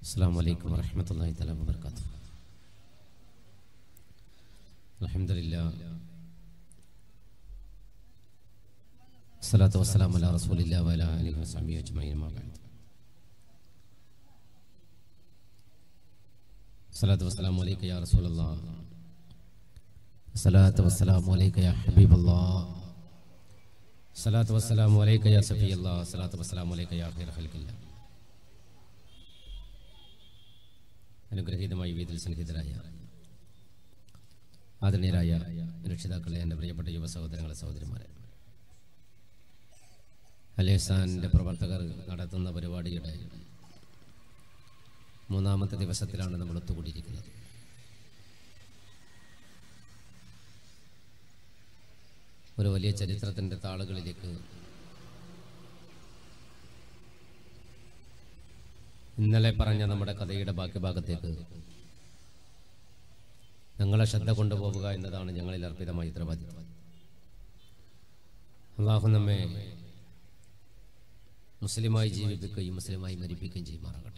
السلام عليكم ورحمة الله تعالى وبركاته الحمد لله الصلاة والسلام على رسول الله وعلى آله وصحبه أجمعين ما بعد الصلاة والسلام عليك يا رسول الله الصلاة والسلام عليك يا حبيب الله الصلاة والسلام عليك يا سفي الله الصلاة والسلام عليك يا خير خلق الله അനുഗ്രഹീതമായി വീതിൽ സന്നിഹിതരായ ആദരണീയരായ രക്ഷിതാക്കളെ എൻ്റെ പ്രിയപ്പെട്ട യുവ സഹോദരങ്ങളെ സഹോദരിമാരെ അലേസാൻ്റെ പ്രവർത്തകർ നടത്തുന്ന പരിപാടിയുടെ മൂന്നാമത്തെ ദിവസത്തിലാണ് നമ്മൾ ഒത്തുകൂടിയിരിക്കുന്നത് ഒരു വലിയ ചരിത്രത്തിൻ്റെ താളുകളിലേക്ക് ഇന്നലെ പറഞ്ഞ നമ്മുടെ കഥയുടെ ബാക്കി ഭാഗത്തേക്ക് ഞങ്ങളെ ശ്രദ്ധ കൊണ്ടുപോവുക എന്നതാണ് ഞങ്ങളിൽ അർപ്പിതമായ ഉത്തരവാദിത്വം അള്ളാഹു നമ്മെ മുസ്ലിമായി ജീവിപ്പിക്കുകയും മുസ്ലിമായി മരിപ്പിക്കുകയും ചെയ്യുമാറാകട്ടെ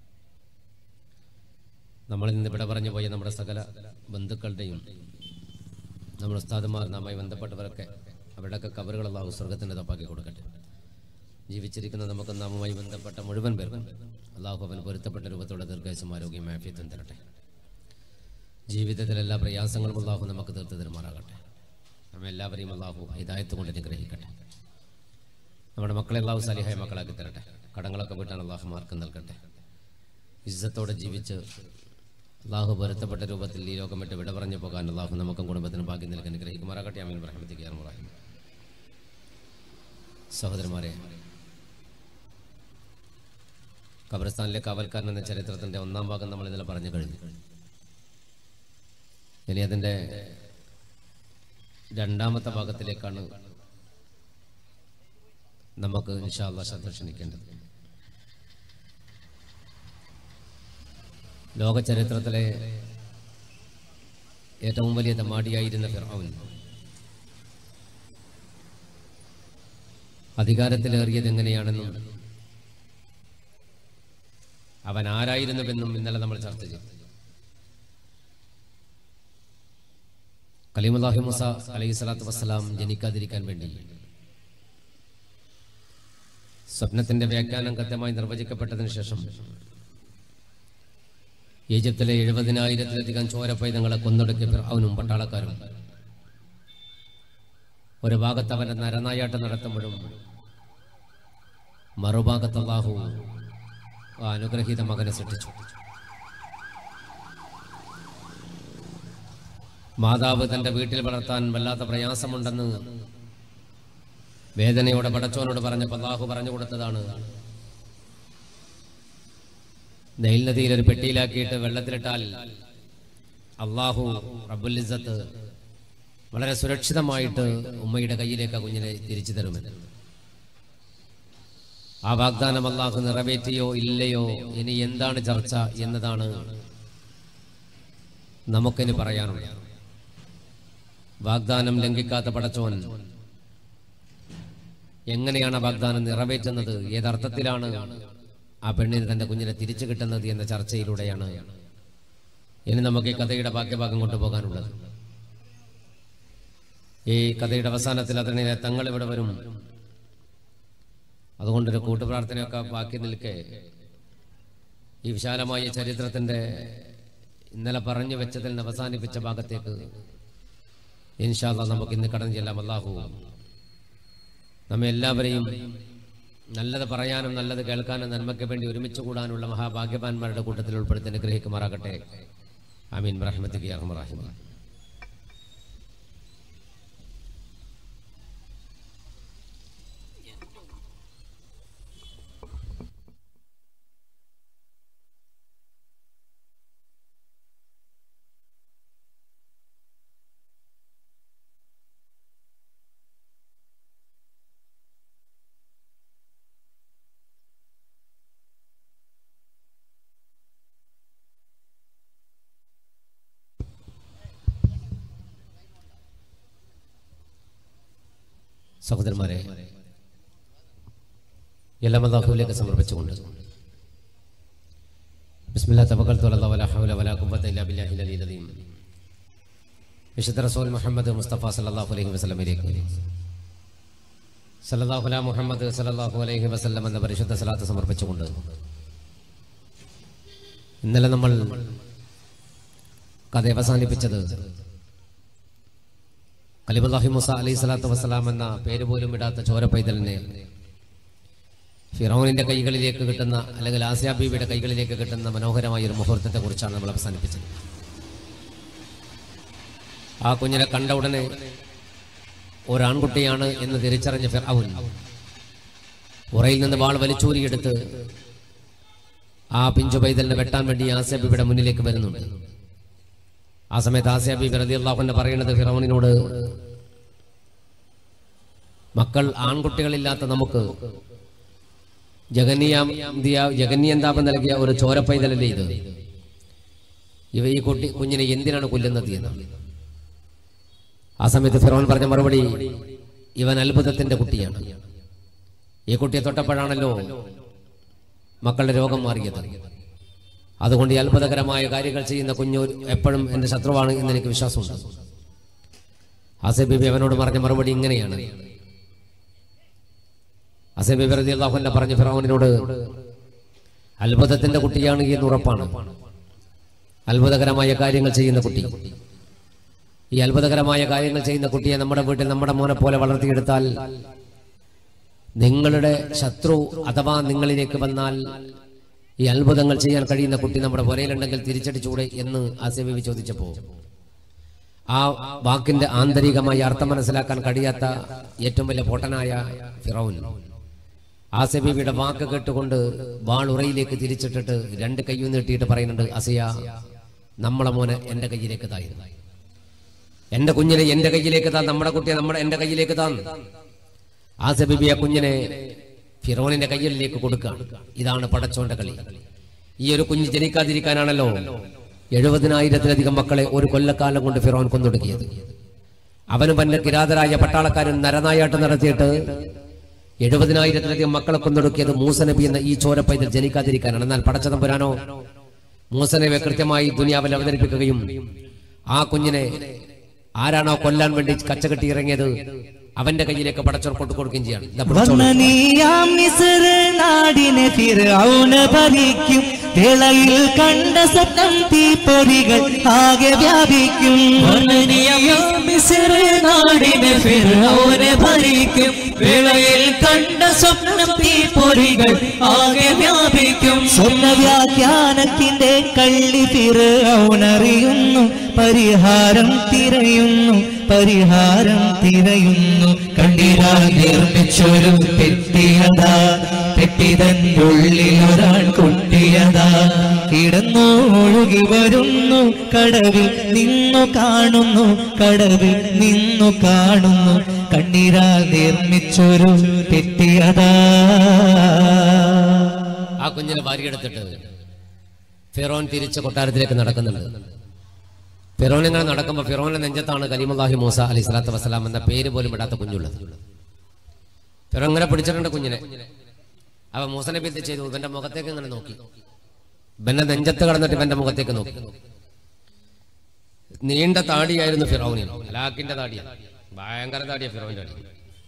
നമ്മളിൽ നിന്ന് ഇവിടെ പറഞ്ഞു പോയ നമ്മുടെ സകല ബന്ധുക്കളുടെയും നമ്മുടെ ഉസ്താദുമാർ നാമായി ബന്ധപ്പെട്ടവരൊക്കെ അവരുടെയൊക്കെ കവറുകൾ അള്ളാഹു സ്വർഗത്തിൻ്റെ തപ്പാക്കി കൊടുക്കട്ടെ ജീവിച്ചിരിക്കുന്ന നമുക്ക് നാമുമായി ബന്ധപ്പെട്ട മുഴുവൻ പേർക്കും അള്ളാഹു അവൻ പൊരുത്തപ്പെട്ട രൂപത്തോടെ ദീർഘായുസും ആരോഗ്യം ആഫ്യത്വം തരട്ടെ ജീവിതത്തിലെ എല്ലാ പ്രയാസങ്ങളും അള്ളാഹു നമുക്ക് തീർത്ത് തരുമാറാകട്ടെ നമ്മെ എല്ലാവരെയും അള്ളാഹു ഹിദായത്ത് കൊണ്ട് അനുഗ്രഹിക്കട്ടെ നമ്മുടെ മക്കളെ അള്ളാഹു സാലിഹായ മക്കളാക്കി തരട്ടെ കടങ്ങളൊക്കെ വീട്ടാൻ അള്ളാഹു മാർക്കം നൽകട്ടെ ഇസ്സത്തോടെ ജീവിച്ച് അള്ളാഹു പൊരുത്തപ്പെട്ട രൂപത്തിൽ ഈ ലോകം വിട്ട് വിട പറഞ്ഞു പോകാൻ അള്ളാഹു നമുക്കും കുടുംബത്തിനും ഭാഗ്യം നൽകി അനുഗ്രഹിക്കുമാറാകട്ടെ അമീൻ റഹ്മത്തിക്ക് അറുമുറാഹിം സഹോദരന്മാരെ ഖബർസ്ഥാനിലെ കാവൽക്കാരൻ എന്ന ചരിത്രത്തിന്റെ ഒന്നാം ഭാഗം നമ്മൾ ഇന്നലെ പറഞ്ഞു കഴിഞ്ഞു ഇനി അതിന്റെ രണ്ടാമത്തെ ഭാഗത്തിലേക്കാണ് നമുക്ക് ഇൻഷാല്ല ശ്രദ്ധ ക്ഷണിക്കേണ്ടത് ലോക ചരിത്രത്തിലെ ഏറ്റവും വലിയ തമാടിയായിരുന്ന ഫിറൌൻ അധികാരത്തിലേറിയത് എങ്ങനെയാണെന്നും അവൻ ആരായിരുന്നുവെന്നും ഇന്നലെ നമ്മൾ ചർച്ച ചെയ്തു കലീമുല്ലാഹി മുസ അലൈഹി സ്വലാത്തു വസ്സലാം ജനിക്കാതിരിക്കാൻ വേണ്ടി സ്വപ്നത്തിന്റെ വ്യാഖ്യാനം കൃത്യമായി നിർവചിക്കപ്പെട്ടതിന് ശേഷം ഈജിപ്തിലെ എഴുപതിനായിരത്തിലധികം ചോരപ്പൈതങ്ങളെ കൊന്നൊടുക്കിയ ഫിർഔനും പട്ടാളക്കാരും ഒരു ഭാഗത്ത് അവന്റെ നരനായാട്ടം നടത്തുമ്പോഴും മറുഭാഗത്ത് അള്ളാഹു ആ അനുഗ്രഹീത മകനെ സൃഷ്ടിച്ചു മാതാവ് തന്റെ വീട്ടിൽ വളർത്താൻ വല്ലാത്ത പ്രയാസമുണ്ടെന്ന് വേദനയോടെ പടച്ചോനോട് പറഞ്ഞപ്പോൾ അള്ളാഹു പറഞ്ഞു കൊടുത്തതാണ് നെയിൽ നദിയിൽ ഒരു പെട്ടിയിലാക്കിയിട്ട് വെള്ളത്തിലിട്ടാൽ അള്ളാഹു റബുലിസത്ത് വളരെ സുരക്ഷിതമായിട്ട് ഉമ്മയുടെ കയ്യിലേക്ക് ആ കുഞ്ഞിനെ തിരിച്ചു തരുമെന്ന് ആ വാഗ്ദാനം അള്ളാഹു നിറവേറ്റിയോ ഇല്ലയോ ഇനി എന്താണ് ചർച്ച എന്നതാണ് നമുക്കിനി പറയാനുള്ളത് വാഗ്ദാനം ലംഘിക്കാത്ത പടച്ചോൻ എങ്ങനെയാണ് ആ വാഗ്ദാനം നിറവേറ്റുന്നത് ഏതർത്ഥത്തിലാണ് ആ പെണ്ണിന് തന്റെ കുഞ്ഞിനെ തിരിച്ചു കിട്ടുന്നത് എന്ന ചർച്ചയിലൂടെയാണ് ഇനി നമുക്ക് ഈ കഥയുടെ ബാക്കിഭാഗം കൊണ്ടുപോകാനുള്ളത് ഈ കഥയുടെ അവസാനത്തിൽ അതിനെ തങ്ങൾ ഇവിടെ വരും അതുകൊണ്ടൊരു കൂട്ടുപ്രാർത്ഥനയൊക്കെ ബാക്കി നിൽക്കെ ഈ വിശാലമായ ചരിത്രത്തിന്റെ ഇന്നലെ പറഞ്ഞു വെച്ചതിൽ നിന്ന് അവസാനിപ്പിച്ച ഭാഗത്തേക്ക് ഇൻഷാല്ല നമുക്ക് ഇന്ന് കടന്നു ചെല്ലാം അള്ളാഹു നമ്മെ എല്ലാവരെയും നല്ലത് പറയാനും നല്ലത് കേൾക്കാനും നന്മയ്ക്ക് വേണ്ടി ഒരുമിച്ച് കൂടാനുള്ള മഹാഭാഗ്യവാന്മാരുടെ കൂട്ടത്തിൽ ഉൾപ്പെടുത്തി അനുഗ്രഹിക്കുമാറാകട്ടെ ആമീൻ റഹ്മത്തിക്ക് അഹമ്മറാഹിമ സഹോദരന്മാരെ എല്ലാം അള്ളാഹുവിലേക്ക് സമർപ്പിച്ചുകൊണ്ട് بسم الله توكلت على الله ولا حول ولا قوة إلا بالله العلي العظيم വിശുദ്ധ റസൂൽ മുഹമ്മദ് മുസ്തഫ സല്ലല്ലാഹു അലൈഹി വസല്ലമയിലേക്ക് സല്ലല്ലാഹു അലാ മുഹമ്മദ് സല്ലല്ലാഹു അലൈഹി വസല്ലം എന്ന പരിശുദ്ധ സലാത്ത് സമർപ്പിച്ചുകൊണ്ട് ഇന്നലെ നമ്മൾ കഥ അവസാനിപ്പിച്ചത് കലിബുല്ലാഹി മുസ അലൈഹി സ്വലാത്തു വസ്സലാം എന്ന പേര് പോലും ഇടാത്ത ചോര പൈതലിനെ ഫിറോനിന്റെ കൈകളിലേക്ക് കിട്ടുന്ന അല്ലെങ്കിൽ ആസിയ ബീവിയുടെ കൈകളിലേക്ക് കിട്ടുന്ന മനോഹരമായ ഒരു മുഹൂർത്തത്തെ കുറിച്ചാണ് നമ്മൾ അവസാനിപ്പിച്ചത് ആ കുഞ്ഞിനെ കണ്ട ഉടനെ ഒരാൺകുട്ടിയാണ് എന്ന് തിരിച്ചറിഞ്ഞ ഫിറൌൻ ഉറയിൽ നിന്ന് വാൾ വലിച്ചൂരിയെടുത്ത് ആ പിഞ്ചു പൈതലിനെ വെട്ടാൻ വേണ്ടി ആസിയ ബീവിയുടെ മുന്നിലേക്ക് വരുന്നുണ്ട് ആ സമയത്ത് ആസിയ ബീബി റതി അള്ളാഹുന്റെ പറയുന്നത് ഫിറോനിനോട് മക്കൾ ആൺകുട്ടികളില്ലാത്ത നമുക്ക് ജഗന്നിയാം ജഗന്യന്താപം നൽകിയ ഒരു ചോരപ്പൈതലല്ലേ ഇത് ഇവ ഈ കുട്ടി കുഞ്ഞിനെ എന്തിനാണ് കൊല്ലുന്നത് എന്നാണ് ആ സമയത്ത് ഫിറോൻ പറഞ്ഞ മറുപടി ഇവൻ അത്ഭുതത്തിന്റെ കുട്ടിയാണ് ഈ കുട്ടിയെ തൊട്ടപ്പോഴാണല്ലോ മക്കളുടെ രോഗം മാറിയത് അതുകൊണ്ട് ഈ അത്ഭുതകരമായ കാര്യങ്ങൾ ചെയ്യുന്ന കുഞ്ഞു എപ്പോഴും എൻ്റെ ശത്രുവാണ് എന്ന് എനിക്ക് വിശ്വാസമുണ്ട് ആസെ ബിബി അവനോട് പറഞ്ഞ മറുപടി ഇങ്ങനെയാണ് ആസെ ബിബി റതി അള്ളാഹുല്ല പറഞ്ഞ ഫിറോനിനോട് അത്ഭുതത്തിന്റെ കുട്ടിയാണ് എന്ന് ഉറപ്പാണ് അത്ഭുതകരമായ കാര്യങ്ങൾ ചെയ്യുന്ന കുട്ടി ഈ അത്ഭുതകരമായ കാര്യങ്ങൾ ചെയ്യുന്ന കുട്ടിയെ നമ്മുടെ വീട്ടിൽ നമ്മുടെ മോനെ പോലെ വളർത്തിയെടുത്താൽ നിങ്ങളുടെ ശത്രു അഥവാ നിങ്ങളിലേക്ക് വന്നാൽ ഈ അത്ഭുതങ്ങൾ ചെയ്യാൻ കഴിയുന്ന കുട്ടി നമ്മുടെ പുരയിലുണ്ടെങ്കിൽ തിരിച്ചടിച്ചൂടെ എന്ന് ആസിബിബി ചോദിച്ചപ്പോ ആ വാക്കിന്റെ ആന്തരികമായ അർത്ഥം മനസ്സിലാക്കാൻ കഴിയാത്ത ഏറ്റവും വലിയ പൊട്ടനായ ഫിറോൻ ആസിബിബിയുടെ വാക്ക് കേട്ടുകൊണ്ട് വാളുറയിലേക്ക് തിരിച്ചിട്ടിട്ട് രണ്ട് കയ്യും നീട്ടിയിട്ട് പറയുന്നുണ്ട് അസിയ നമ്മളെ മോനെ എന്റെ കയ്യിലേക്ക് തായിരുന്നു എന്റെ കുഞ്ഞിനെ എന്റെ കയ്യിലേക്ക് താൻ നമ്മുടെ കുട്ടിയെ നമ്മുടെ എന്റെ കയ്യിലേക്ക് താൻ ആസബിബി ആ കുഞ്ഞിനെ ഫിറോനിന്റെ കയ്യിലേക്ക് കൊടുക്കുകയാണ് ഇതാണ് പടച്ചോന്റെ കളി ഈ ഒരു കുഞ്ഞ് ജനിക്കാതിരിക്കാനാണല്ലോ എഴുപതിനായിരത്തിലധികം മക്കളെ ഒരു കൊല്ലക്കാലം കൊണ്ട് ഫിറോൻ കൊന്നൊടുക്കിയത് അവനും പന്റെ കിരാതരായ പട്ടാളക്കാരൻ നരനായാട്ട് നടത്തിയിട്ട് എഴുപതിനായിരത്തിലധികം മക്കളെ കൊന്നൊടുക്കിയത് മൂസനബി എന്ന ഈ ചോരപ്പൈതൽ ജനിക്കാതിരിക്കാനാണ് എന്നാൽ പടച്ചതമ്പുരാനോ മൂസനബിയെ കൃത്യമായി ദുനിയാവിൽ അവതരിപ്പിക്കുകയും ആ കുഞ്ഞിനെ ആരാണോ കൊല്ലാൻ വേണ്ടി കച്ചകെട്ടി ഇറങ്ങിയത് അവന്റെ കയ്യിലേക്ക് പടച്ചോർ കൊണ്ടു കൊടുക്കുകയും ചെയ്യാണ് ഇതാ പിടിച്ചോളൂ. വന്നനീയാം മിസ്ർ നാടിനെ ഫിർഔന ഭരിക്കും വേളയിൽ കണ്ട സ്വപ്നം തീപ്പൊരികൾ ആകെ വ്യാപിക്കും നാടിനെ ഫിർഔനെ ഭരിക്കും വേളയിൽ കണ്ട സ്വപ്നം തീപ്പൊരികൾ ആകെ വ്യാപിക്കും സ്വപ്ന വ്യാഖ്യാനത്തിന്റെ കള്ളി ഫിർഔനറിയുന്നു പരിഹാരം തിരയുന്നു പരിഹാരം തിരയുന്നു കണ്ടിരാ നിർമ്മിച്ചൊരു പെട്ടിയതാ പെട്ടിതന്റെ ഉള്ളിൽ ഒരാൾ കുട്ടിയതാ കിടന്നു ഒഴുകി വരുന്നു കടവിൽ നിന്നു കാണുന്നു കടവിൽ നിന്നു കാണുന്നു കണ്ണീരാൽ നിർമ്മിച്ചൊരു പെട്ടിയതാ ആ കുഞ്ഞിനെ വാരിയെടുത്തിട്ട് ഫിറോൻ തിരിച്ച് കൊട്ടാരത്തിലേക്ക് നടക്കുന്നുണ്ട് ഫിറോൻ ഇങ്ങനെ നടക്കുമ്പോൾ ഫിറോന്റെ നെഞ്ചത്താണ് കലീമുല്ലാഹി മൂസ അലി സ്വലാത്തു വസ്സലാം എന്ന പേര് പോലും ഇടാത്ത കുഞ്ഞുള്ളത് ഫിറോൻ ഇങ്ങനെ പിടിച്ചിട്ടുണ്ട് കുഞ്ഞിനെ അവ മൂസനബി എന്ത് ചെയ്തു ഇവന്റെ മുഖത്തേക്ക് ഇങ്ങനെ നോക്കി ഇവന്റെ നെഞ്ചത്ത് കടന്നിട്ട് ഇവന്റെ മുഖത്തേക്ക് നോക്കി നീണ്ട താടിയായിരുന്നു ഫിറോനിന് ഹലാക്കിന്റെ താടിയാണ് ഭയങ്കര താടിയാ ഫിറോന്റെ താടി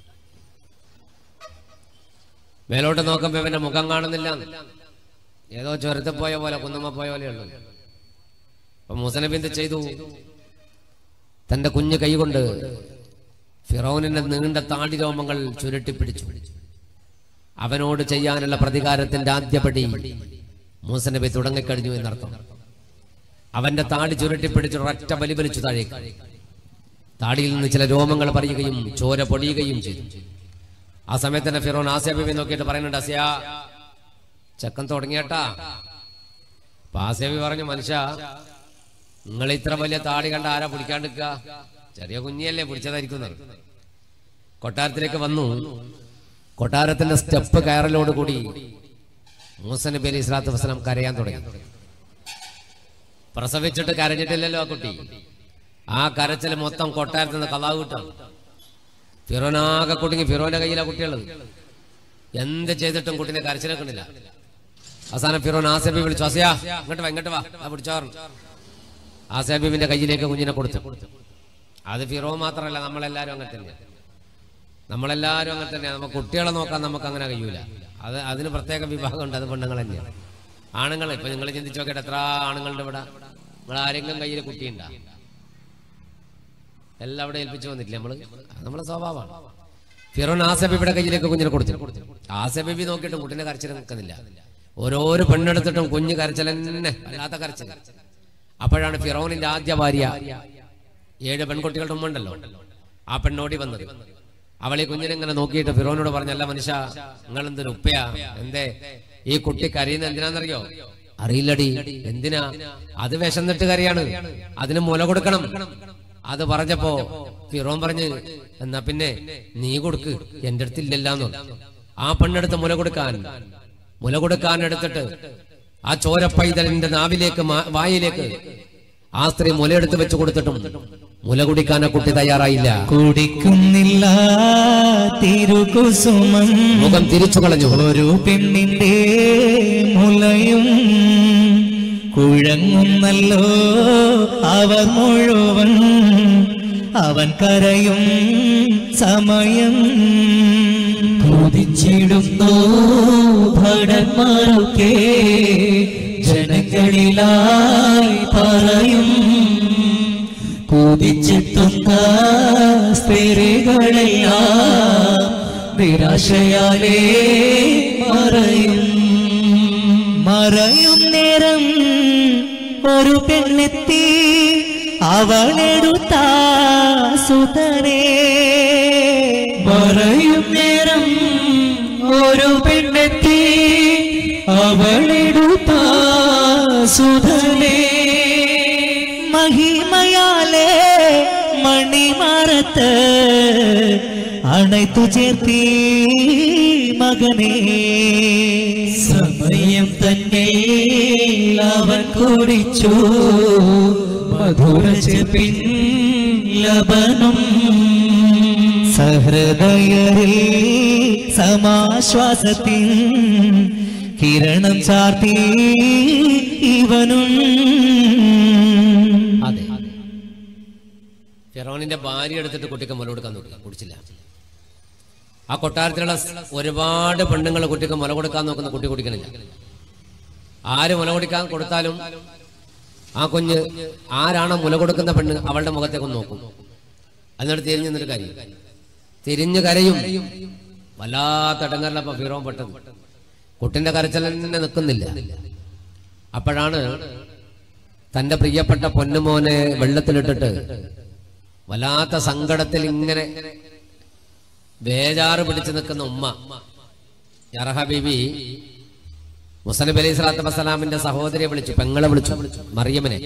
മേലോട്ട് നോക്കുമ്പോ ഇവന്റെ മുഖം കാണുന്നില്ല ഏതോ ചുരത്തിൽ പോയ പോലെ കുന്നുമ്മ പോയ പോലെയുള്ളൂ അപ്പൊ മൂസനബി എന്ത് ചെയ്തു തന്റെ കുഞ്ഞു കൈകൊണ്ട് ഫിറോനിന്റെ നീണ്ട താടി രോമങ്ങൾ ചുരുട്ടിപ്പിടിച്ചു അവനോട് ചെയ്യാനുള്ള പ്രതികാരത്തിന്റെ ആദ്യപടി മൂസനബി തുടങ്ങിക്കഴിഞ്ഞു എന്നർത്ഥം അവന്റെ താടി ചുരുട്ടിപ്പിടിച്ച് ഒരൊറ്റ വലി വലിച്ചു താഴേക്ക് താടിയിൽ നിന്ന് ചില രോമങ്ങൾ പറയുകയും ചോര പൊടിയുകയും ചെയ്തു ആ സമയത്ത് തന്നെ ഫിറോൻ ആസിയ ബിബി നോക്കിയിട്ട് പറയുന്നുണ്ട് ആസിയ ചെക്കൻ തുടങ്ങിയട്ടാ അപ്പൊ ആസിയ ബിബി പറഞ്ഞു മനുഷ്യ നിങ്ങൾ ഇത്ര വലിയ താടി കണ്ട ആരാ പിടിക്കാണ്ടിരിക്കുക ചെറിയ കുഞ്ഞിയല്ലേ പിടിച്ചതായിരിക്കുന്നത് കൊട്ടാരത്തിലേക്ക് വന്നു കൊട്ടാരത്തിന്റെ സ്റ്റെപ്പ് കയറലോട് കൂടി മൂസ നബി അലി ഇസ്ലാത്തു വസ്സലാം കരയാൻ തുടങ്ങി പ്രസവിച്ചിട്ട് കരഞ്ഞിട്ടില്ലല്ലോ ആ കുട്ടി ആ കരച്ചിൽ മൊത്തം കൊട്ടാരത്തിൽ നിന്ന് കലാവ് കിട്ടാണ് ഫിറോനാകെ കുടുങ്ങി ഫിറോന്റെ കയ്യിലാ കുട്ടിയുള്ളത് എന്ത് ചെയ്തിട്ടും കുട്ടീനെ കരച്ചിലെക്കണില്ല അവസാനം ഫിറോൻ ആസബി വിളിച്ചു അസിയ ഇങ്ങോട്ട് വാ ഇങ്ങോട്ട് വാ ആ പിടിച്ചോറ് ആസബീബിന്റെ കയ്യിലേക്ക് കുഞ്ഞിനെ കൊടുത്തു അത് ഫിറോ മാത്രമല്ല നമ്മളെല്ലാരും അങ്ങനെ തന്നെയാണ് നമ്മളെല്ലാരും അങ്ങനെ തന്നെയാണ് നമുക്ക് കുട്ടികളെ നോക്കാൻ നമുക്ക് അങ്ങനെ കഴിയൂല അത് അതിന് പ്രത്യേക വിഭാഗമുണ്ട് അത് പെണ്ണുങ്ങൾ തന്നെയാണ് ആണുങ്ങൾ ഇപ്പൊ നിങ്ങൾ ചിന്തിച്ചു നോക്കട്ടെ എത്ര ആണുങ്ങളുടെ ഇവിടെ നിങ്ങൾ ആരെങ്കിലും കയ്യിൽ കുട്ടിയുണ്ടാ എല്ലാം അവിടെ ഏൽപ്പിച്ചു വന്നിട്ടില്ല നമ്മള് അത് നമ്മളെ സ്വഭാവമാണ് ഫിറോൻ ആസബിയുടെ കയ്യിലേക്ക് കുഞ്ഞിനെ കൊടുത്തു ആസബിബി നോക്കിയിട്ടും കുട്ടിനെ കരച്ചിൽ നിൽക്കുന്നില്ല ഓരോരോ പെണ്ണെടുത്തിട്ടും കുഞ്ഞ് കരച്ചിൽ തന്നെ അല്ലാത്ത കരച്ചിൽ അപ്പോഴാണ് ഫിറോനിന്റെ ആദ്യ ഭാര്യ ഏഴ് പെൺകുട്ടികളുടെ ഉമ്മണ്ടല്ലോ ആ പെണ്ണോടി വന്നത് അവളെ കുഞ്ഞിനെ ഇങ്ങനെ നോക്കിയിട്ട് ഫിറോനോട് പറഞ്ഞല്ല മനുഷ്യ നിങ്ങൾ എന്തൊരു ഉപ്പയാ എന്തേ ഈ കുട്ടി കരയുന്ന എന്തിനാന്നറിയോ അറിയില്ലടി എന്തിനാ അത് വിശന്നിട്ട് കരയാണ് അതിന് മുല കൊടുക്കണം അത് പറഞ്ഞപ്പോ ഫിറോൻ പറഞ്ഞ് എന്നാ പിന്നെ നീ കൊടുക്ക് എന്റെ അടുത്തില്ലല്ലാന്ന് ആ പെണ്ണെടുത്ത് മുല കൊടുക്കാൻ മുല കൊടുക്കാൻ എടുത്തിട്ട് ആ ചോരപ്പൈതലിന്റെ നാവിലേക്ക് മാ- വായിലേക്ക് ആ സ്ത്രീ മുലയെടുത്ത് വെച്ച് കൊടുത്തിട്ടും മുല കുടിക്കാൻ ആ കുട്ടി തയ്യാറായില്ല കുടിക്കുന്നില്ല തിരുകുസുമം മുഖം തിരിച്ചു കളഞ്ഞു ഒരു പെണ്ണിന്റെ മുലയും കുഴങ്ങുന്നല്ലോ അവർ മുഴുവൻ അവൻ കരയും സമയം കൊതിച്ചിടുന്നു ഭടന്മാരൊക്കെ ജനങ്ങളിലായി പറയും കൊതിച്ചെത്തുന്ന സ്ത്രീകളെല്ലാം നിരാശയാലേ മറയും മറയും നേരം ഒരു പെണ്ണെത്തി അവളെടുത്ത സുതരേ മറയും നേരം ഒരു പെണ്ണെത്തി അവളെടുത്ത സുധനേ മഹിമയാലേ മണിമറത്ത് അണൈത്തു ചേർത്തി മകനേ സമയം തന്നെ അവൻ കുടിച്ചു മധുര ചെപ്പിൻ ലബനം സഹൃദയരിൽ സമാശ്വാസത്തിൻ കിരണം ചാർത്തി ഇവനും അതെ ഫിറോണിന്റെ ഭാര്യ എടുത്തിട്ട് കുട്ടിക്ക് മുല കൊടുക്കാൻ നോക്കുക കുടിച്ചില്ല ആ കൊട്ടാരത്തിലുള്ള സ് ഒരുപാട് പെണ്ണുങ്ങൾ കുട്ടിക്ക് മുല കൊടുക്കാൻ നോക്കുന്ന കുട്ടി കുടിക്കണില്ല ആര് മുല കൊടുക്കാൻ കൊടുത്താലും ആ കുഞ്ഞ് ആരാണോ മുല കൊടുക്കുന്ന പെണ്ണ് അവളുടെ മുഖത്തേക്ക് ഒന്ന് നോക്കും എന്നിട്ട് തിരിഞ്ഞു നിന്നൊരു കാര്യം തിരിഞ്ഞു കരയും വല്ലാത്ത ഇടങ്ങറിലപ്പോ ഫിറോൻ പെട്ടത് കുട്ടിന്റെ കരച്ചിൽ തന്നെ നിൽക്കുന്നില്ല അപ്പോഴാണ് തന്റെ പ്രിയപ്പെട്ട പൊന്നുമോനെ വെള്ളത്തിലിട്ടിട്ട് വല്ലാത്ത സങ്കടത്തിൽ ഇങ്ങനെ ബേജാറ് പിടിച്ചു നിൽക്കുന്ന ഉമ്മ യറഹ ബീബി മുസലിം അലൈഹി സ്വലാത്തു വസ്സലാമിന്റെ സഹോദരിയെ വിളിച്ചു പെങ്ങളെ വിളിച്ചു മറിയമ്മനെ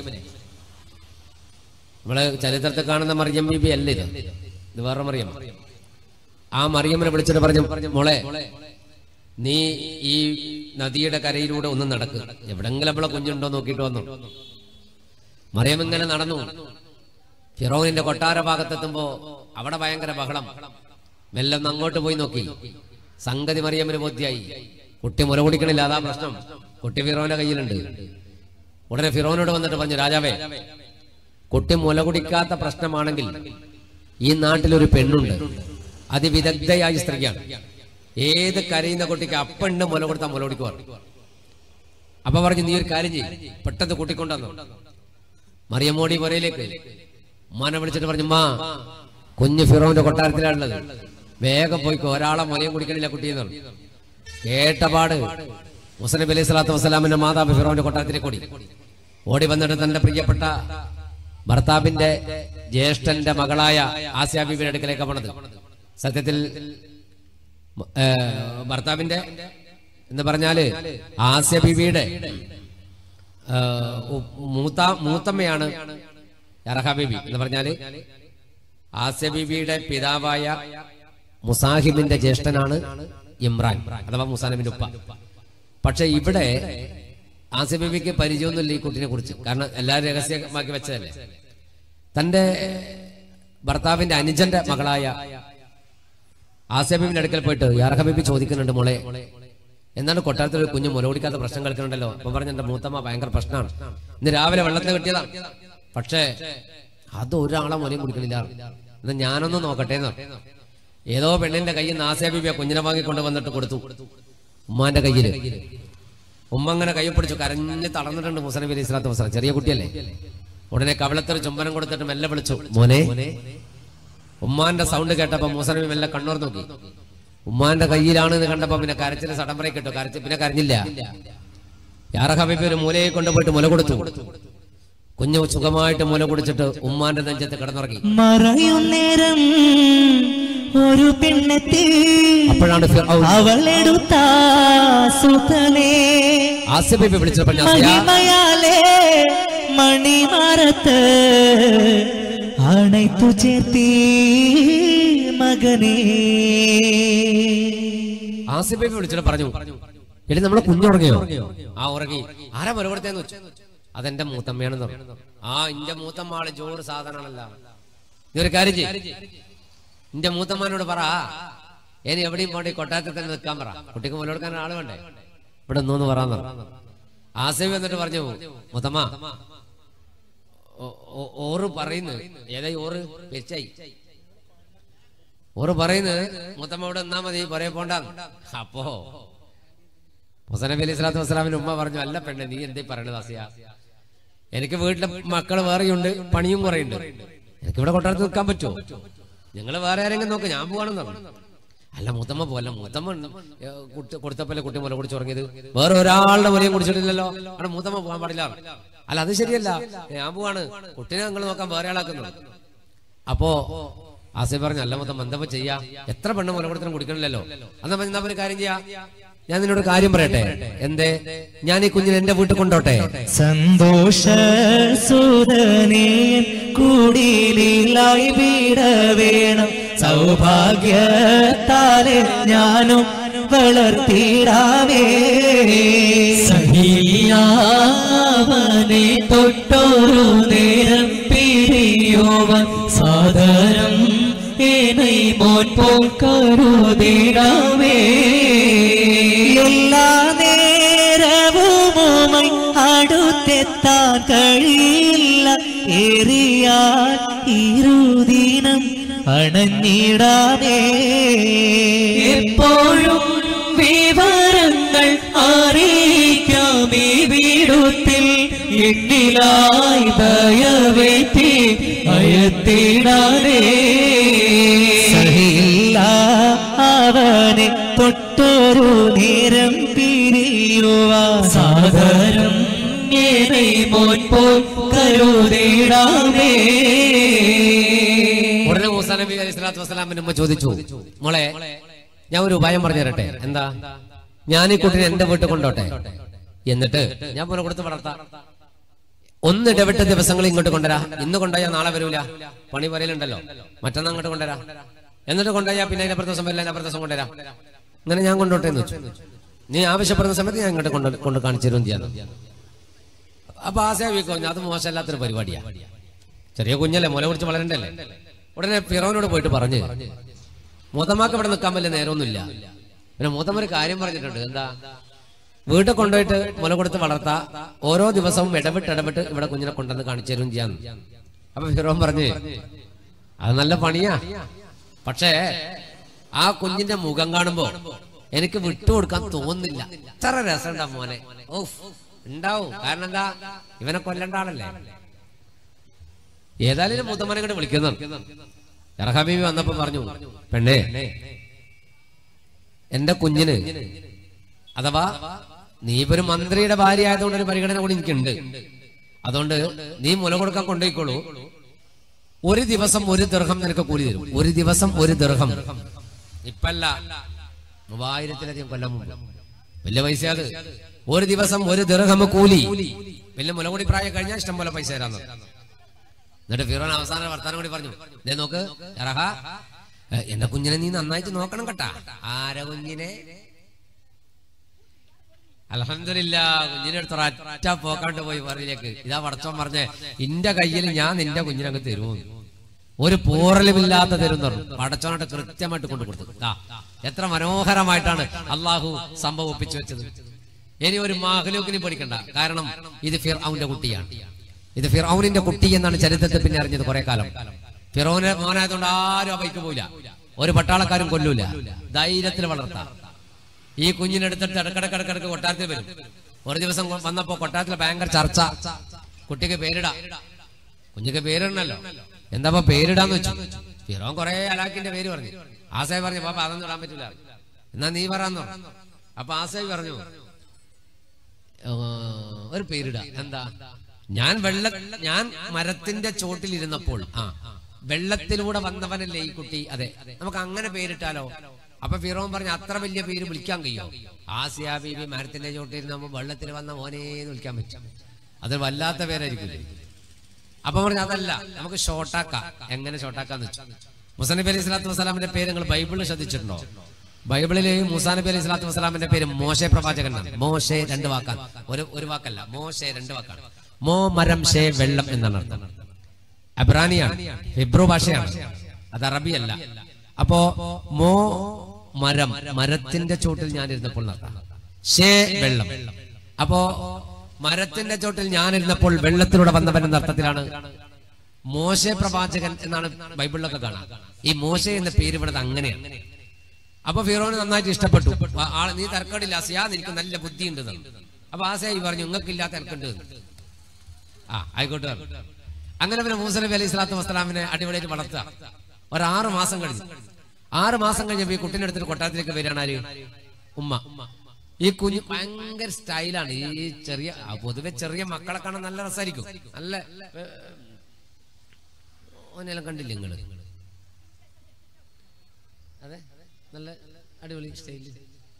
നമ്മള് ചരിത്രത്തിൽ കാണുന്ന മറിയം ബീബി അല്ല ഇത് ഇത് വേറെ മറിയം ആ മറിയമ്മനെ വിളിച്ചിട്ട് പറഞ്ഞു മോളെ നീ ഈ നദിയുടെ കരയിലൂടെ ഒന്ന് നടക്ക് എവിടെങ്കിലും നമ്മളെ കുഞ്ഞുണ്ടോ നോക്കിയിട്ട് വന്നു മറിയം ഇങ്ങനെ നടന്നു ഫിറോനിന്റെ കൊട്ടാര ഭാഗത്തെത്തുമ്പോ അവിടെ ഭയങ്കര ബഹളം മെല്ലെ ഒന്ന് അങ്ങോട്ട് പോയി നോക്കി സംഗതി മറിയമ്മിന് ബോധ്യായി കുട്ടി മുല കുടിക്കണില്ല അതാ പ്രശ്നം കുട്ടി ഫിറോന്റെ കയ്യിലുണ്ട് ഉടനെ ഫിറോനോട് വന്നിട്ട് പറഞ്ഞു രാജാവേ കുട്ടി മുല കുടിക്കാത്ത പ്രശ്നമാണെങ്കിൽ ഈ നാട്ടിലൊരു പെണ്ണുണ്ട് അതിവിദഗ്ധയായ സ്ത്രീയാണ് ഏത് കരയുന്ന കുട്ടിക്ക് അപ്പണ്ട് മുല കൊടുത്താൽ മുല കുടിക്കുവാർ അപ്പൊ പറഞ്ഞു നീ ഒരു കാര്യം ചെയ്യും പെട്ടെന്ന് കൂട്ടിക്കൊണ്ടുവന്നു മറിയമ്മോടി പുരയിലേക്ക് ഉമ്മാനെ വിളിച്ചിട്ട് പറഞ്ഞു മാ കുഞ്ഞ് ഫിറോന്റെ കൊട്ടാരത്തിലാണുള്ളത് വേഗം പോയിക്കോ ഒരാളെ മുലയും കുടിക്കണില്ല കുട്ടിയെന്ന് പറഞ്ഞു കേട്ടപാട് മുസ്ലിം അലൈഹി സ്വലാത്തു വസ്സലാമിന്റെ മാതാവ് ഫിറോന്റെ കൊട്ടാരത്തിലേക്ക് ഓടി ഓടി വന്നിട്ട് തന്റെ പ്രിയപ്പെട്ട ഭർത്താവിന്റെ ജ്യേഷ്ഠന്റെ മകളായ ആസിയ ബീബിയുടെ അടുക്കലേക്ക് പോണത് സത്യത്തിൽ ഏ, ഭർത്താവിന്റെ എന്ന് പറഞ്ഞാല് ആസിയ ബീബിയുടെ ആ, ഉ- മൂത്ത മൂത്തമ്മയാണ് യറഹ ബീബി എന്ന് പറഞ്ഞാല് ആസിയ ബീബിയുടെ പിതാവായ മുസാഹിബിന്റെ ജ്യേഷ്ഠനാണ് ഇമ്രാൻ അഥവാ മുസാനബിന്റെ ഉപ്പ പക്ഷെ ഇവിടെ ആസിയ ബീബിക്ക് പരിചയമൊന്നുമില്ല ഈ കുട്ടിനെ കുറിച്ച് കാരണം എല്ലാവരും രഹസ്യമാക്കി വെച്ചതല്ലേ തന്റെ ഭർത്താവിന്റെ അനുജന്റെ മകളായ ആസിയ ബീബിന്റെ അടുക്കൽ പോയിട്ട് യാറഹ ബീബി ചോദിക്കുന്നുണ്ട് മോളെ എന്നാണ് കൊട്ടാരത്തിൽ ഒരു കുഞ്ഞ് മുല കുടിക്കാത്ത പ്രശ്നം കളിക്കുന്നുണ്ടല്ലോ അപ്പൊ പറഞ്ഞ എന്റെ മൂത്തമ്മ ഭയങ്കര പ്രശ്നമാണ് ഇന്ന് രാവിലെ വെള്ളത്തിൽ കിട്ടിയതാണ് പക്ഷേ അത് ഒരാളെ മുലയും കുടിക്കണില്ല എന്നാ ഞാനൊന്ന് നോക്കട്ടെ എന്ന് ഏതോ പെണ്ണിന്റെ കയ്യിൽ നാസിയ ബീബിയെ കുഞ്ഞിനെ വാങ്ങി കൊണ്ട് വന്നിട്ട് കൊടുത്തു ഉമ്മാന്റെ കയ്യില് ഉമ്മ അങ്ങനെ കൈ പിടിച്ചു കരഞ്ഞ് തളർന്നിട്ടുണ്ട് മുസ നബി അലൈഹി സ്വലാത്തു വസ്സലാം ചെറിയ കുട്ടിയല്ലേ ഉടനെ കവിളത്തൊരു ചുംബനം കൊടുത്തിട്ട് മെല്ലെ വിളിച്ചു മോനെ ഉമ്മാന്റെ സൗണ്ട് കേട്ടപ്പോ മൂസ നബി മെല്ലെ കണ്ണൂർ നോക്കി ഉമ്മാന്റെ കയ്യിലാണ് എന്ന് കണ്ടപ്പോ പിന്നെ കരച്ചിൽ സടംബറേ കിട്ടു കരച്ചിൽ പിന്നെ കരഞ്ഞില്ല യാറ ഹബീബ് ഒരു മൂലയെ കൊണ്ടുപോയിട്ട് മുല കൊടുത്തു കുഞ്ഞു സുഖമായിട്ട് മുല കുടിച്ചിട്ട് ഉമ്മാന്റെ നെഞ്ചത്ത് കിടന്നുറങ്ങി മറയുന്നേരം ഒരു പെണ്ണെത്തി അപ്പോഴാണ് ഫിർഔൻ അവളെടുത്ത സുതനെ ആസിയ ബീബി വിളിച്ചപ്പോൾ ഞാൻ മഹിമയാലേ മണിമരത്ത് അണൈത്തു ചേർത്തി മകനേ ആസിയ ബീബി വിളിച്ചിട്ട് പറഞ്ഞു എടി നമ്മളെ കുഞ്ഞുറങ്ങിയോ ആ ഉറങ്ങി ആരാ മുല കൊടുത്തേന്ന് വെച്ചു അതെന്റെ മൂത്തമ്മയാണെന്ന് പറഞ്ഞു ആ ഇന്റെ മൂത്തമ്മ ആള് ജോറ് സാധനമാണല്ല നീ ഒരു കാര്യം ചെയ്യ് ഇന്റെ മൂത്തമ്മാനോട് പറ ഇനി എവിടെയും പോണ്ടി കൊട്ടാരത്തിൽ തന്നെ നിൽക്കാൻ പറ കുട്ടിക്ക് മുല കൊടുക്കാൻ ആള് വേണ്ടേ ഇവിടെ ഒന്നൂന്ന് പറയാന്ന് പറഞ്ഞു ആസിബ് എന്നിട്ട് പറഞ്ഞു മൂത്തമ്മ ഓ- ഓ- ഓറ് പറയുന്നു ഏതായി ഓറ് വെച്ചായി ഓറ് പറയുന്നത് മൂത്തമ്മ ഇവിടെ നിന്നാ മതി പറയെ പോണ്ട അപ്പോ മുസനബി അലൈഹി സ്വലാത്തു വസ്സലാമിന് ഉമ്മ പറഞ്ഞു അല്ല പെണ്ണെ നീ എന്തേ പറയണത് ആസിയ എനിക്ക് വീട്ടിലെ മക്കള് വേറെയുണ്ട് പണിയും കുറേയുണ്ട് എനിക്ക് ഇവിടെ കൊട്ടാരത്ത് നിൽക്കാൻ പറ്റുമോ നിങ്ങൾ വേറെ ആരെങ്കിലും നോക്ക് ഞാൻ പോവാണെന്ന് പറഞ്ഞു അല്ല മൂത്തമ്മ പോലെ മൂത്തമ്മ ഏ, കുട്ടി കൊടുത്തപ്പോലെ കുട്ടി മുല കുടിച്ച് ഉറങ്ങിയത് വേറെ ഒരാളുടെ മുലയും കുടിച്ചിട്ടില്ലല്ലോ അവിടെ മൂത്തമ്മ പോകാൻ പാടില്ല അല്ല അത് ശരിയല്ല ഞാൻ പോവാണ് കുട്ടിനെ നിങ്ങൾ നോക്കാൻ വേറെ ആളാക്കുന്നു അപ്പോ ആസിഫ് പറഞ്ഞു അല്ല മൊത്തം എന്താ ഇപ്പൊ ചെയ്യാ എത്ര പെണ്ണ് മുല കൊടുത്തിനും കുടിക്കണില്ലല്ലോ എന്നാ എന്താ ഒരു കാര്യം ചെയ്യാ ഞാൻ നിന്നോട് കാര്യം പറയട്ടെ എന്തേ ഞാൻ ഈ കുഞ്ഞിനെ എന്റെ വീട്ടിൽ കൊണ്ടോട്ടെ സന്തോഷ സുതനേൻ കുടിലായി വീട വേണം സൗഭാഗ്യത്താലെ ഞാനും വളർത്തിടാവേ സഹിയാവനെ തൊട്ടോരു നേരം പിരിയോവൻ സാദരം ഏനൈ മോൻ പോൽ കരുതിടാവേ എല്ലാ നേരവുമായി അടുത്തെത്താൻ കഴിയില്ല ഏറിയാൽ ഇരുദിനം അണഞ്ഞിടാവേ എപ്പോഴും വിവരങ്ങൾ അറിയിക്കാം ഈ വീടുത്തിൽ എന്നിലായി ദയവേറ്റി അയത്തിടാനേ സഹിയില്ല അവനെ തൊട്ടൊരു നേരം പിരിയുവാ സാദരം ഏനൈ മോൻ പോൽ കരുതിടാമേ ഉടനെ മൂസാ നബി അലൈഹി സ്വലാത്തു വസ്സലാമിന്റെ ഉമ്മ ചോദിച്ചു മോളെ ഞാൻ ഒരു ഉപായം പറഞ്ഞു തരട്ടെ എന്താ ഞാൻ ഈ കുട്ടിനെ എന്റെ വീട്ടിൽ കൊണ്ടോട്ടെ എന്നിട്ട് ഞാൻ മുല കൊടുത്ത് വളർത്താം ഒന്ന് ഇടവിട്ട ദിവസങ്ങൾ ഇങ്ങോട്ട് കൊണ്ടുവരാ ഇന്ന് കൊണ്ടുപോയാൽ നാളെ വരൂല പണി പറയലുണ്ടല്ലോ മറ്റന്നാൾ അങ്ങോട്ട് കൊണ്ടുവരാ എന്നിട്ട് കൊണ്ടുപോയാൽ പിന്നെ അതിനപ്പുറത്തെ ദിവസം വരില്ല അതിനപ്പുറത്തെ ദിവസം കൊണ്ടുവരാം അങ്ങനെ ഞാൻ കൊണ്ടോട്ടെ എന്ന് വെച്ചു നീ ആവശ്യപ്പെടുന്ന സമയത്ത് ഞാൻ ഇങ്ങോട്ട് കൊണ്ട് കൊണ്ട് കാണിച്ചു തരും ചെയ്യാം അപ്പൊ ആശയവിക്കോ അത് മോശമല്ലാത്തൊരു പരിപാടിയാ ചെറിയ കുഞ്ഞല്ലേ മുല കുടിച്ച് വളരണ്ടല്ലേ ഉടനെ ഫിറോനോട് പോയിട്ട് പറഞ്ഞ് മൂത്തമ്മക്ക് ഇവിടെ നിൽക്കാൻ വലിയ നേരമൊന്നുമില്ല പിന്നെ മൂത്തമ്മ ഒരു കാര്യം പറഞ്ഞിട്ടുണ്ട് എന്താ വീട്ടിൽ കൊണ്ടുപോയിട്ട് മുല കൊടുത്ത് വളർത്താ ഓരോ ദിവസവും ഇടവിട്ട് ഇടവിട്ട് ഇവിടെ കുഞ്ഞിനെ കൊണ്ടുവന്ന് കാണിച്ചു തരും ചെയ്യാന്ന് അപ്പൊ ഫിറോൻ പറഞ്ഞ് അത് നല്ല പണിയാ പക്ഷേ ആ കുഞ്ഞിന്റെ മുഖം കാണുമ്പോ എനിക്ക് വിട്ടുകൊടുക്കാൻ തോന്നുന്നില്ല ഇത്ര രസമുണ്ടാ മോനെ ഓഫ് ഉണ്ടാവും കാരണം എന്താ ഇവനെ കൊല്ലണ്ട ആളല്ലേ ഏതായാലും മുത്തമ്മനെ കൂടെ വിളിക്കുന്നു ഹബീബി വന്നപ്പോ പറഞ്ഞു പെണ്ണേ എന്റെ കുഞ്ഞിന് അഥവാ നീ ഇപ്പൊ ഒരു മന്ത്രിയുടെ ഭാര്യ ആയതുകൊണ്ട് ഒരു പരിഗണന കൂടി എനിക്കുണ്ട് അതുകൊണ്ട് നീ മുല കൊടുക്കാൻ കൊണ്ടുപോയിക്കോളൂ ഒരു ദിവസം ഒരു ദീർഘം നിനക്ക് കൂലി തരും ഒരു ദിവസം ഒരു ദീർഘം ഇപ്പല്ല മൂവായിരത്തിലധികം കൊല്ലം മുമ്പ് വലിയ പൈസ അത് ഒരു ദിവസം ഒരു ദീർഘം കൂലി വലിയ മുലകുടി പ്രായം കഴിഞ്ഞാൽ ഇഷ്ടം പോലെ പൈസ തരാന്ന് എന്നിട്ട് ഫിറോൻ അവസാന വർത്താനം കൂടി പറഞ്ഞു ദേ നോക്ക് എറഹ ഏ, എന്റെ കുഞ്ഞിനെ നീ നന്നായിട്ട് നോക്കണം കേട്ടാ ആര കുഞ്ഞിനെ അലഹമില്ല കുഞ്ഞിനെ എടുത്ത് ഒരൊറ്റ പോക്കാണ്ട് പോയി പറയിലേക്ക് ഇതാ പടച്ചോൻ പറഞ്ഞേ ഇന്റെ കയ്യിൽ ഞാൻ നിന്റെ കുഞ്ഞിനങ്ങ് തരുമോ ഒരു പോറലുമില്ലാത്ത തരും പറഞ്ഞു പടച്ചോനായിട്ട് കൃത്യമായിട്ട് കൊണ്ടു കൊടുത്തു ആ എത്ര മനോഹരമായിട്ടാണ് അള്ളാഹു സംഭവം ഒപ്പിച്ചു വെച്ചത് ഇനി ഒരു മാഹലൂക്കിനെ പഠിക്കണ്ട കാരണം ഇത് ഫിർ കുട്ടിയാണ് ഇത് ഫിറൌനിന്റെ കുട്ടി എന്നാണ് ചരിത്രത്തിൽ പിന്നെ അറിഞ്ഞത് കുറെ കാലം ഫിറോന് മോനായതുകൊണ്ട് ആരും അവയ്ക്ക് പോയില്ല ഒരു പട്ടാളക്കാരും കൊല്ലൂല ധൈര്യത്തിൽ വളർത്താം ഈ കുഞ്ഞിനെടുത്തിട്ട് ഇടക്കിടക്കിടക്കിടക്ക് കൊട്ടാരത്തിൽ വരും ഒരു ദിവസം കൊ- വന്നപ്പോ കൊട്ടാരത്തിലെ ഭയങ്കര ചർച്ച കുട്ടിക്ക് പേരിടാ കുഞ്ഞിക്ക് പേരിടണല്ലോ എന്താ പേരിടാന്ന് വെച്ചു ഫിറോൻ കുറെ അലാക്കിന്റെ പേര് പറഞ്ഞു ആസായി പറഞ്ഞു പാപ്പ അതൊന്നും ഇടാൻ പറ്റില്ല എന്നാ നീ പറയാന്ന് പറഞ്ഞു അപ്പൊ ആസായി പറഞ്ഞു "ആ, ഒരു പേരിടാ എന്താ ഞാൻ വെള്ള ഞാൻ മരത്തിന്റെ ചോട്ടിൽ ഇരുന്നപ്പോൾ ആ വെള്ളത്തിലൂടെ വന്നവനല്ലേ ഈ കുട്ടി അതെ നമുക്ക് അങ്ങനെ പേരിട്ടാലോ അപ്പൊ ഫിറോൻ പറഞ്ഞു അത്ര വലിയ പേര് വിളിക്കാൻ കഴിയോ ആസിയ ബീബി മരത്തിന്റെ ചോട്ടിൽ ഇരുന്നപ്പോ വെള്ളത്തിൽ വന്ന മോനേന്ന് വിളിക്കാൻ പറ്റും അത് വല്ലാത്ത പേരായിരിക്കും അപ്പൊ പറഞ്ഞു അതല്ല നമുക്ക് ഷോർട്ടാക്കാം എങ്ങനെ ഷോർട്ടാക്കാന്ന് വെച്ചു മുസനബി അലൈഹി സ്വലാത്തു വസ്സലാമിന്റെ പേര് നിങ്ങൾ ബൈബിളിൽ ശ്രദ്ധിച്ചിട്ടുണ്ടോ ബൈബിളില് മൂസാ നബി അലൈഹി സ്വലാത്തു വസ്സലാമിന്റെ പേര് മോശെ പ്രവാചകനാണ് മോശെ രണ്ട് വാക്കാണ് ഒരു ഒരു വാക്കല്ല മോശെ രണ്ട് വാക്കാണ് മോ മരം ഷേ വെള്ളം എന്നാണ് അർത്ഥം അബ്രാനിയാണ് ഹിബ്രു ഭാഷയാണ് അത് അറബിയല്ല അപ്പോ മോ മരം മരത്തിന്റെ ചോട്ടിൽ ഞാൻ ഇരുന്നപ്പോൾ നടത്താം ഷേ വെള്ളം അപ്പോ മരത്തിന്റെ ചോട്ടിൽ ഞാൻ ഇരുന്നപ്പോൾ വെള്ളത്തിലൂടെ വന്നവൻ എന്ന അർത്ഥത്തിലാണ് മോശെ പ്രവാചകൻ എന്നാണ് ബൈബിളിലൊക്കെ കാണാം ഈ മോശ എന്ന പേര് ഇവിടെ അങ്ങനെയാണ് അപ്പൊ ഫിറോന് നന്നായിട്ട് ഇഷ്ടപ്പെട്ടു ആ- ആള് നീ തർക്കടില്ല സിയാ നിനക്ക് നല്ല ബുദ്ധിയുണ്ട് എന്ന്. അപ്പൊ ആസയായി പറഞ്ഞു നിങ്ങൾക്കില്ലാത്ത തർക്കുണ്ട് എന്ന്. ആ ആയിക്കോട്ടെ പറഞ്ഞു. അങ്ങനെ പിന്നെ മൂസ നബി അലൈഹി സ്വലാത്തു വസ്സലാമിനെ അടിപൊളിയായിട്ട് വളർത്തുക ഒരു ആറ് മാസം കഴിഞ്ഞു ആറ് മാസം കഴിഞ്ഞപ്പോ ഈ കുട്ടീനെ എടുത്തിട്ട് കൊട്ടാരത്തിലേക്ക് വരികയാണ് ആര് ഉമ്മ ഈ കുഞ്ഞ് ഭയങ്കര സ്റ്റൈലാണ് ഈ ചെറിയ ആ, പൊതുവെ ചെറിയ മക്കളെ കാണാൻ നല്ല രസമായിരിക്കും നല്ല ഏ, ഓനെല്ലാം കണ്ടില്ലേ നിങ്ങള് അതെ നല്ല അടിപൊളി സ്റ്റൈല്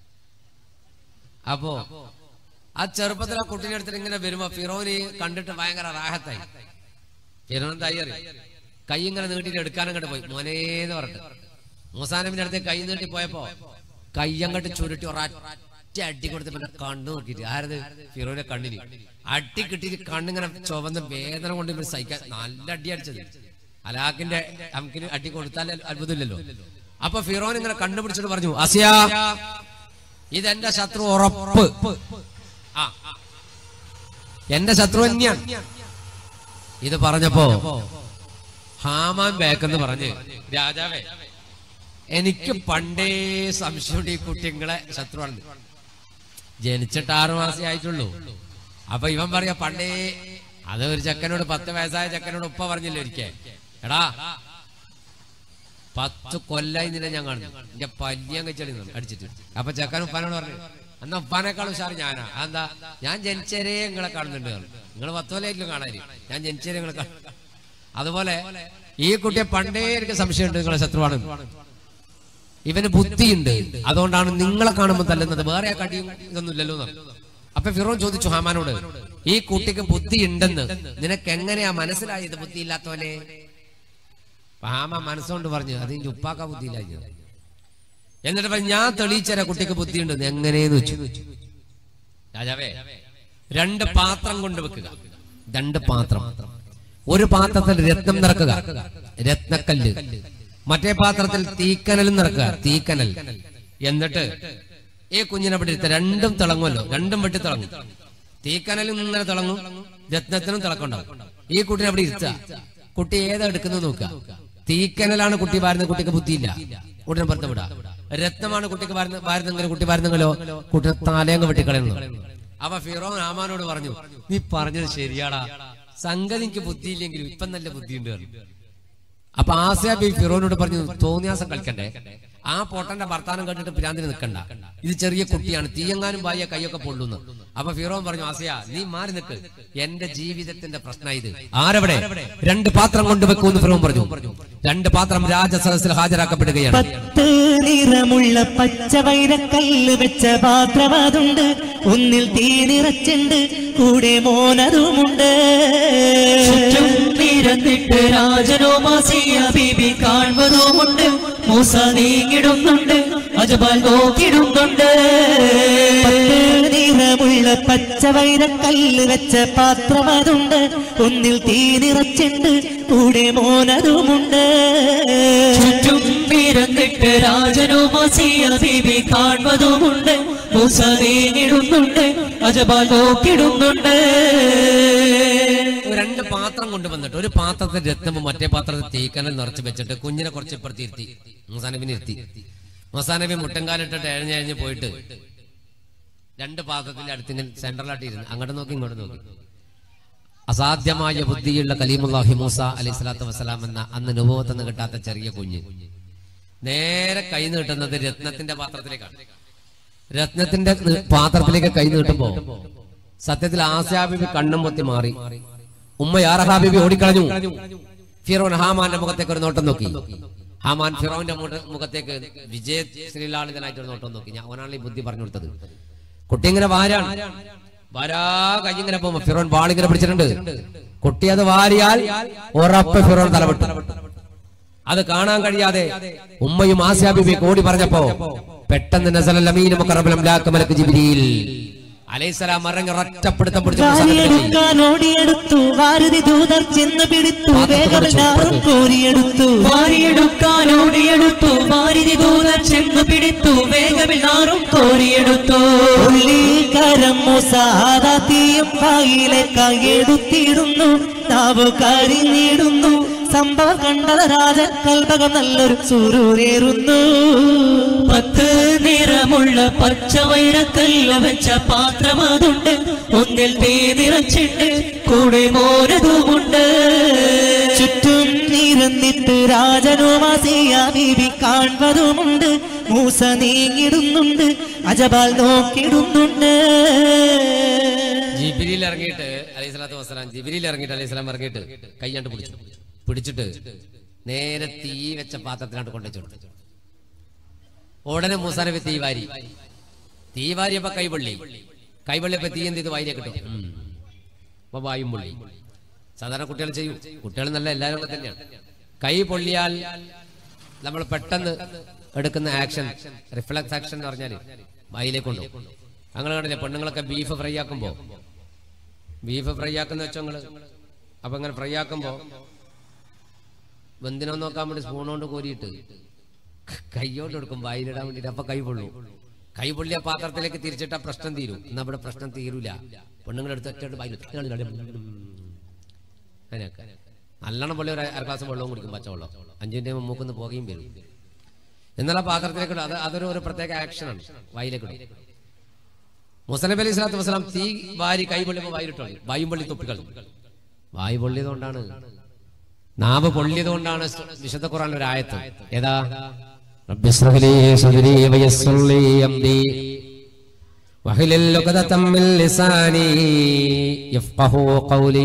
അപ്പോ ആ ചെറുപ്പത്തിൽ ആ കുട്ടീനെ എടുത്തിട്ട് ഇങ്ങനെ വരുമ്പോ ഫിറോന് കണ്ടിട്ട് ഭയങ്കര റാഹത്തായി ഫിറോൻ എന്തായി അറിയാം കൈ ഇങ്ങനെ നീട്ടിട്ട് എടുക്കാനും അങ്ങോട്ട് പോയി മോനേന്ന് പറഞ്ഞിട്ട് മൂസാനബിന്റെ അടുത്ത് കൈ നീട്ടി പോയപ്പോ കൈ അങ്ങോട്ട് ചുരുട്ടി ഒരൊറ്റ അടി കൊടുത്ത് പിന്നെ കണ്ണു നോക്കിയിട്ട് ആരത് ഫിറോന്റെ കണ്ണിന് അടി കിട്ടിയിട്ട് കണ്ണിങ്ങനെ ചുവന്ന് വേദന കൊണ്ട് ഇവർ സഹിക്കാൻ നല്ല അടി അടിച്ചത് അലാഖിന്റെ നമുക്കിന് അടി കൊടുത്താൽ അത്ഭുതമില്ലല്ലോ അപ്പൊ ഫിറോൻ ഇങ്ങനെ കണ്ടുപിടിച്ചിട്ട് പറഞ്ഞു അസിയ ഇതെന്റെ ശത്രു ഉറപ്പ് ആ എന്റെ ശത്രു തന്നെയാണ് ഇത് പറഞ്ഞപ്പോ ഹാമാൻ ബേക്കെന്ന് പറഞ്ഞ് രാജാവേ എനിക്ക് പണ്ടേ സംശയമുണ്ട് ഈ കുട്ടിങ്ങളെ ശത്രുവാണ് ജനിച്ചിട്ട് ആറു മാസേ ആയിട്ടുള്ളൂ അപ്പൊ ഇവൻ പറയാ പണ്ടേ അത് ഒരു ചെക്കനോട് പത്ത് വയസ്സായ ചെക്കനോട് ഉപ്പ പറഞ്ഞില്ലേ ഒരിക്കൽ എടാ പത്ത് കൊല്ലായി നിന്നെ ഞാൻ കാണുന്നു എന്റെ പല്ലിയാൻ കഴിച്ചടി അടിച്ചിട്ട് അപ്പൊ ചെക്കൻ ഉപ്പാനോട് പറഞ്ഞു എന്നാ ഉപ്പാനേക്കാളും ഉഷാറ് ഞാനാ എന്താ ഞാൻ ജനിച്ചരേ നിങ്ങളെ കാണുന്നുണ്ട് നിങ്ങൾ പത്ത് കൊല്ലായിട്ടും കാണാന് ഞാൻ ജനിച്ചരേ നിങ്ങളെ കാണും അതുപോലെ ഈ കുട്ടിയെ പണ്ടേ എനിക്ക് സംശയമുണ്ട് നിങ്ങളെ ശത്രുവാണ് ഇവന് ബുദ്ധിയുണ്ട് അതുകൊണ്ടാണ് നിങ്ങളെ കാണുമ്പോൾ തല്ലുന്നത് വേറെ കടിയും ഇതൊന്നും ഇല്ലല്ലോ എന്ന് പറഞ്ഞു. അപ്പൊ ഫിറോൻ ചോദിച്ചു ഹാമാനോട് ഈ കുട്ടിക്ക് ബുദ്ധി ഉണ്ടെന്ന് നിനക്ക് എങ്ങനെയാ മനസ്സിലായത് ബുദ്ധി ഇല്ലാത്തവനെ ഹാമ മനസ്സുകൊണ്ട് പറഞ്ഞു അത് ഇന്റെ ഉപ്പാക്ക ബുദ്ധിയില്ലായിരുന്നു എന്നിട്ട് പറഞ്ഞു ഞാൻ തെളിയിച്ചരാ കുട്ടിക്ക് ബുദ്ധിയുണ്ടെന്ന് എങ്ങനെയെന്ന് വെച്ചു രാജാവേ രണ്ട് പാത്രം കൊണ്ട് വെക്കുക രണ്ട് പാത്രം ഒരു പാത്രത്തിൽ രത്നം നിറക്കുക രത്നക്കല്ല് മറ്റേ പാത്രത്തിൽ തീക്കനലും നിറക്കുക തീക്കനൽ എന്നിട്ട് ഈ കുഞ്ഞിനെ അവിടെ ഇരുത്ത രണ്ടും തിളങ്ങുമല്ലോ രണ്ടും വെട്ടി തിളങ്ങും തീക്കനലും ഇങ്ങനെ തിളങ്ങും രത്നത്തിനും തിളക്കമുണ്ടാവും ഈ കുട്ടിനെ അവിടെ ഇരുത്തുക കുട്ടി ഏതാ എടുക്കുന്നത് നോക്കുക തീക്കനലാണ് കുട്ടി വാരുന്നത് കുട്ടിക്ക് ബുദ്ധിയില്ല ഉടനെ പുറത്ത് വിടാ രത്നമാണ് കുട്ടിക്ക് വാരുന്ന വാരുന്നെങ്കിലും കുട്ടി വാരുന്നെങ്കിലോ കുട്ടി താലയങ്ങ് വെട്ടിക്കളയുന്നു അപ്പൊ ഫിറോൻ ആമാനോട് പറഞ്ഞു നീ പറഞ്ഞത് ശരിയാടാ സംഗതി എനിക്ക് ബുദ്ധിയില്ലെങ്കിലും ഇപ്പം നല്ല ബുദ്ധിയുണ്ട് പറഞ്ഞു അപ്പൊ ആസിയ ബി ഫിറോനോട് പറഞ്ഞു തോന്നിയാസം കളിക്കണ്ടേ ആ പൊട്ടന്റെ വർത്താനം കേട്ടിട്ട് പിരാന്തിന് നിൽക്കണ്ട ഇത് ചെറിയ കുട്ടിയാണ് തീയങ്ങാനും വായ കൈയൊക്കെ പൊള്ളുന്നു അപ്പൊ ഫിറോൻ പറഞ്ഞു ആസിയ നീ മാറി നിൽക്ക് എന്റെ ജീവിതത്തിന്റെ പ്രശ്നം ഇത് ആരവിടെ രണ്ട് പാത്രം കൊണ്ടുവെക്കൂന്ന് ഫിറോൻ പറഞ്ഞു രണ്ട് പാത്രം രാജസദസ്സിൽ ഹാജരാക്കപ്പെടുകയാണ് പത്ത് നിറമുള്ള പച്ച വൈരക്കല്ല് വെച്ച പാത്രം അതുണ്ട് ഒന്നിൽ തീ നിറച്ചുണ്ട് കൂടെ മോനതുമുണ്ട് ചുറ്റും നിരന്നിട്ട് രാജനോ മാസിയ ബീബി കാണുന്നതുമുണ്ട് മൂസ നീങ്ങിടുന്നുണ്ട് അജബാൽ നോക്കിടുന്നുണ്ട് പത്ത് നിറമുള്ള പച്ചവൈരക്കല്ല് വെച്ച പാത്രം അതുണ്ട് ഒന്നിൽ തീ നിറച്ചുണ്ട് കൂടെ മോനതുമുണ്ട് ചുറ്റും പിറന്നിട്ട് രാജനും അസിയ ബീബി കാണുന്നതുമുണ്ട് മൂസ നീങ്ങിടുന്നുണ്ട് അജബാൽ നോക്കിടുന്നുണ്ട് രണ്ട് പാത്രം കൊണ്ടുവന്നിട്ട് ഒരു പാത്രത്തിൽ രത്നവും മറ്റേ പാത്രത്തിൽ തീക്കനൽ നിറച്ച് വെച്ചിട്ട് കുഞ്ഞിനെ കുറച്ച് ഇപ്പുറത്ത് ഇരുത്തി മുസാനബിനെ ഇരുത്തി മുസാനബി മുട്ടൻകാലിട്ടിട്ട് എഴഞ്ഞെഴഞ്ഞ് പോയിട്ട് രണ്ട് പാത്രത്തിന്റെ അടുത്തിങ്ങനെ സെൻട്രലായിട്ട് ഇരുന്ന് അങ്ങോട്ട് നോക്കി ഇങ്ങോട്ട് നോക്കി അസാധ്യമായ ബുദ്ധിയുള്ള കലീമുല്ലാഹി മൂസ അലൈഹി സ്വലാത്തു വസ്സലാം എന്ന അന്ന് നുഭവത്തെന്ന് കിട്ടാത്ത ചെറിയ കുഞ്ഞ് നേരെ കൈ നീട്ടുന്നത് രത്നത്തിന്റെ പാത്രത്തിലേക്കാണ് രത്നത്തിന്റെ പാത്രത്തിലേക്ക് കൈ നീട്ടുമ്പോ സത്യത്തിൽ ആസ്യാബിബി കണ്ണും പൊത്തി മാറി ഉമ്മ യാറഹാബിബി ഓടിക്കളഞ്ഞു ഫിറോൻ ഹാമാന്റെ മുഖത്തേക്ക് ഒരു നോട്ടം നോക്കി ഹാമാൻ ഫിറോന്റെ മുഖ- മുഖത്തേക്ക് വിജയ ശ്രീലാളിതനായിട്ട് ഒരു നോട്ടം നോക്കി ഞാൻ അവനാണ് ഈ ബുദ്ധി പറഞ്ഞു കൊടുത്തത് കുട്ടി ഇങ്ങനെ വാരാണ് വാരാ കൈ ഇങ്ങനെ പോകുമ്പോ ഫിറോൻ വാളിങ്ങനെ പിടിച്ചിട്ടുണ്ട് കുട്ടി അത് വാരിയാൽ ഉറപ്പ് ഫിറോൻ തലവിട്ടു അത് കാണാൻ കഴിയാതെ ഉമ്മയും ആസ്യാബിബി കൂടി പറഞ്ഞപ്പോ പെട്ടെന്ന് നസലൽ അമീനും മുഖറബലം ലാക്ക് മലക്ക് ജിബ്രീൽ അലൈഹിസ്സലാം ഇറങ്ങി ഒറ്റപ്പെടുത്തം പിടിച്ചു വാരിയെടുക്കാൻ ഓടിയെടുത്തു വാരതി ദൂതർ ചെന്ന് പിടിത്തു വേഗമെല്ലാവരും കോരിയെടുത്തു വാരിയെടുക്കാൻ ഓടിയെടുത്തു വാരിതി ദൂതർ ചെന്ന് പിടിത്തു വേഗമിൽ നാറും കോരിയെടുത്തു ഉള്ളി കരം മുസാദ തീയും വായിലേക്കായി എടുത്തിടുന്നു നാവ് കരിഞ്ഞിടുന്നു സംഭവം കണ്ടത് രാജൻ കൽപകം നല്ലൊരു സുരൂരേറുന്നു പത്ത് നിറമുള്ള പച്ചവൈരക്കല്ല് വെച്ച പാത്രം അതുണ്ട് ഒന്നിൽ തീ നിറച്ചിട്ട് കൂടെ മോരതുമുണ്ട് ചുറ്റും നിരന്നിട്ട് രാജനുമാസിയ ബീബി കാൺവതുമുണ്ട് മൂസ നീങ്ങിടുന്നുണ്ട് അജബാൽ നോക്കിടുന്നുണ്ട് ജിബിരിയിൽ ഇറങ്ങിയിട്ട് അലൈഹി സ്വലാത്തു വസ്സലാം ജിബിരിയിൽ ഇറങ്ങിയിട്ട് അലൈഹി സ്വലാം ഇറങ്ങിയിട്ട് കൈയാണ്ട് പിടിച്ചു പിടിച്ചിട്ട് നേരെ തീ വെച്ച പാത്രത്തിലാണ്ട് കൊണ്ടുവച്ചു കൊടുത്തു ഉടനെ മൂസാനബി തീ വാരി തീ വാരിയപ്പോ കൈവള്ളി കൈവള്ളിയപ്പോ തീ എന്ത് ചെയ്ത് വായിലേ കിട്ടും ഉം. അപ്പൊ വായും പൊള്ളി സാധാരണ കുട്ടികൾ ചെയ്യും കുട്ടികൾ നല്ല എല്ലാവരും ഒക്കെ തന്നെയാണ് കൈ പൊള്ളിയാൽ നമ്മൾ പെട്ടെന്ന് എടുക്കുന്ന ആക്ഷൻ റിഫ്ലക്സ് ആക്ഷൻ എന്ന് പറഞ്ഞാൽ വായിലേക്ക് കൊണ്ടുപോകും അങ്ങനെ കണ്ടില്ലേ പെണ്ണുങ്ങളൊക്കെ ബീഫ് ഫ്രൈ ആക്കുമ്പോ ബീഫ് ഫ്രൈ ആക്കുന്ന വെച്ചോ നിങ്ങള് അപ്പൊ ഇങ്ങനെ ഫ്രൈ ആക്കുമ്പോ വെന്തിനോ നോക്കാൻ വേണ്ടി സ്പൂൺ കൊണ്ട് കോരിയിട്ട് കൈയോട്ട് എടുക്കും വായിലിടാൻ വേണ്ടിട്ട് അപ്പൊ കൈ പൊള്ളു കൈ പൊള്ളിയ പാത്രത്തിലേക്ക് തിരിച്ചിട്ട പ്രശ്നം തീരും എന്നാ ഇവിടെ പ്രശ്നം തീരൂല പെണ്ണുങ്ങൾ എടുത്ത് ഒറ്റ വായിൽ അങ്ങനെയൊക്കെ നല്ലോണം പൊള്ളി ഒരു അര ഗ്ലാസ് വെള്ളവും കുടിക്കും പച്ചവെള്ളം അഞ്ചു മിനിറ്റ് മൂക്കുന്ന് പോകുകയും വരും എന്നാൽ ആ പാത്രത്തിലേക്ക് ഇടും അത് അതൊരു ഒരു പ്രത്യേക ആക്ഷനാണ് വായിലേക്ക് ഇടും മുസലബ് അലൈഹി സ്വലാത്തു വസ്സലാം തീ വാരി കൈ പൊള്ളിയപ്പോ വായിലിട്ടോ വായും പൊള്ളി തൊപ്പിക്കളഞ്ഞു വായു പൊള്ളിയതുകൊണ്ടാണ് നാവ് പൊള്ളിയതുകൊണ്ടാണ് വിശുദ്ധ ഖുറാൻ ഒരു ആയത്ത് ഏതാ റബ്ബി ഇസ്റഹ് ലി സദ്രി വയസ്സിർ ലി അംരി വഹ്ലുൽ ഉഖദതം മിൻ ലിസാനി യഫ്ഖഹു ഖൗലി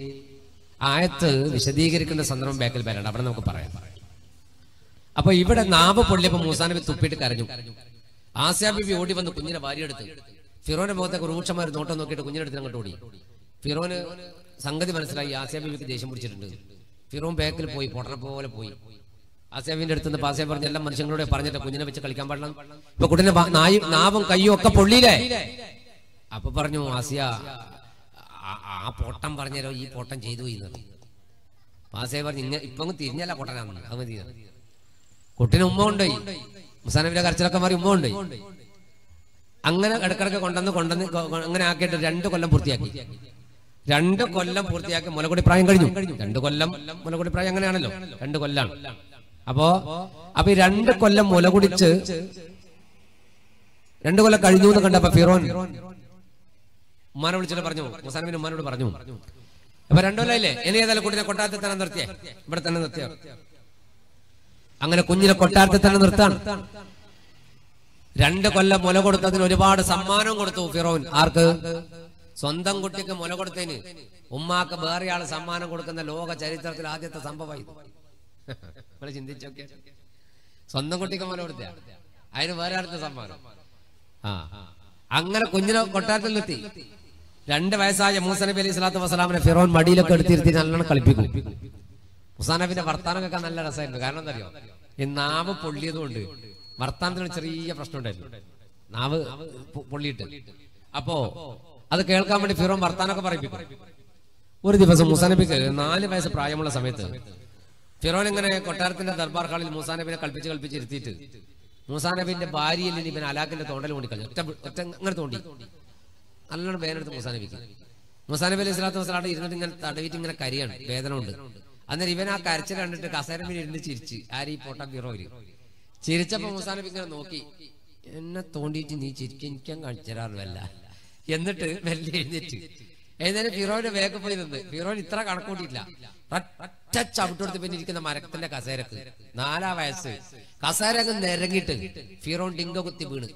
ആയത്ത് വിശദീകരിക്കുന്ന സന്ദർഭം ബാക്കിൽ വരണ്ട അവിടെ നമുക്ക് പറയാം അപ്പൊ ഇവിടെ നാവ് പൊള്ളിയപ്പോ മൂസാനബി തുപ്പിയിട്ട് കരഞ്ഞു ആസ്യാബിബി ഓടി വന്ന് കുഞ്ഞിനെ വാരിയെടുത്ത് ഫിറോന്റെ മുഖത്തേക്ക് രൂക്ഷമായ ഒരു നോട്ടം നോക്കിയിട്ട് കുഞ്ഞിനെടുത്ത് അങ്ങോട്ട് ഓടി ഫിറോന് സംഗതി മനസ്സിലായി ആസ്യാബിബിക്ക് ദേഷ്യം പിടിച്ചിട്ടുണ്ട് ഫിറോൻ ബാക്കിൽ പോയി പൊട്ടനെ പോലെ പോയി ആസ്യാബിന്റെ അടുത്ത് നിന്ന് ആസ്യാബി പറഞ്ഞ എല്ലാ മനുഷ്യങ്ങളോട് പറഞ്ഞിട്ട് കുഞ്ഞിനെ വെച്ച് കളിക്കാൻ പാടില്ല ഇപ്പൊ കുട്ടിനെ വാ- നായും നാവും കയ്യും ഒക്കെ പൊള്ളിയില്ലേ അപ്പൊ പറഞ്ഞു ആസിയ ആ- ആ പൊട്ടം പറഞ്ഞല്ലോ ഈ പൊട്ടം ചെയ്തു പോയി എന്ന്. ആസിയ പറഞ്ഞു ഇങ്ങനെ ഇപ്പൊ അങ്ങ് തിരിഞ്ഞല്ല പൊട്ടനാന്ന് അത് മതി എന്ന്. കുട്ടിന് ഉമ്മ ഉണ്ടായി മുസാനബിന്റെ കരച്ചിലൊക്കെ മാറി ഉമ്മ ഉണ്ടായി അങ്ങനെ ഇടക്കിടക്ക് കൊണ്ടുവന്ന് കൊണ്ടുവന്ന് കൊ- കൊ- അങ്ങനെ ആക്കിയിട്ട് രണ്ട് കൊല്ലം പൂർത്തിയാക്കി രണ്ട് കൊല്ലം പൂർത്തിയാക്കി മുലകുടി പ്രായം കഴിഞ്ഞു രണ്ട് കൊല്ലം മുലകുടി പ്രായം അങ്ങനെയാണല്ലോ രണ്ട് കൊല്ലാണ് അപ്പോ അപ്പൊ ഈ രണ്ട് കൊല്ലം മുലകുടിച്ച് രണ്ട് കൊല്ലം കഴിഞ്ഞു എന്ന് കണ്ടപ്പോ ഫിറോൻ ഉമ്മാനെ വിളിച്ചിട്ട് പറഞ്ഞു മുസാനബിന് ഉമ്മാനോട് പറഞ്ഞു അപ്പൊ രണ്ടു കൊല്ലമില്ലേ ഇനി ഏതായാലും കുട്ടിനെ കൊട്ടാരത്തിൽ തന്നെ നിർത്തിയേ ഇവിടെ തന്നെ നിർത്തിയ അങ്ങനെ കുഞ്ഞിനെ കൊട്ടാരത്തിൽ തന്നെ നിർത്താൻ രണ്ട് കൊല്ലം മുല കൊടുത്തതിന് ഒരുപാട് സമ്മാനവും കൊടുത്തു ഫിറോൻ ആർക്ക് സ്വന്തം കുട്ടിക്ക് മുല കൊടുത്തതിന് ഉമ്മാക്ക് വേറെ ആള് സമ്മാനം കൊടുക്കുന്ന ലോക ചരിത്രത്തിൽ ആദ്യത്തെ സംഭവമായി നിങ്ങൾ ചിന്തിച്ചോക്കെ സ്വന്തം കുട്ടിക്ക് മുല കൊടുത്ത അതിന് വേറെ ആൾക്ക് സമ്മാനം ആ അങ്ങനെ കുഞ്ഞിനെ കൊട്ടാരത്തിൽ നിർത്തി രണ്ട് വയസ്സായ മൂസ നബി അലൈഹി സ്വലാത്തു വസ്സലാമിനെ ഫിറോൻ മടിയിലൊക്കെ എടുത്തിരുത്തി നല്ലോണം കളിപ്പിക്കും മുസാനബിന്റെ വർത്താനം കേൾക്കാൻ നല്ല രസമായിരുന്നു കാരണം എന്താ അറിയോ ഈ നാവ് പൊള്ളിയതുകൊണ്ട് വർത്താനത്തിന് ചെറിയ പ്രശ്നം ഉണ്ടായിരുന്നു നാവ് പൊ- പൊള്ളിയിട്ട് അപ്പോ അത് കേൾക്കാൻ വേണ്ടി ഫിറോൻ വർത്താനൊക്കെ പറയിപ്പിക്കും ഒരു ദിവസം മുസാനബിക്ക് നാല് വയസ്സ് പ്രായമുള്ള സമയത്ത് ഫിറോൻ ഇങ്ങനെ കൊട്ടാരത്തിന്റെ ദർബാർ ഹാളിൽ മൂസാനബിനെ കൽപ്പിച്ച് കൽപ്പിച്ച് ഇരുത്തിയിട്ട് മൂസാനബിന്റെ ഭാര്യയിൽ നിന്ന് ഇവൻ അലാക്കിന്റെ തോണ്ടൽ കൊണ്ടിക്കളഞ്ഞു ഒറ്റ ഒറ്റ അങ്ങനെ തോണ്ടി നല്ലോണം വേദനെടുത്ത് മൂസാനബിക്ക് മൂസാനബി അലൈഹി സ്വലാത്തു വസ്സലാം ഇരുന്നിട്ട് ഇങ്ങനെ തടവിട്ട് ഇങ്ങനെ കരിയാണ് വേദന ഉണ്ട് അന്നേരം ഇവൻ ആ കരച്ചിൽ കണ്ടിട്ട് കസേരമിൽ ഇരുന്ന് ചിരിച്ച് ആരീ പോട്ടാ ഫിറോയില് ചിരിച്ചപ്പോ മൂസാനബി ഇങ്ങനെ നോക്കി എന്നെ തോണ്ടിയിട്ട് നീ ചിരിക്കാൻ എനിക്കാൻ കാണിച്ചു തരാറില്ല എന്നിട്ട് മെല്ലെ എഴുന്നേറ്റ് എഴുന്നേറ്റ് ഫിറോന്റെ വേഗം പോയി നിന്ന് ഫിറോൻ ഇത്ര കണക്കൂട്ടിയില്ല ഒറ്റ ചവിട്ടെടുത്ത് പിന്നെ ഇരിക്കുന്ന മരത്തിന്റെ കസേരക്ക് നാലാം വയസ്സ് കസേര അങ്ങ് നിരങ്ങിട്ട് ഫിറോൻ ഡിങ്ക കുത്തി വീണ്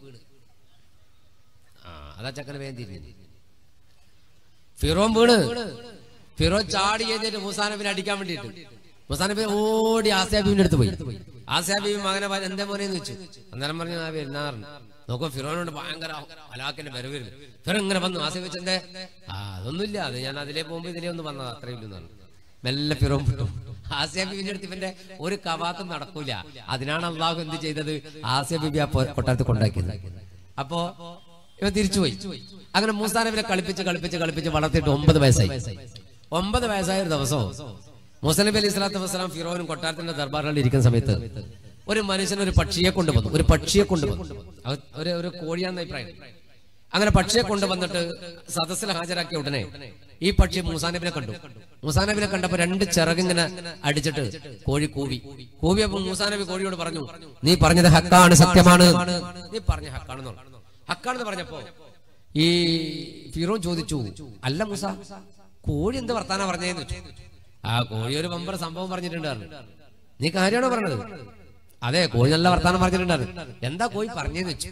ആ അതാ ചക്കന് വേഗം തിരിഞ്ഞു ഫിറോൻ വീണ് ഫിറോൻ ചാടി കഴിഞ്ഞിട്ട് മൂസാനബിനെ അടിക്കാൻ വേണ്ടിയിട്ട് മൂസാനബി ഓടി ആസിയാബീബിന്റെ അടുത്ത് പോയി ആസിയാബീബി മകനെ പറ- എന്റെ മോനെ എന്ന് വെച്ചു അന്നേരം പറഞ്ഞു ആ വരുന്ന പറഞ്ഞു നോക്കൂ ഫിറോനോട് ഭയങ്കര അലാക്കിന്റെ വരവ് വരുന്നു ഫിറോ ഇങ്ങനെ വന്നു ആസിയ വെച്ചെന്തേ ആ അതൊന്നുമില്ല അത് ഞാൻ അതിലേ പോകുമ്പോ ഇതിലേ ഒന്ന് വന്നത് അത്രയും ഇല്ലെന്നാണ് മെല്ലെ ഫിറോൻ വിട്ടു ആസിയ ബിബിന്റെ അടുത്ത് ഇവന്റെ ഒരു കവാത്തും നടക്കൂല അതിനാണ് അള്ളാഹു എന്ത് ചെയ്തത് ആസിയ ബിബി ആ പോ- കൊട്ടാരത്ത് കൊണ്ടാക്കിയത് അപ്പോ ഇവ തിരിച്ചുപോയി അങ്ങനെ മൂസാനബിനെ കളിപ്പിച്ച് കളിപ്പിച്ച് കളിപ്പിച്ച് വളർത്തിയിട്ട് ഒമ്പത് വയസ്സായി ഒമ്പത് വയസ്സായ ഒരു ദിവസവും മുസനബി അലൈഹി സ്വലാത്തു വസ്സലാം ഫിറോനും കൊട്ടാരത്തിന്റെ ദർബാറിൽ ഇരിക്കുന്ന സമയത്ത് ഒരു മനുഷ്യൻ ഒരു പക്ഷിയെ കൊണ്ടുവന്നു ഒരു പക്ഷിയെ കൊണ്ടുവന്നു അത് ഒരു ഒരു കോഴിയാണെന്ന അഭിപ്രായം അങ്ങനെ പക്ഷിയെ കൊണ്ടുവന്നിട്ട് സദസ്സിൽ ഹാജരാക്കിയ ഉടനെ ഈ പക്ഷി മൂസാനബിനെ കണ്ടു മൂസാനബിനെ കണ്ടപ്പോ രണ്ട് ചിറകിങ്ങനെ അടിച്ചിട്ട് കോഴി കൂവി കൂവിയപ്പോ മൂസാനബി കോഴിയോട് പറഞ്ഞു നീ പറഞ്ഞത് ഹക്കാണ് സത്യമാണ് നീ പറഞ്ഞ ഹക്കാണെന്ന് പറഞ്ഞു ഹക്കാണെന്ന് പറഞ്ഞപ്പോ ഈ ഫിറോൻ ചോദിച്ചു അല്ല മൂസ കോഴി എന്ത് വർത്താനം പറഞ്ഞേന്ന് വെച്ചു ആ കോഴി ഒരു വമ്പർ സംഭവം പറഞ്ഞിട്ടുണ്ടായിരുന്നു നീ കാര്യമാണോ പറഞ്ഞത് അതെ കോഴി നല്ല വർത്താനം പറഞ്ഞിട്ടുണ്ടായിരുന്നു എന്താ കോഴി പറഞ്ഞേന്ന് വെച്ചു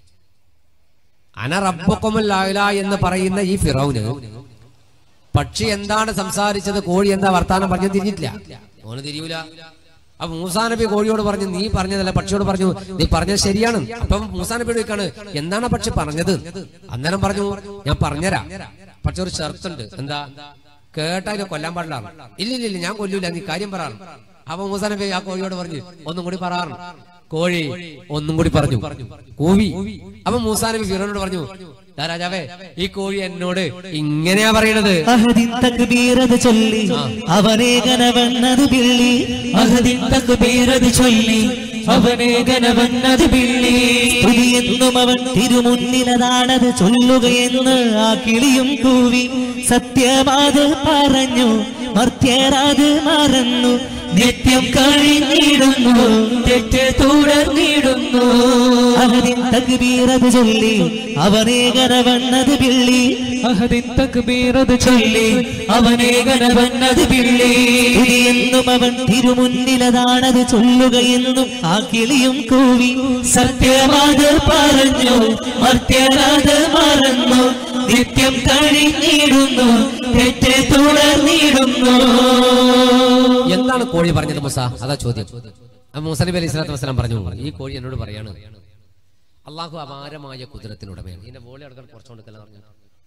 അന റബ്ബുക്കുമല്ലായില എന്ന് പറയുന്ന ഈ ഫിറോന് പക്ഷി എന്താണ് സംസാരിച്ചത് കോഴി എന്താ വർത്താനം പറഞ്ഞു തിരിഞ്ഞിട്ടില്ല ഓന് തിരിയൂല അപ്പൊ മൂസാനബി കോഴിയോട് പറഞ്ഞു നീ പറഞ്ഞതല്ല പക്ഷിയോട് പറഞ്ഞു നീ പറഞ്ഞത് ശരിയാണ് അപ്പം മൂസാനബിയോട് ചോദിക്കാണ് എന്താണ് ആ പക്ഷി പറഞ്ഞത് അന്നേരം പറഞ്ഞു ഞാൻ പറഞ്ഞുതരാം പക്ഷെ ഒരു ഷർത്തുണ്ട് എന്താ കേട്ടാലും കൊല്ലാൻ പാടില്ല ഇല്ല ഇല്ല ഇല്ല ഞാൻ കൊല്ലൂല നീ കാര്യം പറയാറ് അപ്പൊ മൂസാനബി ആ കോഴിയോട് പറഞ്ഞു ഒന്നും കൂടി പറയാറ് കോഴി ഒന്നും കൂടി പറഞ്ഞു കൂവി അപ്പൊ മൂസാനബി ഫിറോനോട് പറഞ്ഞു "ദാ രാജാവേ ഈ കോഴി എന്നോട് ഇങ്ങനെയാ പറയണത് അഹദിൻ തക്ബീറത് ചൊല്ലി അവനേകനവണ്ണത് പിള്ളി അഹദിൻ തക്ബീറത് ചൊല്ലി അവനെ ഗനവന്നത് പിള്ളി സ്തുതിയെന്നും അവൻ തിരുമുന്നിലതാണത് ചൊല്ലുകയെന്ന് ആ കിളിയും കൂവി സത്യമാത് പറഞ്ഞു മർത്യരാത് മറന്നു നിത്യം കഴിഞ്ഞിടുന്നു തെറ്റ് തുടർന്നിടുന്നു അഹദിൻ തക്ബീറത് ചൊല്ലി അവനേകനവണ്ണത് പിള്ളി അഹദിൻ തക്ബീറത് ചൊല്ലി അവനെ ഗനവന്നത് പിള്ളി സ്തുതിയെന്നും അവൻ തിരുമുന്നിലതാണത് ചൊല്ലുകയെന്നും ആ കിളിയും കൂവി സത്യമാത് പറഞ്ഞു മർത്യരാത് മറന്നു നിത്യം കഴിഞ്ഞിടുന്നു തെറ്റ് തുടർന്നിടുന്നു എന്താണ് കോഴി പറഞ്ഞത് മുസ അതാ ചോദ്യം അപ്പൊ മൂസ നബി അലൈഹി സ്വലാത്തു വസ്സലാം പറഞ്ഞു ഈ കോഴി എന്നോട് പറയാണ് അള്ളാഹു അപാരമായ കുതിരത്തിനുടമയാണ് ഇതിന്റെ വോളി അടക്കം കുറച്ചുകൊടുക്കല പറഞ്ഞു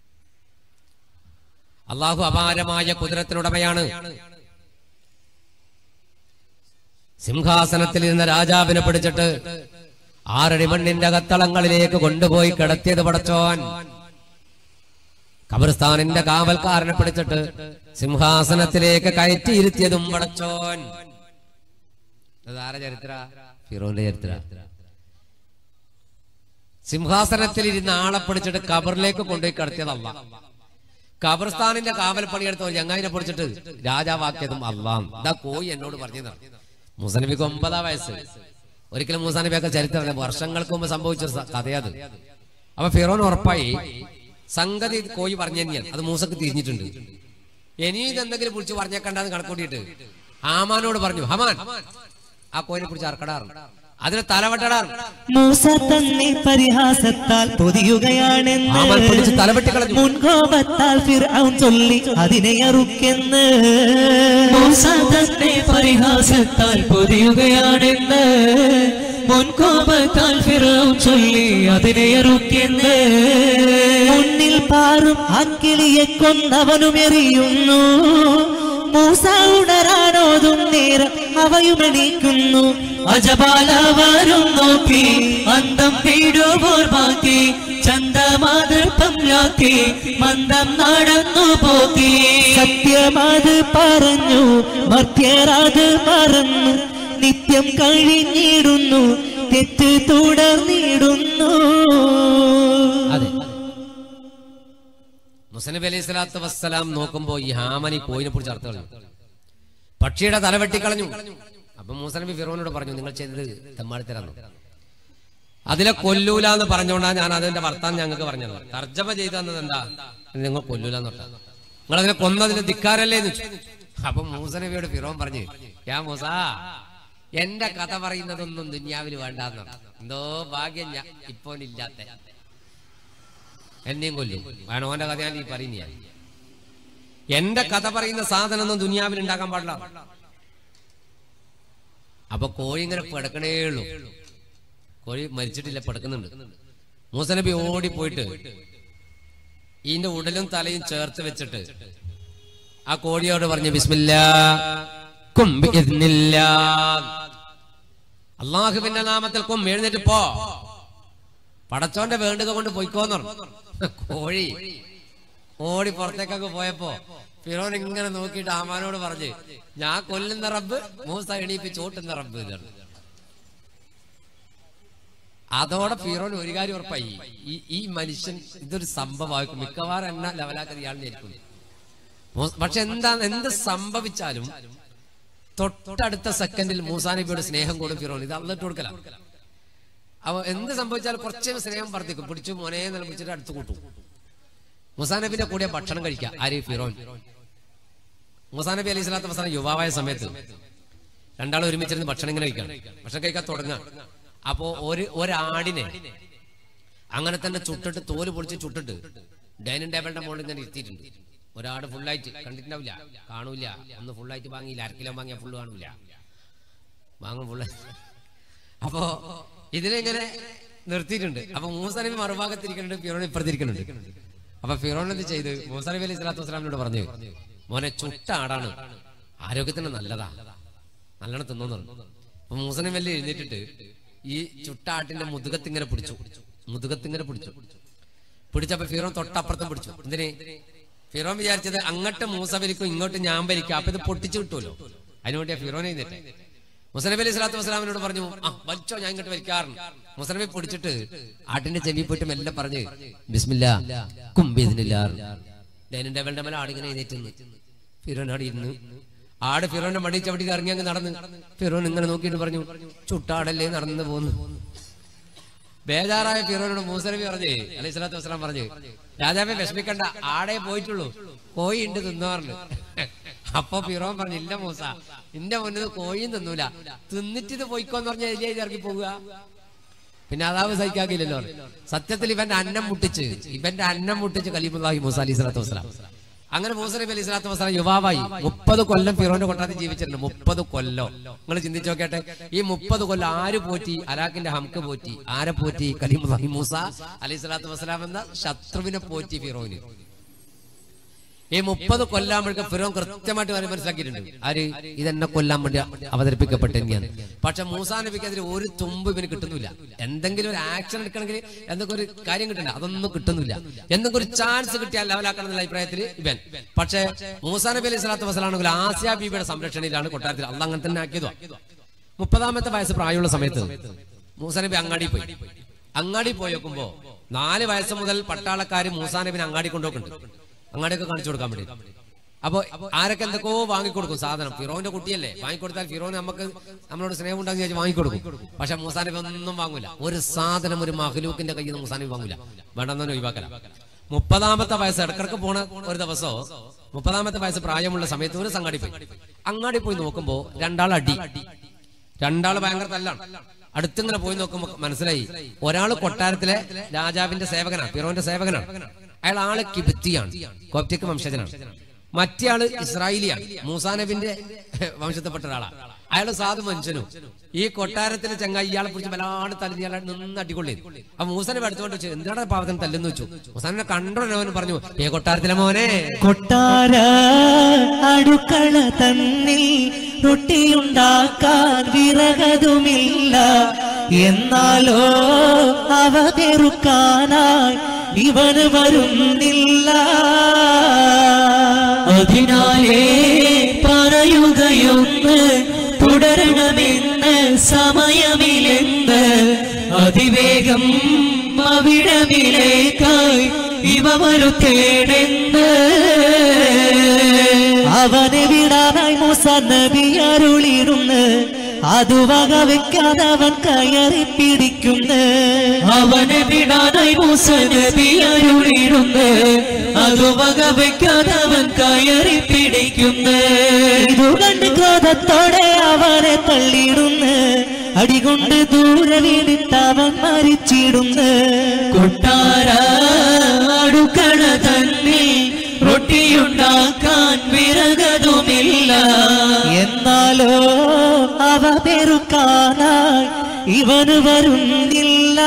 അള്ളാഹു അപാരമായ കുതിരത്തിനുടമയാണ് സിംഹാസനത്തിൽ ഇരുന്ന രാജാവിനെ പിടിച്ചിട്ട് ആറടി മണ്ണിന്റെ അകത്തളങ്ങളിലേക്ക് കൊണ്ടുപോയി കിടത്തിയത് പടച്ചോൻ ഖബർസ്ഥാനിന്റെ കാവൽക്കാരനെ പിടിച്ചിട്ട് സിംഹാസനത്തിലേക്ക് കയറ്റിയിരുത്തിയതും പടച്ചോൻ അതാര ചരിത്ര ഫിറോന്റെ ചരിത്ര സിംഹാസനത്തിൽ ഇരുന്ന ആളെ പിടിച്ചിട്ട് കബറിലേക്ക് കൊണ്ടുപോയി കിടത്തിയതല്ല ഖബർസ്ഥാനിന്റെ കാവൽ പണിയെടുത്ത ഒരു ചങ്ങായിനെ പിടിച്ചിട്ട് രാജാവാക്കിയതും അള്ളാം ഇതാ കോയി എന്നോട് പറഞ്ഞതാണ് മുസനബിക്ക് ഒമ്പതാം വയസ്സ് ഒരിക്കലും മൂസാനബിയൊക്കെ ചരിത്രം വർഷങ്ങൾക്ക് മുമ്പ് സംഭവിച്ച ഒരു സ- കഥയത് അപ്പൊ ഫിറോൻ ഉറപ്പായി സംഗതി കോയി പറഞ്ഞു തന്നെയാണ് അത് മൂസക്ക് തിരിഞ്ഞിട്ടുണ്ട് ഇനി ഇതെന്തെങ്കിലും വിളിച്ച് പറഞ്ഞേക്കണ്ടെന്ന് കണക്കൂട്ടിയിട്ട് ഹാമാനോട് പറഞ്ഞു ഹമാൻ ആ കോയിനെ പിടിച്ച് അറക്കടാറ് അതിന് തലവെട്ടടാറ് മൂസ തന്നെ പരിഹാസത്താൽ പൊതിയുകയാണെന്ന് ഹാമാൻ പിടിച്ച് തലവെട്ടി കളഞ്ഞു മുൻകോപത്താൽ ഫിർഔൻ ചൊല്ലി അതിനെ അറുക്കെന്ന് മൂസ തന്നെ പരിഹാസത്താൽ പൊതിയുകയാണെന്ന് മുൻകോപത്താൽ ഫിറൗൻ ചൊല്ലി അതിനെ അറുക്കെന്ന് മുന്നിൽ പാറും അക്കിളിയെ കൊന്നവനും എറിയുന്നു മൂസ ഉണരാനോതും നേരം അവയും എണീക്കുന്നു അജപാലവരും നോക്കി അന്തം വീടുപോർ ബാക്കി ചന്തമാതൃപ്പം ലാക്കി മന്ദം നടന്നു പോക്കി സത്യമത് പറഞ്ഞു മർത്യരത് മറന്നു നിത്യം കഴിഞ്ഞിടുന്നു തെറ്റ് തുടർന്നിടുന്നു അതെ മുസനബി അലൈഹി സ്വലാത്തു വസ്സലാം നോക്കുമ്പോ ഈ ഹാമനി കോയിനെ പിടിച്ച് അർത്ഥം കളഞ്ഞു പക്ഷിയുടെ തല വെട്ടിക്കളഞ്ഞു അപ്പൊ മൂസനബി ഫിറോനോട് പറഞ്ഞു നിങ്ങൾ ചെയ്തത് തെമ്മാടിത്തരാന്നു അതിലെ കൊല്ലൂല എന്ന് പറഞ്ഞുകൊണ്ടാണ് ഞാൻ അതിന്റെ വർത്താനം ഞങ്ങൾക്ക് പറഞ്ഞത് തർജ്ജമ ചെയ്തു തന്നത് എന്താ നിങ്ങൾ കൊല്ലൂല എന്ന് പറഞ്ഞാൽ നിങ്ങൾ അതിനെ കൊന്നതിന് ധിക്കാരല്ലേ എന്ന് ചോദിച്ചു. അപ്പൊ മൂസനബിയോട് ഫിറോൻ പറഞ്ഞു യാ മൂസ എന്റെ കഥ പറയുന്നതൊന്നും ദുന്യാവിൽ വേണ്ടാന്ന് പറഞ്ഞു. എന്തോ ഭാഗ്യം ഞാൻ ഇപ്പോനില്ലാത്ത എന്നെയും കൊല്ലും കാരണം ഓന്റെ കഥ ഞാൻ ഈ പറയുന്ന എന്റെ കഥ പറയുന്ന സാധനം ഒന്നും ദുനിയാവിൽ ഉണ്ടാക്കാൻ പാടില്ല അപ്പൊ കോഴി ഇങ്ങനെ പിടക്കണേ ഉള്ളൂ കോഴി മരിച്ചിട്ടില്ല പിടക്കുന്നുണ്ട് മൂസനബി ഓടിപ്പോയിട്ട് ഇതിന്റെ ഉടലും തലയും ചേർത്ത് വെച്ചിട്ട് ആ കോഴിയോട് പറഞ്ഞു ബിസ്മില്ലാ കും ബിഇദ്നില്ലാ." അള്ളാഹുവിന്റെ നാമത്തിൽ കും എഴുന്നേറ്റ് പോ പടച്ചോന്റെ വേണ്ടുക കൊണ്ട് പൊയ്ക്കോന്ന് പറഞ്ഞു കോഴി ഓടി പുറത്തേക്കൊക്കെ പോയപ്പോ ഫിറോൻ ഇങ്ങനെ നോക്കിയിട്ട് ആമാനോട് പറഞ്ഞ് ഞാൻ കൊല്ലുന്ന റബ്ബ് മൂസ എണീപ്പിച്ച് ഓട്ടുന്ന റബ്ബ് എന്ന് പറഞ്ഞു. അതോടെ ഫിറോൻ ഒരു കാര്യം ഉറപ്പായി ഈ ഈ മനുഷ്യൻ ഇതൊരു സംഭവമായിരിക്കും മിക്കവാറും എന്നെ ലെവലാക്കത് ഇയാളിനായിരിക്കും പക്ഷെ എന്താ എന്ത് സംഭവിച്ചാലും തൊട്ടടുത്ത സെക്കൻഡിൽ മൂസാ നബിയുടെ സ്നേഹം കൂടും ഫിറോൻ ഇത് അന്നിട്ട് കൊടുക്കല അവ എന്ത് സംഭവിച്ചാലും കുറച്ച് സ്നേഹം വർദ്ധിക്കും പിടിച്ചു മോനെ നല്ല പിടിച്ചിട്ട് അടുത്ത് കൂട്ടും മൂസാ നബിന്റെ കൂടെ ഭക്ഷണം കഴിക്കുക ആര് ഫിറോൻ മൂസാ നബി അലൈഹി സ്വലാത്തു വസ്സലാം യുവാവായ സമയത്ത് രണ്ടാളും ഒരുമിച്ചിരുന്ന് ഭക്ഷണം ഇങ്ങനെ കഴിക്കണം ഭക്ഷണം കഴിക്കാൻ തുടങ്ങുക അപ്പോ ഒരു ഒരാടിനെ അങ്ങനെ തന്നെ ചുട്ടിട്ട് തോല് പൊളിച്ച് ചുട്ടിട്ട് ഡൈനിങ് ടേബിളിന്റെ മുകളിൽ ഇങ്ങനെ ഇരുത്തിയിട്ടുണ്ട് ഒരാട് ഫുള്ളായിട്ട് കണ്ടിട്ടുണ്ടാവില്ല കാണൂല ഒന്ന് ഫുള്ളായിട്ട് വാങ്ങിയില്ല അര കിലോ വാങ്ങിയാൽ ഫുള്ള് കാണൂല വാങ്ങും ഫുള്ള് അപ്പോ ഇതിലിങ്ങനെ നിർത്തിയിട്ടുണ്ട് അപ്പൊ മൂസനബി മറുഭാഗത്തിരിക്കുന്നുണ്ട് ഫിറോൻ ഇപ്പുറത്തിരിക്കുന്നുണ്ട് അപ്പൊ ഫിറോൻ എന്ത് ചെയ്ത് മൂസനബി അലൈഹി സ്വലാത്തു വസ്സലാമിനോട് പറഞ്ഞു മോനെ ചുട്ട ആടാണ് ആരോഗ്യത്തിന് നല്ലതാ നല്ലോണം തിന്നു അപ്പൊ മൂസനബി വലിയ എഴുന്നേറ്റിട്ട് ഈ ചുട്ട ആട്ടിന്റെ മുതുകത്തിങ്ങനെ പിടിച്ചു മുതുകത്തിങ്ങനെ പിടിച്ചു പിടിച്ചപ്പോ ഫിറോൻ തൊട്ടപ്പുറത്തും പിടിച്ചു എന്തിന് ഫിറോൻ വിചാരിച്ചത് അങ്ങോട്ട് മൂസ വലിക്കും ഇങ്ങോട്ട് ഞാൻ വലിക്കും അപ്പൊ ഇത് പൊട്ടിച്ചു കിട്ടുമല്ലോ അതിനുവേണ്ടിയാ ഫിറോൻ എഴുന്നേറ്റെ മുസനബി അലൈഹി സ്വലാത്തു വസ്സലാമിനോട് പറഞ്ഞു ആ വലിച്ചോ ഞാൻ ഇങ്ങോട്ട് വലിക്കാറുണ്ട് മുസനബി പൊടിച്ചിട്ട് ആട്ടിന്റെ ചെവി പോയിട്ട് മെല്ലെ പറഞ്ഞ് ബിസ്മില്ല കുംബിദിനില്ല ഡൈനിങ് ടേബിളിന്റെ മേലെ ആടിങ്ങനെ എഴുന്നേറ്റ് ഫിറോൻ ആടി ഇരുന്ന് ആട് ഫിറോന്റെ മടി ചവിട്ടി ഇറങ്ങി അങ്ങ് നടന്ന് ഫിറോൻ ഇങ്ങനെ നോക്കിയിട്ട് പറഞ്ഞു ചുട്ടാടല്ലേ നടന്നു പോന്നു ബേജാറായ ഫിറോനോട് മൂസനബി പറഞ്ഞേ അലൈഹി സ്വലാത്തു വസ്സലാം പറഞ്ഞു രാജാവെ വിഷമിക്കണ്ട ആടെ പോയിട്ടുള്ളൂ കോഴി ഉണ്ട് തിന്നോറിന് അപ്പൊ ഫിറോൻ പറഞ്ഞു ഇല്ല മൂസ നിന്റെ മുന്നിൽ കോഴിയും തിന്നൂല തിന്നിട്ട് ഇത് പോയിക്കോന്ന് പറഞ്ഞ എലിയ ഇറങ്ങി പോവുക പിന്നെ അതാവ് സഹിക്കാക്കില്ലല്ലോ സത്യത്തിൽ ഇവന്റെ അന്നം മുട്ടിച്ച് ഇവന്റെ അന്നം മുട്ടിച്ച് കലീമുല്ലാഹി മൂസ അലൈഹി സ്വലാത്തു വസ്സലാം അങ്ങനെ മൂസ നബി അലൈഹി സ്വലാത്തു വസ്സലാം യുവാവായി മുപ്പത് കൊല്ലം ഫിറോന്റെ കൊട്ടാരത്തിൽ ജീവിച്ചിട്ടുണ്ട് മുപ്പത് കൊല്ലം നിങ്ങൾ ചിന്തിച്ചു നോക്കട്ടെ ഈ മുപ്പത് കൊല്ലം ആര് പോറ്റി അലാഖിന്റെ ഹംക്ക് പോറ്റി ആരെ പോറ്റി കലീമുല്ലാഹി മൂസ അലൈഹി സ്വലാത്തു വസ്സലാം എന്ന ശത്രുവിനെ പോറ്റി ഫിറോന് ഈ മുപ്പത് കൊല്ലാമ്പോഴേക്ക് ഫിറോൻ കൃത്യമായിട്ട് കാര്യം മനസ്സിലാക്കിയിട്ടുണ്ട് ആര് ഇതെന്നെ കൊല്ലാൻ വേണ്ടി അവതരിപ്പിക്കപ്പെട്ട തന്നെയാണ് പക്ഷെ മൂസാ നബിക്കെതിരെ ഒരു തുമ്പ് ഇവന് കിട്ടുന്നില്ല എന്തെങ്കിലും ഒരു ആക്ഷൻ എടുക്കണമെങ്കിൽ എന്തൊക്കെ ഒരു കാര്യം കിട്ടണ്ട അതൊന്നും കിട്ടുന്നില്ല എന്തെങ്കിലും ഒരു ചാൻസ് കിട്ടിയാൽ ലെവലാക്കണം എന്നുള്ള അഭിപ്രായത്തിൽ ഇവൻ പക്ഷേ മൂസാ നബി അലൈഹി സ്വലാത്തു വസ്സലാണെങ്കിൽ ആസിയ ബീബിയുടെ സംരക്ഷണയിലാണ് കൊട്ടാരത്തിൽ അള്ള അങ്ങനെ തന്നെ ആക്കിയതോ മുപ്പതാമത്തെ വയസ്സ് പ്രായമുള്ള സമയത്ത് മൂസാ നബി അങ്ങാടി പോയി അങ്ങാടി പോയി നോക്കുമ്പോ നാല് വയസ്സ് മുതൽ പട്ടാളക്കാർ മൂസാ നബിനെ അങ്ങാടി കൊണ്ടുപോക്കുന്നുണ്ട് അങ്ങാടിയൊക്കെ കാണിച്ചു കൊടുക്കാൻ വേണ്ടി അപ്പൊ ആരൊക്കെ എന്തൊക്കെയോ വാങ്ങിക്കൊടുക്കും സാധനം ഫിറോന്റെ കുട്ടിയല്ലേ വാങ്ങിക്കൊടുത്താൽ ഫിറോന് നമുക്ക് നമ്മളോട് സ്നേഹം ഉണ്ടാകുന്ന ചോദിച്ചാൽ വാങ്ങിക്കൊടുക്കും പക്ഷെ മുസാനബി ഒന്നും വാങ്ങൂല ഒരു സാധനം ഒരു മഹലൂക്കിന്റെ കയ്യിൽ നിന്ന് മുസാനബി വാങ്ങൂല വേണ്ടെന്നു ഒഴിവാക്കല മുപ്പതാമത്തെ വയസ്സ് ഇടക്കിടക്ക് പോണ ഒരു ദിവസോ മുപ്പതാമത്തെ വയസ്സ് പ്രായമുള്ള സമയത്ത് ഒരു സംഗാടി പോയി അങ്ങാടി പോയി നോക്കുമ്പോ രണ്ടാൾ അടി രണ്ടാള് ഭയങ്കര തല്ലാണ് അടുത്തിങ്ങനെ പോയി നോക്കുമ്പോ മനസ്സിലായി ഒരാള് കൊട്ടാരത്തിലെ രാജാവിന്റെ സേവകനാണ് ഫിറോന്റെ സേവകനാണ് അയാൾ ആള് കിബിത്തിയാണ് കോപ്റ്റിക് വംശജനാണ് മറ്റേ ആള് ഇസ്രായേലിയാണ് മൂസാനബിന്റെ വംശത്തിൽപ്പെട്ട ഒരാളാണ് അയാൾ സാധു മനുഷ്യനും ഈ കൊട്ടാരത്തിലെ ചങ്ങായി ഇയാളെ പിടിച്ച് വല്ലാണ്ട് തല്ലി ഇയാളെ നിന്ന് അടികൊള്ളി അപ്പൊ മൂസനെ അടുത്തുകൊണ്ട് വെച്ചു എന്താണ് പാവത്തിന് തല്ലെന്ന് വെച്ചു മൂസനെ കണ്ടോടെ അവൻ പറഞ്ഞു ഏ കൊട്ടാരത്തിലെ മോനെ കൊട്ടാര അടുക്കള തന്നിൽ റൊട്ടിയുണ്ടാക്കാൻ വിറകതുമില്ല എന്നാലോ അവ പെറുക്കാനായി ഇവന് വരുന്നില്ല അതിനാലേ പറയുകയൊന്ന് തുടരണമെന്ന് സമയമില്ലെന്ന് അതിവേഗം അവിടമിലേക്കായി ഇവ വരുത്തേടെന്ന് അവനെ വിടാനായി മൂസ നബി അരുളിടുന്ന് അതു വക വെക്കാതെ അവൻ കയറി പിടിക്കുന്നു അവനെ വിടാനായി മൂസനബി അരുളിടുന്ന് അതു വക വെക്കാതവൻ കയറി പിടിക്കുന്നു ഇതു കണ്ട് ക്രോധത്തോടെ അവനെ തള്ളിയിടുന്നു അടികൊണ്ട് ദൂരെ വീണിട്ട് അവൻ മരിച്ചിടുന്നു കൊട്ടാര അടുക്കള തന്നെ റൊട്ടിയുണ്ടാക്കാൻ വിറകതുമില്ല എന്നാലോ അവ പെറുക്കാനായി ഇവന് വരുന്നില്ല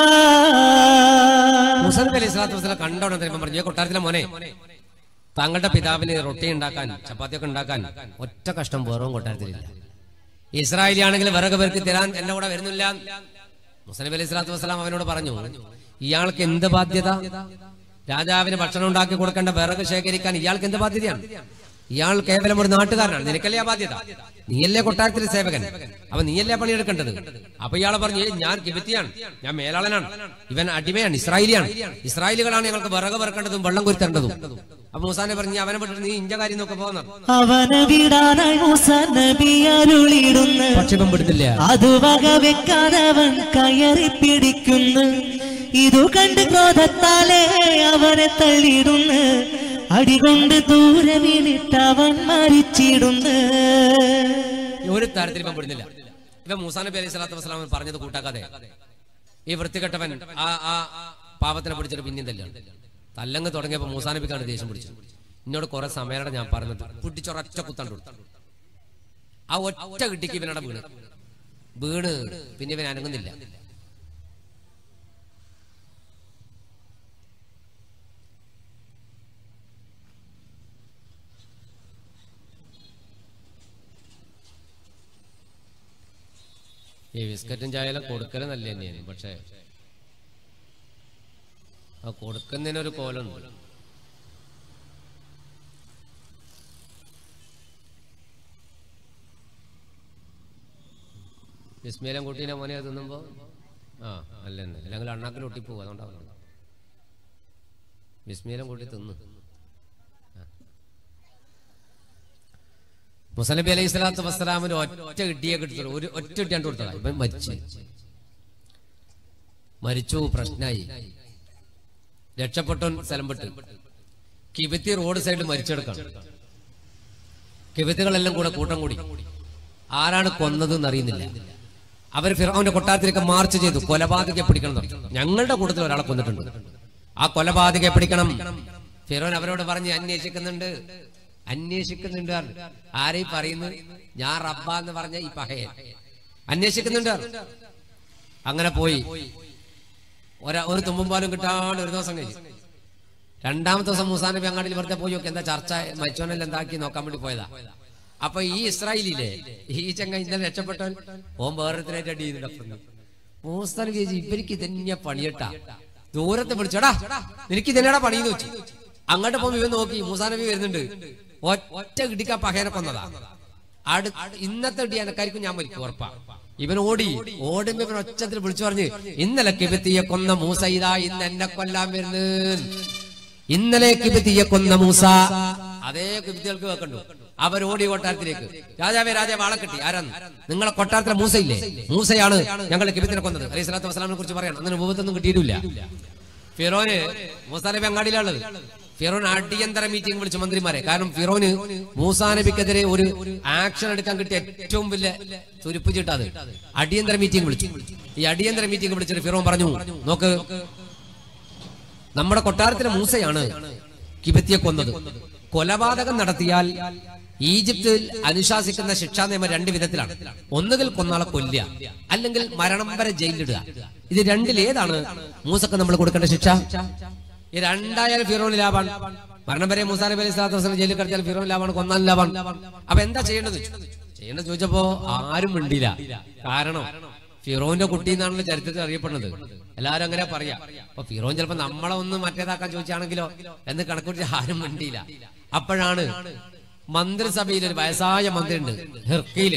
മൂസ നബി അലൈഹി സ്വലാത്തു വസ്സലാം കണ്ടോടെ തരുമ്പോ പറഞ്ഞു "ഏ കൊട്ടാരത്തിലെ മോനെ താങ്കളുടെ പിതാവിന് റൊട്ടി ഉണ്ടാക്കാൻ ചപ്പാത്തിയൊക്കെ ഉണ്ടാക്കാൻ ഒറ്റ കഷ്ടം വേറവും കൊട്ടാരത്തിലില്ല ഇസ്രായേലി ആണെങ്കിൽ വിറക് പേർക്ക് തരാൻ എന്റെ കൂടെ വരുന്നില്ല മുസനബി അലൈഹി സ്വലാത്തു വസ്സലാം അവനോട് പറഞ്ഞു ഇയാൾക്ക് എന്ത് ബാധ്യത രാജാവിന് ഭക്ഷണം ഉണ്ടാക്കി കൊടുക്കേണ്ട വിറക് ശേഖരിക്കാൻ ഇയാൾക്ക് എന്ത് ബാധ്യതയാണ് ഇയാൾ കേവലം ഒരു നാട്ടുകാരനാണ് നിനക്കല്ലേ ആ ബാധ്യത നീയല്ലേ കൊട്ടാരത്തിലെ സേവകൻ അപ്പൊ നീയല്ലേ പണിയെടുക്കേണ്ടത് അപ്പൊ ഇയാളെ പറഞ്ഞു "ഏയ് ഞാൻ കിബത്തിയാണ് ഞാൻ മേലാളനാണ് ഇവൻ അടിമയാണ് ഇസ്രായേലിയാണ് ഇസ്രായേലുകളാണ് ഞങ്ങൾക്ക് വിറക് വെറുക്കേണ്ടതും വെള്ളം കുരുത്തേണ്ടതും അപ്പൊ മുസാനെ പറഞ്ഞു അവനെ വിട്ടിട്ട് നീ ഇഞ്ച കാര്യം നോക്കെ പോകുന്ന അവനെ വിടാനായി മൂസ നബി അരുളിടുന്നു പക്ഷെ ഇവൻ വിടുന്നില്ല അതു വക വെക്കാതെ അവൻ കയറി പിടിക്കുന്നു ഇതു കണ്ട് ക്രോധത്താലെ അവനെ തള്ളിയിടുന്നു അടികൊണ്ട് ദൂരെ വീണിട്ട് അവൻ മരിച്ചിടുന്നു ഒരു തരത്തിൽ ഇവൻ വിടുന്നില്ല ഇവൻ മൂസാ നബി അലൈഹി സ്വലാത്തു വസ്സലാം പറഞ്ഞത് കൂട്ടാക്കാതെ ഈ വൃത്തികെട്ടവൻ ആ ആ പാവത്തിനെ പിടിച്ചിട്ട് പിന്നെയും തല്ലാണ് തല്ലങ്ങ് തുടങ്ങിയപ്പോ മൂസാ നബിക്കാണ് ദേഷ്യം പിടിച്ചത് എന്നോട് കുറെ സമയമാണ് ഞാൻ പറഞ്ഞത് പിടിച്ചൊരൊറ്റ കുത്തണ്ട് കൊടുത്തു ആ ഒറ്റ കിട്ടിക്ക് ഇവനടെ വീണ് വീണ് പിന്നെ ഇവൻ അനങ്ങുന്നില്ല ഈ ബിസ്ക്കറ്റും ചായയിലും കൊടുക്കല് നല്ല തന്നെയാണ് പക്ഷേ ആ കൊടുക്കുന്നതിനൊരു കോലുണ്ട് വിസ്മയിലും കുട്ടീനെ മോനെ തിന്നുമ്പോ ആ അല്ല തന്നെ അല്ലെങ്കിൽ അണ്ണാക്കിൽ ഒട്ടിപ്പോവും അതുകൊണ്ടാണ് വിസ്മയിലും കൂട്ടി തിന്നു മുസലബി അലൈഹി സ്വലാത്തു വസ്സലാമിന് ഒറ്റ ഇടിയെ കിട്ടുള്ളൂ ഒരു ഒറ്റ ഇട്ടിയാണ്ട് കൊടുത്തതാ ഇവൻ മരിച്ചു മരിച്ചു പ്രശ്നമായി രക്ഷപ്പെട്ടോൻ സ്ഥലം വിട്ട് കിബത്തി റോഡ് സൈഡിൽ മരിച്ചെടുക്കണം കിബത്തുകളെല്ലാം കൂടെ കൂട്ടം കൂടി ആരാണ് കൊന്നതെന്ന് അറിയുന്നില്ല അവർ ഫിറോന്റെ കൊട്ടാരത്തിലേക്ക് മാർച്ച് ചെയ്തു കൊലപാതകയെ പിടിക്കണം എന്ന് പറഞ്ഞു. ഞങ്ങളുടെ കൂട്ടത്തിൽ ഒരാളെ കൊന്നിട്ടുണ്ട് ആ കൊലപാതകയെ പിടിക്കണം ഫിറോൻ അവരോട് പറഞ്ഞ് അന്വേഷിക്കുന്നുണ്ട് അന്വേഷിക്കുന്നുണ്ട് പറഞ്ഞു. ആരെയും പറയുന്നത് ഞാൻ റബ്ബ എന്ന് പറഞ്ഞ ഈ പഹയൻ അന്വേഷിക്കുന്നുണ്ട് പറഞ്ഞു. അങ്ങനെ പോയി ഒരാ ഒരു തുമ്പും പാലും കിട്ടാണ്ട് ഒരു ദിവസം കഴിഞ്ഞു രണ്ടാമത്തെ ദിവസം മൂസാ നബി അങ്ങാടിയിൽ വെറുതെ പോയി നോക്കി എന്താ ചർച്ച മരിച്ചോനെല്ലാം എന്താക്കി നോക്കാൻ വേണ്ടി പോയതാ അപ്പൊ ഈ ഇസ്രായേലിലെ ഈ ചങ്ങ ഇന്നലെ രക്ഷപ്പെട്ടവൻ ഓൻ വേറൊരുത്തരായിട്ട് അടി ചെയ്തിട്ട് അപ്പുറത്ത് മൂസാ നബി ചോദിച്ചു ഇവർക്ക് ഇതന്നെ പണിയട്ടാ ദൂരത്തെ വിളിച്ചോടാ നിനക്ക് ഇതന്നെടാ പണിയെന്ന് വെച്ചു അങ്ങോട്ട് പോകുമ്പോ ഇവൻ നോക്കി മൂസാ നബി വരുന്നുണ്ട് ഒ- ഒറ്റ ഇടിക്കാ പഹേനെ കൊന്നതാ അടു ഇന്നത്തെ ഇടി എനക്കായിരിക്കും ഞാൻ മരിക്കും ഉറപ്പാ ഇവൻ ഓടി ഓടുമ്പോ ഇവൻ ഒച്ചത്തിൽ വിളിച്ചു പറഞ്ഞ് ഇന്നലെ കിബത്തിയെ കൊന്ന മൂസ ഇതാ ഇന്ന് എന്നെ കൊല്ലാൻ വരുന്നു ഇന്നലെ കിബത്തിയെ കൊന്ന മൂസ അതേ കിബത്തികൾക്ക് വെക്കണ്ടു അവരോടി കൊട്ടാരത്തിലേക്ക് രാജാവേ രാജാവ് ആളെ കിട്ടി ആരാന്ന് നിങ്ങളെ കൊട്ടാരത്തിലെ മൂസയില്ലേ മൂസയാണ് ഞങ്ങൾ കിബത്തിനെ കൊന്നത് അലൈഹി സ്വലാത്തു വസ്സലാമിനെ കുറിച്ച് പറയാം അന്ന് മുഖത്തൊന്നും കിട്ടിയിട്ടില്ല ഫിറോന് മൂസാ നബി അങ്ങാടിയിലുള്ളത് ഫിറോൻ അടിയന്തര മീറ്റിംഗ് വിളിച്ചു മന്ത്രിമാരെ കാരണം ഫിറോന് മൂസാ നബിക്കെതിരെ ഒരു ആക്ഷൻ എടുക്കാൻ കിട്ടിയ ഏറ്റവും വലിയ തുരുപ്പ് ചീട്ടത് അടിയന്തര മീറ്റിംഗ് വിളിച്ചു ഈ അടിയന്തര മീറ്റിംഗ് വിളിച്ചിട്ട് ഫിറോൻ പറഞ്ഞു നോക്ക് നമ്മുടെ കൊട്ടാരത്തിലെ മൂസയാണ് കിബത്തിയെ കൊന്നത് കൊലപാതകം നടത്തിയാൽ ഈജിപ്തിൽ അനുശാസിക്കുന്ന ശിക്ഷാ നിയമം രണ്ട് വിധത്തിലാണ് ഒന്നുകിൽ കൊന്നാളെ കൊല്ലുക അല്ലെങ്കിൽ മരണം വരെ ജയിലിലിടുക ഇത് രണ്ടിൽ ഏതാണ് മൂസക്ക് നമ്മൾ കൊടുക്കേണ്ട ശിക്ഷ ഈ രണ്ടായാലും ഫിറോന് ലാഭാണ് മരണം വരെ മൂസാ നബി അലൈഹി സ്വലാത്തു വസ്സലാം ജയിലിൽ കിടത്തിയാൽ ഫിറോൻ ലാഭാണ് കൊന്നാലും ലാഭാണ് അപ്പൊ എന്താ ചെയ്യേണ്ടത് ചോദിച്ചു. ചെയ്യേണ്ടത് ചോദിച്ചപ്പോ ആരും മിണ്ടില്ല കാരണം ഫിറോന്റെ കുട്ടി എന്നാണല്ലോ ചരിത്രത്തിൽ അറിയപ്പെടുന്നത് എല്ലാരും അങ്ങനെ പറയാ അപ്പൊ ഫിറോൻ ചിലപ്പോ നമ്മളെ ഒന്ന് മറ്റേതാക്കാൻ ചോദിച്ചാണെങ്കിലോ എന്ന് കണക്കൂട്ടി ആരും മിണ്ടിയില്ല അപ്പോഴാണ് മന്ത്രിസഭയിൽ ഒരു വയസ്സായ മന്ത്രി ഉണ്ട് ഹെർക്കീല്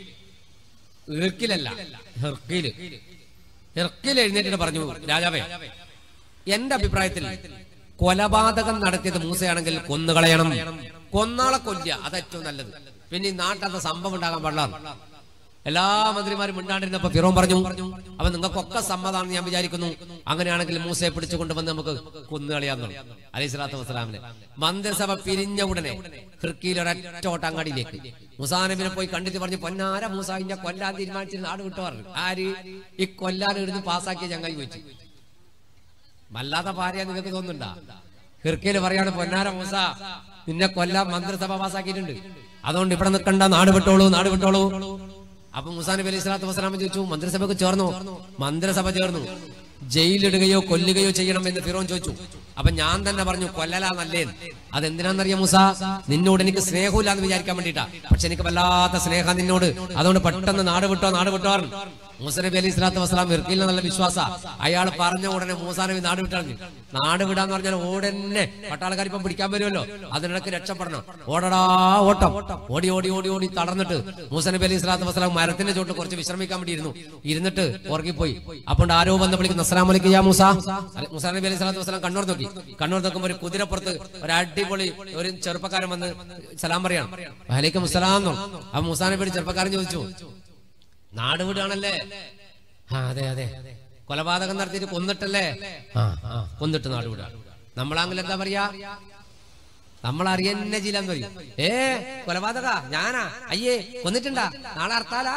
ഹെർക്കിലല്ല ഹെർക്കീല് ഹെർക്കിൽ എഴുന്നേറ്റിട്ട് പറഞ്ഞു രാജാവേ എന്റെ അഭിപ്രായത്തിൽ കൊലപാതകം നടത്തിയത് മൂസയാണെങ്കിൽ കൊന്നുകളയണം കൊന്നാളെ കൊല്ലുക അത് ഏറ്റവും നല്ലത് പിന്നെ ഈ നാട്ടിലത്തെ സംഭവം ഉണ്ടാകാൻ പാടില്ല എല്ലാ മന്ത്രിമാരും മിണ്ടാണ്ടിരുന്നപ്പോ ഫിറോൻ പറഞ്ഞു അപ്പൊ നിങ്ങൾക്കൊക്കെ സമ്മതമാണെന്ന് ഞാൻ വിചാരിക്കുന്നു അങ്ങനെയാണെങ്കിൽ മൂസയെ പിടിച്ചു കൊണ്ടുവന്ന് നമുക്ക് കൊന്നുകളയാന്നു അലൈഹി സ്വലാത്തു വസ്സലാമിനെ മന്ത്രിസഭ പിരിഞ്ഞ ഉടനെ ഹിർക്കിയിൽ ഒരൊറ്റ ഓട്ടങ്ങാടിയിലേക്ക് മുസാനബിനെ പോയി കണ്ടിട്ട് പറഞ്ഞു പൊന്നാര മൂസ ഇന്നെ കൊല്ലാൻ തീരുമാനിച്ചിരുന്ന നാട് വിട്ടു പറഞ്ഞു ആര് ഈ കൊല്ലാൻ ഇവിടുന്ന് പാസ്സാക്കിയ ചങ്ങായി ചോദിച്ചു വല്ലാത്ത ഭാര്യ നിങ്ങൾക്ക് തോന്നുന്നുണ്ടാ ഹിർക്കയില് പറയാണ് പൊന്നാര മൂസ നിന്നെ കൊല്ലാൻ മന്ത്രിസഭ പാസ്സാക്കിയിട്ടുണ്ട് അതുകൊണ്ട് ഇവിടെ നിൽക്കണ്ട നാട് വിട്ടോളൂ നാട് വിട്ടോളൂ അപ്പൊ മുസാ നബി അലൈഹി സ്വലാത്തു വസ്സലാമ ചോദിച്ചു മന്ത്രിസഭക്ക് ചേർന്നു മന്ത്രിസഭ ചേർന്നു ജയിലിടുകയോ കൊല്ലുകയോ ചെയ്യണം എന്ന് ഫിറോൻ ചോദിച്ചു അപ്പൊ ഞാൻ തന്നെ പറഞ്ഞു കൊല്ലലാ നല്ലേ അതെന്തിനാന്നറിയാം മുസ നിന്നോട് എനിക്ക് സ്നേഹമില്ല എന്ന് വിചാരിക്കാൻ വേണ്ടിട്ടാ പക്ഷെ എനിക്ക് വല്ലാത്ത സ്നേഹം നിന്നോട് അതുകൊണ്ട് പെട്ടെന്ന് നാട് വിട്ടോ നാട് വിട്ടോ മൂസ നബി അലൈഹി സ്വലാത്തു വസ്സലാം ഇർക്കില്ല നല്ല വിശ്വാസ അയാൾ പറഞ്ഞ ഉടനെ മൂസാ നബി നാട് വിട്ടറിഞ്ഞു നാട് വിടാന്ന് പറഞ്ഞാൽ ഓടന്നെ പട്ടാളക്കാർ ഇപ്പം പിടിക്കാൻ വരുമല്ലോ അതിനിടക്ക് രക്ഷപ്പെടണം ഓടടാ ഓട്ടം ഓടി ഓടി ഓടി ഓടി തളർന്നിട്ട് മൂസ നബി അലൈഹി സ്വലാത്തു വസ്സലാം മരത്തിന്റെ ചോട്ട് കുറച്ച് വിശ്രമിക്കാൻ വേണ്ടി ഇരുന്നു ഇരുന്നിട്ട് ഉറങ്ങിപ്പോയി അപ്പോൾ ആരോ വന്ന് വിളിക്കുന്നു അസ്സലാം വലൈക്കും യാ മൂസ അല്ലെ, മൂസാ നബി അലൈഹി സ്വലാത്തു വസ്സലാം കണ്ണൂർ നോക്കി കണ്ണൂർ നോക്കുമ്പോൾ ഒരു കുതിരപ്പുറത്ത് ഒരു അടിപൊളി ഒരു ചെറുപ്പക്കാരൻ വന്ന് സലാം പറയാണ് വലൈക്കും അസ്സലാം എന്നോ ആ മൂസാ നബിയുടെ ചെറുപ്പക്കാരൻ ചോദിച്ചു നാട് വിടുകയാണല്ലേ ആ അതെ അതെ കൊലപാതകം നടത്തിയിട്ട് കൊന്നിട്ടല്ലേ ആ ആ കൊന്നിട്ട് നാട് വിടുക നമ്മളാങ്കിൽ എന്താ പറയാ നമ്മൾ അറിയന്നെ ചെയ്യില്ലെന്ന് പറയും ഏ കൊലപാതക ഞാനാ അയ്യേ കൊന്നിട്ടുണ്ടാ നാളെ അർത്താലാ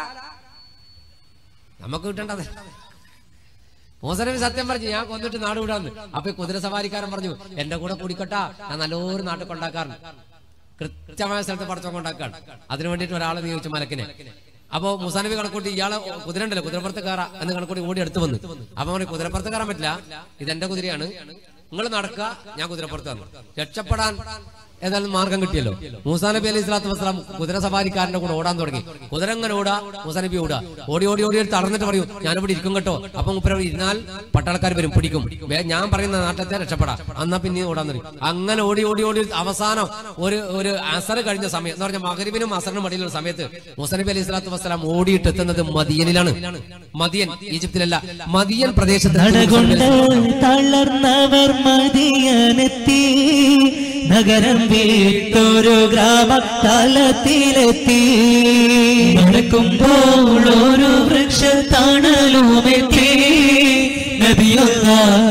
നമുക്ക് കിട്ടേണ്ടത് മോസനബി സത്യം പറഞ്ഞു ഞാൻ കൊന്നിട്ട് നാട് വിടാന്ന് അപ്പൊ ഈ കുതിര സവാരിക്കാരൻ പറഞ്ഞു എന്റെ കൂടെ കുടിക്കട്ടാ ഞാൻ നല്ലൊരു നാട്ടിൽ കൊണ്ടാക്കാറുണ്ട് കൃത്യമായ സ്ഥലത്ത് പടച്ചം കൊണ്ടാക്കാണ് അതിനു വേണ്ടിയിട്ട് ഒരാളെ നിയോഗിച്ചു മലക്കിനെ അപ്പോ മുസാനബി കണക്കൂട്ടി ഇയാളെ കുതിര ഉണ്ടല്ലോ കുതിരപ്പുറത്ത് കയറാ എന്ന് കണക്കൂട്ടി ഓടി അടുത്ത് വന്നു അപ്പൊ അവന് കുതിരപ്പുറത്ത് കയറാൻ പറ്റില്ല ഇതെന്റെ കുതിരയാണ് നിങ്ങൾ നടക്കുക ഞാൻ കുതിരപ്പുറത്ത് വന്നു രക്ഷപ്പെടാൻ ഏതായാലും മാർഗം കിട്ടിയല്ലോ മൂസാ നബി അലൈഹി സ്വലാത്തു വസ്സലാം കുതിര സവാരിക്കാരന്റെ കൂടെ ഓടാൻ തുടങ്ങി കുതിര എങ്ങനെ ഓടാ മൂസാ നബി ഓടാ ഓടി ഓടി ഓടി തളർന്നിട്ട് പറയൂ ഞാനിവിടെ ഇരിക്കും കേട്ടോ അപ്പൊ മുപ്പര ഇരുന്നാൽ പട്ടാളക്കാർ വരും പിടിക്കും വേ- ഞാൻ പറയുന്ന നാട്ടത്തെ രക്ഷപ്പെടാം എന്നാ പിന്നെ ഓടാൻ തുടങ്ങി അങ്ങനെ ഓടി ഓടി ഓടി അവസാനം ഒരു ഒരു അസർ കഴിഞ്ഞ സമയം എന്ന് പറഞ്ഞാൽ മകരിബിനും അസറിനും ഇടയിലുള്ള സമയത്ത് മൂസാ നബി അലൈഹി സ്വലാത്തു വസ്സലാം ഓടിയിട്ട് എത്തുന്നത് മദിയനിലാണ് മദിയൻ ഈജിപ്തിലല്ല മദിയൻ പ്രദേശത്ത് നടകൊണ്ട് തളർന്നവർ മതിയനെത്തി നഗരം വിട്ടൊരു ഗ്രാമ തലത്തിലെത്തി നടക്കുമ്പോൾ ഒരു വൃക്ഷ തണലുമെത്തി നബിയുള്ള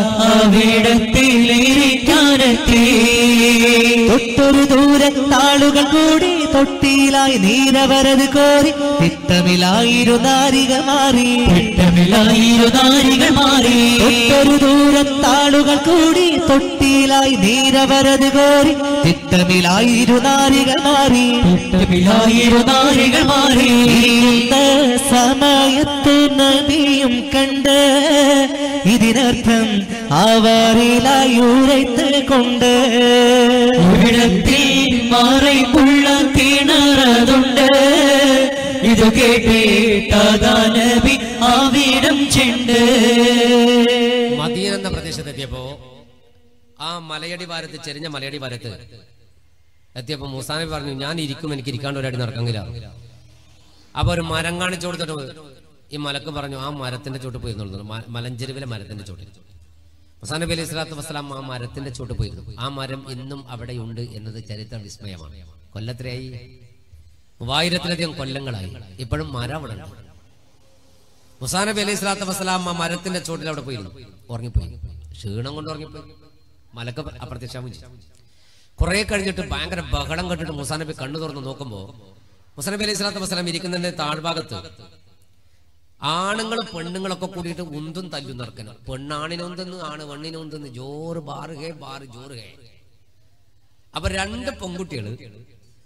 അവിടത്തിലിരിക്കാനെത്തി തൊട്ടൊരു ദൂരത്താളുകൾ കൂടി തൊട്ടിയിലായി നീരവരത് കോരി തിട്ടമിലായിരുന്നു മാറി പെട്ടമിലായിരു നാരികൾ മാറി തൊട്ടൊരു ദൂരത്താളുകൾ കൂടി തൊട്ടിയിലായി നീരവരത് കോരി തിട്ടമിലായിരു നാരികൾ മാറി പെട്ടമിലായിരു നാരികൾ മാറി ഇരുണ്ട സമയത്ത് നബിയും കണ്ട് ഇതിനർത്ഥം അവരിലായി ഉരയ്ത്ത് കൊണ്ട് ഇവിടത്തിൽ മാറൈക്കുള്ള കിണറതുണ്ട് ഇത് കേട്ടേട്ടതാ നബി അവിടം ചെണ്ട് മദീന എന്ന പ്രദേശത്തെത്തിയപ്പോ ആ മലയടി വാരത്ത് ചെരിഞ്ഞ മലയടി വാരത്ത് എത്തിയപ്പോ മൂസാനബി പറഞ്ഞു ഞാൻ ഇരിക്കും എനിക്ക് ഇരിക്കാണ്ട് ഒരടി നടക്കെങ്കില അപ്പൊ ഒരു മരം കാണിച്ചു കൊടുത്തിട്ട് ഈ മലക്ക് പറഞ്ഞു ആ മരത്തിന്റെ ചോട്ട് പോയിരുന്നു മലഞ്ചെരുവിലെ മരത്തിന്റെ ചോട്ടിൽ മുസാനബി അലൈഹി സ്വലാത്തു വസ്സലാം ആ മരത്തിന്റെ ചോട്ട് പോയിരുന്നു ആ മരം ഇന്നും അവിടെയുണ്ട് എന്നത് ചരിത്ര വിസ്മയമാണ് കൊല്ലത്രയായി മൂവായിരത്തിലധികം കൊല്ലങ്ങളായി ഇപ്പോഴും മരം അവിടെ ഉണ്ട് മുസാനബി അലൈഹി സ്വലാത്തു വസ്സലാം ആ മരത്തിന്റെ ചോട്ടിൽ അവിടെ പോയിരുന്നു ഉറങ്ങിപ്പോയി ക്ഷീണം കൊണ്ട് ഉറങ്ങിപ്പോയി മലക്ക് അപ്രത്യക്ഷാവും ചെയ്തു കുറെ കഴിഞ്ഞിട്ട് ഭയങ്കര ബഹളം കണ്ടിട്ട് മുസാനബി കണ്ണു തുറന്ന് നോക്കുമ്പോ മുസാനബി അലൈഹി സ്വലാത്തു വസ്സലാം ഇരിക്കുന്നതിന്റെ താഴ്ഭാഗത്ത് ആണുങ്ങളും പെണ്ണുങ്ങളൊക്കെ കൂടിയിട്ട് ഉന്തും തല്ലും നടക്കണം പെണ്ണാണിനൊന്തെന്ന് ആണ് പെണ്ണിനൊന്തെന്ന് ജോറ് ബാറ് ഹേ ബാറ് ജോറ് ഹേ അപ്പൊ രണ്ട് പെൺകുട്ടികള്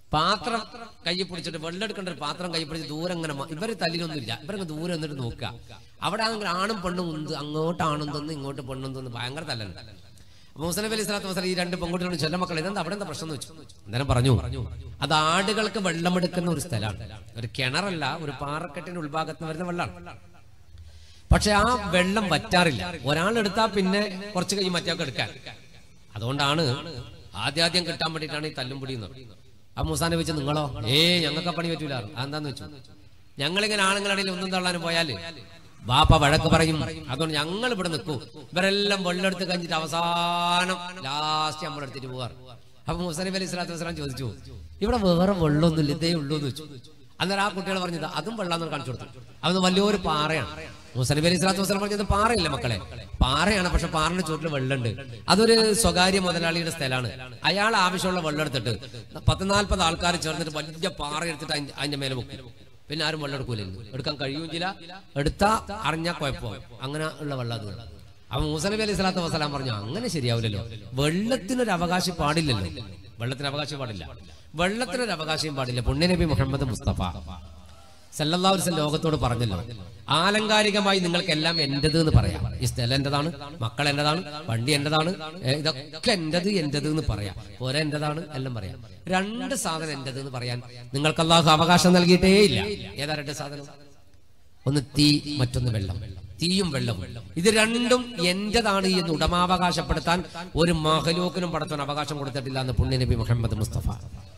പാത്രം കൈ പിടിച്ചിട്ട് വെള്ളം എടുക്കേണ്ട ഒരു പാത്രം കൈ പിടിച്ച് ദൂരം ഇങ്ങനെ മ- ഇവര് തല്ലിലൊന്നുമില്ല ഇവരൊക്കെ ദൂരെ നിന്നിട്ട് നോക്കുക അവിടെ ആണെങ്കിൽ ആണും പെണ്ണും ഉണ്ട് അങ്ങോട്ട് ആണും തന്നു ഇങ്ങോട്ട് പെണ്ണും തന്നു ഭയങ്കര തല്ലാണ് അപ്പൊ മുസ്ലിം അലി സ്വലാത്തു വസ്സലാം ഈ രണ്ട് പെൺകുട്ടികളും ചെല്ല മക്കൾ ഇതെന്താ അവിടെ എന്താ പ്രശ്നം എന്ന് വെച്ചു അന്നേരം പറഞ്ഞു അത് ആടുകൾക്ക് വെള്ളമെടുക്കുന്ന ഒരു സ്ഥലമാണ് ഒരു കിണറല്ല ഒരു പാറക്കെട്ടിന്റെ ഉൾഭാഗത്ത് നിന്ന് വരുന്ന വെള്ളമാണ് പക്ഷെ ആ വെള്ളം വറ്റാറില്ല ഒരാൾ എടുത്താൽ പിന്നെ കുറച്ച് കഴിഞ്ഞ് മറ്റേക്ക് എടുക്കാൻ അതുകൊണ്ടാണ് ആദ്യാദ്യം കിട്ടാൻ വേണ്ടിയിട്ടാണ് ഈ തല്ലും പിടിയുന്നത് ആ മൂസാനെ വെച്ച് നിങ്ങളോ ഏ ഞങ്ങൾക്ക് പണി പറ്റൂല അതെന്താന്ന് വെച്ചു ഞങ്ങളിങ്ങനെ ആണുങ്ങളുടെ ഒന്നും തള്ളാനും പോയാല് ബാപ്പ വഴക്ക് പറയും അതുകൊണ്ട് ഞങ്ങൾ ഇവിടെ നിൽക്കൂ ഇവരെല്ലാം വെള്ളമെടുത്ത് കഴിഞ്ഞിട്ട് അവസാനം ലാസ്റ്റ് നമ്മളെടുത്തിട്ട് പോവാറ് അപ്പൊ മുസനബി അലൈഹി സ്വലാത്തു വസ്സലാം ചോദിച്ചു ഇവിടെ വേറെ വെള്ളമൊന്നുമില്ല ഇതേ ഉള്ളൂ എന്ന് വെച്ചു അന്നേരം ആ കുട്ടികൾ പറഞ്ഞത് അതും വെള്ളം കാണിച്ചു കൊടുത്തു അതൊന്ന് വലിയൊരു പാറയാണ് മുസനബി അലൈഹി സ്വലാത്തു വസ്സലാം പറഞ്ഞത് പാറയില്ല മക്കളെ പാറയാണ് പക്ഷെ പാറിന്റെ ചുവട്ടിൽ വെള്ളമുണ്ട് അതൊരു സ്വകാര്യ മുതലാളിയുടെ സ്ഥലമാണ് അയാൾ ആവശ്യമുള്ള വെള്ളം എടുത്തിട്ട് പത്ത് നാൽപ്പത് ആൾക്കാർ ചേർന്നിട്ട് വലിയ പാറ എടുത്തിട്ട് അതിന്റെ- അതിന്റെ മേലെ വെക്കും പിന്നെ ആരും വെള്ളം എടുക്കൂലായിരുന്നു എടുക്കാൻ കഴിയുകയും ചെയ്യില്ല എടുത്താ അറിഞ്ഞാ കുഴപ്പം അങ്ങനെ ഉള്ള വെള്ളം അത് അപ്പൊ മൂസനബി അലൈഹി സ്വലാത്തു വസ്സലാം പറഞ്ഞു അങ്ങനെ ശരിയാവില്ലല്ലോ വെള്ളത്തിനൊരു അവകാശം പാടില്ലല്ലോ വെള്ളത്തിന് അവകാശം പാടില്ല വെള്ളത്തിനൊരു അവകാശം പാടില്ല പുണ്യനബി മുഹമ്മദ് മുസ്തഫ സല്ലല്ലാഹു അലൈഹി വസല്ലം ലോകത്തോട് പറഞ്ഞല്ലോ ആലങ്കാരികമായി നിങ്ങൾക്ക് എല്ലാം എന്റേത് എന്ന് പറയാം ഈ സ്ഥലം എന്റേതാണ് മക്കൾ എന്റേതാണ് വണ്ടി എന്റേതാണ് ഏ, ഇതൊക്കെ എന്റേത് എന്റേത് എന്ന് പറയാം പോരെ എന്റേതാണ് എല്ലാം പറയാം രണ്ട് സാധനം എന്റേത് എന്ന് പറയാൻ നിങ്ങൾക്ക് അള്ളാഹു അവകാശം നൽകിയിട്ടേ ഇല്ല ഏതാ രണ്ട് സാധനം ഒന്ന് തീ മറ്റൊന്ന് വെള്ളം തീയും വെള്ളവും ഇത് രണ്ടും എന്റേതാണ് എന്ന് ഉടമാവകാശപ്പെടുത്താൻ ഒരു മഹലൂക്കിനും പടത്താൻ അവകാശം കൊടുത്തിട്ടില്ല എന്ന് പുണ്യനബി മുഹമ്മദ് മുസ്തഫ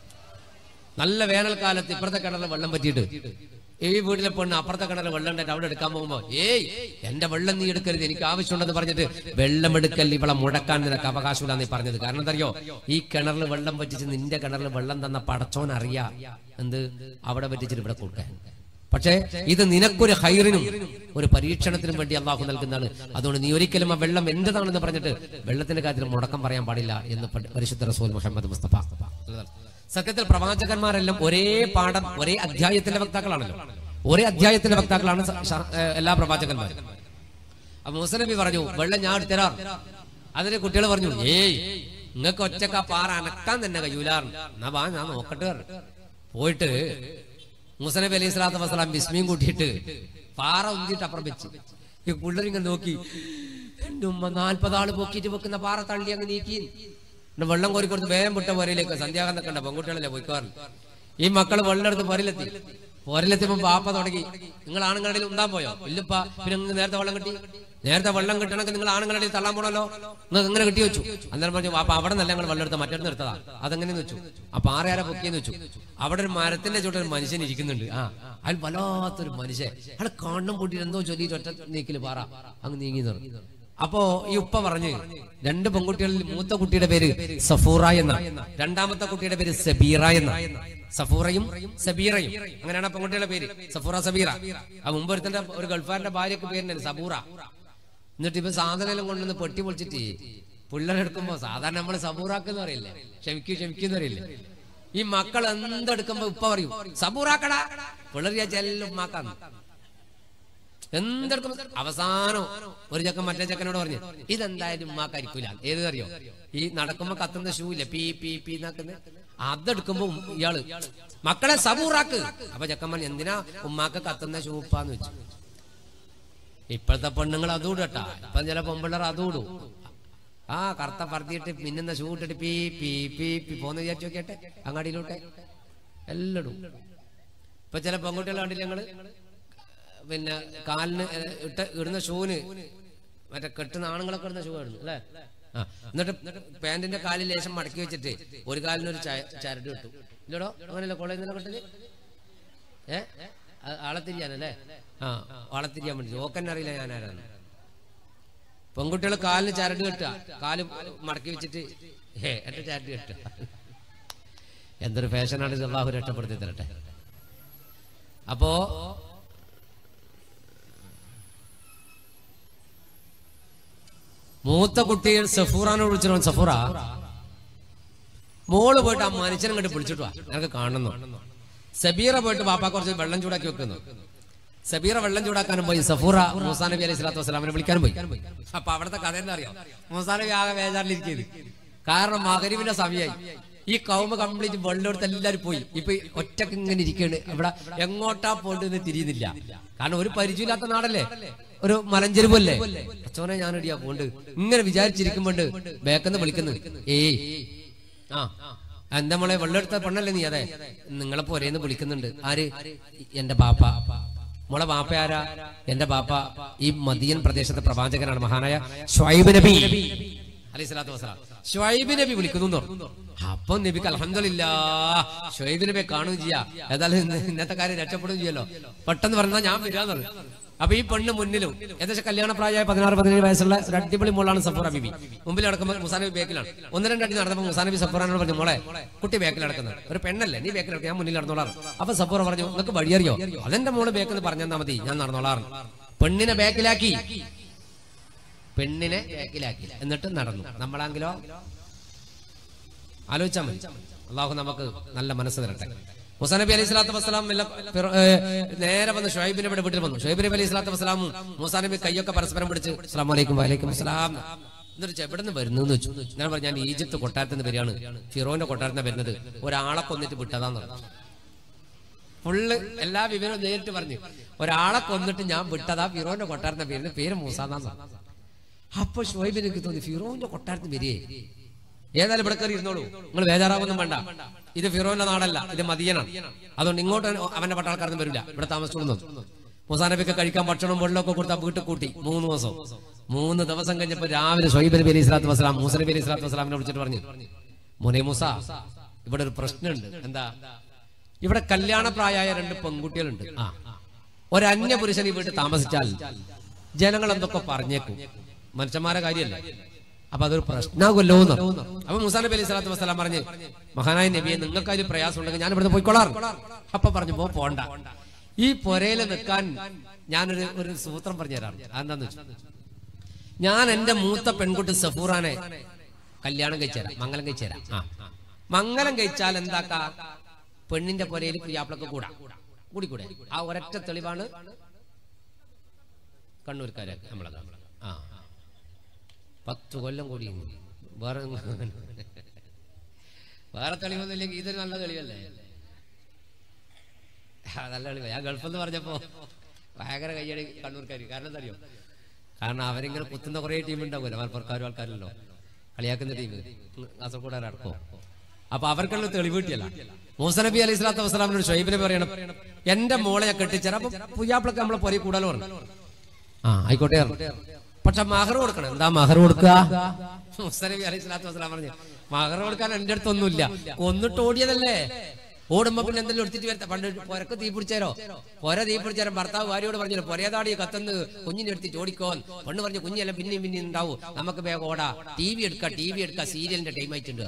നല്ല വേനൽക്കാലത്ത് ഇപ്പുറത്തെ കിണറിൽ വെള്ളം പറ്റിയിട്ട് ഈ വീട്ടിലെ പെണ്ണ് അപ്പുറത്തെ കിണറിൽ വെള്ളം ഉണ്ടായിട്ട് അവിടെ എടുക്കാൻ പോകുമ്പോ ഏയ് എന്റെ വെള്ളം നീ എടുക്കരുത് എനിക്ക് ആവശ്യമുണ്ടെന്ന് പറഞ്ഞിട്ട് വെള്ളം എടുക്കൽ ഇവളെ മുടക്കാൻ നിനക്ക് അവകാശമില്ല നീ പറഞ്ഞത് കാരണം എന്തറിയോ ഈ കിണറിൽ വെള്ളം പറ്റിച്ച് നിന്റെ കിണറിൽ വെള്ളം തന്ന പടച്ചോൻ അറിയാ എന്ത് അവിടെ പറ്റിച്ചിട്ട് ഇവിടെ കൊടുക്കാൻ പക്ഷേ ഇത് നിനക്കൊരു ഹൈറിനും ഒരു പരീക്ഷണത്തിനും വേണ്ടി അള്ളാഹു നൽകുന്നതാണ് അതുകൊണ്ട് നീ ഒരിക്കലും ആ വെള്ളം എന്റേതാണെന്ന് പറഞ്ഞിട്ട് വെള്ളത്തിന്റെ കാര്യത്തിൽ മുടക്കം പറയാൻ പാടില്ല എന്ന് പ- പരിശുദ്ധ റസൂൽ മുഹമ്മദ് മുസ്തഫ സത്യത്തിൽ പ്രവാചകന്മാരെല്ലാം ഒരേ പാഠം ഒരേ അധ്യായത്തിന്റെ വക്താക്കളാണല്ലോ ഒരേ അധ്യായത്തിന്റെ വക്താക്കളാണ് സ- ശ- ഏഹ് എല്ലാ പ്രവാചകന്മാരും അപ്പൊ മുസനബി പറഞ്ഞു വെള്ളം ഞാൻ എടുത്തരാം അതിന് കുട്ടികൾ പറഞ്ഞു ഏയ് നിങ്ങൾക്ക് ഒറ്റക്ക് ആ പാറ അനക്കാൻ തന്നെ കഴിയൂലാറ് എന്നാ വാ ഞാൻ നോക്കട്ടെ പറഞ്ഞു. പോയിട്ട് മുസനബി അലൈഹി സ്വലാത്തു വസ്സലാം ബിസ്മിയും കൂട്ടിയിട്ട് പാറ ഉന്തിയിട്ട് അപ്പുറം വെച്ച് ഈ പിള്ളേരിങ്ങനെ നോക്കി എന്റെ ഉമ്മ നാൽപ്പത് ആള് പൊക്കിയിട്ട് വെക്കുന്ന പാറ തള്ളി അങ്ങ് നീക്കി പിന്നെ വെള്ളം കോരി കൊടുത്ത് വേഗം വിട്ട പോരയിലേക്ക് സന്ധ്യാകാലം കണ്ട പെൺകുട്ടികളല്ലേ പോയിക്കാറില്ല ഈ മക്കള് വെള്ളം എടുത്ത് പോരയിലെത്തി പോരയിലെത്തിയപ്പോ ബാപ്പ തുടങ്ങി നിങ്ങൾ ആണുങ്ങളുടെ ഉണ്ടാൻ പോയോ ഇല്ലപ്പ പിന്നെ നിങ്ങൾ നേരത്തെ വെള്ളം കിട്ടി നേരത്തെ വെള്ളം കിട്ടണമെങ്കിൽ നിങ്ങൾ ആണുങ്ങളുടെ തള്ളാൻ പോണല്ലോ നിങ്ങൾക്ക് എങ്ങനെ കിട്ടി വെച്ചു അന്നേരം പറഞ്ഞു അപ്പൊ അവിടെ നല്ല ഞങ്ങൾ വെള്ളം എടുത്ത മറ്റൊരു എടുത്തതാ അതെങ്ങനെയെന്ന് വെച്ചു ആ പാറ ആരാ പൊക്കിയെന്ന് വെച്ചു അവിടെ ഒരു മരത്തിന്റെ ചുവട്ടിൽ ഒരു മനുഷ്യൻ ഇരിക്കുന്നുണ്ട് ആ അയാൾ വല്ലാത്തൊരു മനുഷ്യൻ അയാൾ കണ്ണും പൂട്ടിയിട്ട് എന്തോ ചൊല്ലിയിട്ട് ഒറ്റ നീക്കില് പാറ അങ്ങ് നീങ്ങി നിർന്നു അപ്പോ ഈ ഉപ്പ പറഞ്ഞ് രണ്ട് പെൺകുട്ടികളിൽ മൂത്ത കുട്ടിയുടെ പേര് സഫൂറ എന്ന രണ്ടാമത്തെ കുട്ടിയുടെ പേര് സബീറ എന്ന സഫൂറയും സബീറയും അങ്ങനെയാണ് ആ പെൺകുട്ടിയുടെ പേര് സഫൂറ സബീറ ആ മുമ്പ് ഒരുത്തന്റെ ഒരു ഗൾഫാറിന്റെ ഭാര്യക്ക് പേരുണ്ടായിരുന്നു സബൂറ എന്നിട്ട് ഇപ്പൊ സാധനം കൊണ്ടുവന്ന് പെട്ടി പൊളിച്ചിട്ട് പിള്ളേരെടുക്കുമ്പോ സാധാരണ നമ്മൾ സബൂറാക്കെന്ന് പറയില്ലേ ക്ഷമിക്കൂ ക്ഷമിക്കുന്നു പറയില്ലേ ഈ മക്കൾ എന്തെടുക്കുമ്പോ ഉപ്പ പറയും സബൂറാക്കടാ പിള്ളേർ ചെല്ലും ഉമ്മാക്കാന്ന് എന്തെടുക്കും അവസാനം ഒരു ചക്കൻ മറ്റേ ചക്കനോട് പറഞ്ഞു ഇതെന്തായാലും ഉമ്മാക്കരിക്കൂല ഏത് അറിയോ ഈ നടക്കുമ്പോ കത്തുന്ന ഷൂ ഇല്ല പീ പീ പീ എന്നാക്കുന്ന അതെടുക്കുമ്പോ ഉം- ഇയാള് മക്കളെ സബൂറാക്ക് അപ്പൊ ചക്കൻ പറഞ്ഞു എന്തിനാ ഉമ്മാക്ക് കത്തുന്ന ഷൂപ്പാന്ന് വെച്ചു ഇപ്പോഴത്തെ പെണ്ണുങ്ങൾ അതുകൂടും കേട്ടാ ഇപ്പം ചില പെമ്പിള്ളേർ അതുകൂടും ആ കറുത്ത പറത്തിയിട്ട് മിന്നുന്ന ഷൂ ഇട്ടിട്ട് പീ പീ പീ പീ പോന്ന് വിചാരിച്ചു നോക്കിയട്ടെ അങ്ങാടിയിലോട്ടെ എല്ലാം ഇടും ഇപ്പൊ ചില പെൺകുട്ടികളെ കണ്ടില്ല ഞങ്ങള് പിന്നെ കാലിന് ഏഹ്, ഇട്ട് ഇടുന്ന ഷൂന് മറ്റേ കെട്ടുന്ന ആണുങ്ങളൊക്കെ ഇടുന്ന ഷൂ ഇടുന്നു അല്ലേ ആ എന്നിട്ട് പാന്റിന്റെ കാലിൽ ലേശം മടക്കി വെച്ചിട്ട് ഒരു കാലിന് ഒരു ച- ചരട് കിട്ടു ഇല്ലടോ അങ്ങനെയല്ല കോളേജിൽ നിന്ന് കെട്ടല് ഏ ആ- ആളെ തിരിയാനല്ലേ ആ ആളെ തിരിയാൻ വേണ്ടി ഓക്കന്നെ അറിയില്ല ഞാൻ ആരാണ് പെൺകുട്ടികൾ കാലിന് ചരട് കെട്ടുക കാല് മടക്കി വെച്ചിട്ട് ഹേ എന്റെ ചരട് കെട്ടുക എന്തൊരു ഫാഷനാണ് ഇത് അള്ളാഹു രക്ഷപ്പെടുത്തി തരട്ടെ അപ്പോ മൂത്ത കുട്ടികൾ സഫൂറാനോട് വിളിച്ചിട്ട് സഫൂറ മോള് പോയിട്ട് ആ മനുഷ്യനെ കണ്ട് വിളിച്ചിട്ട് വാ ഞങ്ങൾക്ക് കാണുന്നു സബീറ പോയിട്ട് ബാപ്പ കുറച്ച് വെള്ളം ചൂടാക്കി വെക്കുന്നു സബീറ വെള്ളം ചൂടാക്കാനും പോയി സഫൂറ മൂസാ നബി അലൈഹി സ്വലാത്തു വസ്സലാമിനെ വിളിക്കാനും പോയി അപ്പൊ അവിടുത്തെ കഥ എന്താ അറിയാം മൂസാ നബി ആകെ വേജാറിലിരിക്കുന്നത് കാരണം മകരിവിന്റെ സമയമായി ഈ കൗമ കംപ്ലീറ്റ് വെള്ളമെടുത്ത് എല്ലാവരും പോയി ഇപ്പൊ ഈ ഒറ്റക്ക് ഇങ്ങനെ ഇരിക്കുകയാണ് ഇവിടെ എങ്ങോട്ടാ പോണ്ടെന്ന് തിരിയുന്നില്ല കാരണം ഒരു പരിചയമില്ലാത്ത നാടല്ലേ ഒരു മലഞ്ചെരുവല്ലേ അച്ചോനെ ഞാനടിയാ പോണ്ട് ഇങ്ങനെ വിചാരിച്ചിരിക്കുമ്പോണ്ട് ബേക്കെന്ന് വിളിക്കുന്നു ഏയ് ആ എന്താ മോളെ വെള്ളമെടുത്ത പെണ്ണല്ലേ നീ അതെ നിങ്ങളെ പോരേന്ന് വിളിക്കുന്നുണ്ട് ആര് എന്റെ ബാപ്പ മോളെ ബാപ്പ ആരാ എന്റെ ബാപ്പ ഈ മദിയൻ പ്രദേശത്തെ പ്രവാചകനാണ് മഹാനായ ഷ്വൈബ് നബി അലൈഹി സ്വലാത്തു വസ്സലാം ഷ്വൈബ് നബി വിളിക്കുന്നു എന്ന് പറഞ്ഞു. അപ്പൊ നബിക്ക് അലഹമില്ല ഷ്വൈബ് നബിയെ കാണുകയും ചെയ്യാം ഏതായാലും ഇന്ന് ഇന്നത്തെ കാര്യം രക്ഷപ്പെടുകയും ചെയ്യല്ലോ പെട്ടെന്ന് പറഞ്ഞാൽ ഞാൻ വരാന്ന് പറഞ്ഞു അപ്പൊ ഈ പെണ്ണ് മുന്നിലും ഏകദേശം കല്യാണ പ്രായമായ പതിനാറ് പതിനേഴ് വയസ്സുള്ള ഒരു അടിപൊളി മോളാണ് സഫൂറ ബിബി മുമ്പിൽ നടക്കുമ്പോൾ മുസാനബി ബേക്കിലാണ് ഒന്ന് രണ്ടടി നടന്നപ്പോൾ മുസാനബി സഫൂറാനോട് പറഞ്ഞു മോളെ കുട്ടി ബേക്കിൽ നടക്കുന്നത് ഒരു പെണ്ണല്ലേ നീ ബേക്കിൽ നടക്കുക ഞാൻ മുന്നിൽ നടന്നോളാറ് അപ്പൊ സഫൂറ പറഞ്ഞു നിങ്ങൾക്ക് വഴിയറിയോ അതെന്റെ മോള് ബേക്കെന്ന് പറഞ്ഞാൽ മതി ഞാൻ നടന്നോളാറ് പെണ്ണിനെ ബേക്കിലാക്കി പെണ്ണിനെ ബേക്കിലാക്കി എന്നിട്ട് നടന്നു നമ്മളാങ്കിലോ ആലോചിച്ചാൽ മതി അള്ളാഹു നമുക്ക് നല്ല മനസ്സ് തരട്ടെ മുസാ നബി അലൈഹി സ്വലാത്തു വസ്സലാം മെല്ലെ ഫിറോ- ഏ, നേരെ വന്ന് ഷുഹൈബിനെ ഇവിടെ വീട്ടിൽ വന്നു ഷുഹൈബ് നബി അലൈഹി സ്വലാത്തു വസ്സലാമും മുസാ നബി കൈയൊക്കെ പരസ്പരം പിടിച്ച് അസ്ലാം വലൈക്കും വലൈക്കും അസ്സലാം എന്നിട്ട് ചോദിച്ചു, എവിടെ നിന്ന് വരുന്നു എന്ന് വെച്ചു ഞാൻ പറഞ്ഞു ഞാൻ ഈജിപ്ത് കൊട്ടാരത്തിൽ നിന്ന് വരികയാണ് ഫിറോന്റെ കൊട്ടാരത്തിൽ നിന്ന് വരുന്നത് ഒരാളെ കൊന്നിട്ട് വിട്ടതാന്ന് പറഞ്ഞു ഫുള്ള് എല്ലാ വിവരവും നേരിട്ട് പറഞ്ഞു ഒരാളെ കൊന്നിട്ട് ഞാൻ വിട്ടതാ ഫിറോന്റെ കൊട്ടാരത്തിന്റെ പേരിന് പേര് മൂസാന്നാന്ന് പറഞ്ഞു. അപ്പൊ ഷുഹൈബിന് എനിക്ക് തോന്നി ഫിറോന്റെ കൊട്ടാരത്തിന് വരികയെ ഏതായാലും ഇവിടെ കയറി ഇരുന്നോളൂ നിങ്ങൾ ബേജാറാവൊന്നും വേണ്ട ഇത് ഫിറോന്റെ നാടല്ല ഇത് മദിയനാണ് അതുകൊണ്ട് ഇങ്ങോട്ട് അവന്റെ പട്ടാൾക്കാരൊന്നും വരില്ല ഇവിടെ താമസിച്ചോളുന്നു മുസാനബിക്ക് കഴിക്കാൻ ഭക്ഷണം വെള്ളമൊക്കെ കൊടുത്താൽ വീട്ടിൽ കൂട്ടി മൂന്ന് ദിവസം മൂന്ന് ദിവസം കഴിഞ്ഞപ്പോ രാവിലെ ഷൊയ്ബ് നബി അലൈഹി സ്വലാത്തു വസ്സലാം മൂസ നബി അലൈഹി സ്വലാത്തു വസ്സലാമിനെ വിളിച്ചിട്ട് പറഞ്ഞു മോനെ മൂസ ഇവിടെ ഒരു പ്രശ്നമുണ്ട് എന്താ ഇവിടെ കല്യാണപ്രായമായ രണ്ട് പെൺകുട്ടികളുണ്ട് ആ ഒരു അന്യ പുരുഷൻ ഈ വീട്ടിൽ താമസിച്ചാൽ ജനങ്ങൾ എന്തൊക്കെ പറഞ്ഞേക്കും മനുഷ്യന്മാരെ കാര്യമല്ലേ അപ്പൊ അതൊരു പ്രശ്നമാകുമല്ലോ എന്ന് അപ്പൊ മുസാ നബി അലൈഹി സ്വലാത്തു വസ്സലാം പറഞ്ഞ് മഹാനായ നബിയെ നിങ്ങൾക്ക് അതിൽ പ്രയാസം ഉണ്ടെങ്കിൽ ഞാൻ ഇവിടുന്ന് പോയിക്കൊള്ളാറ് അപ്പൊ പറഞ്ഞു പോ പോണ്ട ഈ പൊരയിൽ നിൽക്കാൻ ഞാനൊരു ഒരു സൂത്രം പറഞ്ഞു തരാം അതെന്താന്ന് വെച്ചു ഞാൻ എന്റെ മൂത്ത പെൺകുട്ടി സഫൂറാനെ കല്യാണം കഴിച്ചുതരാം മംഗലം കഴിച്ചുതരാം ആ മംഗലം കഴിച്ചാൽ എന്താക്കാ പെണ്ണിന്റെ പൊരയിൽ പ്രിയാപ്പിളക്ക് കൂടാ കൂടിക്കൂടെ ആ ഒരൊറ്റ തെളിവാണ് കണ്ണൂർക്കാരെ നമ്മളതാ ആ പത്ത് കൊല്ലം കൂടി വേറെ വേറെ തെളിവൊന്നുമില്ലെങ്കിൽ ഇതൊരു നല്ല തെളിവല്ലേ ആ, നല്ല തെളിവ് ഞാൻ ഗൾഫ് എന്ന് പറഞ്ഞപ്പോ ഭയങ്കര കയ്യടി കണ്ണൂർക്കാർ കാരണം എന്താ അറിയോ കാരണം അവരിങ്ങനെ കുത്തുന്ന കുറെ ടീം ഉണ്ടാവുമല്ലോ മലപ്പുറക്കാരും ആൾക്കാരല്ലോ കളിയാക്കുന്ന ടീം കാസർഗോഡ് അടക്കോ അപ്പൊ അവർക്കുള്ള തെളിവ് കിട്ടിയല്ല മൂസ നബി അലൈഹി സ്വലാത്തു വസ്സലാമിനോട് ഷൊയ്ബ് നബി പറയണം എന്റെ മോളെ ഞാൻ കെട്ടിച്ചേരാം അപ്പൊ പുയ്യാപ്പിളൊക്കെ നമ്മളെ പൊരി കൂടാലോ പറഞ്ഞു ആ ആയിക്കോട്ടെ പറഞ്ഞു. പക്ഷെ മഹർ കൊടുക്കണം എന്താ മഹർ കൊടുക്കുക മൂസ നബി അലൈഹി സ്വലാത്തു വസ്സലാം പറഞ്ഞു മഹർ കൊടുക്കാൻ എന്റെ അടുത്തൊന്നുമില്ല കൊന്നിട്ട് ഓടിയതല്ലേ ഓടുമ്പോ പിന്നെ എന്തെങ്കിലും എടുത്തിട്ട് വരത്ത പണ്ട് പൊരക്ക് തീ പിടിച്ചാരോ പൊര തീ പിടിച്ചാരോ ഭർത്താവ് ഭാര്യയോട് പറഞ്ഞു പൊരേതാടി കത്തന്ന് കുഞ്ഞിനെ എടുത്തിട്ട് ഓടിക്കോ പെണ്ണ് പറഞ്ഞു കുഞ്ഞെല്ലാം പിന്നെയും പിന്നെയും ഉണ്ടാവും നമുക്ക് വേഗം ഓടാ ടി വി എടുക്കാം ടി വി എടുക്കാം സീരിയലിന്റെ ടൈം ആയിട്ടുണ്ട്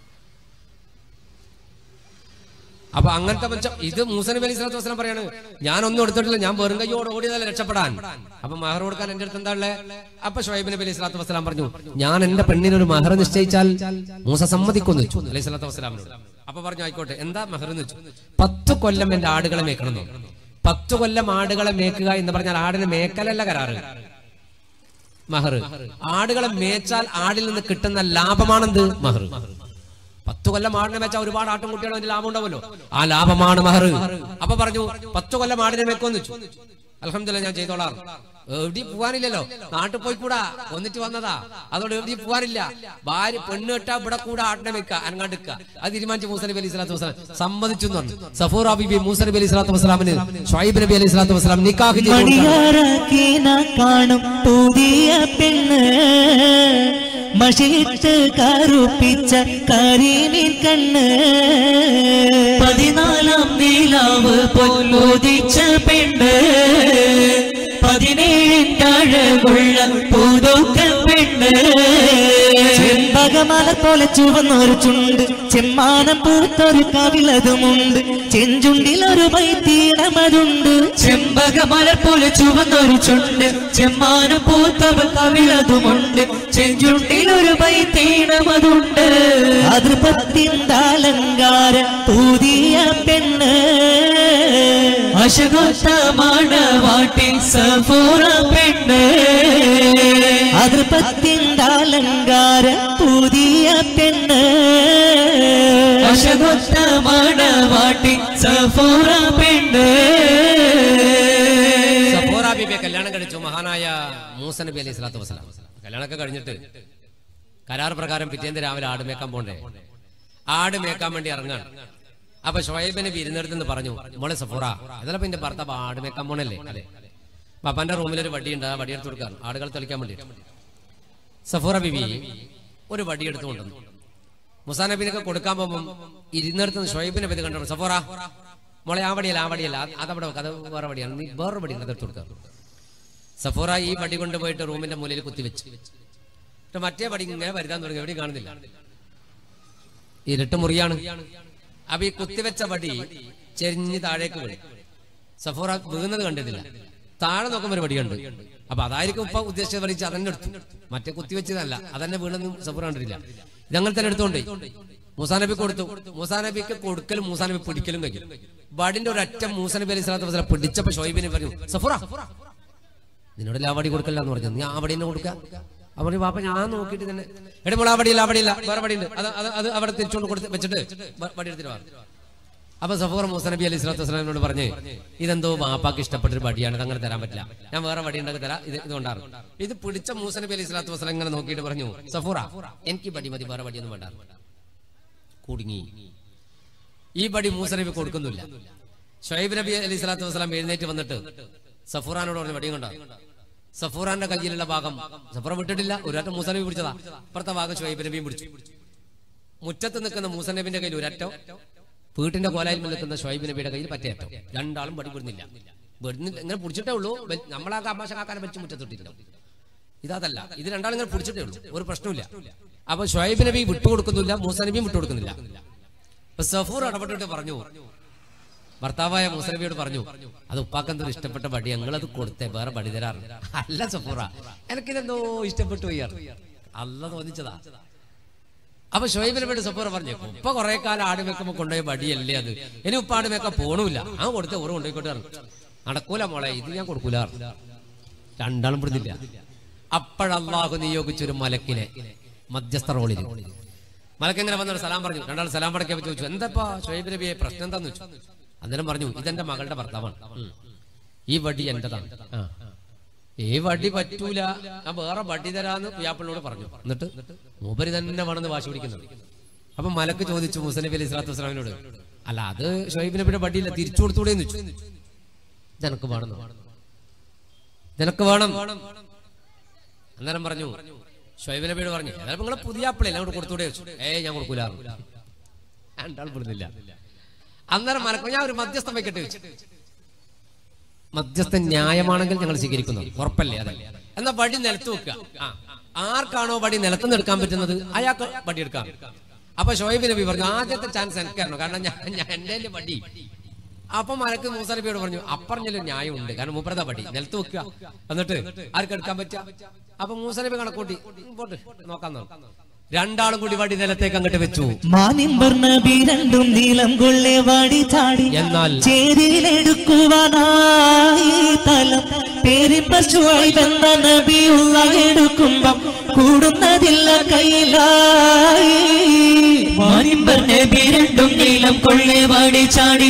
അപ്പൊ അങ്ങനത്തെ മനുഷ്യ ഇത് മൂസ നബി അലൈഹി സ്വലാത്തു വസ്സലാം പറയാണ് ഞാനൊന്നും എടുത്തിട്ടില്ല ഞാൻ വെറും കയ്യോട് ഓടിയതല്ല രക്ഷപ്പെടാൻ അപ്പൊ മഹർ കൊടുക്കാൻ എന്റെ അടുത്ത് എന്താ ഉള്ളത് അപ്പൊ ഷുഹൈബ് നബി അലൈഹി സ്വലാത്തു വസ്സലാം പറഞ്ഞു ഞാൻ എന്റെ പെണ്ണിന് ഒരു മഹർ നിശ്ചയിച്ചാൽ മൂസ സമ്മതിക്കുന്നു വെച്ചു അലൈഹി സ്വലാത്തു വസ്സലാമിനോട് അപ്പൊ പറഞ്ഞു ആയിക്കോട്ടെ എന്താ മഹർ എന്ന് വെച്ചു പത്ത് കൊല്ലം എന്റെ ആടുകളെ മേക്കണം എന്ന് പറഞ്ഞു. പത്ത് കൊല്ലം ആടുകളെ മേക്കുക എന്ന് പറഞ്ഞാൽ ആടിനെ മേക്കലല്ല കരാറ് മഹർ ആടുകളെ മേച്ചാൽ ആടിൽ നിന്ന് കിട്ടുന്ന ലാഭമാണെന്ത് മഹർ പത്ത് കൊല്ലം ആടിനെ വെച്ചാൽ ഒരുപാട് ആട്ടുംകുട്ടികളും അതിന് ലാഭം ഉണ്ടാവുമല്ലോ ആ ലാഭമാണ് മഹർ അപ്പൊ പറഞ്ഞു പത്ത് കൊല്ലം ആടിനെ വെക്കുമെന്ന് വെച്ചു അലഹമില്ല ഞാൻ ചെയ്തോളാം എവിടെ പോവാനില്ലല്ലോ നാട്ടിൽ പോയി കൂടാ ഒന്നിട്ട് വന്നതാ അതോട് എവിടെ പോവാനില്ല ഭാര്യ പെണ്ണ് കെട്ടാ ഇവിടെ കൂടെ ആട്ടിനെ വെക്ക അനങ്ങാണ്ടിക്ക അത് തീരുമാനിച്ചു മൂസ നബി അലൈഹി സ്വലാത്തു വസ്സലാം സമ്മതിച്ചു എന്ന് പറഞ്ഞു സഫൂർ അബിബി മൂസ നബി അലൈഹി സ്വലാത്തു വസ്സലാമിന് ഷുഹൈബ് നബി അലൈഹി സ്വലാത്തു വസ്സലാം നിക്കാഹ് ചെയ്തു കൊടുത്തു. മണിയാറാക്കിന കാണും പുതിയ പെണ്ണ് മഷിയിട്ട് കറുപ്പിച്ച കരിമീൻ കണ്ണ് പതിനാലാം നീലാവ് പൊല്ലുദിച്ച പെണ്ണ് പതിനേഴിന്റെ അഴകുള്ള പുതുക്ക പെണ്ണ് ചെമ്പകമല പോലെ ചുവന്നൊരു ചുണ്ട് ചെമ്മാനം പൂത്തൊരു കവിളതുമുണ്ട് ചെഞ്ചുണ്ടിലൊരു മൈത്തീണമതുണ്ട് ചെമ്പകമല പോലെ ചുവന്നൊരു ചുണ്ട് ചെമ്മാനം പൂത്തവ കവിളതുമുണ്ട് ചെഞ്ചുണ്ടിലൊരു പൈത്തീണമതുണ്ട് അതിർപ്പത്തിൻ്റെ അലങ്കാര പുതിയ പെണ്ണ് അശകൊത്തമാണ് വാട്ടി സഫൂറ പെണ്ണ് അതിർപ്പത്തിൻ്റെ അലങ്കാര പുതിയ പെണ്ണ് അശകൊത്തമാണ് വാട്ടി സഫൂറ പെണ്ണ് സഫോറ ബീബിയെ കല്യാണം കഴിച്ചു മഹാനായ മൂസ നബി അലൈഹി സ്വലാത്തു വസ്സലാം കല്യാണമൊക്കെ കഴിഞ്ഞിട്ട് കരാർ പ്രകാരം പിറ്റേന്ന് രാവിലെ ആട് മേക്കാൻ പോണ്ടേ ആട് മേക്കാൻ വേണ്ടി ഇറങ്ങാണ് അപ്പൊ ഷോയബിന് വിരുന്നിടത്ത് നിന്ന് പറഞ്ഞു മോളെ സഫോറ അതല്ല പിന്നെ ഭർത്താവ് ആട് മേക്കാൻ പോണല്ലേ അതെ പപ്പന്റെ റൂമിൽ ഒരു വടിയുണ്ട് ആ വടി എടുത്ത് കൊടുക്കാൻ ആടുകൾ തെളിക്കാൻ വേണ്ടി സഫോറ ബിബി ഒരു വടി എടുത്തു കൊണ്ടുവന്നു മുസാ നബീനൊക്കെ കൊടുക്കാൻ പോകുമ്പോൾ ഇരുന്നിടത്ത് നിന്ന് ഷോയബിനെ പറ്റി കണ്ടു സഫോറ മോളെ ആ വടിയല്ല ആ വടിയല്ല അത് അതവിടെ വെക്ക്, അത് വേറെ വടിയാണ് നീ വേറെ വടിയാണ് അതെടുത്ത് കൊടുക്കാം സഫോറ ഈ വടി കൊണ്ടുപോയിട്ട് റൂമിന്റെ മൂലയിൽ കുത്തിവെച്ച് എന്നിട്ട് മറ്റേ വടി ഇങ്ങനെ വരുതാൻ തുടങ്ങി എവിടെയും കാണുന്നില്ല ഇരുട്ട് മുറിയാണ് അപ്പൊ ഈ കുത്തിവെച്ച വടി ചെരിഞ്ഞ് താഴേക്ക് വീണു സഫോറ വീഴുന്നത് കണ്ടിട്ടില്ല താഴെ നോക്കുമ്പോൾ ഒരു വടിയുണ്ട് അപ്പൊ അതായിരിക്കും ഇപ്പൊ ഉദ്ദേശിച്ച വടി അതന്നെ എടുത്തു മറ്റേ കുത്തിവെച്ചതല്ല അതന്നെ വീണെന്ന് സഫോറ കണ്ടിട്ടില്ല ഇതങ്ങനെ തന്നെ എടുത്തോണ്ട് മൂസാനബി കൊടുത്തു മൂസാനബിക്ക് കൊടുക്കലും മൂസാനബി പിടിക്കലും കഴിയും വടിന്റെ ഒരറ്റം മൂസാനബി അലൈഹി സ്വലാത്തു വസ്സലാം പിടിച്ചപ്പോ ഷോയിബിനെ പറഞ്ഞു സഫോറ നിന്നോട് ആ വടി കൊടുക്കല്ല എന്ന് പറഞ്ഞു നീ ആ വടി തന്നെ കൊടുക്ക അവര് പാപ്പ ഞാൻ നോക്കിയിട്ട് തന്നെ എടി മോളെ ആ വടിയില്ല ആ വടിയില്ല വേറെ വടിയുണ്ട് അത് അത് അത് അവിടെ തിരിച്ചുകൊണ്ട് കൊടുത്ത് വെച്ചിട്ട് വ- വടി എടുത്തിട്ട് വാ അപ്പൊ സഫൂർ മൂസ നബി അലൈഹി സ്വലാത്തു വസ്സലാമിനോട് പറഞ്ഞ് ഇതെന്തോ ബാപ്പാക്ക് ഇഷ്ടപ്പെട്ടൊരു വടിയാണ് ഇത് അങ്ങനെ തരാൻ പറ്റില്ല ഞാൻ വേറെ വടി ഉണ്ടാക്കി തരാം ഇത് ഇതുകൊണ്ടാണ് ഇത് പിടിച്ച മൂസ നബി അലൈഹി സ്വലാത്തു വസ്സലാം ഇങ്ങനെ നോക്കിയിട്ട് പറഞ്ഞു സഫൂറ എനിക്ക് വടി മതി വേറെ വടിയൊന്നും വേണ്ട കുടുങ്ങി ഈ വടി മൂസ നബി കൊടുക്കുന്നില്ല ഷുഹൈബ് നബി അലൈഹി സ്വലാത്തു വസ്സലാം എഴുന്നേറ്റ് വന്നിട്ട് സഫൂറാനോട് പറഞ്ഞു വടിയും കൊണ്ടാ സഫൂറാന്റെ കയ്യിലുള്ള ഭാഗം സഫൂറ വിട്ടിട്ടില്ല ഒരൊറ്റ മൂസ നബി പിടിച്ചതാ അപ്പുറത്തെ ഭാഗം ഷുഹൈബ് നബിയും പിടിച്ചു മുറ്റത്ത് നിൽക്കുന്ന മൂസ നബിന്റെ കയ്യിൽ ഒരറ്റോ വീട്ടിന്റെ കോലായിൽ നിൽക്കുന്ന ഷുഹൈബ് നബിയുടെ കയ്യിൽ പറ്റേറ്റോ രണ്ടാളും പടി വിടുന്നില്ല വിടുന്നില്ല ഇങ്ങനെ പിടിച്ചിട്ടേ ഉള്ളൂ വെ- നമ്മളാ കാമാശ കാക്കാനെ വെച്ച് മുറ്റത്തിട്ടിട്ടുണ്ടാവും ഇതല്ല ഇത് രണ്ടാളും ഇങ്ങനെ പിടിച്ചിട്ടേ ഉള്ളൂ ഒരു പ്രശ്നമില്ല അപ്പൊ ഷുഹൈബ് നബി വിട്ടുകൊടുക്കുന്നില്ല മൂസ നബിയും വിട്ടുകൊടുക്കുന്നില്ല അപ്പൊ സഫൂർ ഇടപെട്ടിട്ട് പറഞ്ഞു ഭർത്താവായ മൂസനബിയോട് പറഞ്ഞു അത് ഉപ്പാക്കെന്തോ ഇഷ്ടപ്പെട്ട വടി ഞങ്ങളത് കൊടുത്തേ വേറെ വടി തരാറ് അല്ല സഫൂറ എനിക്കിതെന്തോ ഇഷ്ടപ്പെട്ടു പോയാറ് അല്ല തോന്നിച്ചതാ അപ്പൊ ഷോയിബ് നബിയുടെ സഫൂറ പറഞ്ഞു ഉപ്പ കുറെ കാലം ആട് വെക്കുമ്പോ കൊണ്ടുപോയ വടിയല്ലേ അത് ഇനി ഉപ്പ ആട് വെക്കാൻ പോണില്ല ആ കൊടുത്ത ഓറ് കൊണ്ടുപോയിക്കോട്ടെ പറഞ്ഞു. നടക്കൂല മോളെ ഇത് ഞാൻ കൊടുക്കൂല പറഞ്ഞു. രണ്ടാളും പിടുന്നില്ല അപ്പോഴല്ലാഹു നിയോഗിച്ചൊരു മലക്കിനെ മധ്യസ്ഥ റോളിൽ മലക്ക് എങ്ങനെ വന്നൊരു സലാം പറഞ്ഞു രണ്ടാൾ സലാം പടക്കാൻ ചോദിച്ചു എന്താപ്പാ ഷുഹൈബ് നബിയെ പ്രശ്നം എന്താന്ന് വെച്ചു അന്നേരം പറഞ്ഞു ഇതെന്റെ മകളുടെ ഭർത്താവാണ് ഉം. ഈ വടി എന്റേതാണ് ആ. ഈ വടി പറ്റൂല ഞാൻ വേറെ വടി തരാന്ന് പിയാപ്പിളിനോട് പറഞ്ഞു എന്നിട്ട് മൂപ്പര് തന്നെ വേണമെന്ന് വാശി പിടിക്കുന്നത് അപ്പൊ മലക്ക് ചോദിച്ചു മുസനബി അലൈഹി സ്വലാത്തു വസ്സലാമിനോട് അല്ല അത് ഷുഹൈബ് നബിയുടെ വടിയില്ല തിരിച്ചു കൊടുത്തൂടെ എന്ന് വെച്ചു ഇതെനക്ക് വേണം നിനക്ക് വേണം അന്നേരം പറഞ്ഞു ഷുഹൈബ് നബിയോട് പറഞ്ഞു ഏതായാലും നിങ്ങളെ പുതിയ ആപ്പിളല്ലേ അങ്ങോട്ട് കൊടുത്തൂടെ വെച്ചു ഏ ഞാൻ കൊടുക്കൂല രണ്ടാൾ പെടുന്നില്ല അന്നേരം മലക്ക് ഞാൻ ഒരു മധ്യസ്ഥം വെക്കട്ടെ വെച്ചു മധ്യസ്ഥൻ ന്യായമാണെങ്കിൽ ഞങ്ങൾ സ്വീകരിക്കുന്നു ഉറപ്പല്ലേ അതെ എന്നാ വടി നിലത്ത് വെക്കുക ആ ആർക്കാണോ വടി നിലത്തുനിന്ന് എടുക്കാൻ പറ്റുന്നത് അയാൾക്ക് വടി എടുക്കാം അപ്പൊ ഷോയിബ് നബി പറഞ്ഞു ആദ്യത്തെ ചാൻസ് എനിക്കായിരുന്നു കാരണം ഞാൻ ഞാൻ എന്റെ കയ്യില് വടി അപ്പൊ മലക്ക് മൂസ നബിയോട് പറഞ്ഞു അപ്പറഞ്ഞൊരു ന്യായമുണ്ട് കാരണം മൂപ്പരതാ വടി നിലത്ത് വെക്കുക എന്നിട്ട് ആർക്ക് എടുക്കാൻ പറ്റുക അപ്പൊ മൂസ നബി കണക്കൂട്ടി ഉം, പോട്ട് നോക്കാം നോക്കാം. രണ്ടാളും കൂടി വടി നിലത്തേക്ക് അങ്ങോട്ട് വെച്ചു മാനിമ്പർ നബി രണ്ടും നീളം കൊള്ളെ വാടി ചാടി എന്നാൽ ചേരിയിലെടുക്കുവാനായി തലം പേരിപ്പശുവായി വെന്ന നബിയുള്ള എടുക്കുമ്പം കൂടുന്നതില്ല കയ്യിലായി മാനിമ്പർ നബി രണ്ടും നീളം കൊള്ളെ വാടി ചാടി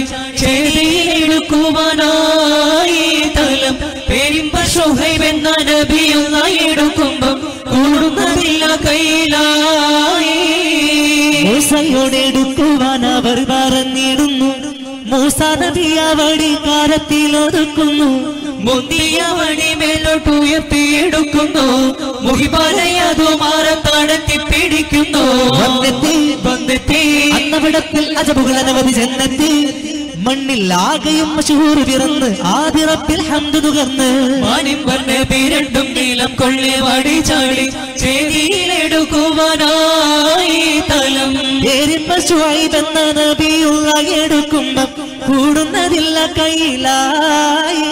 ചേരിയിലെടുക്കുവാനായി തലം പെരുമ്പ ഷുഹൈബ് എന്ന നബിയുള്ള എടുക്കുമ്പം കൂടുന്നതില്ല കയ്യിലായി മൂസയോട് എടുക്കുവാൻ അവർ പറഞ്ഞിടുന്നു മൂസ നബി അവടി കാലത്തിൽ ഒതുക്കുന്നു മുന്തിയ വടി മേലോട്ട് ഉയർത്തിയെടുക്കുന്നു മുഹിബാലയതു മാറത്താടത്തി പിടിക്കുന്നു വന്നെത്തി വന്നെത്തി അന്നവിടത്തിൽ അജബുകൾ അനവധി ചെന്നെത്തി മണ്ണിൽ ആകെയും മഷൂർ പിറന്ന് ആദിറപ്പിൽ ഹന്ത് തുകർന്ന് മാനിമ്പർ നബി രണ്ടും നീളം കൊള്ളി വാടി ചാടി ചേരിയിലെടുക്കുവാനായി തലം പേരിപ്പശുവായി തന്ന നബിയുള്ള എടുക്കുമ്പം കൂടുന്നതില്ല കയ്യിലായി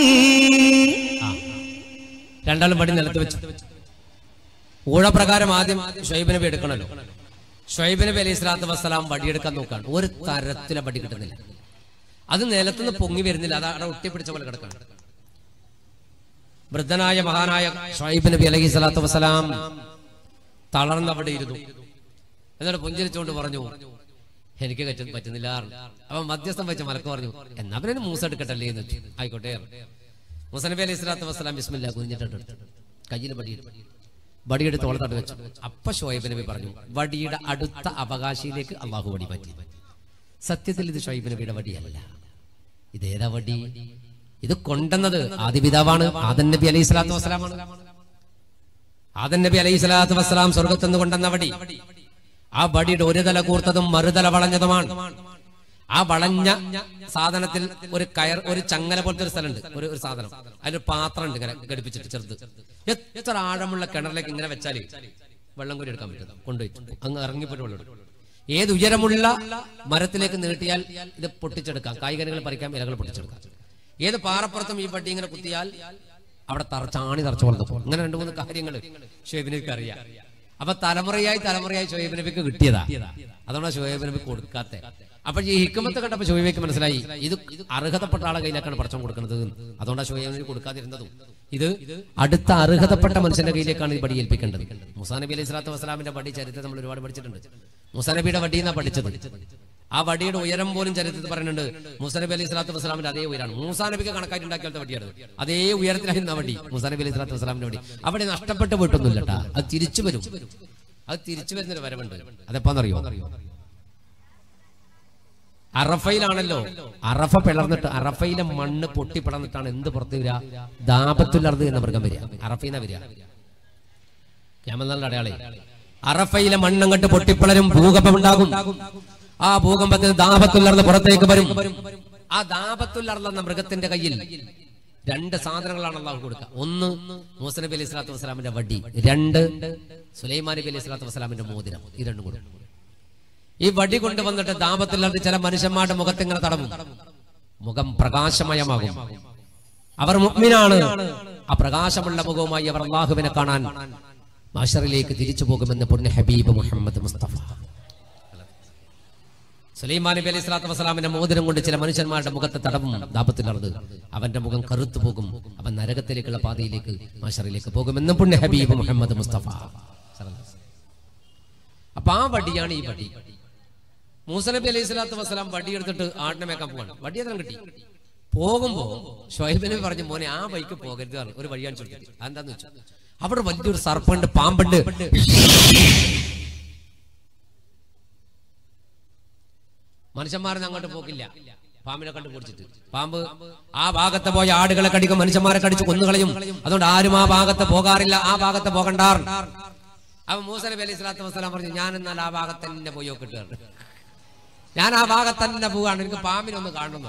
രണ്ടാളും വടി നിലത്ത് വെച്ചു ഊഴപ്രകാരം ആദ്യം ഷൊയ്ബ് നബി എടുക്കണല്ലോ ഷൊയ്ബ് നബി അലൈഹി സ്വലാത്തു വസ്സലാം വടിയെടുക്കാൻ നോക്കാണ് ഒരു തരത്തിലെ വടി കിട്ടുന്നില്ല അത് നിലത്തുനിന്ന് പൊങ്ങി വരുന്നില്ല അത് അവിടെ ഒട്ടിപ്പിടിച്ച പോലെ കിടക്കണം വൃദ്ധനായ മഹാനായ ഷൈബ് നബി അലൈഹി സ്വലാത്തു വസ്സലാം തളർന്നവിടെ ഇരുന്നു എന്നിട്ട് പുഞ്ചിരിച്ചുകൊണ്ട് പറഞ്ഞു എനിക്ക് പറ്റും പറ്റുന്നില്ല അപ്പൊ മധ്യസ്ഥം വെച്ച മലക്ക് പറഞ്ഞു എന്നാ പിന്നെ മൂസ എടുക്കട്ടല്ലേ എന്ന് വെച്ചു ആയിക്കോട്ടെ മൂസ നബി അലൈഹി സ്വലാത്തു വസ്സലാം ബിസ്മില്ല കുഞ്ഞിട്ടുണ്ട് കയ്യിൽ വടിയെടുത്തു വടിയെടുത്ത് ഓളത്തട്ട് വെച്ചു അപ്പൊ ഷോയബ് നബി പറഞ്ഞു വടിയുടെ അടുത്ത അവകാശിയിലേക്ക് അള്ളാഹു വടി പറ്റി സത്യത്തിൽ ഇത് ഷോയിബ് നബിയുടെ വടിയല്ല ഇതേതാ വടി ഇത് കൊണ്ടുവന്നത് ആദിപിതാവാണ് ആദൻ നബി അലൈഹി സ്വലാത്തു വസ്സലാമാണ് ആദൻ നബി അലൈഹി സ്വലാത്തു വസ്സലാം സ്വർഗത്തുനിന്ന് കൊണ്ടുവന്ന വടി ആ വടിയുടെ ഒരു തല കൂർത്തതും മറുതല വളഞ്ഞതുമാണ് ആ വളഞ്ഞ സാധനത്തിൽ ഒരു കയർ ഒരു ചങ്ങല പോലത്തെ ഒരു സ്ഥലമുണ്ട് ഒരു ഒരു സാധനം അതിലൊരു പാത്രം ഉണ്ട് ഇങ്ങനെ ഘടിപ്പിച്ചിട്ട് ചെറുത് എത്ര ആഴമുള്ള കിണറിലേക്ക് ഇങ്ങനെ വെച്ചാൽ വെള്ളം കൂടി എടുക്കാൻ പറ്റും കൊണ്ടുപോയി അങ്ങ് ഇറങ്ങിപ്പോയിട്ട് വെള്ളം എടുക്കും ഏത് ഉയരമുള്ള മരത്തിലേക്ക് നീട്ടിയാൽ ഇത് പൊട്ടിച്ചെടുക്കാം കായികനികൾ പറിക്കാം ഇലകൾ പൊട്ടിച്ചെടുക്കാം ഏത് പാറപ്പുറത്തും ഈ വടി ഇങ്ങനെ കുത്തിയാൽ അവിടെ തറ ചാണി തറച്ചു പോലെ പോകും ഇങ്ങനെ രണ്ടു മൂന്ന് കാര്യങ്ങൾ ഷുഹൈബ് നബിക്ക് അറിയാം അപ്പൊ തലമുറയായി തലമുറയായി ഷുഹൈബ് നബിക്ക് കിട്ടിയതാ അതുകൊണ്ടാണ് ഷുഹൈബ് നബി കൊടുക്കാത്ത അപ്പൊ ഈ ഹിക്കുമത്ത് കണ്ടപ്പോ ഷുഹൈബിക്ക് മനസ്സിലായി ഇത് അർഹതപ്പെട്ട ആളെ കയ്യിലേക്കാണ് പടച്ചം കൊടുക്കുന്നത് അതുകൊണ്ടാണ് ഷുഹൈബ് നബി കൊടുക്കാതിരുന്നതും ഇത് അടുത്ത അർഹതപ്പെട്ട മനുഷ്യന്റെ കയ്യിലേക്കാണ് ഈ പടി ഏൽപ്പിക്കേണ്ടത് മുസാ നബി അലൈഹി സ്വലാത്തു വസ്സലാമിന്റെ പടി ചരിത്രം നമ്മൾ ഒരുപാട് പഠിച്ചിട്ടുണ്ട് മുസാ നബിയുടെ വടി എന്നാ പഠിച്ചത് ആ വടിയുടെ ഉയരം പോലും ചരിത്രത്തിൽ പറയുന്നുണ്ട് മൂസാ നബി അലൈഹി സ്വലാത്തു വസ്സലാമിന്റെ അതേ ഉയരാണ് മൂസാ നബിക്ക് കണക്കായിട്ട് ഉണ്ടാക്കിയ വടിയാണ് അതേ ഉയരത്തിലായിരുന്ന വടി മൂസാ നബി അലൈഹി സ്വലാത്തു വസ്സലാമിന്റെ വടി അവിടെ നഷ്ടപ്പെട്ട് പോയിട്ടൊന്നുമില്ല കേട്ടാ അത് തിരിച്ചു വരും അത് തിരിച്ചു വരുന്നൊരു വരവുണ്ട് അതെപ്പാന്നറിയോ അറഫയിലാണല്ലോ അറഫ പിളർന്നിട്ട് അറഫയിലെ മണ്ണ് പൊട്ടി പിളർന്നിട്ടാണ് എന്ത് പുറത്ത് വരിക ദാപത്തുലർന്ന് എന്ന മൃഗം വരിക അറഫീന വരിക യമനാളിന്റെ അടയാളെ അറഫയിലെ മണ്ണങ്ങട്ട് പൊട്ടിപ്പിളരും ഭൂകമ്പമുണ്ടാകും ആ ഭൂകമ്പത്തിൽ ദാപത്തുലർന്ന് പുറത്തേക്ക് വരും ആ ദാപത്തുലർന്ന മൃഗത്തിന്റെ കയ്യിൽ രണ്ട് സാധനങ്ങളാണ് അള്ളാഹു കൊടുക്കുക ഒന്ന് മൂസ നബി അലൈഹി സ്വലാത്തു വസ്സലാമിന്റെ വടി രണ്ട് സുലൈമാൻ നബി അലൈഹി സ്വലാത്തു വസ്സലാമിന്റെ മോതിരം ഈ രണ്ടും കൊടുക്കും ഈ വടി കൊണ്ടുവന്നിട്ട് ദാപത്തിലത് ചില മനുഷ്യന്മാരുടെ മുഖത്ത് ഇങ്ങനെ തടവും മുഖം പ്രകാശമയമാകും അവർ മുഗ്മിനാണ് ആ പ്രകാശമുള്ള മുഖവുമായി അവർ അള്ളാഹുവിനെ കാണാൻ മാഷറിലേക്ക് തിരിച്ചു പോകുമെന്ന് പുണ്യ ഹബീബ് മുഹമ്മദ് മുസ്തഫ സുലൈമാൻ നബി അലൈഹി സ്വലാത്തു വസ്സലാമിന്റെ മോതിരം കൊണ്ട് ചില മനുഷ്യന്മാരുടെ മുഖത്ത് തടവും ദാപത്തിലർന്ന് അവന്റെ മുഖം കറുത്തു പോകും അവൻ നരകത്തിലേക്കുള്ള പാതയിലേക്ക് മാഷറിലേക്ക് പോകുമെന്ന് പുണ്യ ഹബീബ് മുഹമ്മദ് മുസ്തഫ അപ്പൊ ആ വടിയാണ് ഈ വടി മൂസ നബി അലൈഹി സ്വലാത്തു വസ്സലാം വടി എടുത്തിട്ട് ആടിനെ മേക്കാൻ പോവാണ് വടി എത്ര കിട്ടി പോകുമ്പോ ഷുഹൈബ് നബി പറഞ്ഞു മോനെ ആ വഴിക്ക് പോകരുത് പറഞ്ഞു. ഒരു വഴിയാണ് ചോദിച്ചത് അതെന്താന്ന് വെച്ചു അവിടെ വലിയൊരു സർപ്പുണ്ട് പാമ്പുണ്ട് മനുഷ്യന്മാരെ അങ്ങോട്ട് പോക്കില്ല പാമ്പിനെ കണ്ടു പിടിച്ചിട്ട് പാമ്പ് ആ ഭാഗത്ത് പോയ ആടുകളെ കടിക്കും മനുഷ്യന്മാരെ കടിച്ച് കൊന്നുകളയും അതുകൊണ്ട് ആരും ആ ഭാഗത്ത് പോകാറില്ല ആ ഭാഗത്ത് പോകണ്ടാർ അപ്പൊ മൂസ നബി അലൈഹി സ്വലാത്തു വസ്സലാം പറഞ്ഞു ഞാൻ എന്നാൽ ആ ഭാഗത്ത് തന്നെ പോയി നോക്കിട്ട് ഞാൻ ആ ഭാഗത്ത് തന്നെ പോവാണ് എനിക്ക് പാമ്പിനൊന്ന് കാണുന്നു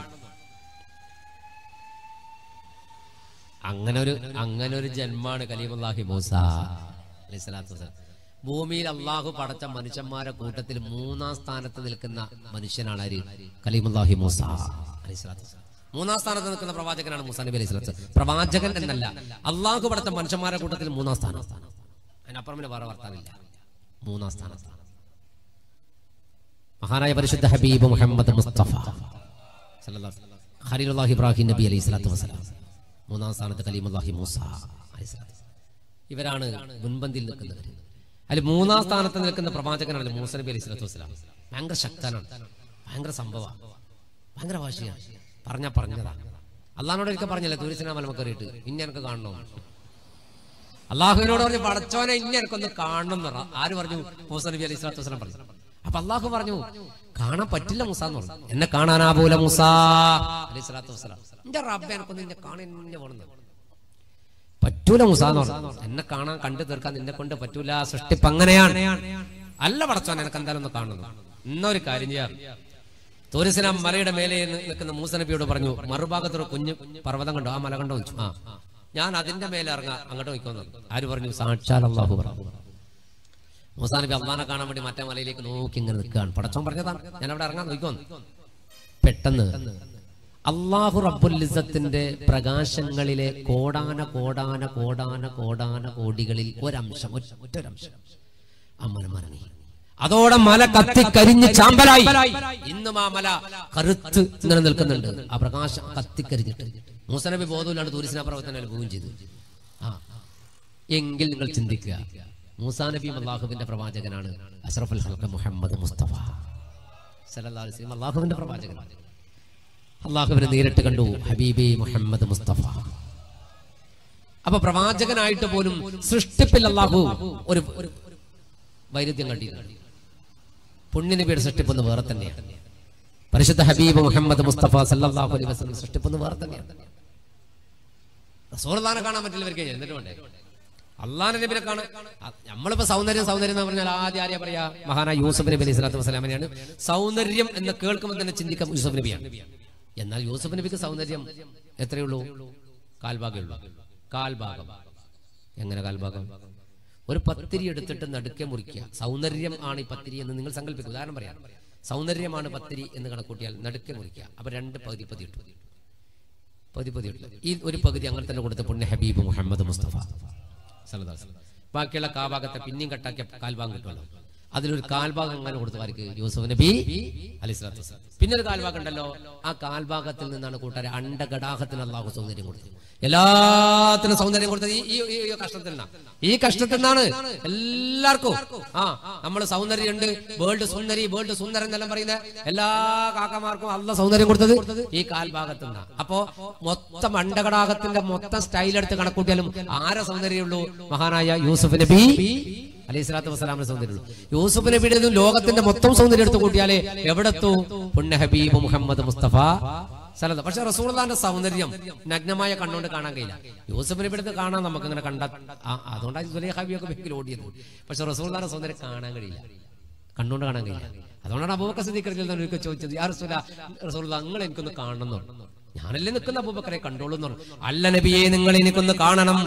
അങ്ങനെ ഒരു അങ്ങനെ ഒരു ജന്മാണ് കലീമുല്ലാഹി മൂസ അലൈഹി സ്വലാത്തു വസ്സലാം ഭൂമിയിൽ അള്ളാഹു പടച്ച മനുഷ്യന്മാരെ കൂട്ടത്തിൽ മൂന്നാം സ്ഥാനത്ത് നിൽക്കുന്ന മനുഷ്യനാണ് ആര് കലീമുല്ലാഹി മൂസ അലൈഹി സ്വലാത്തു വസ്സലാം മൂന്നാം സ്ഥാനത്ത് നിൽക്കുന്ന പ്രവാചകനാണ് മൂസ നബി അലൈഹി സ്വലാത്തു വസ്സലാം. പ്രവാചകൻ എന്നല്ല അള്ളാഹു പടച്ച മനുഷ്യന്മാരെ കൂട്ടത്തിൽ മൂന്നാം സ്ഥാനം അതിനപ്പുറം പിന്നെ വേറെ വർത്താനില്ല മൂന്നാം സ്ഥാനത്താണ് മഹാനായ പരിശുദ്ധ ഹബീബ് മുഹമ്മദ് മുസ്തഫ സല്ലല്ലാഹു അലൈഹി വസല്ലം. ഖലീലുല്ലാഹി ഇബ്രാഹിം നബി അലൈഹി സ്വലാത്തു വസ്സലാം മൂന്നാം സ്ഥാനത്ത് കലീമുല്ലാഹി മൂസ അലൈഹി സ്വലാത്തു വസ്സലാം. ഇവരാണ് മുൻപന്തിയിൽ നിൽക്കുന്നവർ അതിൽ മൂന്നാം സ്ഥാനത്ത് നിൽക്കുന്ന പ്രവാചകനാണ് മൂസ നബി അലൈഹി സ്വലാത്തു വസ്സലാം ഭയങ്കര ശക്തനാണ് ഭയങ്കര സംഭവമാണ് ഭയങ്കര ഭാഷയാണ് പറഞ്ഞ പറഞ്ഞതാ അള്ളഹാനോട് ഒരിക്കൽ പറഞ്ഞല്ലേ തുരിസിനാ മലമ കയറിയിട്ട് ഇനി എനിക്ക് കാണണോ അള്ളാഹുവിനോട് പറഞ്ഞു പടച്ചോനെ ഇനി എനിക്കൊന്ന് കാണണം എന്ന് പറ ആര് പറഞ്ഞു മൂസ നബി അലൈഹി സ്വലാത്തു വസ്സലാം പറഞ്ഞു അപ്പൊ അള്ളാഹു പറഞ്ഞു കാണാൻ പറ്റില്ല മൂസ എന്ന് പറഞ്ഞു എന്നെ കാണാനാവൂല മൂസ അലൈഹി സ്വലാത്തു വസ്സലാം എന്റെ റബ്ബെ എനിക്കൊന്ന് നിന്നെ കാണാൻ ഇന്നെ പോണെന്ന് പറ്റൂല മൂസ എന്ന് പറഞ്ഞു എന്നെ കാണാൻ കണ്ടു തീർക്കാൻ നിന്നെ കൊണ്ട് പറ്റൂല സൃഷ്ടിപ്പ് അങ്ങനെയാണ് അല്ല പടച്ചോൻ എനിക്ക് എന്തായാലും ഒന്ന് കാണുന്നു ഇന്നൊരു കാര്യം ചെയ്യാം തോരിസലാം മലയുടെ മേലെ നി- നിൽക്കുന്ന മൂസ നബിയോട് പറഞ്ഞു മറുഭാഗത്തൊരു കുഞ്ഞു പർവ്വതം കണ്ടോ ആ മല കണ്ടോ ചോദിച്ചു ആ ഞാൻ അതിന്റെ മേലെ ഇറങ്ങാം അങ്ങോട്ട് നോക്കിക്കോന്നു ആര് പറഞ്ഞു സാക്ഷാൽ അള്ളാഹു പറഞ്ഞു മൂസാ നബി അള്ളാനെ കാണാൻ വേണ്ടി മറ്റേ മലയിലേക്ക് നോക്കി ഇങ്ങനെ നിൽക്കുകയാണ് പടച്ചോൻ പറഞ്ഞതാണ് ഞാൻ അവിടെ ഇറങ്ങാൻ നോക്കിക്കോന്നു പെട്ടെന്ന് അള്ളാഹു റബ്ബുലിസത്തിന്റെ പ്രകാശങ്ങളിലെ കോടാന കോടാന കോടാന കോടാന കോടികളിൽ ഒരംശം ഒറ്റൊരംശം ആ മലമറങ്ങി അതോടെ മല കത്തി കരിഞ്ഞ് ചാമ്പലായി ഇന്നും ആ മല കറുത്ത് ഇങ്ങനെ നിൽക്കുന്നുണ്ട് ആ പ്രകാശം കത്തിക്കരിഞ്ഞിട്ട് മൂസനബി ബോധമില്ലാണ്ട് ടൂറിസ്റ്റിനെ പ്രവർത്തനം അനുഭവം ചെയ്തു ആ എങ്കിൽ നിങ്ങൾ ചിന്തിക്കുക മൂസാ നബി അള്ളാഹുവിന്റെ പ്രവാചകനാണ് അഷ്റഫുൽ ഹൽക്ക മുഹമ്മദ് മുസ്തഫ സല്ലല്ലാഹു അലൈഹി വസല്ലം അള്ളാഹുവിന്റെ പ്രവാചകനാണ് അള്ളാഹുവിനെ നേരിട്ട് കണ്ടു ഹബീബി മുഹമ്മദ് മുസ്തഫ അപ്പൊ പ്രവാചകനായിട്ട് പോലും സൃഷ്ടിപ്പിൽ അള്ളാഹു ഒരു ഒരു വൈരുദ്ധ്യം കണ്ടിരുന്നു പുണ്യനബിയുടെ സൃഷ്ടിപ്പൊന്ന് വേറെ തന്നെയാണ് പരിശുദ്ധ ഹബീബ് മുഹമ്മദ് മുസ്തഫ സല്ലല്ലാഹു അലൈഹി വസല്ലം സൃഷ്ടിപ്പൊന്ന് വേറെ തന്നെയാണ് റസൂലുള്ളാഹിനെ കാണാൻ പറ്റില്ലവർക്ക് എന്നിട്ട് വേണ്ടേ അള്ളാഹ് നബിനെ കാണാൻ അ- നമ്മളിപ്പോ സൗന്ദര്യം സൗന്ദര്യം എന്ന് പറഞ്ഞാൽ ആദ്യം ആര്യ പറയാ മഹാനായ യൂസഫ് നബി അലൈഹി സ്വലാത്തു വസ്സലാമിനെയാണ് സൗന്ദര്യം എന്ന് കേൾക്കുമ്പോൾ തന്നെ ചിന്തിക്കാം യൂസഫ് നബിയാണ് എന്നാൽ യൂസഫ് നബിക്ക് സൗന്ദര്യം എത്രയുള്ളൂ കാൽഭാഗേ ഉള്ളൂ കാൽഭാഗം എങ്ങനെ കാൽഭാഗം ഒരു പത്തിരി എടുത്തിട്ട് നടുക്കെ മുറിക്കുക സൗന്ദര്യം ആണ് ഈ പത്തിരി എന്ന് നിങ്ങൾ സങ്കല്പിക്കുക ഉദാഹരണം പറയാം സൗന്ദര്യമാണ് പത്തിരി എന്ന് കണക്കൂട്ടിയാൽ നടുക്കെ മുറിക്കുക അപ്പൊ രണ്ട് പകുതി പതി ഇട്ടു പകുതി പതി ഇട്ടു ഈ ഒരു പകുതി അങ്ങനെ തന്നെ കൊടുത്ത പുണ്യ ഹബീബ് മുഹമ്മദ് മുസ്തഫ സല്ലല്ലാഹു അലൈഹി വസല്ലം. ബാക്കിയുള്ള കാഭാഗത്തെ പിന്നെയും കട്ടാക്കിയ കാൽഭാഗം കിട്ടുമല്ലോ അതിലൊരു കാൽഭാഗം അങ്ങനെ കൊടുത്തു ആർക്ക് യൂസുഫ് നബി അലൈഹി സ്വലാത്തു വസ്സലാം പിന്നെ ഒരു കാൽഭാഗം ഉണ്ടല്ലോ ആ കാൽഭാഗത്തിൽ നിന്നാണ് കൂട്ടുകാരെ അണ്ടഘടാഹത്തിന് അള്ളാഹു സൗന്ദര്യം കൊടുത്തത് എല്ലാത്തിനും സൗന്ദര്യം കൊടുത്തത് ഈ ഈ- ഈ- ഈ കഷ്ടത്തിൽ നിന്നാണ് ഈ കഷ്ടത്തിൽ നിന്നാണ് എല്ലാവർക്കും ആ നമ്മൾ സൗന്ദര്യം ഉണ്ട് വേൾഡ് സുന്ദരി വേൾഡ് സുന്ദരൻ എന്നെല്ലാം പറയുന്ന എല്ലാ കാക്കമാർക്കും അല്ല സൗന്ദര്യം കൊടുത്തത് ഈ കാൽഭാഗത്തു നിന്നാണ് അപ്പോ മൊത്തം അണ്ടഘടാകത്തിന്റെ മൊത്തം സ്റ്റൈൽ എടുത്ത് കണക്കൂട്ടിയാലും ആരെ സൗന്ദര്യമുള്ളൂ മഹാനായ യൂസുഫ് നബി അലൈഹി സ്വലാത്തു വസ്സലാമിന്റെ സൗന്ദര്യമുള്ളൂ യൂസുഫ് നബിയുടെ ഇതും ലോകത്തിന്റെ മൊത്തം സൗന്ദര്യം എടുത്ത് കൂട്ടിയാലേ എവിടെത്തു പുണ്യ ഹബീബ് മുഹമ്മദ് മുസ്തഫ സലത പക്ഷെ റസൂർദാന്റെ സൗന്ദര്യം നഗ്നമായ കണ്ണുകൊണ്ട് കാണാൻ കഴിയില്ല യൂസഫ് നബിയുടെ അടുത്ത് കാണാൻ നമുക്ക് ഇങ്ങനെ കണ്ട ആ, അതുകൊണ്ടാണ് സുലേഹാബിയൊക്കെ ബെക്കിൽ ഓടിയത് പക്ഷെ റസൂർദാന്റെ സൗന്ദര്യം കാണാൻ കഴിയില്ല കണ്ണുകൊണ്ട് കാണാൻ കഴിയില്ല അതുകൊണ്ടാണ് അബൂബക്കർ സിദ്ദീഖ് ഒരിക്കൽ ചോദിച്ചത് യാ റസൂല റസൂൽ നിങ്ങൾ എനിക്കൊന്ന് കാണണം എന്ന് പറഞ്ഞു. ഞാനല്ലേ നിൽക്കുന്ന അബൂബക്കറെ കണ്ടോളൂ എന്ന് പറഞ്ഞു അല്ല നബിയെ നിങ്ങൾ എനിക്കൊന്ന് കാണണം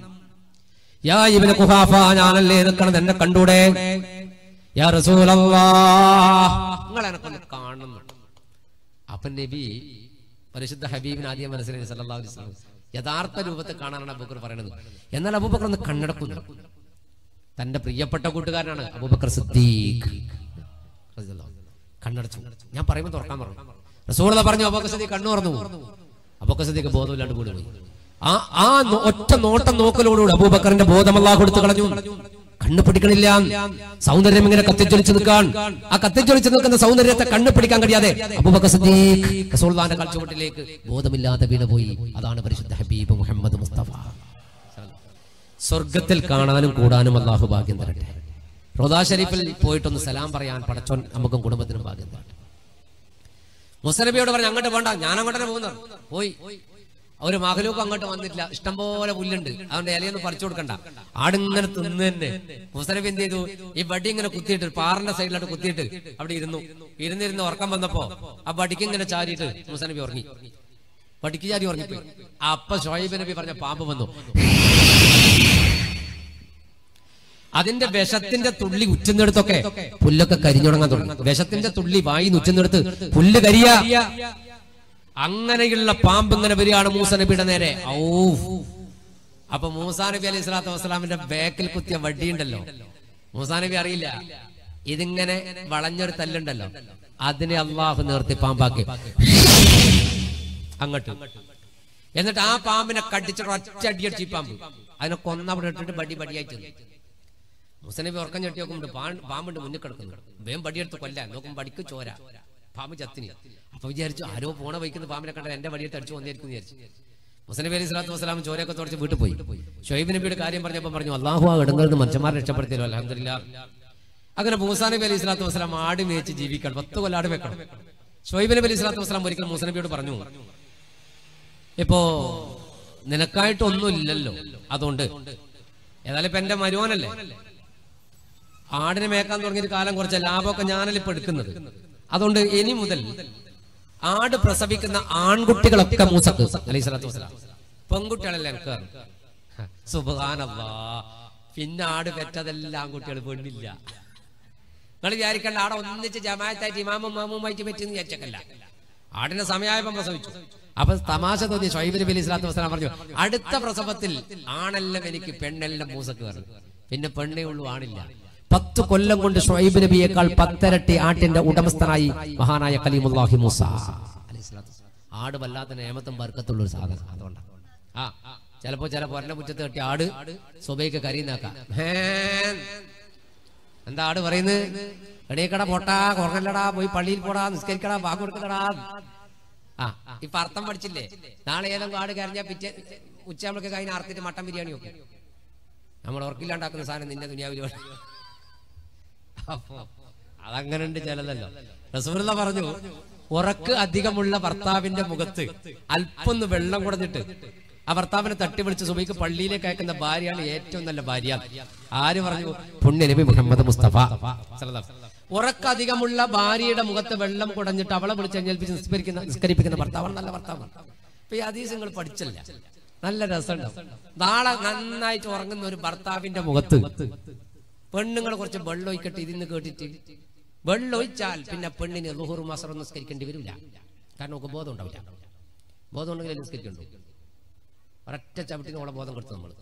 യാ ഇബ്നു ഖുഹാഫ ഞാനല്ലേ നിൽക്കണത് എന്നെ കണ്ടൂടെ യാ റസൂലല്ലാഹ് നിങ്ങൾ എനക്കൊന്ന് കാണണം എന്ന് പറഞ്ഞു. അപ്പൊ നബി പരിശുദ്ധ ഹബീബിന് ആദ്യം മനസ്സിലായി സല്ലല്ലാഹു അലൈഹി വസല്ലം യഥാർത്ഥ രൂപത്തിൽ കാണാനാണ് അബൂബക്കർ പറയുന്നത് എന്നാൽ അബൂബക്കർ ഒന്ന് കണ്ണടക്കുന്നു തന്റെ പ്രിയപ്പെട്ട കൂട്ടുകാരനാണ് അബൂബക്കർ സിദ്ദീഖ് റളിയല്ലാഹു അൻഹു. കണ്ണടച്ചു ഞാൻ പറയുമ്പോൾ തുറക്കാൻ പറഞ്ഞു റസൂള പറഞ്ഞു അബൂബക്കർ സിദ്ദീഖ് കണ്ണു തുറന്നു അബൂബക്കർ സിദ്ദീഖ് ബോധമില്ലാണ്ട് കൂടി പോയി ആ ആ നോ- ഒറ്റ നോട്ടം നോക്കലോടുകൂടി അബൂബക്കറിന്റെ ബോധം അല്ലാഹ് കൊടുത്തു കളഞ്ഞു കണ്ണു പിടിക്കണില്ല സൗന്ദര്യം ഇങ്ങനെ കത്തിച്ചൊലിച്ച് നിൽക്കാൻ ആ കത്തിച്ചൊലിച്ച് നിൽക്കുന്ന സൗന്ദര്യത്തെ കണ്ണു പിടിക്കാൻ കഴിയാതെ അബൂബക്കർ സിദ്ദീഖ് റസൂലുള്ളാഹിന്റെ കാൽച്ചുവട്ടിലേക്ക് ബോധമില്ലാതെ വീണുപോയി അതാണ് പരിശുദ്ധ ഹബീബ് മുഹമ്മദ് മുസ്തഫ സ്വർഗത്തിൽ കാണാനും കൂടാനും അള്ളാഹു ഭാഗ്യം തരട്ടെ റോദാ ഷരീഫിൽ പോയിട്ടൊന്ന് സലാം പറയാൻ പടച്ചോൻ നമുക്കും കുടുംബത്തിനും ഭാഗ്യം തരട്ടെ മുസനബിയോട് പറഞ്ഞു അങ്ങോട്ട് വേണ്ട ഞാൻ അങ്ങോട്ട് തന്നെ പോകുന്നത് പോയി ഒരു മഹലൂക്ക് അങ്ങോട്ട് വന്നിട്ടില്ല ഇഷ്ടംപോലെ പുല്ലുണ്ട് അതുകൊണ്ട് ഇലയൊന്നും പറിച്ചു കൊടുക്കണ്ട ആടിങ്ങനെ തിന്ന് തന്നെ മുസനബി എന്ത് ചെയ്തു ഈ ബടി ഇങ്ങനെ കുത്തിയിട്ട് പാറിന്റെ സൈഡിലോട്ട് കുത്തിയിട്ട് അവിടെ ഇരുന്നു ഇരുന്നിരുന്ന് ഉറക്കം വന്നപ്പോ ആ ബടിക്ക് ഇങ്ങനെ ചാരിയിട്ട് മുസനബി ഉറങ്ങി ബടിക്ക് ചാരി ഉറങ്ങിപ്പോയി അപ്പൊ ഷോയിബ് നബി പറഞ്ഞ പാമ്പ് വന്നു അതിന്റെ വിഷത്തിന്റെ തുള്ളി ഉറ്റുന്നിടത്തൊക്കെ പുല്ലൊക്കെ കരിഞ്ഞുടങ്ങാൻ തുടങ്ങി വിഷത്തിന്റെ തുള്ളി വായി ഉറ്റുന്നിടത്ത് പുല്ല് കരിയ അങ്ങനെയുള്ള പാമ്പ് ഇങ്ങനെ വരികയാണ് മൂസ നബിയുടെ നേരെ ഔ അപ്പൊ മൂസാ നബി അലൈഹി സ്വലാത്തു വസ്സലാമിന്റെ ബാക്കിൽ കുത്തിയ വടിയുണ്ടല്ലോ മൂസാ നബി അറിയില്ല ഇതിങ്ങനെ വളഞ്ഞൊരു തല്ലുണ്ടല്ലോ അതിനെ അള്ളാഹു നിർത്തി പാമ്പാക്കി അങ്ങോട്ട് എന്നിട്ട് ആ പാമ്പിനെ കടിച്ചിട്ട് ഒറ്റ അടിയടിച്ച് ഈ പാമ്പ് അതിനെ കൊന്നവിടെ ഇട്ടിട്ട് ബടി ബടിയായിട്ട് നിന്നു. മുസനബി ഉറക്കം ഞെട്ടി നോക്കുമ്പോൾ പാമ്പുണ്ട് മുന്നിൽ കിടക്കുന്നു വേം പടിയെടുത്ത് കൊല്ലാൻ നോക്കും പടിക്ക് ചോര പാമ്പ് ചത്തിനി അപ്പൊ വിചാരിച്ചു ആരോ പോണ വയ്ക്കുന്ന പാമ്പിനെ കണ്ടാൽ എന്റെ വടിയെടുത്ത് അടിച്ചു വന്നിരിക്കും വിചാരിച്ചു മുസനബി അലൈഹി സ്വലാത്തു വസ്സലാം ചോരയൊക്കെ തുടച്ച് വീട്ടിൽ പോയി ഷൊയ്ബ് നബിയുടെ കാര്യം പറഞ്ഞപ്പോൾ പറഞ്ഞു അള്ളാഹു ആ ഇടങ്ങളിൽ നിന്ന് മനുഷ്യന്മാരെ രക്ഷപ്പെടുത്തിയല്ലോ അലഹമില്ല അങ്ങനെ മൂസാ നബി അലൈഹി സ്വലാത്തു വസ്സലാം ആട് മേച്ച് ജീവിക്കണം പത്ത് കൊല്ലം ആട് വെക്കണം ഷൊയ്ബ് നബി അലൈഹി സ്വലാത്തു വസ്സലാം ഒരിക്കൽ മൂസ നബിയോട് പറഞ്ഞു ഇപ്പോ നിനക്കായിട്ടൊന്നും ഇല്ലല്ലോ അതുകൊണ്ട് ഏതായാലും ഇപ്പൊ എന്റെ മരുവനല്ലേ ആടിനെ മേക്കാൻ തുടങ്ങിയ കാലം കുറച്ച് ലാഭമൊക്കെ ഞാനല്ല ഇപ്പൊ എടുക്കുന്നത് അതുകൊണ്ട് ഇനി മുതൽ ആട് പ്രസവിക്കുന്ന ആൺകുട്ടികളൊക്കെ മൂസക്ക് അലൈഹി സ്വലാത്തു വസ്സലാം പെൺകുട്ടികളല്ലേ എനിക്ക് സുബാനല്ലാ പിന്നെ ആട് പെറ്റതെല്ലാം ആൺകുട്ടികൾ പെണ്ണില്ല നിങ്ങൾ വിചാരിക്കണ്ട ആടെ ഒന്നിച്ച് ജമായത്തായിട്ട് ഇമാമും മാമുമായിട്ട് പറ്റുന്ന വിചാരിച്ചക്കല്ല ആടിന്റെ സമയമായപ്പം പ്രസവിച്ചു അപ്പൊ തമാശ തോന്നി ഷൊയ്ബ് നബി അലൈഹി സ്വലാത്തു വസ്സലാം പറഞ്ഞു അടുത്ത പ്രസവത്തിൽ ആണെല്ലാം എനിക്ക് പെണ്ണെല്ലാം മൂസക്ക് പറഞ്ഞു പിന്നെ പെണ്ണേ ഉള്ളൂ ആണില്ല പത്ത് കൊല്ലം കൊണ്ട് ഷുഐബ് നബിയേക്കാൾ പത്തരട്ടി ആട്ടിന്റെ ഉടമസ്ഥനായി മഹാനായ കലീമുല്ലാഹി മൂസ അലൈഹിസ്സലാത്തു വസ്സലാം. ആട് വല്ലാത്ത നേമത്തും ബർക്കത്തുള്ള ഒരു സാധനം അതുകൊണ്ടാണ് ആ ചിലപ്പോ ചില പൊരന്റെ മുറ്റത്ത് കെട്ടി ആട് സ്വബൈക്ക് കരീന്നാക്കാം എന്താ ആട് പറയുന്നത് എടീക്കട പോട്ടാ കുറങ്ങല്ലടാ പോയി പള്ളിയിൽ പോടാ നിസ്കരിക്കടാ വാക്ക് കൊടുക്കലടാ ആ ഇപ്പൊ അർത്ഥം പഠിച്ചില്ലേ നാളെ ഏതെങ്കിലും ആട് കരഞ്ഞാ പിറ്റേ ഉച്ചയാകുമ്പോഴൊക്കെ കഴിഞ്ഞ അർത്ഥിട്ട് മട്ടൻ ബിരിയാണി വെക്കും നമ്മൾ ഉറക്കില്ലാണ്ടാക്കുന്ന സാധനം നിന്റെ ദുനിയാവിൽ വേണം അപ്പോ അതങ്ങനെ ഉണ്ട് ചിലതല്ലോ റസൂലുള്ള പറഞ്ഞു ഉറക്ക് അധികമുള്ള ഭർത്താവിന്റെ മുഖത്ത് അല്പൊന്ന് വെള്ളം കുടഞ്ഞിട്ട് ആ ഭർത്താവിനെ തട്ടി വിളിച്ച് സുബൈക്ക് പള്ളിയിലേക്ക് അയക്കുന്ന ഭാര്യയാണ് ഏറ്റവും നല്ല ഭാര്യ ആര് പറഞ്ഞു പുണ്യ നബി മുഹമ്മദ് മുസ്തഫ ഉറക്ക് അധികമുള്ള ഭാര്യയുടെ മുഖത്ത് വെള്ളം കുടഞ്ഞിട്ട് അവളെ വിളിച്ച് എഴുന്നേൽപ്പിച്ച് നിസ്കരിക്കുന്ന നിസ്കരിപ്പിക്കുന്ന ഭർത്താവാണ് നല്ല ഭർത്താവാണ് ഇപ്പൊ ഈ അതീസ് നിങ്ങൾ പഠിച്ചല്ല നല്ല രസമുണ്ടാവും നാളെ നന്നായിട്ട് ഉറങ്ങുന്ന ഒരു ഭർത്താവിന്റെ മുഖത്ത് പെണ്ണുങ്ങൾ കുറച്ച് വെള്ളം ഒഴിക്കട്ടെ ഇതിന്ന് കേട്ടിട്ട് വെള്ളം ഒഴിച്ചാൽ പിന്നെ പെണ്ണിന് ലുഹുർ മസർ നിസ്കരിക്കേണ്ടി വരില്ല കാരണം ഒക്കെ ബോധം ഉണ്ടാവില്ല ബോധം ഉണ്ടെങ്കിൽ നിസ്കരിക്കണ്ടു ഒരൊറ്റ ചവിട്ടിന് ഓളെ ബോധം കൊടുത്തു നമ്മൾ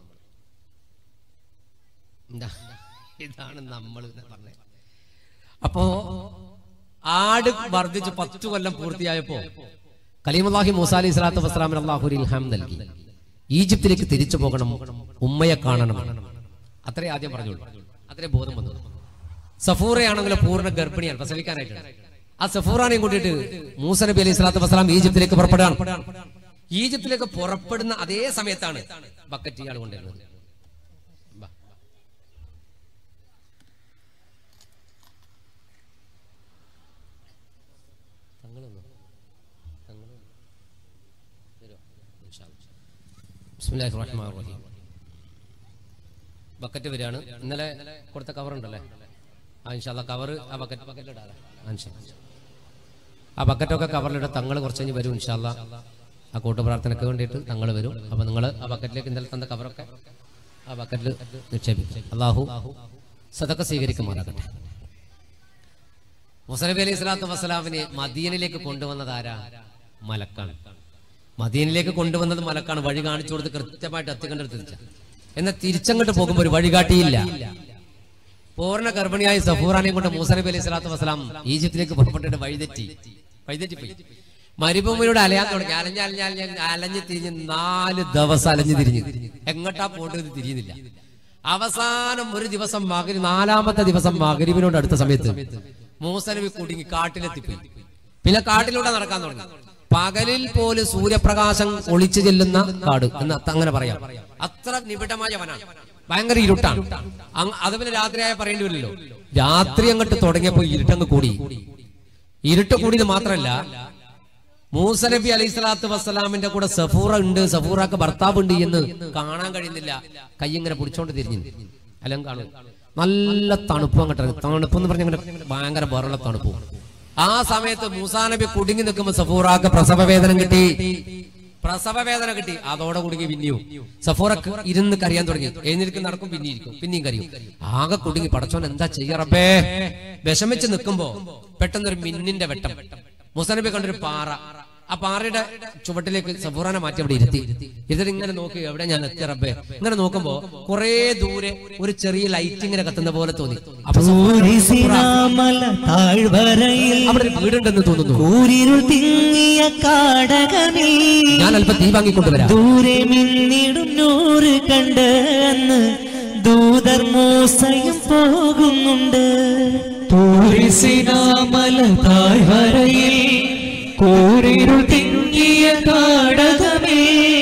എന്താ ഇതാണ് നമ്മൾ പറഞ്ഞത് അപ്പോ ആട് വർദ്ധിച്ച് പത്തു കൊല്ലം പൂർത്തിയായപ്പോ കലീമുല്ലാഹി മൂസ അലി സ്വലാത്തു വസ്സലാമിന് അള്ളാഹു ഒരു ഇൽഹാം നൽകി ഈജിപ്തിലേക്ക് തിരിച്ചു പോകണം ഉമ്മയെ കാണണം അത്രേ ആദ്യം പറഞ്ഞോളൂ അത്രേ ബോധം വന്നു സഫൂറയാണെങ്കിലും പൂർണ്ണ ഗർഭിണിയാണ് പ്രസവിക്കാനായിട്ടാണ് ആ സഫൂറാനെയും കൂട്ടിയിട്ട് മൂസ നബി അലൈഹി സ്വലാത്തു വസ്സലാം ഈജിപ്തിലേക്ക് പുറപ്പെടാൻ ഈജിപ്തിലേക്ക് പുറപ്പെടുന്ന അതേ സമയത്താണ് ബക്കറ്റ് ഇയാൾ കൊണ്ടുവരുന്നത് വാ. ബിസ്മില്ലാഹിർ റഹ്മാനിർ റഹീം ബക്കറ്റ് വരികയാണ് ഇന്നലെ കൊടുത്ത കവർ ഉണ്ടല്ലേ ആ ഇൻഷാല്ല കവർ ആ ബക്കറ്റ് ബക്കറ്റിലിടാതെ ആ, ഇൻഷാ അല്ലാ. ആ ബക്കറ്റൊക്കെ കവറിലിട്ട് തങ്ങൾ കുറച്ച് കഴിഞ്ഞ് വരും ഇൻഷാല്ല ആ കൂട്ടുപ്രാർത്ഥനയ്ക്ക് വേണ്ടിയിട്ട് തങ്ങൾ വരും അപ്പൊ നിങ്ങൾ ആ ബക്കറ്റിലേക്ക് ഇന്നലെ തന്ന കവറൊക്കെ ആ ബക്കറ്റിൽ നിക്ഷേപിക്കും അള്ളാഹു സതൊക്കെ സ്വീകരിക്കുമാറാകട്ടെ മുസലബി അലൈഹി സ്വലാത്തു വസ്സലാമിനെ മദീനിലേക്ക് കൊണ്ടുവന്നത് ആരാ മലക്കാണ് മദീനിലേക്ക് കൊണ്ടുവന്നത് മലക്കാണ് വഴി കാണിച്ചു കൊടുത്ത് കൃത്യമായിട്ട് എത്തിക്കേണ്ടത് തിരിച്ച എന്നാൽ തിരിച്ചങ്ങോട്ട് പോകുമ്പോൾ ഒരു വഴികാട്ടിയില്ല പൂർണ്ണ ഗർഭിണിയായ സഫൂറാനെയും കൊണ്ട് മൂസനബി അലൈഹി സ്വലാത്തു വസ്സലാം ഈജിപ്തിലേക്ക് പുറപ്പെട്ടിട്ട് വഴിതെറ്റി വഴിതെറ്റിപ്പോയി മരുഭൂമിയിലൂടെ അലയാൻ തുടങ്ങി അലഞ്ഞ് അലഞ്ഞ് അലഞ്ഞ് അലഞ്ഞ് തിരിഞ്ഞ് നാല് ദിവസം അലഞ്ഞ് തിരിഞ്ഞ് എങ്ങോട്ടാ പോട്ടത് തിരിയുന്നില്ല അവസാനം ഒരു ദിവസം മകരി നാലാമത്തെ ദിവസം മകരിവിനോട് അടുത്ത സമയത്ത് മൂസനബി കുടുങ്ങി കാട്ടിലെത്തിപ്പോയി പിന്നെ കാട്ടിലൂടെ നടക്കാൻ തുടങ്ങി പകലിൽ പോലും സൂര്യപ്രകാശം ഒളിച്ചു ചെല്ലുന്ന കാട് എന്ന് അത്ത- അങ്ങനെ പറയാം അത്ര നിബിഡമായ വനാണ് ഭയങ്കര ഇരുട്ടാണ് അങ്- അത് പിന്നെ രാത്രിയായ പറയേണ്ടി വരില്ലല്ലോ രാത്രി അങ്ങോട്ട് തുടങ്ങിയപ്പോ ഇരുട്ടങ്ങ് കൂടി ഇരുട്ട് കൂടിയത് മാത്രമല്ല മൂസ നബി അലൈഹി സ്വലാത്തു വസ്സലാമിന്റെ കൂടെ സഫൂറ ഉണ്ട് സഫൂറാക്ക് ഭർത്താവ് ഉണ്ട് എന്ന് കാണാൻ കഴിയുന്നില്ല കൈ ഇങ്ങനെ പിടിച്ചോണ്ട് തിരിഞ്ഞു അല്ലെ കാണും നല്ല തണുപ്പ് അങ്ങോട്ട് തണുപ്പ് എന്ന് പറഞ്ഞ ഭയങ്കര ബോറുള്ള തണുപ്പ് ആ സമയത്ത് മൂസാ നബി കുടുങ്ങി നിൽക്കുമ്പോ സഫൂറാക്ക് പ്രസവ വേദന കിട്ടി പ്രസവ വേദന കിട്ടി അതോടെ കുടുങ്ങി പിന്നെയും സഫൂറക്ക് ഇരുന്ന് കരയാൻ തുടങ്ങി എഴുന്നേൽക്ക് നടക്കും പിന്നെ ഇരിക്കും പിന്നെയും കരയും ആകെ കുടുങ്ങി പടച്ചോൻ എന്താ ചെയ്യറബേ വിഷമിച്ച് നിൽക്കുമ്പോ പെട്ടെന്നൊരു മിന്നിന്റെ വെട്ടം മുസനബി കണ്ടൊരു പാറ ആ പാറയുടെ ചുവട്ടിലേക്ക് സഫൂറാനെ മാറ്റി അവിടെ ഇരുത്തി ഇതിൽ ഇങ്ങനെ നോക്കി എവിടെ ഞാൻ എത്തിയ റബ്ബേ ഇങ്ങനെ നോക്കുമ്പോ കുറെ ദൂരെ ഒരു ചെറിയ ലൈറ്റ് ഇങ്ങനെ കത്തുന്ന പോലെ തോന്നി അപ്പൊ സഫൂറ- പൂരിസിനാമല താഴ്വരയിൽ അവിടെ ഒരു വീടുണ്ടെന്ന് തോന്നുന്നു കൂരിരുൾ തിങ്ങിയ കാടകമിൽ ഞാൻ അല്പം തീ വാങ്ങിക്കൊണ്ടുവരാം ദൂരെ മിന്നിടും നൂറ് കണ്ട് അന്ന് ദൂതർ മൂസയും പോകുന്നുണ്ട് പൂരിസിനാമല താഴ്വരയിൽ കൂരിരുൾ തിങ്ങിയ കാടകമേ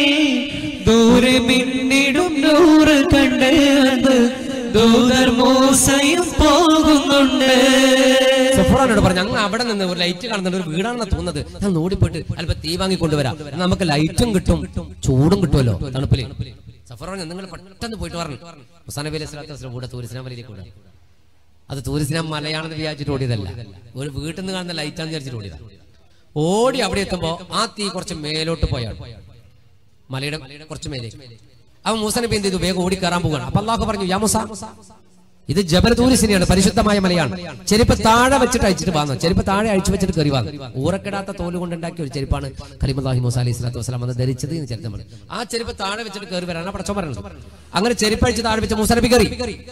ദൂരെ മിന്നിടും നൂറ് കണ്ട് അന്ന് ദൂതർ മൂസയും പോകുന്നുണ്ട് സഫൂറാനോട് പറഞ്ഞു അങ്ങ് അവിടെ നിന്ന് ഒരു ലൈറ്റ് കാണുന്നുണ്ട് ഒരു വീടാണെന്ന് തോന്നുന്നത് ഞാൻ ഓടിപ്പോയിട്ട് അല്പം തീ വാങ്ങി കൊണ്ടുവരാം എന്നാ നമുക്ക് ലൈറ്റും കിട്ടും ചൂടും കിട്ടുമല്ലോ തണുപ്പില് സഫർ പറഞ്ഞു നിങ്ങൾ പെട്ടെന്ന് പോയിട്ട് പറഞ്ഞു മുസാ നബി അലൈഹി സ്വലാത്തു വസ്സലാം കൂടെ തൂരിസ്ലാം മലയിലേക്ക് കൂടെ അത് തൂരിസ്ലാം മലയാണെന്ന് വിചാരിച്ചിട്ട് ഓടിയതല്ല ഒരു വീട്ടിൽ നിന്ന് കാണുന്ന ലൈറ്റാന്ന് വിചാരിച്ചിട്ട് ഓടിയതാ ഓടി അവിടെ എത്തുമ്പോ ആ തീ കുറച്ച് മേലോട്ട് പോയാണ് മലയുടെ കുറച്ച് മേലേക്ക് അവൻ മൂസ നബി എന്ത് ചെയ്തു വേഗം ഓടി കയറാൻ പോവുകയാണ് അപ്പൊ അള്ളാഹു പറഞ്ഞു യാ മൂസ ഇത് ജബൽ തൂരിസിനെയാണ് പരിശുദ്ധമായ മലയാണ് ചെരുപ്പ് താഴെ വെച്ചിട്ട് അയച്ചിട്ട് വന്നു ചെരുപ്പ് താഴെ അഴിച്ചു വെച്ചിട്ട് കയറി വന്നു ഊറക്കിടാത്ത തോല് കൊണ്ടുണ്ടാക്കിയ ഒരു ചെരുപ്പാണ് കലിമുല്ലാഹി മൂസ അലൈഹി സ്വലാത്തു വസ്സലാം അന്ന് ധരിച്ചത് എന്ന് ചരിത്രമാണ് ആ ചെരുപ്പ് താഴെ വെച്ചിട്ട് കയറി വരാനാണ് പടച്ചോ പറയുന്നത് അങ്ങനെ ചെരുപ്പ് അഴിച്ച് താഴെ വെച്ച് മൂസ നബി കയറി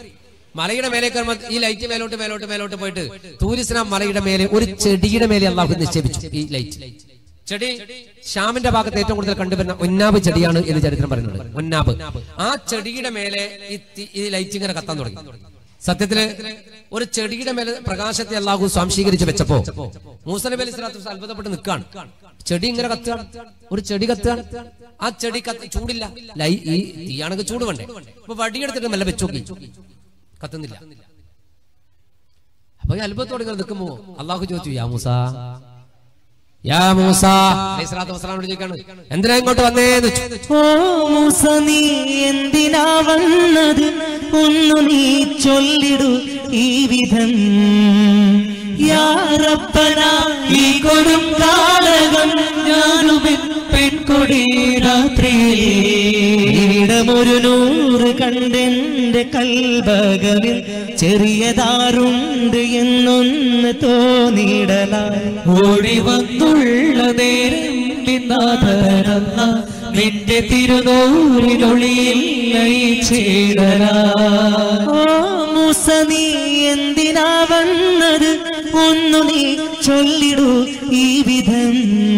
മലയുടെ മേലെ കയറുമ്പോൾ ഈ ലൈറ്റ് മേലോട്ട് മേലോട്ട് മേലോട്ട് പോയിട്ട് തൂരിസ്ലാം മലയുടെ മേലെ ഒരു ചെടിയുടെ മേലെ അള്ളാഹു നിക്ഷേപിച്ചു ഈ ലൈറ്റ് ചെടി ഷ്യാമിന്റെ ഭാഗത്ത് ഏറ്റവും കൂടുതൽ കണ്ടുവരുന്ന ഒന്നാബ് ചെടിയാണ് എന്ന് ചരിത്രം പറയുന്നത് ഒന്നാബ് ആ ചെടിയുടെ മേലെ ഈ തി- ഈ ലൈറ്റ് ഇങ്ങനെ കത്താൻ തുടങ്ങി സത്യത്തില് ഒരു ചെടിയുടെ മേലെ പ്രകാശത്തെ അള്ളാഹു സ്വാംശീകരിച്ച് വെച്ചപ്പോ മൂസ നബി അലൈഹി സ്വലാത്തു വസ്സലാം അത്ഭുതപ്പെട്ട് നിൽക്കാണ് ചെടി ഇങ്ങനെ കത്തുകയാണ് ഒരു ചെടി കത്തുകയാണ് ആ ചെടി കത്ത് ചൂടില്ല ലൈ ഈ തീയാണെങ്കിൽ ചൂട് വേണ്ടേ അപ്പൊ വടിയെടുത്തിട്ട് മെല്ലെ വെച്ചു നോക്കി കത്തുന്നില്ല അപ്പൊ ഈ അത്ഭുതത്തോടെ ഇങ്ങനെ നിൽക്കുമ്പോ അള്ളാഹു ചോദിച്ചു യാ മൂസ യാ മൂസ അലൈഹി സ്വലാത്തു വസ്സലാമിനോട് ചോദിക്കാണ് എന്തിനാ ഇങ്ങോട്ട് വന്നേന്ന് ചോദിച്ചു. ഓ മൂസ നീ എന്തിനാ വന്നത് ഒന്നു നീ ചൊല്ലിടു ഈ വിധം യാ റബ്ബന ഈ കൊടും കാലകം ഞാനുമെൻ പെൺകൊടി രാത്രിയിൽ ഇവിടമൊരു നൂറ് കണ്ടെന്റെ കൽബകവിൽ ചെറിയതാറുണ്ട് എന്നൊന്ന് തോന്നിടലായി ഓടി വന്നുള്ള നേരം നിന്നാഥരന്ന നിന്റെ തിരുനൂറിനൊളിയിൽ ലയിച്ചിടലാ ഓ മൂസ നീ എന്തിനാ വന്നത് ഒന്നു നീ ചൊല്ലിടൂ ഈ വിധം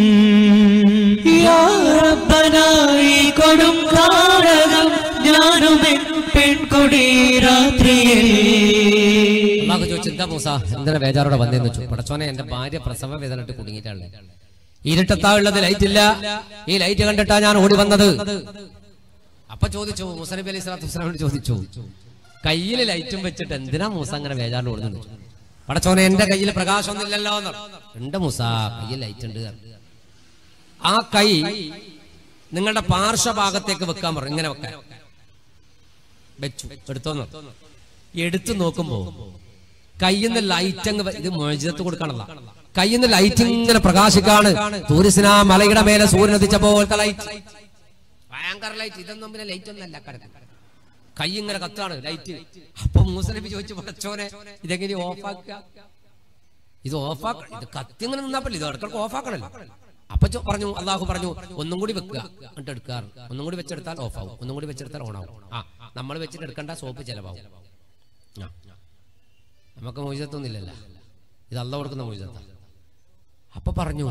യാറപ്പനായി കൊടും കാലകം ഞാനുമെൻ പെൺകൊടി രാത്രിയിൽ അള്ളാഹു ചോദിച്ചു എന്താ മൂസ എന്തിനാ ബേജാറോടെ വന്നേന്ന് വെച്ചു പടച്ചോനെ എന്റെ ഭാര്യ പ്രസവ വേദനട്ട് കുടുങ്ങിയിട്ടാണ് ഇരുട്ടത്താ ഉള്ളത് ലൈറ്റ് ഇല്ല ഈ ലൈറ്റ് കണ്ടിട്ടാ ഞാൻ ഓടി വന്നത് അപ്പൊ ചോദിച്ചു മൂസ നബി അലൈഹി സ്വലാത്തു വസ്സലാമിനോട് ചോദിച്ചു കയ്യിൽ ലൈറ്റും വെച്ചിട്ട് എന്തിനാ മൂസ അങ്ങനെ ബേജാറിൽ ഓടുന്നു പടച്ചോനെ എന്റെ കയ്യിൽ പ്രകാശമൊന്നും ഇല്ലല്ലോ എന്ന് ഉണ്ട് മൂസ കയ്യിൽ ലൈറ്റ് ഉണ്ട് ആ കൈ നിങ്ങളുടെ പാർശ്വഭാഗത്തേക്ക് വെക്കാൻ പറഞ്ഞു ഇങ്ങനെ വെക്കാൻ വെച്ചു എടുത്തോന്നു എടുത്തു നോക്കുമ്പോ കയ്യിന്ന് ലൈറ്റ് അങ്ങ് വ- ഇത് മോചിതത്ത് കൊടുക്കണല്ല കയ്യിന്ന് ലൈറ്റ് ഇങ്ങനെ പ്രകാശിക്കാണ് ടൂറിസ്റ്റിന മലയുടെ മേലെ സൂര്യൻ എത്തിച്ച പോലത്തെ ലൈറ്റ് ഭയങ്കര ലൈറ്റ് ഇതൊന്നും പിന്നെ ലൈറ്റ് ഒന്നല്ല കിടക്കുന്നത് കൈ ഇങ്ങനെ കത്താണ് ലൈറ്റ് അപ്പൊ മൂസനബി ചോദിച്ചു പടച്ചോനെ ഇതെങ്ങനെ ഓഫാക്കുക ഇത് ഓഫാക്ക ഇത് കത്തി ഇങ്ങനെ നിന്നാ പറ്റില്ല ഇത് ഇടക്കിടക്ക് ഓഫാക്കണല്ലോ അപ്പൊ ചോ- പറഞ്ഞു അള്ളാഹു പറഞ്ഞു ഒന്നും കൂടി വെക്കുക എന്നിട്ട് എടുക്കാറ് ഒന്നും കൂടി വെച്ചെടുത്താൽ ഓഫാവും ഒന്നും കൂടി വെച്ചെടുത്താൽ ഓണാവും ആ നമ്മൾ വെച്ചിട്ട് എടുക്കേണ്ട സോപ്പ് ചെലവാവും ആ. നമുക്ക് മോചിതത്തൊന്നുമില്ലല്ലോ ഇത് അള്ള കൊടുക്കുന്ന മോചിതത്ത അപ്പൊ പറഞ്ഞു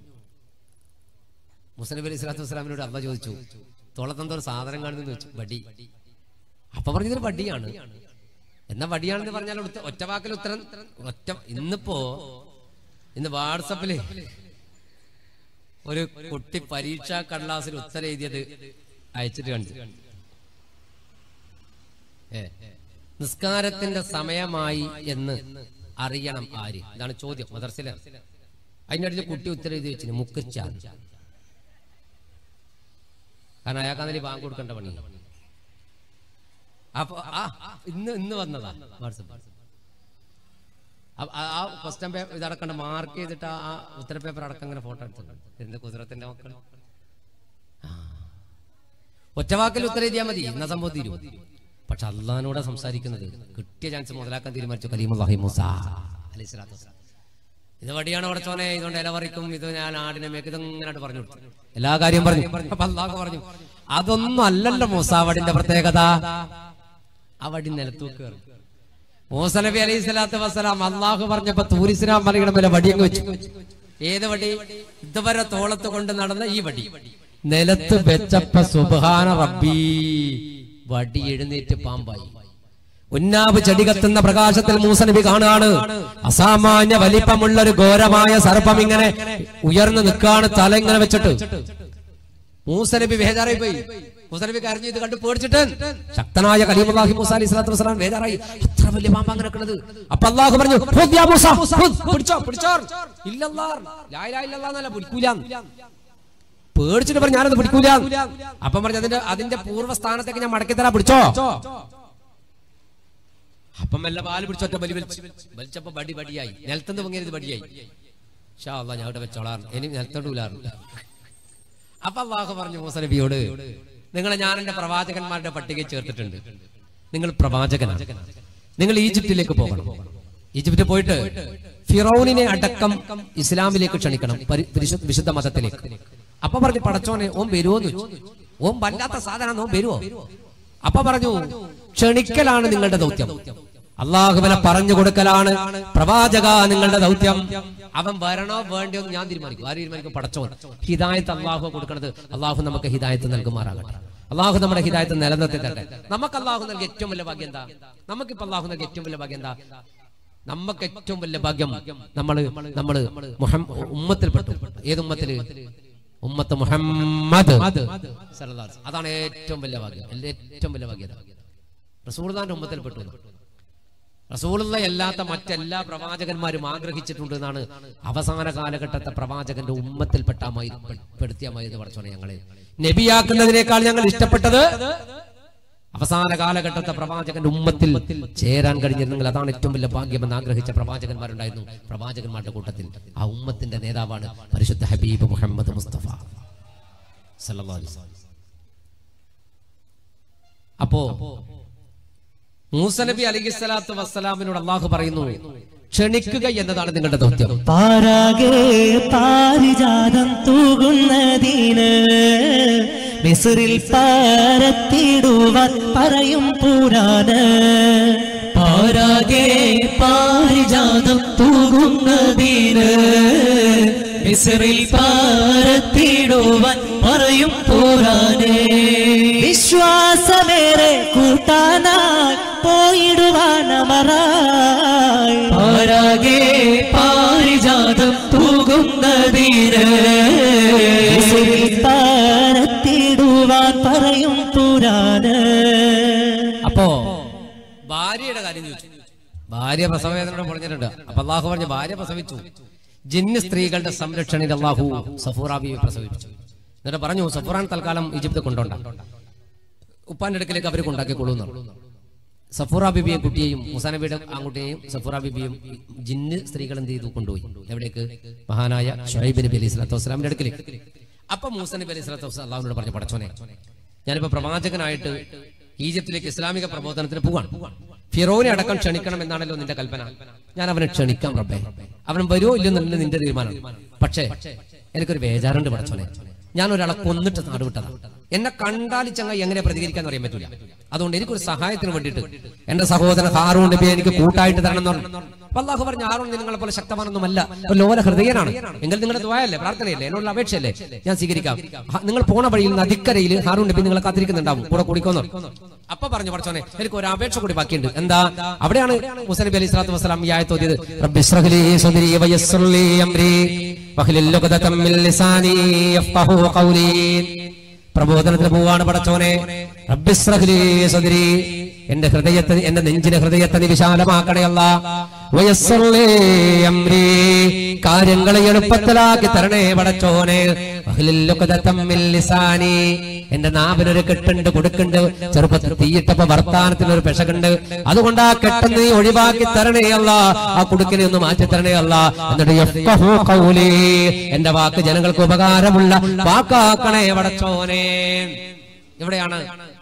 മുസ്ലിം അലി സ്വലാത്തു വസ്സലാമിനോട് അള്ള ചോദിച്ചു തോളത്തെന്തോ ഒരു സാധനം കാണുന്നു വെച്ചു വടി അപ്പൊ പറഞ്ഞതൊരു വടിയാണ് എന്നാ വടിയാണെന്ന് പറഞ്ഞാൽ ഉത്ത- ഒറ്റ വാക്കിൽ ഉത്തരം ഒറ്റ ഇന്നിപ്പോ ഇന്ന് വാട്സപ്പില് ഒരു കുട്ടി പരീക്ഷാ കടലാസിൽ ഉത്തരം എഴുതിയത് അയച്ചിട്ട് കാണിച്ചു ഏ നിസ്കാരത്തിന്റെ സമയമായി എന്ന് അറിയണം ആര് ഇതാണ് ചോദ്യം മദർസില അതിൻ്റെ അടുത്ത് കുട്ടി ഉത്തരം എഴുതി വെച്ചിന് മുക്കിച്ചാൻ കാരണം അയാൾക്കാന്നല്ലേ ബാങ്ക് കൊടുക്കേണ്ട പണി അപ്പൊ ആ ഇന്ന് ഇന്ന് വന്നതാ വാട്സപ്പ് അപ്പൊ ആ- ആ ക്വസ്റ്റ്യൻ പേപ്പർ ഇതടക്കണ്ട മാർക്ക് ചെയ്തിട്ട് ആ- ആ ഉത്തര പേപ്പർ അടക്കം ഇങ്ങനെ ഫോട്ടോ എടുത്തിട്ടുണ്ട് എന്റെ കുതിരത്തിന്റെ മക്കൾ ആ. ഒറ്റവാക്കിൽ ഉത്തരം എഴുതിയാൽ മതി എന്നാ സംഭവം തീരും പക്ഷെ അള്ളഹാനോടെ സംസാരിക്കുന്നത് കിട്ടിയ ചാൻസ് മുതലാക്കാൻ തീരുമാനിച്ചു കലീമുല്ലാഹി മൂസ അലൈഹി സ്വലാത്തു വസ്സലാം. ഇത് വടിയാണ് പടച്ചോനെ ഇതുകൊണ്ട് ഇല പറിക്കും ഇത് ഞാൻ ആടിനെ മേക്ക് ഇതങ്ങനെ പറഞ്ഞു കൊടുത്തു എല്ലാ കാര്യം പറഞ്ഞു അപ്പൊ അള്ളാഹ് പറഞ്ഞു അതൊന്നും അല്ലല്ലോ മൂസ വടിന്റെ പ്രത്യേകത ആ വടി നിലത്ത് വെക്കുകയാണ് മൂസ നബി അലൈഹി സ്വലാത്തു വസ്സലാം അള്ളാഹു പറഞ്ഞപ്പോ തൂരിസ്ലാം മലയുടെ മേലെ വടിയങ്ങ് വെച്ചു ഏത് വടി ഇതുവരെ തോളത്ത് കൊണ്ട് നടന്ന ഈ വടി നിലത്ത് വെച്ചപ്പ സുബാന റബ്ബി വടി എഴുന്നേറ്റ് പാമ്പായി ഉന്നാബ് ചെടി കത്തുന്ന പ്രകാശത്തിൽ മൂസ നബി കാണുകയാണ് അസാമാന്യ വലിപ്പമുള്ള ഒരു ഘോരമായ സർപ്പം ഇങ്ങനെ ഉയർന്നു നിൽക്കാണ് തല ഇങ്ങനെ വെച്ചിട്ട് മൂസ നബി ബേജാറായി പോയി മൂസ നബി കരഞ്ഞു ഇത് കണ്ട് പേടിച്ചിട്ട് ശക്തനായ കലീമുല്ലാഹി മൂസ അലൈഹി സ്വലാത്തു വസ്സലാം ബേജാറായി എത്ര വലിയ പാമ്പ് അങ്ങനെ കിടന്നത് അപ്പൊ അള്ളാഹു പറഞ്ഞു "ഹുദ് യാ മൂസ, ഹുദ്, പിടിച്ചോ പിടിച്ചോ ഇല്ലല്ലാ ലാ ഇലാഹ ഇല്ലല്ലാ എന്നല്ല പിടിക്കൂല പേടിച്ചിട്ട് പറഞ്ഞു ഞാനത് പിടിക്കൂല അപ്പം പറഞ്ഞു അതിന്റെ അതിന്റെ പൂർവ്വ സ്ഥാനത്തേക്ക് ഞാൻ മടക്കി തരാം പിടിച്ചോ അപ്പം മെല്ലെ പാല് പിടിച്ചൊറ്റ ബലി വലിച്ചു വലിച്ചപ്പോ ബടി ബടിയായി നിലത്തുനിന്ന് പൊങ്ങിയത് ബടിയായി ഷാ അള്ളാ ഞാൻ ഇവിടെ വെച്ചോളാറ് ഇനി നിലത്തോട്ടൂലാറ് അപ്പൊ അള്ളാഹു പറഞ്ഞു മൂസ നബിയോട് നിങ്ങളെ ഞാൻ എന്റെ പ്രവാചകന്മാരുടെ പട്ടികയിൽ ചേർത്തിട്ടുണ്ട് നിങ്ങൾ പ്രവാചകനാണ് നിങ്ങൾ ഈജിപ്തിലേക്ക് പോകണം ഈജിപ്തിൽ പോയിട്ട് ഫിറോനിനെ അടക്കം ഇസ്ലാമിലേക്ക് ക്ഷണിക്കണം പരി- പരിശു- വിശുദ്ധ മതത്തിലേക്ക് അപ്പൊ പറഞ്ഞു പടച്ചോനെ ഓൻ വരുമോന്ന് ചോദിച്ചു ഓൻ വല്ലാത്ത സാധനം ഓൻ വരുമോ അപ്പൊ പറഞ്ഞു ക്ഷണിക്കലാണ് നിങ്ങളുടെ ദൗത്യം അള്ളാഹുവിനെ പറഞ്ഞു കൊടുക്കലാണ് പ്രവാചക നിങ്ങളുടെ ദൗത്യം അവൻ വരണോ വേണ്ടയോ എന്ന് ഞാൻ തീരുമാനിക്കും ആര് തീരുമാനിക്കും പടച്ചോ ഹിദായത്ത് അള്ളാഹു കൊടുക്കുന്നത് അള്ളാഹു നമുക്ക് ഹിദായത്ത് നൽകുമാറാകട്ടെ അള്ളാഹു നമ്മുടെ ഹിദായത്ത് നിലനിർത്തി തരട്ടെ നമുക്ക് അള്ളാഹു നൽകിയ ഏറ്റവും വലിയ ഭാഗ്യം എന്താ നമുക്കിപ്പോ അള്ളാഹു നൽകിയ ഏറ്റവും വലിയ ഭാഗ്യം എന്താ നമുക്ക് ഏറ്റവും വലിയ ഭാഗ്യം നമ്മള് നമ്മള് മുഹം- ഉമ്മത്തിൽപ്പെട്ടു ഏത് ഉമ്മത്തില് ഉമ്മത്ത് മുഹമ്മദ് സല്ലല്ലാഹു അലൈഹി വസല്ലം. അതാണ് ഏറ്റവും വലിയ ഭാഗ്യം എല്ലാ- ഏറ്റവും വലിയ ഭാഗ്യം റസൂൽദാന്റെ ഉമ്മത്തിൽപ്പെട്ടു റസൂലുള്ള അല്ലാത്ത മറ്റെല്ലാ പ്രവാചകന്മാരും ആഗ്രഹിച്ചിട്ടുണ്ട് എന്നാണ് അവസാന കാലഘട്ടത്തെ പ്രവാചകന്റെ ഉമ്മത്തിൽപ്പെട്ടാമായി പെടുത്തിയമായത് പഠിച്ചോനെ ഞങ്ങളെ നബിയാക്കുന്നതിനേക്കാൾ ഞങ്ങൾ ഇഷ്ടപ്പെട്ടത് അവസാന കാലഘട്ടത്തെ പ്രവാചകന്റെ ഉമ്മത്തിൽ ചേരാൻ കഴിഞ്ഞിരുന്നെങ്കിൽ അതാണ് ഏറ്റവും വലിയ ഭാഗ്യമെന്ന് ആഗ്രഹിച്ച പ്രവാചകന്മാരുണ്ടായിരുന്നു പ്രവാചകന്മാരുടെ കൂട്ടത്തിൽ ആ ഉമ്മത്തിന്റെ നേതാവാണ് പരിശുദ്ധ ഹബീബ് മുഹമ്മദ് മുസ്തഫ സല്ലല്ലാഹു അലൈഹി വസല്ലം. അപ്പോ മൂസ നബി അലൈഹി സ്വലാത്തു വസ്സലാമിനോട് അള്ളാഹു പറയുന്നു ക്ഷണിക്കുക എന്നതാണ് നിങ്ങളുടെ ദൗത്യം പാരാകെ പാരിജാതം തൂകുന്നതിന് മിസറിൽ പാരത്തിടുവാൻ പറയും പുരാന് പാരാകെ പാരിജാതം തൂകുന്നതിന് മിസറിൽ പാരത്തിടുവാൻ പറയും പോരാനേ വിശ്വാസമേറെ കൂട്ടാനായി പോയിടുവാനമറായി പാരാകെ പാരിജാതം തൂകുന്നതിന് മിസറിൽ പാരത്തിടുവാൻ പറയും പുരാന് അപ്പോ ഭാര്യയുടെ കാര്യം ചോദിച്ചു ഭാര്യ പ്രസവവേദനയോട് പറഞ്ഞിട്ടുണ്ട് അപ്പൊ അള്ളാഹു പറഞ്ഞു ഭാര്യ പ്രസവിച്ചു ജിന്ന് സ്ത്രീകളുടെ സംരക്ഷണയിൽ അള്ളാഹു സഫൂറാബിയെ പ്രസവിച്ചു എന്നിട്ട് പറഞ്ഞു സഫൂറാൻ തൽക്കാലം ഈജിപ്ത് കൊണ്ടോണ്ട ഉപ്പാന്റെ അടുക്കലേക്ക് അവർ കൊണ്ടാക്കിക്കൊള്ളുന്നു സഫൂറ ബിബിയെ കുട്ടിയെയും മുസാനബിയുടെ ആൺകുട്ടിയെയും സഫൂറ ബിബിയും ജിന്ന് സ്ത്രീകൾ എന്ത് ചെയ്തു കൊണ്ടുപോയി എവിടേക്ക് മഹാനായ ഷുഹൈബ് നബി അലൈഹി സ്വലാത്തു വസ്സലാമിന്റെ അടുക്കലേക്ക് അപ്പൊ മൂസ നബി അലൈഹി സ്വലാത്തു വസ്സലാം അള്ളാഹുവിനോട് പറഞ്ഞു പടച്ചോനെ ഞാനിപ്പോ പ്രവാചകനായിട്ട് ഈജിപ്തിലേക്ക് ഇസ്ലാമിക പ്രബോധനത്തിന് പോവാണ് ഫിറോനെ അടക്കം ക്ഷണിക്കണം എന്നാണല്ലോ നിന്റെ കൽപ്പന ഞാൻ അവനെ ക്ഷണിക്കാം റബ്ബേ അവൻ വരുമോ ഇല്ലെന്നല്ല നിന്റെ തീരുമാനം പക്ഷേ എനിക്കൊരു ബേജാറുണ്ട് പടച്ചോനെ ഞാൻ ഒരാളെ കൊന്നിട്ട് നാട് വിട്ടതാണ് എന്നെ കണ്ടാൽ ഈ ചങ്ങായി എങ്ങനെ പ്രതികരിക്കാൻ അറിയാൻ പറ്റില്ല അതുകൊണ്ട് എനിക്കൊരു സഹായത്തിന് വേണ്ടിയിട്ട് എന്റെ സഹോദരൻ ഹാറൂൺ നബി എനിക്ക് കൂട്ടായിട്ട് തരണം എന്ന് പറഞ്ഞു അപ്പൊ അള്ളാഹു പറഞ്ഞു ഹാറൂൺ നബി നിങ്ങളെ പോലെ ശക്തമാനൊന്നുമല്ല ഒരു ലോല ഹൃദയനാണ് എങ്കിൽ നിങ്ങളുടെ ദ്വായല്ലേ പ്രാർത്ഥനയല്ലേ എന്നോടുള്ള അപേക്ഷയല്ലേ ഞാൻ സ്വീകരിക്കാം ഹ- നിങ്ങൾ പോണ വഴിയിൽ നദിക്കരയിൽ ഹാറൂൺ നബി നിങ്ങളെ കാത്തിരിക്കുന്നുണ്ടാവും കൂടെ കുടിക്കോന്ന് അപ്പൊ പറഞ്ഞു പഠിച്ചോനെ എനിക്ക് ഒരു അപേക്ഷ കൂടി ബാക്കിയുണ്ട് എന്താ അവിടെയാണ് മുസ നബി അലൈഹി സ്വലാത്തു വസ്സലാം ഈ ആയത്ത് ഓതിയത് റബ്ബി ഇശ്റഹ് ലി സദ്രി വയസ്സിർ ലി അംരി വഹ്ലുൽ ഉഖ്ദതം മിൻ ലിസാനി യഫ്ഖഹു ഖൗലി പ്രബോധനത്തിന് പോവാണ് പടച്ചോനെ റബ്ബിസ്റഹ് ലി സദ്രി എന്റെ ഹൃദയത്തെ എന്റെ നെഞ്ചിലെ ഹൃദയത്തെ നീ വിശാലമാക്കണയല്ല വയസ്സിർ ലി അംരി കാര്യങ്ങളെ എളുപ്പത്തിലാക്കി തരണേ പടച്ചോനെ വഹ്ലുൽ ഉഖ്ദതം മിൻ ലിസാനി എന്റെ നാവിനൊരു കെട്ടുണ്ട് കൊടുക്കുന്നുണ്ട് ചെറുപ്പത്തിൽ തീയിട്ടപ്പോ വർത്താനത്തിന് ഒരു പെശകുണ്ട് അതുകൊണ്ട് ആ കെട്ട് നീ ഒഴിവാക്കി തരണേ അല്ല ആ കുടുക്കിനെ ഒന്ന് മാറ്റി തരണേ അല്ല എന്നിട്ട് യഫ്ഖഹു ഖൗലി എന്റെ വാക്ക് ജനങ്ങൾക്ക് ഉപകാരമുള്ള വാക്കാക്കണേ വടച്ചോനെ ഇവിടെയാണ്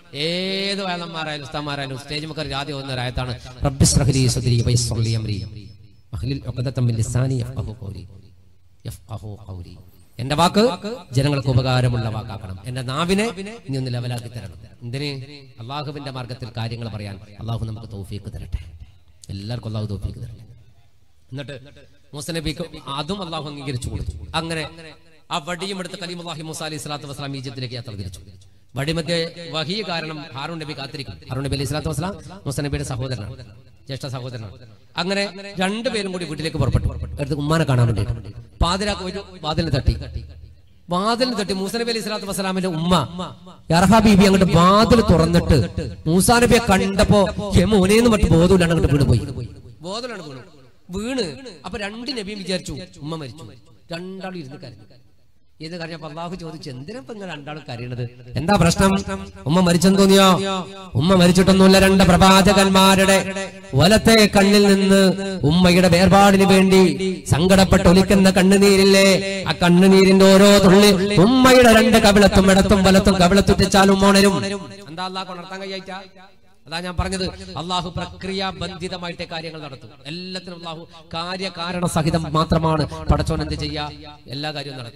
ഏത് വേദന്മാരായാലും ഉസ്താന്മാരായാലും സ്റ്റേജ് മുഖർ ജാതി വന്ന ഒരായത്താണ് റബ്ബിസ്റഹ്ലി സദ്രി വയസ്സർലി അംരി വഹ്ലിൽ ഉഖ്ദതം മിൻ ലിസാനി യഫ്ഖഹു ഖൗലി യഫ്ഖഹു ഖൗലി എന്റെ വാക്ക് ജനങ്ങൾക്ക് ഉപകാരമുള്ള വാക്കാക്കണം എന്റെ നാവിനെ നീ ഒന്ന് ലെവലാക്കി തരണം എന്തിന് അള്ളാഹുവിന്റെ മാർഗത്തിൽ കാര്യങ്ങൾ പറയാൻ അള്ളാഹു നമുക്ക് തൗഫീക്ക് തരട്ടെ എല്ലാവർക്കും അള്ളാഹു തൗഫീക്ക് തരട്ടെ എന്നിട്ട് മൂസ നബിക്ക് അതും അള്ളാഹു അംഗീകരിച്ചു കൊടുത്തു അങ്ങനെ ആ വടിയും എടുത്ത് കലീം അള്ളാഹി മൂസ അലൈഹി സ്വലാത്തു വസ്സലാം ഈജിപ്തിലേക്ക് യാത്ര തിരിച്ചു വടിമധ്യ വഹി കാരണം ഹാറൂൺ നബി കാത്തിരിക്കും ഹാറൂൺ നബി അലൈഹി സ്വലാത്തു വസ്സലാം മൂസ നബിയുടെ സഹോദരനാണ് ജ്യേഷ്ഠ സഹോദരനാണ് അങ്ങനെ രണ്ടുപേരും കൂടി വീട്ടിലേക്ക് പുറപ്പെട്ടു എടുത്ത് ഉമ്മാനെ കാണാൻ വേണ്ടിയിട്ട് പാതിരാക്ക് ഒരു വാതിലിന് തട്ടി വാതിലിന് തട്ടി മൂസ നബി അലൈഹി സ്വലാത്തു വസ്സലാമിന്റെ ഉമ്മ യർഹ ബീബി അങ്ങോട്ട് വാതിൽ തുറന്നിട്ട് മൂസാ നബിയെ കണ്ടപ്പോ ഹെ മോനേന്ന് മറ്റു ബോധമില്ലാണ്ട് അങ്ങോട്ട് വീണ് പോയി ബോധമില്ലാണ്ട് വീണു വീണ് അപ്പൊ രണ്ട് നബിയും വിചാരിച്ചു ഉമ്മ മരിച്ചു രണ്ടാളും ഇരുന്ന് കരഞ്ഞു ഇത് കരഞ്ഞപ്പോ അള്ളാഹു ചോദിച്ചു എന്തിനാ ഇപ്പൊ നിങ്ങൾ രണ്ടാളും കരയണത് എന്താ പ്രശ്നം ഉമ്മ മരിച്ചെന്ന് തോന്നിയോ ഉമ്മ മരിച്ചിട്ടൊന്നുമില്ല രണ്ട് പ്രവാചകന്മാരുടെ വലത്തെ കണ്ണിൽ നിന്ന് ഉമ്മയുടെ വേർപാടിന് വേണ്ടി സങ്കടപ്പെട്ട് ഒലിക്കുന്ന കണ്ണുനീരില്ലേ ആ കണ്ണുനീരിന്റെ ഓരോ തുള്ളി ഉമ്മയുടെ രണ്ട് കവിളത്തും ഇടത്തും വലത്തും കവിളത്തുറ്റിച്ചാലും ഉമ്മോണരും എന്താ അള്ളാഹ് ഉണർത്താൻ കഴിയാറ്റ അതാ ഞാൻ പറഞ്ഞത് അള്ളാഹു പ്രക്രിയ ബന്ധിതമായിട്ടേ കാര്യങ്ങൾ നടത്തും എല്ലാത്തിനും അള്ളാഹു കാര്യകാരണ സഹിതം മാത്രമാണ് പടച്ചോൻ എന്ത് ചെയ്യാ എല്ലാ കാര്യവും നടത്താം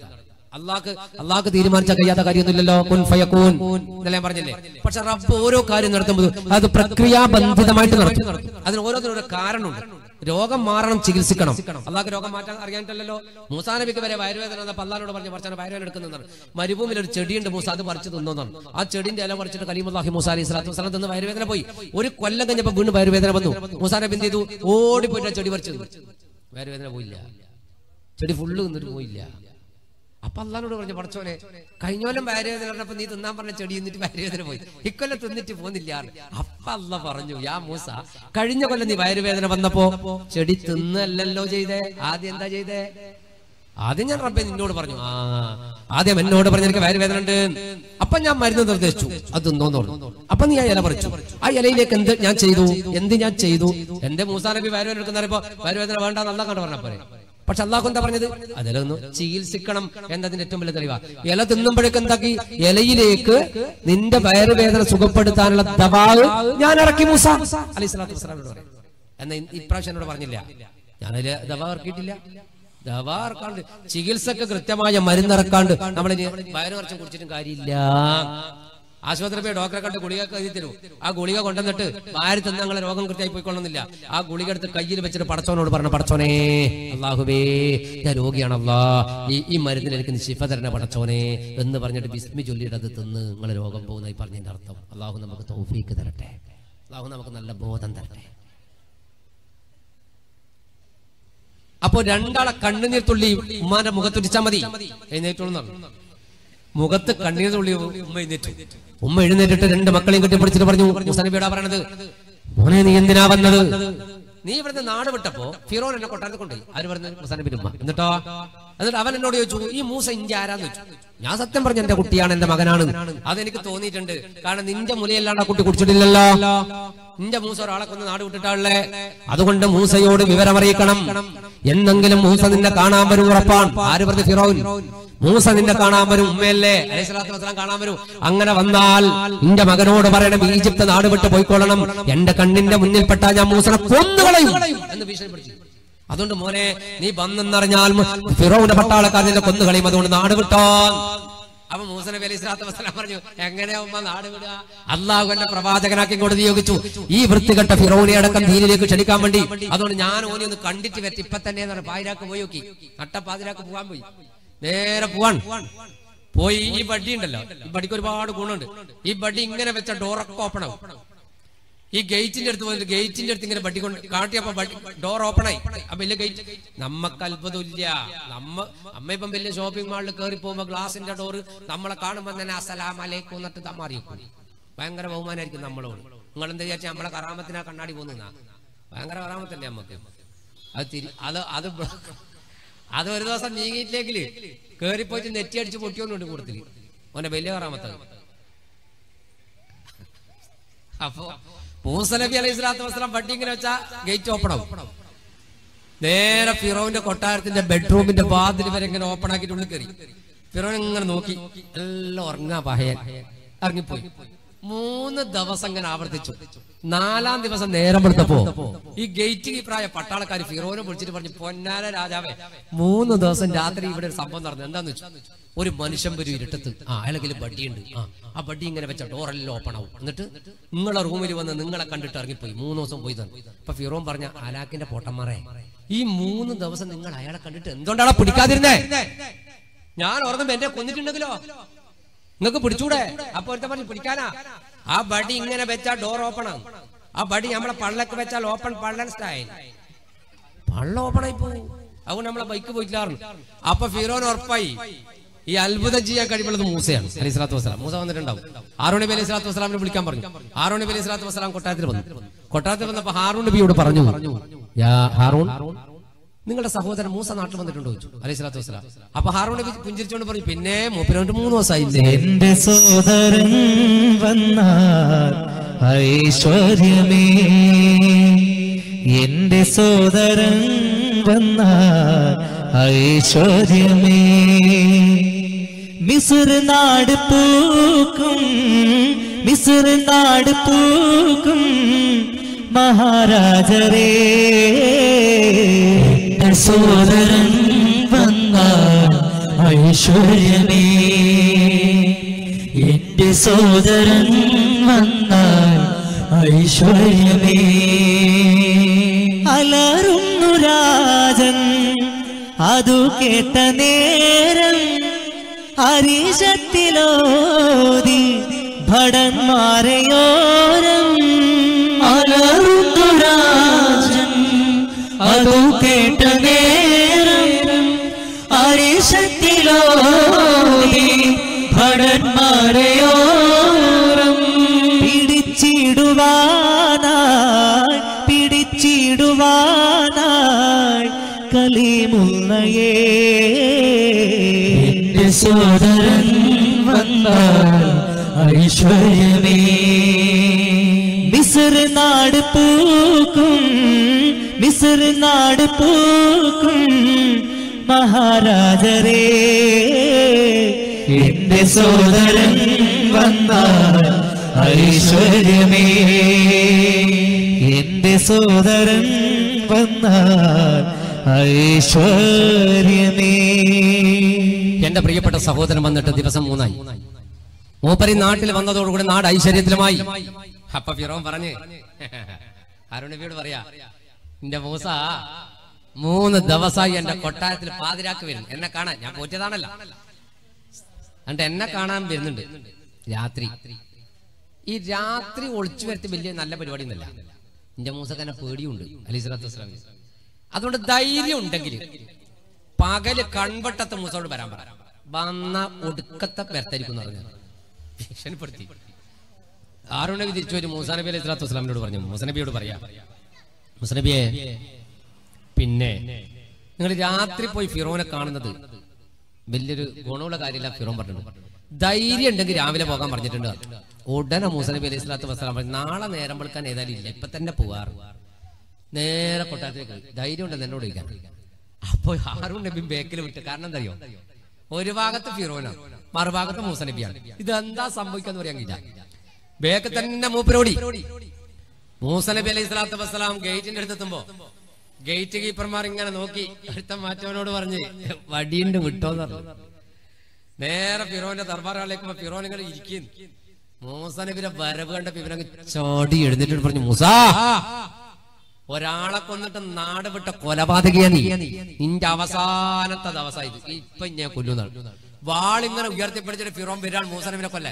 അള്ളാഹ് അള്ളാഹ് തീരുമാനിച്ച കഴിയാത്ത കാര്യമൊന്നുമില്ലല്ലോ കുൻ ഫയക്കൂൻ ഇതെല്ലാം ഞാൻ പറഞ്ഞില്ലേ പക്ഷെ റബ്ബ് ഓരോ കാര്യം നടത്തുമ്പോൾ അത് പ്രക്രിയാബന്ധിതമായിട്ട് നടത്തും അതിന് ഓരോന്നിനും ഓരോ കാരണമുണ്ട് രോഗം മാറണം ചികിത്സിക്കണം അള്ളാഹ് രോഗം മാറ്റാൻ അറിയാനിട്ടല്ലോ മൂസാ നബിക്ക് വരെ വയറുവേദന വന്നപ്പോൾ അള്ളാഹിനോട് പറഞ്ഞു പറിച്ചാണ് വയറുവേദന എടുക്കുന്നതാണ് മരുഭൂമിയിൽ ഒരു ചെടിയുണ്ട് മൂസ അത് പറിച്ച് തിന്നോന്നാണ് ആ ചെടിന്റെ ഇല പറിച്ചിട്ട് കലീമുല്ലാഹി മൂസാ അലൈഹി സ്വലാത്തു വസ്സലാം തിന്ന് വയറുവേദന പോയി ഒരു കൊല്ലം കഴിഞ്ഞപ്പോൾ വീണ്ടും വയറുവേദന വന്നു മൂസാ നബി എന്ത് ചെയ്തു ഓടിപ്പോയിട്ട് ആ ചെടി പറിച്ചു തിന്നു. വയറുവേദന പോയില്ല ചെടി ഫുള്ള് നിന്നിട്ട് പോയില്ല അപ്പൊ അള്ളഹാനോട് പറഞ്ഞു പടച്ചോനെ കഴിഞ്ഞോലം വയറുവേദന പറഞ്ഞപ്പോ നീ തിന്നാൻ പറഞ്ഞ ചെടി എന്നിട്ട് വയറുവേദന പോയി ഇക്കൊല്ലം തിന്നിട്ട് പോന്നില്ല അപ്പൊ അല്ല പറഞ്ഞു യാ മൂസ കഴിഞ്ഞ കൊല്ലം നീ വയറുവേദന വന്നപ്പോ ചെടി തിന്നല്ലല്ലോ ചെയ്തേ ആദ്യം എന്താ ചെയ്തേ ആദ്യം ഞാൻ റബ്ബെ നിന്നോട് പറഞ്ഞു ആ ആദ്യം എന്നോട് പറഞ്ഞു എനിക്ക് വയറുവേദന ഉണ്ട് അപ്പൊ ഞാൻ മരുന്ന് നിർദ്ദേശിച്ചു അത് തിന്നോന്നോളൂ അപ്പൊ നീ ആ ഇല പറിച്ചു ആ ഇലയിലേക്ക് എന്ത് ഞാൻ ചെയ്തു എന്ത് ഞാൻ ചെയ്തു എന്റെ മൂസാ നബി വയറുവേദന എടുക്കുന്നപ്പോ വയറുവേദന വേണ്ട എന്നല്ല കണ്ടു പറഞ്ഞ പക്ഷെ അള്ളാഹു എന്താ പറഞ്ഞത് അതിലൊന്ന് ചികിത്സിക്കണം എന്നതിന്റെ ഏറ്റവും വലിയ തെളിവാ ഇല തിന്നുമ്പോഴേക്ക് എന്താക്കി ഇലയിലേക്ക് നിന്റെ വയറുവേദന സുഖപ്പെടുത്താനുള്ള ദവാവ് ഞാൻ ഇറക്കി മൂസ അലൈഹി സ്വലാത്തു വസ്സലാമിനോട് പറയും എന്നാ ഇ- ഇപ്രാവശ്യം എന്നോട് പറഞ്ഞില്ല ഞാനതില് ദവാ ഇറക്കിയിട്ടില്ല ദവാ ഇറക്കാണ്ട് ചികിത്സക്ക് കൃത്യമായ മരുന്നിറക്കാണ്ട് നമ്മളിനി വയറ് കുറച്ച് കുടിച്ചിട്ടും കാര്യമില്ല ആശുപത്രി പോയി ഡോക്ടറെ കണ്ട് ഗുളിക എഴുതി തരൂ ആ ഗുളിക കൊണ്ടുവന്നിട്ട് വാരി തന്നെ ഞങ്ങളെ രോഗം കൃത്യമായി പോയിക്കൊള്ളുന്നില്ല ആ ഗുളിക എടുത്ത് കയ്യിൽ വെച്ചിട്ട് പടച്ചോനോട് പറഞ്ഞു പടച്ചോനെ അള്ളാഹുബേ ഞാൻ രോഗിയാണ് അല്ലാ ഈ ഈ മരുന്നിൽ എനിക്ക് നീ ശിഫ തരണ പടച്ചോനെ എന്ന് പറഞ്ഞിട്ട് ബിസ്മി ചൊല്ലിയിട്ട് അത് തിന്ന് നിങ്ങളെ രോഗം പോകുന്നതായി പറഞ്ഞതിന്റെ അർത്ഥം അള്ളാഹു നമുക്ക് തൗഫീക്ക് തരട്ടെ അള്ളാഹു നമുക്ക് നല്ല ബോധം തരട്ടെ അപ്പോ രണ്ടാളെ കണ്ണുനീർ തുള്ളി ഉമ്മാന്റെ മുഖത്തുടിച്ചാ മതി എഴുന്നേറ്റോളൂ മുഖത്ത് കണ്ണീർ തുള്ളി ഉമ്മ എഴുന്നേറ്റു ഉമ്മ എഴുന്നേറ്റിട്ട് രണ്ട് മക്കളെയും കെട്ടിപ്പിടിച്ചിട്ട് പറഞ്ഞു മുസനബിയോടാ പറയണത് മോനെ നീ എന്തിനാ വന്നത് നീ ഇവിടുന്ന് നാട് വിട്ടപ്പോ ഫിറോൻ എന്നെ കൊട്ടാരത്തിൽ കൊണ്ടുപോയി ആര് പറഞ്ഞു മുസനബിന്റെ ഉമ്മ എന്നിട്ടോ എന്നിട്ട് അവൻ എന്നോട് ചോദിച്ചു ഈ മൂസ ഇഞ്ചി ആരാന്ന് ചോദിച്ചു ഞാൻ സത്യം പറഞ്ഞു എന്റെ കുട്ടിയാണ് എന്റെ മകനാണ് അതെനിക്ക് തോന്നിയിട്ടുണ്ട് കാരണം നിന്റെ മുലയല്ലാണ്ട് ആ കുട്ടി കുടിച്ചിട്ടില്ലല്ലോ നിന്റെ മൂസ ഒരാളെ കൊന്ന് നാട് വിട്ടിട്ടാളേ അതുകൊണ്ട് മൂസയോട് വിവരമറിയിക്കണം എന്നെങ്കിലും മൂസ നിന്നെ കാണാൻ വരും ഉറപ്പാണ് ആര് പറഞ്ഞു ഫിറോൻ മൂസ നിന്നെ കാണാൻ വരും ഉമ്മയല്ലേ അലൈഹി സ്വലാത്തു വസ്സലാം കാണാൻ വരും അങ്ങനെ വന്നാൽ നിന്റെ മകനോട് പറയണം ഈജിപ്ത് നാട് വിട്ട് പോയിക്കൊള്ളണം എന്റെ കണ്ണിന്റെ മുന്നിൽപ്പെട്ട ഞാൻ മൂസനെ കൊന്നുകളയും എന്ന് ഭീഷണിപ്പെടുത്തി അതുകൊണ്ട് മോനെ നീ വന്നെന്നറിഞ്ഞാൽ ഫിറോന്റെ പട്ടാളക്കാർ നിന്നെ കൊന്നുകളയും അതുകൊണ്ട് നാട് വിട്ടോ അപ്പൊ മൂസ നബി അലൈഹി സ്വലാത്തു വസ്സലാം പറഞ്ഞു എങ്ങനെയാ ഉമ്മ നാട് വിടുക അള്ളാഹു എന്നെ പ്രവാചകനാക്കി ഇങ്ങോട്ട് നിയോഗിച്ചു ഈ വൃത്തികെട്ട ഫിറോനെ അടക്കം ദീനിലേക്ക് ക്ഷണിക്കാൻ വേണ്ടി അതുകൊണ്ട് ഞാൻ ഓനെ ഒന്ന് കണ്ടിട്ട് വരട്ടെ ഇപ്പൊ തന്നെ എന്ന് പറഞ്ഞു. പാതിരാക്ക് പോയി നോക്കി നട്ടപ്പാതിരാക്ക് പോകാൻ പോയി നേരെ പോവാൻ പോയി ഈ ബഡ്ഡി ഉണ്ടല്ലോ ഈ ബഡിക്ക് ഒരുപാട് ഗുണമുണ്ട് ഈ ബഡ്ഡി ഇങ്ങനെ വെച്ച ഡോറൊക്കെ ഓപ്പൺ ആവും ഈ ഗേറ്റിന്റെ അടുത്ത് പോയിട്ട് ഗേറ്റിന്റെ അടുത്ത് ഇങ്ങനെ ബഡ്ഡി കൊണ്ട് കാട്ടിയപ്പോ ഡോർ ഓപ്പൺ ആയി അപ്പൊ വലിയ ഗേറ്റ് നമ്മക്ക് അത്ഭുതമില്ല നമ്മ അമ്മ ഇപ്പം വലിയ ഷോപ്പിംഗ് മാളിൽ കയറി പോകുമ്പോ ഗ്ലാസിന്റെ ഡോറ് നമ്മളെ കാണുമ്പോ തന്നെ അസലാം അലൈക്കും എന്നിട്ട് തമ്മാറിയും ഭയങ്കര ബഹുമാനമായിരിക്കും നമ്മളോട് നിങ്ങൾ എന്താ വിചാരിച്ചാൽ നമ്മളെ കറാമത്തിനാ കണ്ണാടി പോകുന്ന ഭയങ്കര കറാമത്തല്ലേ നമുക്ക് അത് തിരി അത് അത് ബ- അത് ഒരു ദിവസം നീങ്ങിയിട്ടില്ലെങ്കിൽ കേറിപ്പോയിട്ട് നെറ്റി അടിച്ച് പൊട്ടിയൊന്നുണ്ട് കൂടുതൽ ഓനെ വലിയ കറാമത്താണ് അപ്പോ മൂസ നബി അലൈഹി സ്വലാത്തു വസ്സലാം വട്ടി ഇങ്ങനെ വെച്ചാ ഗേറ്റ് ഓപ്പൺ ആവും നേരെ ഫിറോവിന്റെ കൊട്ടാരത്തിന്റെ ബെഡ്റൂമിന്റെ വാതിൽ വരെ ഇങ്ങനെ ഓപ്പൺ ആക്കിയിട്ട് ഉള്ളിൽ കയറി ഫിറോൻ ഇങ്ങനെ നോക്കി എല്ലാം ഉറങ്ങാ പഹയൻ ഇറങ്ങിപ്പോയി മൂന്ന് ദിവസം ഇങ്ങനെ ആവർത്തിച്ചു നാലാം ദിവസം നേരം വെളുത്തപ്പോ ഈ ഗേറ്റ് കീപ്പറായ പട്ടാളക്കാർ ഫിറോനെ വിളിച്ചിട്ട് പറഞ്ഞു പൊന്നാല രാജാവേ മൂന്ന് ദിവസം രാത്രി ഇവിടെ ഒരു സംഭവം നടന്നു എന്താന്ന് വെച്ചു ഒരു മനുഷ്യൻ വരും ഇരുട്ടത്ത് ആ അയാളെങ്കിൽ ബഡ്ഡിയുണ്ട് ആ ആ ബഡ്ഡി ഇങ്ങനെ വെച്ച ഡോറെല്ലാം ഓപ്പൺ ആവും എന്നിട്ട് നിങ്ങളെ റൂമിൽ വന്ന് നിങ്ങളെ കണ്ടിട്ട് ഇറങ്ങിപ്പോയി മൂന്ന് ദിവസം പോയി തന്നെ അപ്പൊ ഫിറോൻ പറഞ്ഞ അലാക്കിന്റെ പൊട്ടന്മാരെ ഈ മൂന്ന് ദിവസം നിങ്ങൾ അയാളെ കണ്ടിട്ട് എന്തുകൊണ്ടാണ് പിടിക്കാതിരുന്നേ ഞാൻ ഓർമ്മ എന്നെ കൊന്നിട്ടുണ്ടെങ്കിലോ നിങ്ങൾക്ക് പിടിച്ചൂടെ അപ്പൊ ഒരുത്ത പറഞ്ഞു പിടിക്കാനാ ആ ബഡി ഇങ്ങനെ വെച്ചാൽ ഡോർ ഓപ്പൺ ആവും ആ ബഡി നമ്മളെ പള്ളക്ക് വെച്ചാൽ ഓപ്പൺ പള്ളൻ സ്റ്റൈൽ പള്ള ഓപ്പൺ ആയി പോകും അതുകൊണ്ട് നമ്മളെ ബൈക്ക് പോയിട്ടില്ലാറുണ്ട് അപ്പൊ ഫിറോൻ ഉറപ്പായി ഈ അത്ഭുതം ചെയ്യാൻ കഴിവുള്ളത് മൂസയാണ് അലൈഹി സ്വലാത്തു വസ്സലാം മൂസ വന്നിട്ടുണ്ടാവും ആറോണി നബി അലൈഹി സ്വലാത്തു വസ്സലാമിനെ വിളിക്കാൻ പറഞ്ഞു ആറോണി നബി അലൈഹി സ്വലാത്തു വസ്സലാം കൊട്ടാരത്തിൽ വന്നു കൊട്ടാരത്തിൽ വന്നപ്പോ ഹാറൂൺ നബിയോട് പറഞ്ഞു യാ ഹാറൂൺ നിങ്ങളുടെ സഹോദരൻ മൂസ നാട്ടിൽ വന്നിട്ടുണ്ടോ ചോദിച്ചു അലൈഹി സ്വലാത്തു വസ്സലാം അപ്പൊ ഹാറൂൺ നബി പുഞ്ചിരിച്ചോണ്ട് പറഞ്ഞു പിന്നെ മൂപ്പിനോട്ട് മൂന്ന് ദിവസമായില്ലേ എന്റെ സോദരൻ വന്നാൽ ഐശ്വര്യമേ എന്റെ സോദരൻ വന്നാൽ ഐശ്വര്യമേ മിസുർ നാട് പൂക്കും മിസുർ നാട് പൂക്കും മഹാരാജരേ എന്റെ സോദരൻ വന്നാൽ ഐശ്വര്യമേ എന്റെ സോദരൻ വന്നാൽ ഐശ്വര്യമേ അലറുന്നു രാജൻ അതു കേട്ട നേരം ഹരീശത്തിലോതി ഭടന്മാരെയോരം അലറുന്നു രാജൻ അതു കേട്ട നേരം അരിശത്തിലോടി ഭടന്മാരെയോരം പിടിച്ചിടുവാനായി പിടിച്ചിടുവാനായി കലിമുള്ളയേ എന്റെ സോദരൻ വന്നാൽ ഐശ്വര്യമേ മിസർ നാട് പൂക്കും മിസർ നാട് പൂക്കും മഹാരാജരേ എന്റെ സോദരൻ വന്നാൽ ഐശ്വര്യമേ എന്റെ സോദരൻ വന്നാൽ ഐശ്വര്യമേ എന്റെ പ്രിയപ്പെട്ട സഹോദരൻ വന്നിട്ട് ദിവസം മൂന്നായി മൂപ്പരി നാട്ടിൽ വന്നതോടുകൂടി നാട് ഐശ്വര്യത്തിലുമായി അപ്പൊ ഫിറോൻ പറഞ്ഞ് അരുണബിയോട് പറയാ എന്റെ മൂസ മൂന്ന് ദിവസമായി എന്റെ കൊട്ടാരത്തിൽ പാതിരാക്ക് വരും എന്നെ കാണാൻ ഞാൻ പോറ്റിയതാണല്ലോ എന്നിട്ട് എന്നെ കാണാൻ വരുന്നുണ്ട് രാത്രി ഈ രാത്രി ഒളിച്ചു വരുത്തി വലിയ നല്ല പരിപാടി ഒന്നല്ല എന്റെ മൂസക്കനെ പേടിയുണ്ട് അലി സ്വലാത്തു വസ്സലാമിന് അതുകൊണ്ട് ധൈര്യം ഉണ്ടെങ്കിൽ പകല് കൺവട്ടത്തെ മൂസോട് വരാൻ പറ വന്ന ഒടുക്കത്തെ പെരത്തായിരിക്കും പറഞ്ഞു ഭീഷണിപ്പെടുത്തി ആറുണബി തിരിച്ചു വരും മൂസാ നബി അലൈഹി സ്വലാത്തു വസ്സലാമിനോട് പറഞ്ഞു മൂസനബിയോട് പറയാ മുസനബിയെ പിന്നെ നിങ്ങൾ രാത്രി പോയി ഫിറോനെ കാണുന്നത് വലിയൊരു ഗുണമുള്ള കാര്യമില്ല ഫിറോൻ പറഞ്ഞു ധൈര്യം ഉണ്ടെങ്കിൽ രാവിലെ പോകാൻ പറഞ്ഞിട്ടുണ്ട് ഉടനെ മൂസനബി അലൈഹി സ്വലാത്തു വസ്സലാം പറഞ്ഞു നാളെ നേരം വെളുക്കാൻ ഏതായാലും ഇല്ല ഇപ്പൊ തന്നെ പോവാറ് നേരെ കൊട്ടാരത്തിലേക്ക് പോയി. ധൈര്യം ഉണ്ടെന്ന് എന്നോട് ചോദിക്കാൻ അപ്പൊ ഹാറൂൺ നബി ബേക്കിൽ വിട്ട് കാരണം എന്തറിയോ ഒരു ഭാഗത്ത് ഫിറോന മറുഭാഗത്ത് മൂസ നബിയാണ് ഇതെന്താ സംഭവിക്കാന്ന് പറയാൻ കഴിയില്ല ബേക്ക് തന്നെ മൂപ്പരോടി മൂസ നബി അലൈഹി സ്വലാത്തു വസ്സലാം ഗേറ്റിന്റെ അടുത്തെത്തുമ്പോ ഗേറ്റ് കീപ്പർമാർ ഇങ്ങനെ നോക്കി അടുത്ത മാറ്റവനോട് പറഞ്ഞ് വടിയുണ്ട് വിട്ടോന്ന് പറഞ്ഞു നേരെ ഫിറോന്റെ ദർബാറാളിലേക്കുമ്പോ ഫിറോൻ ഇങ്ങനെ ഇരിക്കുന്നു മൂസ നബിയുടെ വരവ് കണ്ട ഇവനങ്ങ് ചാടി എഴുന്നേറ്റ് പറഞ്ഞു മൂസ ഒരാളെ കൊന്നിട്ട് നാട് വിട്ട കൊലപാതകയാ നീ നിന്റെ അവസാനത്തെ ദിവസം ഇത് ഇപ്പൊ ഞാൻ കൊല്ലുന്നതാണ് വാളിങ്ങനെ ഉയർത്തിപ്പിടിച്ചിട്ട് ഫിറോൻ വരാൻ മൂസ നബിനെ കൊല്ലാൻ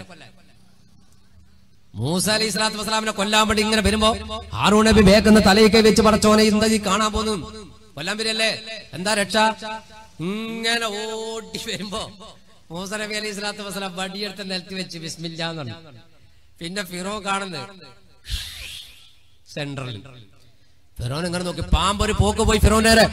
മൂസ അലൈഹി സ്വലാത്തു വസ്സലാമിനെ കൊല്ലാൻ വേണ്ടി ഇങ്ങനെ വരുമ്പോ ഹാറൂൺ നബി വേക്കുന്ന തലയിൽ കൈ വെച്ച് പടച്ചോനെ എന്താ ഈ കാണാൻ പോന്നു കൊല്ലാൻ വരല്ലേ എന്താ രക്ഷ ഇങ്ങനെ ഓടി വരുമ്പോ മൂസ നബി അലൈഹി സ്വലാത്തു വസ്സലാം വടിയെടുത്ത് നിലത്തി വെച്ച് വിസ്മില്ലാന്ന് പറഞ്ഞു പിന്നെ ഫിറോ കാണുന്നത് സെൻട്രലിൽ ഫിറോൻ ഇങ്ങനെ നോക്കി പാമ്പ് ഒരു പോക്ക് പോയി ഫിറോൻ നേരെ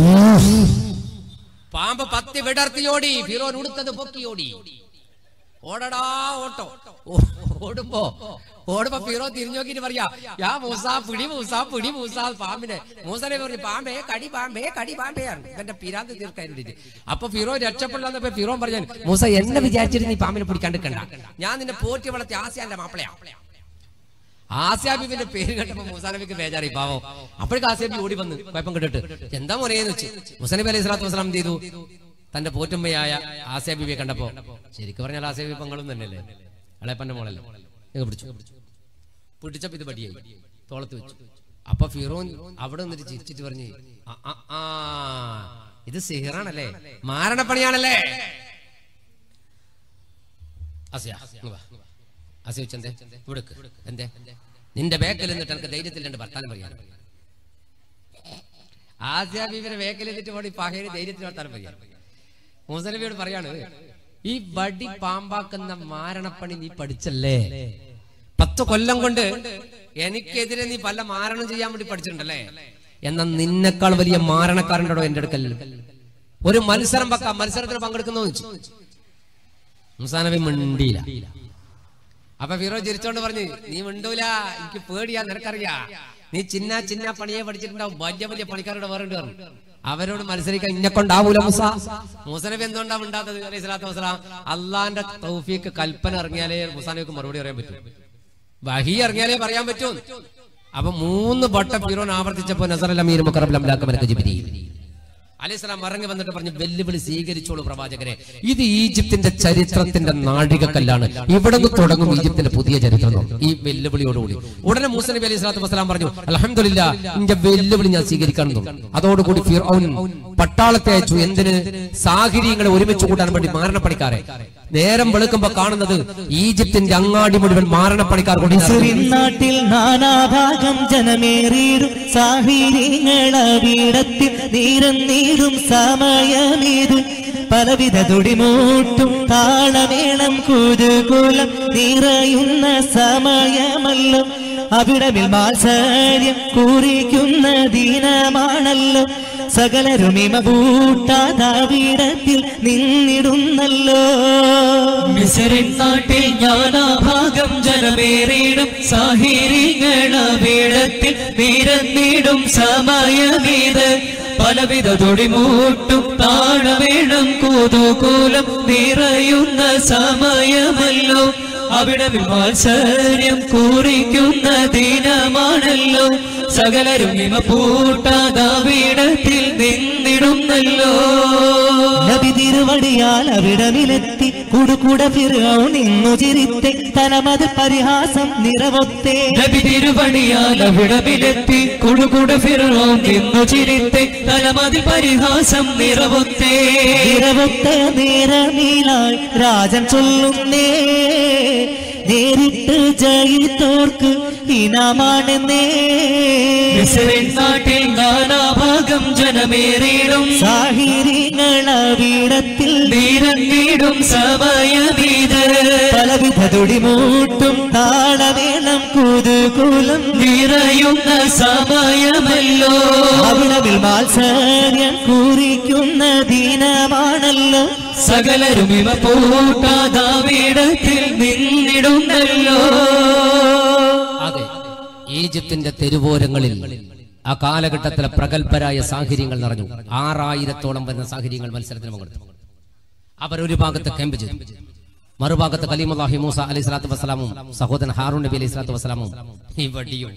പാമ്പ് പത്തി വിടർത്തിയോടി ഫിറോൻ ഉടുത്തത് പൊക്കിയോടി ഓടടാ ഓട്ടോ ഓ- ഓടുമ്പോ ഓടുമ്പോ ഫിറോ തിരിഞ്ഞു നോക്കിട്ട് പറയാ യാ മൂസ പിടി മൂസ പിടി മൂസ പാമ്പിനെ മൂസനെ പറഞ്ഞു പാമ്പേ കടി പാമ്പേ കടി പാമ്പേയാണ് ഇവന്റെ പിരാന്ത് തീർക്കാൻ വേണ്ടിട്ട് അപ്പൊ ഫിറോ രക്ഷപ്പെടില്ലെന്നപ്പോ ഫിറോ പറഞ്ഞു മൂസ എന്നെ വിചാരിച്ചിട്ട് നീ പാമ്പിനെ പിടിക്കാണ്ടിക്കണ്ട ഞാൻ നിന്നെ പോറ്റി വളർത്തി ആസിയാന്റെ മാപ്പിളയാ ആസിയാബിന്റെ പേര് കേട്ടപ്പോ മൂസാനബിക്ക് ബേജാറി പാവോ അപ്പോഴേക്ക് ആസിയാബി ഓടി വന്ന് കുഴപ്പം കേട്ടിട്ട് എന്താ മോനെന്ന് വെച്ച് മുസനബി അലൈഹി സ്വലാത്തു വസ്സലാം എന്ത് ചെയ്തു തന്റെ പോറ്റുമ്മയായ ആസിയാബിയെ കണ്ടപ്പോ ശരിക്കും പറഞ്ഞാൽ ആസിയാബി പങ്ങളും തന്നെയല്ലേ അളയപ്പന്റെ മോളല്ലേ നിങ്ങൾ പിടിച്ചു പിടിച്ചപ്പോ ഇത് പടിയായി തോളത്ത് വെച്ചു അപ്പൊ ഫിറോൻ അവിടെ നിന്നിട്ട് ചിരിച്ചിട്ട് പറഞ്ഞു "ആ, ആ, ആ, ഇത് സിഹിറാണല്ലേ മാരണപ്പണിയാണല്ലേ അസിയ ഇങ്ങ് വാ. അസിയ വെച്ച് എന്തേ ഇവിടെ നിക്ക്. എന്തേ നിന്റെ ബേക്കിൽ നിന്നിട്ട് എനിക്ക് ധൈര്യത്തിൽ രണ്ട് വർത്താനം പറയാൻ ആസിയ ബീവിയുടെ ബേക്കിൽ നിന്നിട്ട് പോയി പകര് ധൈര്യത്തിൽ വർത്താനം പറയാൻ മൂസനബിയോട് പറയാണ് ഈ വടി പാമ്പാക്കുന്ന മാരണപ്പണി നീ പഠിച്ചല്ലേ പത്ത് കൊല്ലം കൊണ്ട് എനിക്കെതിരെ നീ പല മാരണം ചെയ്യാൻ വേണ്ടി പഠിച്ചിട്ടുണ്ടല്ലേ എന്നാൽ നിന്നെക്കാൾ വലിയ മാരണക്കാരൻ്റെ എന്റെ അടുക്കൽ ഒരു മത്സരം വെക്കാം മത്സരത്തിന് പങ്കെടുക്കുന്നു വെച്ചു മുസാനബി മിണ്ടിയില്ല അപ്പൊ ഫിറോ ചിരിച്ചോണ്ട് പറഞ്ഞു നീ മിണ്ടൂല എനിക്ക് പേടിയാ നിനക്കറിയാ നീ ചിന്ന ചിന്ന പണിയെ പഠിച്ചിട്ടുണ്ടാവും വലിയ വലിയ പണിക്കാരുടെ വേറെ ഉണ്ട് പറഞ്ഞു അവരോട് മത്സരിക്കാൻ ഇന്നെ കൊണ്ടാവൂല മുസ മൂസനബി എന്തുകൊണ്ടാ മിണ്ടാത്തത് അലൈഹി സ്വലാത്തു വസ്സലാം അള്ളാന്റെ തൗഫീക്ക് കൽപ്പന ഇറങ്ങിയാലേ മുസാനബിക്ക് മറുപടി പറയാൻ പറ്റൂ വഹി ഇറങ്ങിയാലേ പറയാൻ പറ്റൂ അപ്പൊ മൂന്ന് വട്ടം ഫിറോൻ ആവർത്തിച്ചപ്പോ നസറൽ അമീർ മുഖറബ് അംലാക്കമനക്ക് ജിബ്രീൽ അലൈഹിസ്ലാം ഇറങ്ങി വന്നിട്ട് പറഞ്ഞു വെല്ലുവിളി സ്വീകരിച്ചോളൂ പ്രവാചകരെ ഇത് ഈജിപ്തിന്റെ ചരിത്രത്തിന്റെ നാഴികക്കല്ലാണ് ഇവിടെ നിന്ന് തുടങ്ങും ഈജിപ്തിന്റെ പുതിയ ചരിത്രം എന്ന്. ഈ വെല്ലുവിളിയോടുകൂടി ഉടനെ മൂസ നബി അലൈഹി സ്വലാത്തു വസ്സലാം പറഞ്ഞു അലഹമില്ല ഇന്റെ വെല്ലുവിളി ഞാൻ സ്വീകരിക്കണം എന്ന് പറഞ്ഞു. അതോടുകൂടി ഫിർഔൻ പട്ടാളത്തെ അയച്ചു എന്തിന് സാഹചര്യങ്ങളെ ഒരുമിച്ച് കൂട്ടാൻ വേണ്ടി മാരണപ്പണിക്കാരെ നേരം വെളുക്കുമ്പോ കാണുന്നത് ഈജിപ്തിന്റെ അങ്ങാടി മുഴുവൻ മാരണപ്പണിക്കാർ കൊണ്ട് മിസ്രിൻ നാട്ടിൽ നാനാഭാഗം ജനമേറിയിടും സാഹീര്യങ്ങളവിടത്തിൽ നീരന്നീടും സമയമേത് പലവിധ തുടിമൂട്ടും താളമേളം കുതുകുലം നിറയുന്ന സമയമല്ലോ അവിടമിൽ മാത്സര്യം കുറിക്കുന്ന ദിനമാണല്ലോ സകലരും ഇമകൂട്ടാതാവിടത്തിൽ നിന്നിടുന്നല്ലോ മിസറിൻ നാട്ടിൽ ഞാനാഭാഗം ജനമേറിയിടും സാഹിര്യങ്ങളവിടത്തിൽ നിരന്നിടും സമയമീത് പലവിധ തൊടിമൂട്ടും താഴവേണം കൂതുകൂലം നിറയുന്ന സമയമല്ലോ അവിടെ വിമാത്സര്യം കുറിക്കുന്ന ദിനമാണല്ലോ സകലരും ഇമ പൂട്ടാതാവിടത്തിൽ നിന്നിടുന്നല്ലോ നബി തിരുവടിയാൽ അവിടമിലെത്തി കുടുകുട ഫിറൗൻ നിന്നു ചിരിത്തെ തലമത് പരിഹാസം നിറവൊത്തേ നബി തിരുവടിയാൽ അവിടമിലെത്തി കുടുകുട ഫിറോം നിന്നു ചിരിത്തെ തലമതിൽ പരിഹാസം നിറവൊത്തേ നിറവൊത്ത നേരമീലായി രാജൻ ചൊല്ലുന്നേ നേരിട്ട് ജയിത്തോർക്ക് ഇനാമാണെന്നേ മിസ്രിൻ നാട്ടിൽ നാനാഭാഗം ജനമേറിയിടും സാഹിര്യങ്ങളവിടത്തിൽ നീരന്നീടും സമയമീത് പലവിധ തുടിമൂട്ടും താളമേളം കുതുകുലം നിറയുന്ന സമയമല്ലോ അവിടവിൽ മാത്സര്യം കുറിക്കുന്ന ദിനമാണല്ലോ സകലരും ഇവ പൂട്ടാതാവിടത്തിൽ നിന്നിടുന്നല്ലോ അതെ ഈജിപ്തിന്റെ തെരുവോരങ്ങളിൽ ആ കാലഘട്ടത്തിലെ പ്രഗത്ഭരായ സാഹചര്യങ്ങൾ നിറഞ്ഞു ആറായിരത്തോളം വരുന്ന സാഹചര്യങ്ങൾ മത്സരത്തിന് പങ്കെടുത്തു അവർ ഒരു ഭാഗത്ത് ക്യാമ്പ് ചെയ്തു മറുഭാഗത്ത് കലീമുല്ലാഹി മൂസ അലൈഹി സ്വലാത്തു വസ്സലാമും സഹോദരൻ ഹാറൂൺ നബി അലൈഹി സ്വലാത്തു വസ്സലാമും ഈ വടിയും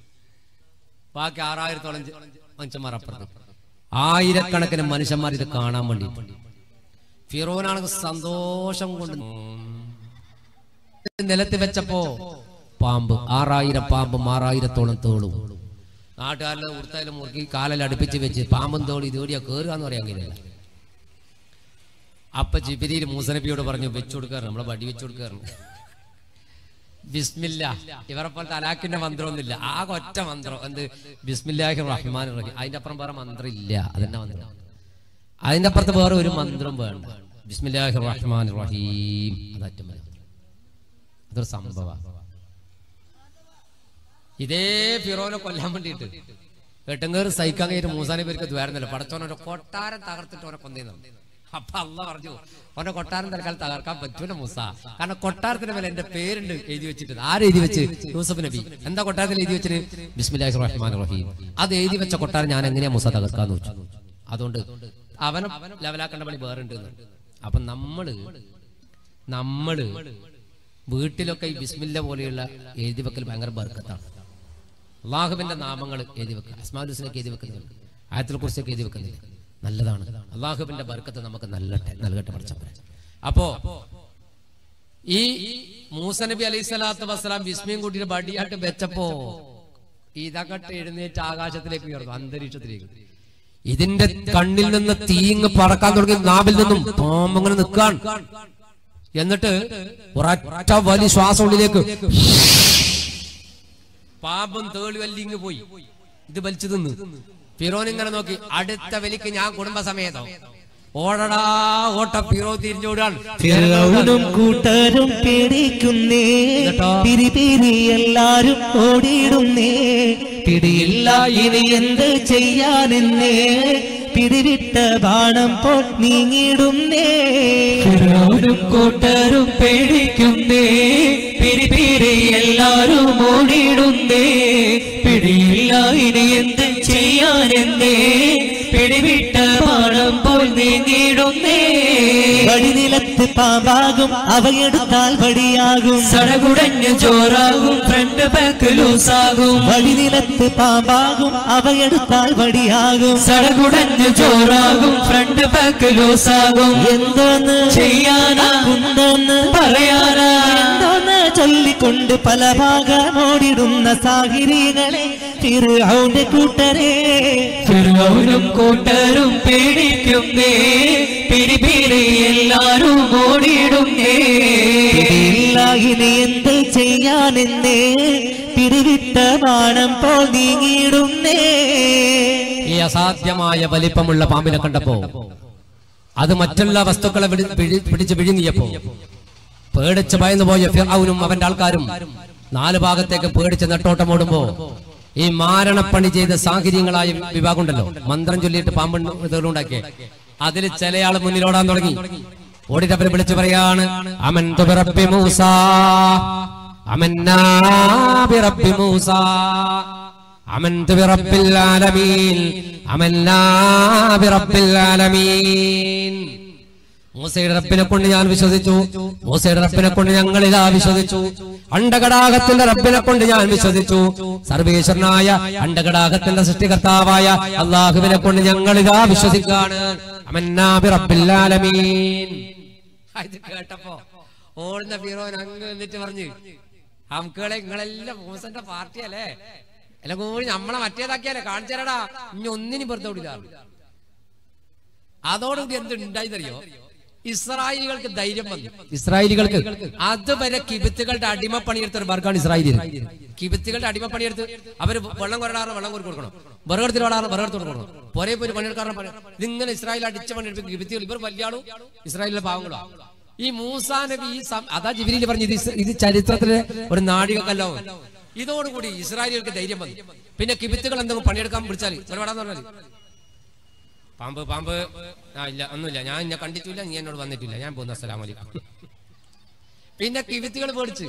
ബാക്കി ആറായിരത്തോളം ജ- മനുഷ്യന്മാർ അപ്പുറത്ത് ആയിരക്കണക്കിന് മനുഷ്യന്മാർ ഇത് കാണാൻ വേണ്ടി ഫിറോനാണെങ്കിൽ സന്തോഷം കൊണ്ട് നിലത്ത് വെച്ചപ്പോ പാമ്പ് ആറായിരം പാമ്പും ആറായിരത്തോളം തേളും നാട്ടുകാരിലെ ഉടുത്തായാലും മുറുക്കി കാലിൽ അടുപ്പിച്ച് വെച്ച് പാമ്പും തോളി ഇതോടിയാ കേറുക എന്ന് പറയാൻ കഴിയില്ല അപ്പൊ ജിബിരിയിൽ മൂസനബിയോട് പറഞ്ഞു വെച്ചു കൊടുക്കാറ് നമ്മളെ വടി വെച്ചു കൊടുക്കാറുണ്ട് ബിസ്മില്ല ഇവരെ പോലത്തെ അലാക്കിന്റെ മന്ത്രമൊന്നുമില്ല ആകെ ഒറ്റ മന്ത്രം എന്ത് ബിസ്മില്ലാഹി റഹ്മാൻ റഹീം അതിന്റെ അപ്പുറം വേറെ മന്ത്രം ഇല്ല അതെന്നെ മന്ത്രം അതിന്റെ അപ്പുറത്ത് വേറെ ഒരു മന്ത്രം വേണ്ട ബിസ്മില്ലാഹി റഹ്മാൻ റഹീം അതറ്റം വരെ അതൊരു സംഭവ ഇതേ ഫിറോനെ കൊല്ലാൻ വേണ്ടിയിട്ട് എട്ടങ്ങേറ് സഹിക്കാൻ കഴിഞ്ഞിട്ട് മൂസാനെ പേർക്ക് ദ്വാരുന്നില്ല പടച്ചോനെ കൊട്ടാരം തകർത്തിട്ട് ഓനെ കൊന്നേന്നു അപ്പൊ അല്ല പറഞ്ഞു ഓനെ കൊട്ടാരം തൽക്കാലം തകർക്കാൻ പറ്റൂല മൂസ കാരണം കൊട്ടാരത്തിന്റെ മേലെ എന്റെ പേരുണ്ട് എഴുതി വെച്ചിട്ട് ആര് എഴുതി വെച്ച് യൂസഫ് നബി എന്താ കൊട്ടാരത്തിൽ എഴുതി വെച്ചിട്ട് ബിസ്മില്ലാഹി റഹ്മാൻ റഹീം അത് എഴുതി വെച്ച കൊട്ടാരം ഞാൻ എങ്ങനെയാ മൂസ തകർക്കാന്ന് വെച്ചു അതുകൊണ്ട് അവനെ ലെവലാക്കേണ്ട പണി വേറുണ്ട് എന്ന്. അപ്പൊ നമ്മള് നമ്മള് വീട്ടിലൊക്കെ ഈ ബിസ്മില്ല പോലെയുള്ള എഴുതി വെക്കൽ ഭയങ്കര ബർക്കത്താണ് അള്ളാഹുവിന്റെ നാമങ്ങൾ എഴുതി വെക്കുക അസ്മാൽ ഹുസ്നൊക്കെ എഴുതി വെക്കുന്നുണ്ട് ആയത്തിൽ കുറിച്ചൊക്കെ എഴുതി വെക്കുന്നില്ല നല്ലതാണ് അള്ളാഹുവിന്റെ ബർക്കത്ത് നമുക്ക് നല്ലട്ടെ നൽകട്ടെ പഠിച്ചപ്പോൾ അപ്പോ ഈ മൂസ നബി അലൈഹി സ്വലാത്തു വസ്സലാം വിസ്മയം കൂട്ടിയിട്ട് ബടിയായിട്ട് വെച്ചപ്പോ ഇതകട്ട് എഴുന്നേറ്റ് ആകാശത്തിലേക്ക് ഉയർന്നു അന്തരീക്ഷത്തിലേക്ക് ഇതിന്റെ കണ്ണിൽ നിന്ന് തീങ്ങ് പറക്കാൻ തുടങ്ങി നാവിൽ നിന്നും പാമ്പങ്ങനെ നിൽക്കാൻ എന്നിട്ട് ഒരൊറ്റ വലിയ ശ്വാസം ഉള്ളിലേക്ക് പാമ്പും തേളി വല്ലിങ് പോയി ഇത് വലിച്ചു തിന്ന് ഫിറോൻ ഇങ്ങനെ നോക്കി അടുത്ത വലിക്ക് ഞാൻ കുടുംബസമേതം ഓടടാ ഓട്ട ഫിറോ തിരിഞ്ഞോടാണ് ഫിറൗനും കൂട്ടരും പേടിക്കുന്നേ എന്നിട്ടോ? പിരി പിരി എല്ലാരും ഓടിയിടുന്നേ പിടിയില്ല ഇനി എന്ത് ചെയ്യാനെന്നേ പിടിവിട്ട ബാണം പോൽ നീങ്ങിടുന്നേ ഫിറോനും കൂട്ടരും പേടിക്കുന്നേ പിരിപിരി എല്ലാരും ഓടിയിടുന്നേ പിടിയില്ല ഇനി എന്ത് ചെയ്യാനെന്നേ പിടിവിട്ട പാടം പോൽ പോൽ നീങ്ങിടുന്നേ വടിനിലത്ത് പാമ്പാകും അവയെടുത്താൽ വടിയാകും സടകുടഞ്ഞ് ചോറാകും ഫ്രണ്ട് ബാക്ക് ലൂസാകും വടിനിലത്ത് പാമ്പാകും അവയെടുത്താൽ വടിയാകും സടകുടഞ്ഞ് ചോറാകും ഫ്രണ്ട് ബാക്ക് ലൂസാകും എന്തോന്ന് ചെയ്യാനാ കുന്തോന്ന് പറയാനാ എന്തോന്ന് ചൊല്ലിക്കൊണ്ട് പല ഭാഗമോടിടുന്ന സാഹിര്യങ്ങളെ ഫിർഔന്റെ കൂട്ടരെ ഫിർഔനും കൂട്ടരും പേടിക്കുന്നേ പിരിപിരി എല്ലാരും ഓടിയിടുന്നേ ഇല്ല ഇനി എന്ത് ചെയ്യാനെന്ന് പിരിവിട്ട ബാണം പോൽ നീങ്ങിയിടുന്നേ ഈ അസാധ്യമായ വലിപ്പമുള്ള പാമ്പിനെ കണ്ടപ്പോ അത് മറ്റുള്ള വസ്തുക്കളെ വിടി- പിടി- പിടിച്ച് വിഴുങ്ങിയപ്പോ പേടിച്ച് ഭയന്നു പോയ ഫിർഔനും അവന്റെ ആൾക്കാരും നാല് ഭാഗത്തേക്ക് പേടിച്ച് നെട്ടോട്ടമോടുമ്പോ ഈ മാരണപ്പണി ചെയ്ത സാഹചര്യങ്ങളായ വിഭാഗം ഉണ്ടല്ലോ മന്ത്രം ചൊല്ലിയിട്ട് പാമ്പ് ഇതുണ്ടാക്കിയ അതിൽ ചില ആള് മുന്നിലോടാൻ തുടങ്ങി ഓടിട്ട് അവരെ വിളിച്ചു പറയാണ് അമൻ തുബിറബി മൂസ അമന്നാ ബിറബി മൂസ آمنت برب العالمين آمنا برب العالمين മൂസയുടെ റബ്ബിനെ കൊണ്ട് ഞാൻ വിശ്വസിച്ചു മൂസയുടെ റബ്ബിനെ കൊണ്ട് ഞങ്ങൾ ഇതാ വിശ്വസിച്ചു അണ്ടകടാകത്തിന്റെ റബ്ബിനെ കൊണ്ട് ഞാൻ വിശ്വസിച്ചു സർവേശ്വരനായ അണ്ടകടാകത്തിന്റെ സൃഷ്ടികർത്താവായ അള്ളാഹുവിനെ കൊണ്ട് ഞങ്ങൾ ഇതാ വിശ്വസിക്കാണ് അമന്നാ ബിറബ്ബിൽ ആലമീൻ ഇത് കേട്ടപ്പോ ഓടുന്ന ഫിറോൻ അങ്ങ് എന്നിട്ട് പറഞ്ഞു അമുക്കളെ നിങ്ങളെല്ലാം മൂസന്റെ പാർട്ടിയല്ലേ എല്ലാം കൂടി നമ്മളെ മറ്റേതാക്കിയാലേ കാണിച്ചാലടാ ഇനി ഒന്നിനും വെറുതെ വിടില്ല അതോടുകൂടി എന്ത് ഉണ്ടായിന്നറിയോ ഇസ്രായേലികൾക്ക് ധൈര്യം വന്നു ഇസ്രായേലികൾക്ക് അതുവരെ കിബിത്തുകളുടെ അടിമപ്പണിയെടുത്ത ഒരു വർഗമാണ് ഇസ്രായേലിൽ കിബിത്തുകളുടെ അടിമപ്പണിയെടുത്ത് അവര് വെള്ളം കൊരടാറ് വെള്ളം കോരി കൊടുക്കണം വിറകെടുത്തിൽ വളാറ് വിറകെടുത്ത് കൊടുക്കണം പുറേ പോയി പണിയെടുക്കാറ് പണി ഇതിങ്ങനെ ഇസ്രായേൽ അടിച്ച പണിയെടുപ്പിക്കും കിബിത്തുകൾ ഇവർ വലിയ ആളും ഇസ്രായേലിലെ പാവങ്ങളോ ഈ മൂസാ നബി ഈ സം- അതാ ജിബിരിയിൽ പറഞ്ഞു ഇത് ഇസ്- ഇത് ചരിത്രത്തിലെ ഒരു നാഴികക്കല്ലോ ഇതോടുകൂടി ഇസ്രായേലികൾക്ക് ധൈര്യം വന്നു പിന്നെ കിബിത്തുകൾ എന്തെങ്കിലും പണിയെടുക്കാൻ വിളിച്ചാൽ ഒരുപാടാന്ന് പറഞ്ഞാൽ പാമ്പ് പാമ്പ് ആ ഇല്ല ഒന്നുമില്ല ഞാൻ എന്നെ കണ്ടിട്ടില്ല നീ എന്നോട് വന്നിട്ടില്ല ഞാൻ പോകുന്ന അസ്സലാം വലൈക്കും പിന്നെ കിവിത്തുകൾ പേടിച്ച്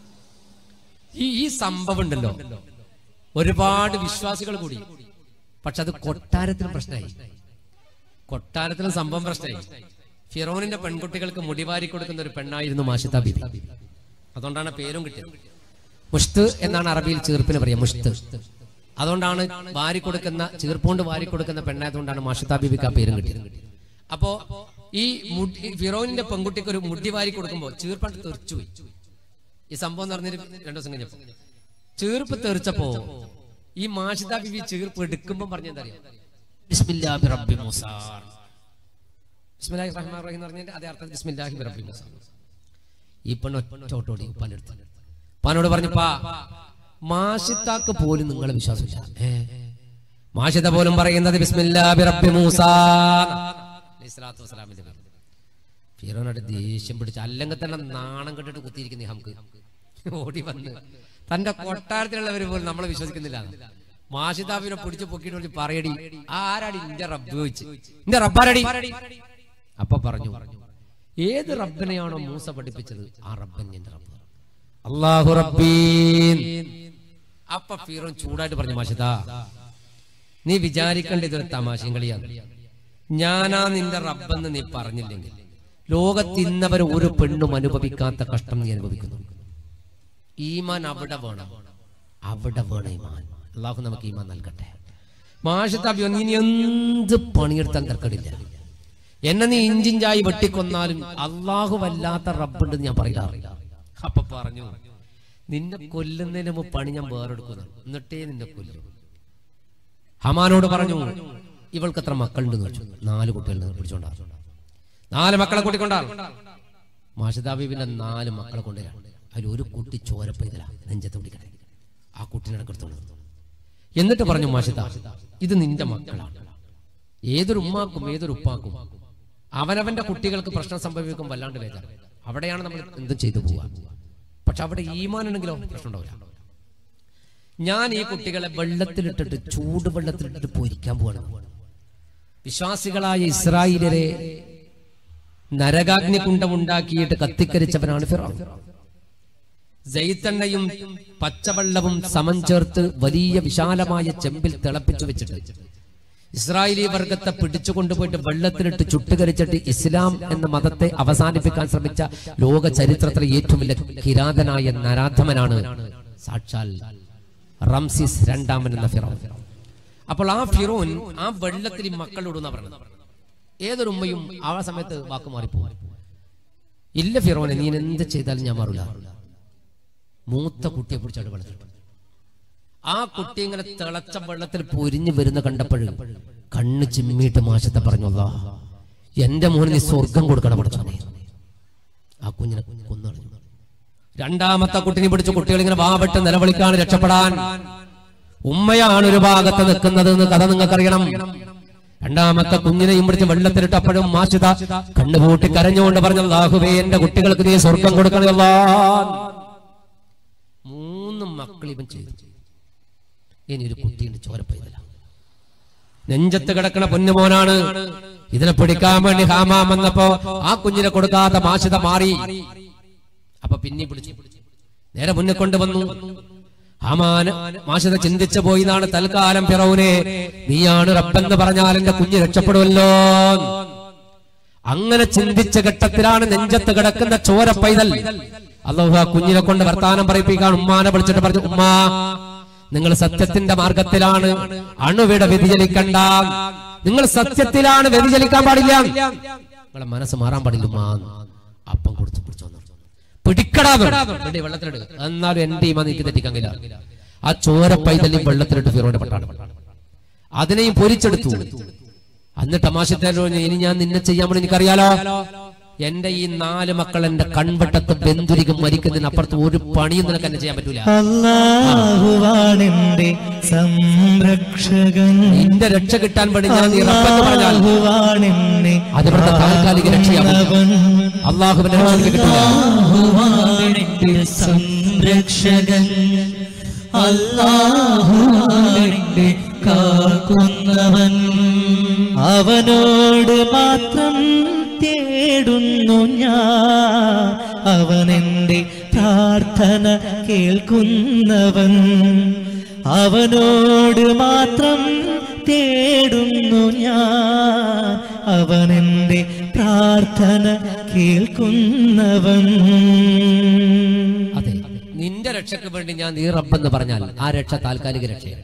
ഈ ഈ സംഭവം ഉണ്ടല്ലോ ഒരുപാട് വിശ്വാസികൾ കൂടി പക്ഷെ അത് കൊട്ടാരത്തിലും പ്രശ്നമായി കൊട്ടാരത്തിലും സംഭവം പ്രശ്നമായി ഫിറോനിന്റെ പെൺകുട്ടികൾക്ക് മുടിവാരി കൊടുക്കുന്ന ഒരു പെണ്ണായിരുന്നു മാഷിത്ത ബിബി അതുകൊണ്ടാണ് പേരും കിട്ടിയത് മുഷ്ത് എന്നാണ് അറബിയിൽ ചീർപ്പിന് പറയാം മുഷ്ത് അതുകൊണ്ടാണ് വാരി കൊടുക്കുന്ന ചീർപ്പുകൊണ്ട് വാരി കൊടുക്കുന്ന പെണ്ണായതുകൊണ്ടാണ് മാഷിത്ത ബിബിക്ക് ആ പേരും കിട്ടിയത് അപ്പോ ഈ മുടി ഈ ഫിറോനിന്റെ പെൺകുട്ടിക്ക് ഒരു മുടി വാരി കൊടുക്കുമ്പോൾ ചീർപ്പണ്ട് തെറിച്ചുപോയി ഈ സംഭവം നടന്നിട്ട് രണ്ടു ദിവസം കഴിഞ്ഞപ്പോ ചീർപ്പ് തെറിച്ചപ്പോ ഈ മാഷിത ബിബി ചീർപ്പ് എടുക്കുമ്പോൾ പറഞ്ഞെന്താ അറിയാം ബിസ്മില്ലാഹി റബ്ബി മൂസ ബിസ്മില്ലാഹി റഹ്മാൻ റഹീം എന്ന് പറഞ്ഞതിന്റെ അതേ അർത്ഥം ബിസ്മില്ലാഹി റബ്ബി മൂസ ഈ പെണ്ണ് ഒറ്റോട്ടോടി ഉപ്പാനെടുത്ത് ഉപ്പാനോട് പറഞ്ഞു പാ മാഷിത്താക്ക് പോലും നിങ്ങളെ വിശ്വാസമില്ല ഏ മാഷിത പോലും പറയുന്നത് ബിസ്മില്ലാഹി റബ്ബി മൂസ അലൈഹി സ്വലാത്തു വസ്സലാമിന്റെ പേര്. ഫിറോനോട് ദേഷ്യം പിടിച്ച് അല്ലെങ്കിൽ തന്നെ നാണം കെട്ടിട്ട് കുത്തിയിരിക്കുന്ന ഹംക്ക് ഓടി വന്ന് തന്റെ കൊട്ടാരത്തിലുള്ളവർ പോലും നമ്മളെ വിശ്വസിക്കുന്നില്ല മാഷിതാബിനെ പിടിച്ച് പൊക്കിയിട്ട് വിളിച്ച് പറയടി ആരാടി ഇന്റെ റബ്ബ് ചോദിച്ച് ഇന്റെ റബ്ബാരടി അപ്പൊ പറഞ്ഞു ഏത് റബ്ബിനെയാണോ മൂസ പഠിപ്പിച്ചത് ആ റബ്ബൻ എന്റെ റബ്ബ് അള്ളാഹു റബ്ബീൻ അപ്പൊ ഫീറോൻ ചൂടായിട്ട് പറഞ്ഞു മാഷിദാ നീ വിചാരിക്കേണ്ട ഇതൊരു തമാശയും കളിയാണ് ഞാനാ നിന്റെ റബ്ബെന്ന് നീ പറഞ്ഞില്ലെങ്കിൽ ലോകത്തിന്നവർ ഒരു പെണ്ണും അനുഭവിക്കാത്ത കഷ്ടം നീ അനുഭവിക്കുന്നു ഈമാൻ അവിടെ വേണം അവിടെ വേണം ഈമാൻ അള്ളാഹു നമുക്ക് ഈമാൻ നൽകട്ടെ മാഷത്താബിയോ നീ എന്ത് പണിയെടുത്താൻ തർക്കടില്ല എന്നെ നീ ഇഞ്ചിഞ്ചായി വെട്ടിക്കൊന്നാലും അള്ളാഹു വല്ലാത്ത റബ്ബുണ്ട് ഞാൻ പറയാറില്ല അപ്പൊ പറഞ്ഞു നിന്നെ കൊല്ലുന്നതിന് മുമ്പ് പണി ഞാൻ വേറെടുക്കുന്നു എന്നിട്ടേ നിന്നെ കൊല്ലും ഹമാനോട് പറഞ്ഞു ഇവൾക്ക് എത്ര മക്കളുണ്ടെന്ന് ചോദിച്ചു നാല് കുട്ടികൾ പിടിച്ചോണ്ടാ നാല് മക്കളെ കൂട്ടിക്കൊണ്ടാ മാഷിദാബീബിന്റെ നാല് മക്കളെ കൊണ്ടുവരാണ് അതിൽ ഒരു കുട്ടി ചോരപ്പൈതല നെഞ്ചത്ത് പിടിക്കട്ടെ ആ കുട്ടീനെ എടുത്തോണ്ട് എന്നിട്ട് പറഞ്ഞു മാഷിദ ഇത് നിന്റെ മക്കളാണ് ഏതൊരു ഉമ്മാക്കും ഏതൊരു ഉപ്പാക്കും അവനവന്റെ കുട്ടികൾക്ക് പ്രശ്നം സംഭവിക്കും വല്ലാണ്ട് വേദന അവിടെയാണ് നമ്മൾ എന്തും ചെയ്തു പോവുക പക്ഷെ അവിടെ ഈമാനുണ്ടെങ്കിലോ പ്രശ്നം ഉണ്ടാവില്ല ഞാൻ ഈ കുട്ടികളെ വെള്ളത്തിലിട്ടിട്ട് ചൂട് വെള്ളത്തിലിട്ടിട്ട് പൊരിക്കാൻ പോവാണ് വിശ്വാസികളായ ഇസ്രായേലരെ നരകാഗ്നികുണ്ഡം ഉണ്ടാക്കിയിട്ട് കത്തിക്കരിച്ചവനാണ് ഫിറോൻ ജയ്ത്തെണ്ണയും പച്ചവെള്ളവും സമം ചേർത്ത് വലിയ വിശാലമായ ചെമ്പിൽ തിളപ്പിച്ചു വെച്ചിട്ട് ഇസ്രായേലി വർഗത്തെ പിടിച്ചു കൊണ്ടുപോയിട്ട് വെള്ളത്തിലിട്ട് ചുട്ടുകരിച്ചിട്ട് ഇസ്ലാം എന്ന മതത്തെ അവസാനിപ്പിക്കാൻ ശ്രമിച്ച ലോക ചരിത്രത്തിലെ ഏറ്റവും വലിയ കിരാതനായ നരാധമനാണ് സാക്ഷാൽ റംസിസ് രണ്ടാമൻ എന്ന ഫിറോൻ അപ്പോൾ ആ ഫിറോൻ ആ വെള്ളത്തിൽ ഈ മക്കളോടുന്ന പറഞ്ഞത് ഏതൊരു ഉമ്മയും ആ സമയത്ത് വാക്ക് മാറിപ്പോകും ഇല്ല ഫിറോനെ നീ എന്ത് ചെയ്താലും ഞാൻ മാറില്ല മൂത്ത കുട്ടിയെ പിടിച്ചാണ് വെള്ളത്തിൽ ആ കുട്ടി ഇങ്ങനെ തിളച്ച വെള്ളത്തിൽ പൊരിഞ്ഞു വരുന്ന കണ്ടപ്പോഴും കണ്ണ് ചിമ്മിയിട്ട് മാഷത്തെ പറഞ്ഞു അല്ലാ എന്റെ മോന് നീ സ്വർഗം കൊടുക്കണം പഠിച്ചോനെ ആ കുഞ്ഞിനെ കൊന്നളഞ്ഞു രണ്ടാമത്തെ കുട്ടിനെ പിടിച്ച് കുട്ടികൾ ഇങ്ങനെ വാവിട്ട് നിലവിളിക്കാണ് രക്ഷപ്പെടാൻ ഉമ്മയാണ് ഒരു ഭാഗത്ത് നിൽക്കുന്നത് എന്ന് കഥ നിങ്ങൾക്കറിയണം രണ്ടാമത്തെ കുഞ്ഞിനെയും പിടിച്ച് വെള്ളത്തിലിട്ട് അപ്പോഴും മാഷിത കണ്ണുപൂട്ടി കരഞ്ഞുകൊണ്ട് പറഞ്ഞു അല്ലാഹുവേ എന്റെ കുട്ടികൾക്ക് നീ സ്വർഗം കൊടുക്കണമല്ലാ മൂന്ന് മക്കൾ ഇവൻ ചെയ്തു ഇനി ഒരു കുട്ടിയുണ്ട് ചോരപ്പൈതല നെഞ്ചത്ത് കിടക്കണ പൊന്നുമോനാണ് ഇതിനെ പിടിക്കാൻ വേണ്ടി ഹാമാം വന്നപ്പോ ആ കുഞ്ഞിനെ കൊടുക്കാത്ത മാഷിത മാറി അപ്പൊ പിന്നെ പിടിച്ചു നേരെ മുന്നിൽ കൊണ്ടുവന്നു ഹാമാൻ മാഷിത ചിന്തിച്ചു പോയി എന്നാണ് തൽക്കാലം ഫിറൌനെ നീയാണ് റബ്ബെന്ന് പറഞ്ഞാൽ എന്റെ കുഞ്ഞ് രക്ഷപ്പെടുമല്ലോ അങ്ങനെ ചിന്തിച്ച ഘട്ടത്തിലാണ് നെഞ്ചത്ത് കിടക്കുന്ന ചോര പൈതൽ അള്ളാഹു ആ കുഞ്ഞിനെ കൊണ്ട് വർത്താനം പറയിപ്പിക്കാൻ ഉമ്മാനെ വിളിച്ചിട്ട് പറഞ്ഞു ഉമ്മാ നിങ്ങൾ സത്യത്തിന്റെ മാർഗത്തിലാണ് അണുവിട വ്യതിചലിക്കണ്ട നിങ്ങൾ സത്യത്തിലാണ് വ്യതിചലിക്കാൻ പാടില്ല നിങ്ങളെ മനസ്സ് മാറാൻ പാടില്ല ഉമ്മാ അപ്പം കൊടുത്തു പിടിച്ചോന്നു പിടിക്കടാ വേണ്ടി വെള്ളത്തിലിടുക എന്നാലും എന്റെ ഈമ നീക്കി തെറ്റിക്കാൻ കഴിയില്ല ആ ചോര പൈതലും വെള്ളത്തിലിട്ട് ഫിറോന്റെ പട്ടാണ് അതിനെയും പൊരിച്ചെടുത്തു അന്ന് തമാശത്തേലോ ഇനി ഞാൻ നിന്നെ ചെയ്യാൻ വേണ്ടി എനിക്കറിയാലോ എന്റെ ഈ നാല് മക്കൾ എന്റെ കൺവട്ടത്ത് ബന്ധുരിക്കും മരിക്കുന്നതിനപ്പുറത്ത് ഒരു പണിയും നിനക്ക് എന്നെ ചെയ്യാൻ പറ്റൂല അല്ലാഹുവാണെന്റെ സംരക്ഷകൻ നിന്റെ രക്ഷ കിട്ടാൻ വേണ്ടി ഞാൻ നീ റബ്ബെന്ന് പറഞ്ഞാൽ അല്ലാഹുവാണെന്നെ അത് ഇവിടുത്തെ താൽക്കാലിക രക്ഷയാവും അള്ളാഹുവിന്റെ രക്ഷ നിനക്ക് കിട്ടില്ല അല്ലാഹുവാണെന്റെ സംരക്ഷകൻ അല്ലാഹുവാണെന്റെ കാക്കുന്നവൻ അവനോട് മാത്രം തേടുന്നു ഞാൻ അവനെന്റെ പ്രാർത്ഥന കേൾക്കുന്നവൻ അവനോട് മാത്രം തേടുന്നു ഞാൻ അവനെന്റെ പ്രാർത്ഥന കേൾക്കുന്നവൻ അതെ നിന്റെ രക്ഷയ്ക്ക് വേണ്ടി ഞാൻ നീ റബ്ബെന്ന് പറഞ്ഞാൽ ആ രക്ഷ താൽക്കാലിക രക്ഷയാണ്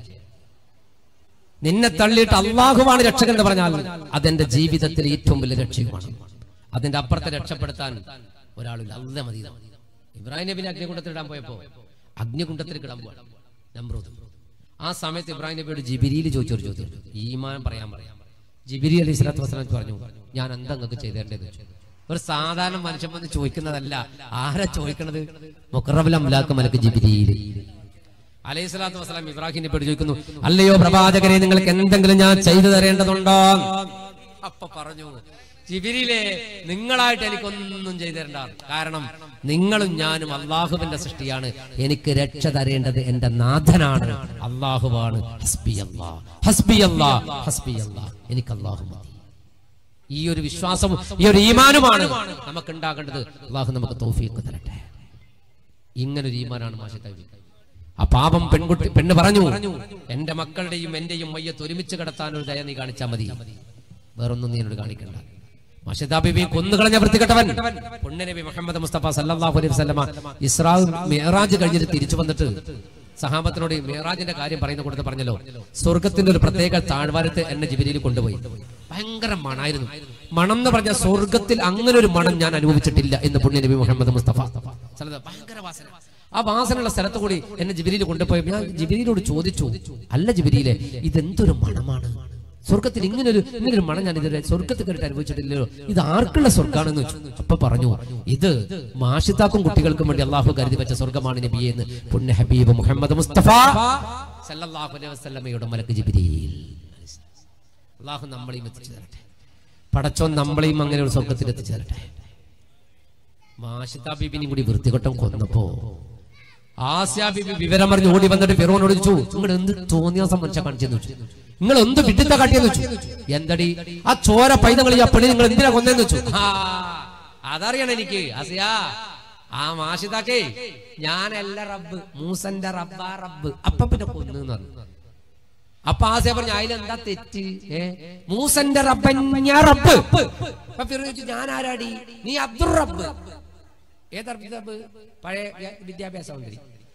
നിന്നെ തള്ളിയിട്ട് അള്ളാഹുവാണ് രക്ഷകൻ എന്ന് പറഞ്ഞാൽ അതെന്റെ ജീവിതത്തിലെ ഏറ്റവും വലിയ രക്ഷയുമാണ് അതിന്റെ അപ്പുറത്തെ രക്ഷപ്പെടുത്താൻ ഒരാളില്ല അല്ല മതി ഇബ്രാഹിം നബിനെ അഗ്നികുണ്ടത്തിൽ ഇടാൻ പോയപ്പോ അഗ്നികുണ്ടത്തിൽ കിടാൻ പോവാണ് നമ്രൂദ് ആ സമയത്ത് ഇബ്രാഹിം നബിയോട് ജിബിരിയിൽ ചോദിച്ചൊരു ചോദ്യം ഈമാൻ പറയാൻ പറയാം ജിബിരി അലി സ്വലാത്തു വസ്ലാം പറഞ്ഞു ഞാൻ എന്താ നിങ്ങൾക്ക് ചെയ്തേണ്ടത് ഒരു സാധാരണ മനുഷ്യൻ വന്ന് ചോദിക്കുന്നതല്ല ആരാ ചോദിക്കണത് മുക്കറബുൽ അംലാക്ക് മലക്ക് ജിബിരിയിൽ അലൈഹി സ്വലാത്തു വസ്സലാം ഇബ്രാഹിം നബിയോട് ചോദിക്കുന്നു അല്ലയോ പ്രവാചകരെ നിങ്ങൾക്ക് എന്തെങ്കിലും ഞാൻ ചെയ്തു തരേണ്ടതുണ്ടോ അപ്പൊ പറഞ്ഞു ജിബിരിയിലെ നിങ്ങളായിട്ട് എനിക്കൊന്നും ചെയ്തു തരണ്ട കാരണം നിങ്ങളും ഞാനും അള്ളാഹുവിന്റെ സൃഷ്ടിയാണ് എനിക്ക് രക്ഷ തരേണ്ടത് എന്റെ നാഥനാണ് അള്ളാഹുവാണ് ഹസ്ബി അല്ലാ ഹസ്ബി അല്ലാ ഹസ്ബി അല്ലാ എനിക്ക് അള്ളാഹു മതി ഈ ഒരു വിശ്വാസവും ഈ ഒരു ഈമാനുമാണ് നമുക്ക് ഉണ്ടാകേണ്ടത് അള്ളാഹു നമുക്ക് തൗഫീഖ് തരട്ടെ ഇങ്ങനൊരു ഈമാനാണ് മാഷത്തവി ആ പാപം പെൺകുട്ടി പെണ്ണ് പറഞ്ഞു എന്റെ മക്കളുടെയും എന്റെയും മയ്യത്ത് ഒരുമിച്ച് കിടത്താൻ ഒരു ദയ നീ കാണിച്ചാൽ മതി വേറൊന്നും നീ എന്നോട് കാണിക്കണ്ട മഷിദാ ബിബി കൊന്നുകളഞ്ഞ വൃത്തികെട്ടവൻ പൊണ്ണനബി മുഹമ്മദ് മുസ്തഫ സല്ലല്ലാഹു അലൈഹി വസല്ലമ ഇസ്രാ മിഹ്റാജ് കഴിഞ്ഞിട്ട് തിരിച്ചു വന്നിട്ട് സഹാബത്തിനോട് മിഹ്റാജിന്റെ കാര്യം പറയുന്ന കൊടുത്ത് പറഞ്ഞല്ലോ സ്വർഗത്തിന്റെ ഒരു പ്രത്യേക താഴ്വാരത്ത് എന്നെ ജിബിരിയിൽ കൊണ്ടുപോയി ഭയങ്കര മണായിരുന്നു മണം എന്ന് പറഞ്ഞ സ്വർഗത്തിൽ അങ്ങനെ ഒരു മണം ഞാൻ അനുഭവിച്ചിട്ടില്ല എന്ന് പുണ്യനബി മുഹമ്മദ് മുസ്തഫ സല്ലല്ലാഹു ഭയങ്കര വാസന ആ വാസനയുള്ള സ്ഥലത്ത് കൂടി എന്നെ ജിബിരിയിൽ കൊണ്ടുപോയി ഞാൻ ജിബിരിയിലോട് ചോദിച്ചു അല്ല ജിബിരിയിലെ ഇതെന്തൊരു മണമാണ് സ്വർഗത്തിൽ ഇങ്ങനൊരു ഇങ്ങനൊരു മണം ഞാൻ ഇതുവരെ സ്വർഗത്തിൽ കണ്ടിട്ട് അനുഭവിച്ചിട്ടില്ലല്ലോ ഇത് ആർക്കുള്ള സ്വർഗാണെന്ന് വെച്ചു അപ്പൊ പറഞ്ഞു ഇത് മാഷിത്താക്കും കുട്ടികൾക്കും വേണ്ടി അള്ളാഹു കരുതി വെച്ച സ്വർഗമാണ് നബിയെ എന്ന് പുണ്യ ഹബീബ് മുഹമ്മദ് മുസ്തഫ സല്ലല്ലാഹു അലൈഹി വസല്ലമയുടെ മലക്ക് ജിബിരിയിൽ അള്ളാഹു നമ്മളെയും എത്തിച്ചു തരട്ടെ പടച്ചോൻ നമ്മളെയും അങ്ങനെ ഒരു സ്വർഗത്തിൽ എത്തിച്ചു തരട്ടെ മാഷിത്ത ബീബിനെയും കൂടി വൃത്തികെട്ടം കൊന്നപ്പോ ആസ്യാ ബീബി വിവരം അറിഞ്ഞ് ഓടി വന്നിട്ട് ഫിറോനോട് ചോദിച്ചു നിങ്ങൾ എന്ത് തോന്നിയാസം മനുഷ്യ കാണിച്ചെന്ന് വെച്ചു നിങ്ങൾ എന്ത് വിട്ടിത്ത കാട്ടിയെന്ന് വെച്ചു എന്തടി ആ ചോര പൈതങ്ങൾ ആ പെണ്ണി നിങ്ങൾ എന്തിനാ കൊന്നേന്ന് വെച്ചു ആ അതറിയണം എനിക്ക് ആസിയ ആ മാഷിതാക്കേ ഞാനല്ല റബ്ബ് മൂസന്റെ റബ്ബാ റബ്ബ് അപ്പൊ പിന്നെ കൊന്നു പറഞ്ഞു അപ്പൊ ആസിയ പറഞ്ഞു അതിലെന്താ തെറ്റ് ഏ മൂസന്റെ റബ്ബൻ ഞാൻ റബ്ബ് അപ്പൊ ഫിറോൻ ചോദിച്ചു ഞാൻ ആരാടി നീ അബ്ദുർ റബ്ബ് ഏത് അബ്ദുർ റബ്ബ് പഴയ വ്യ- വിദ്യാഭ്യാസ മന്ത്രി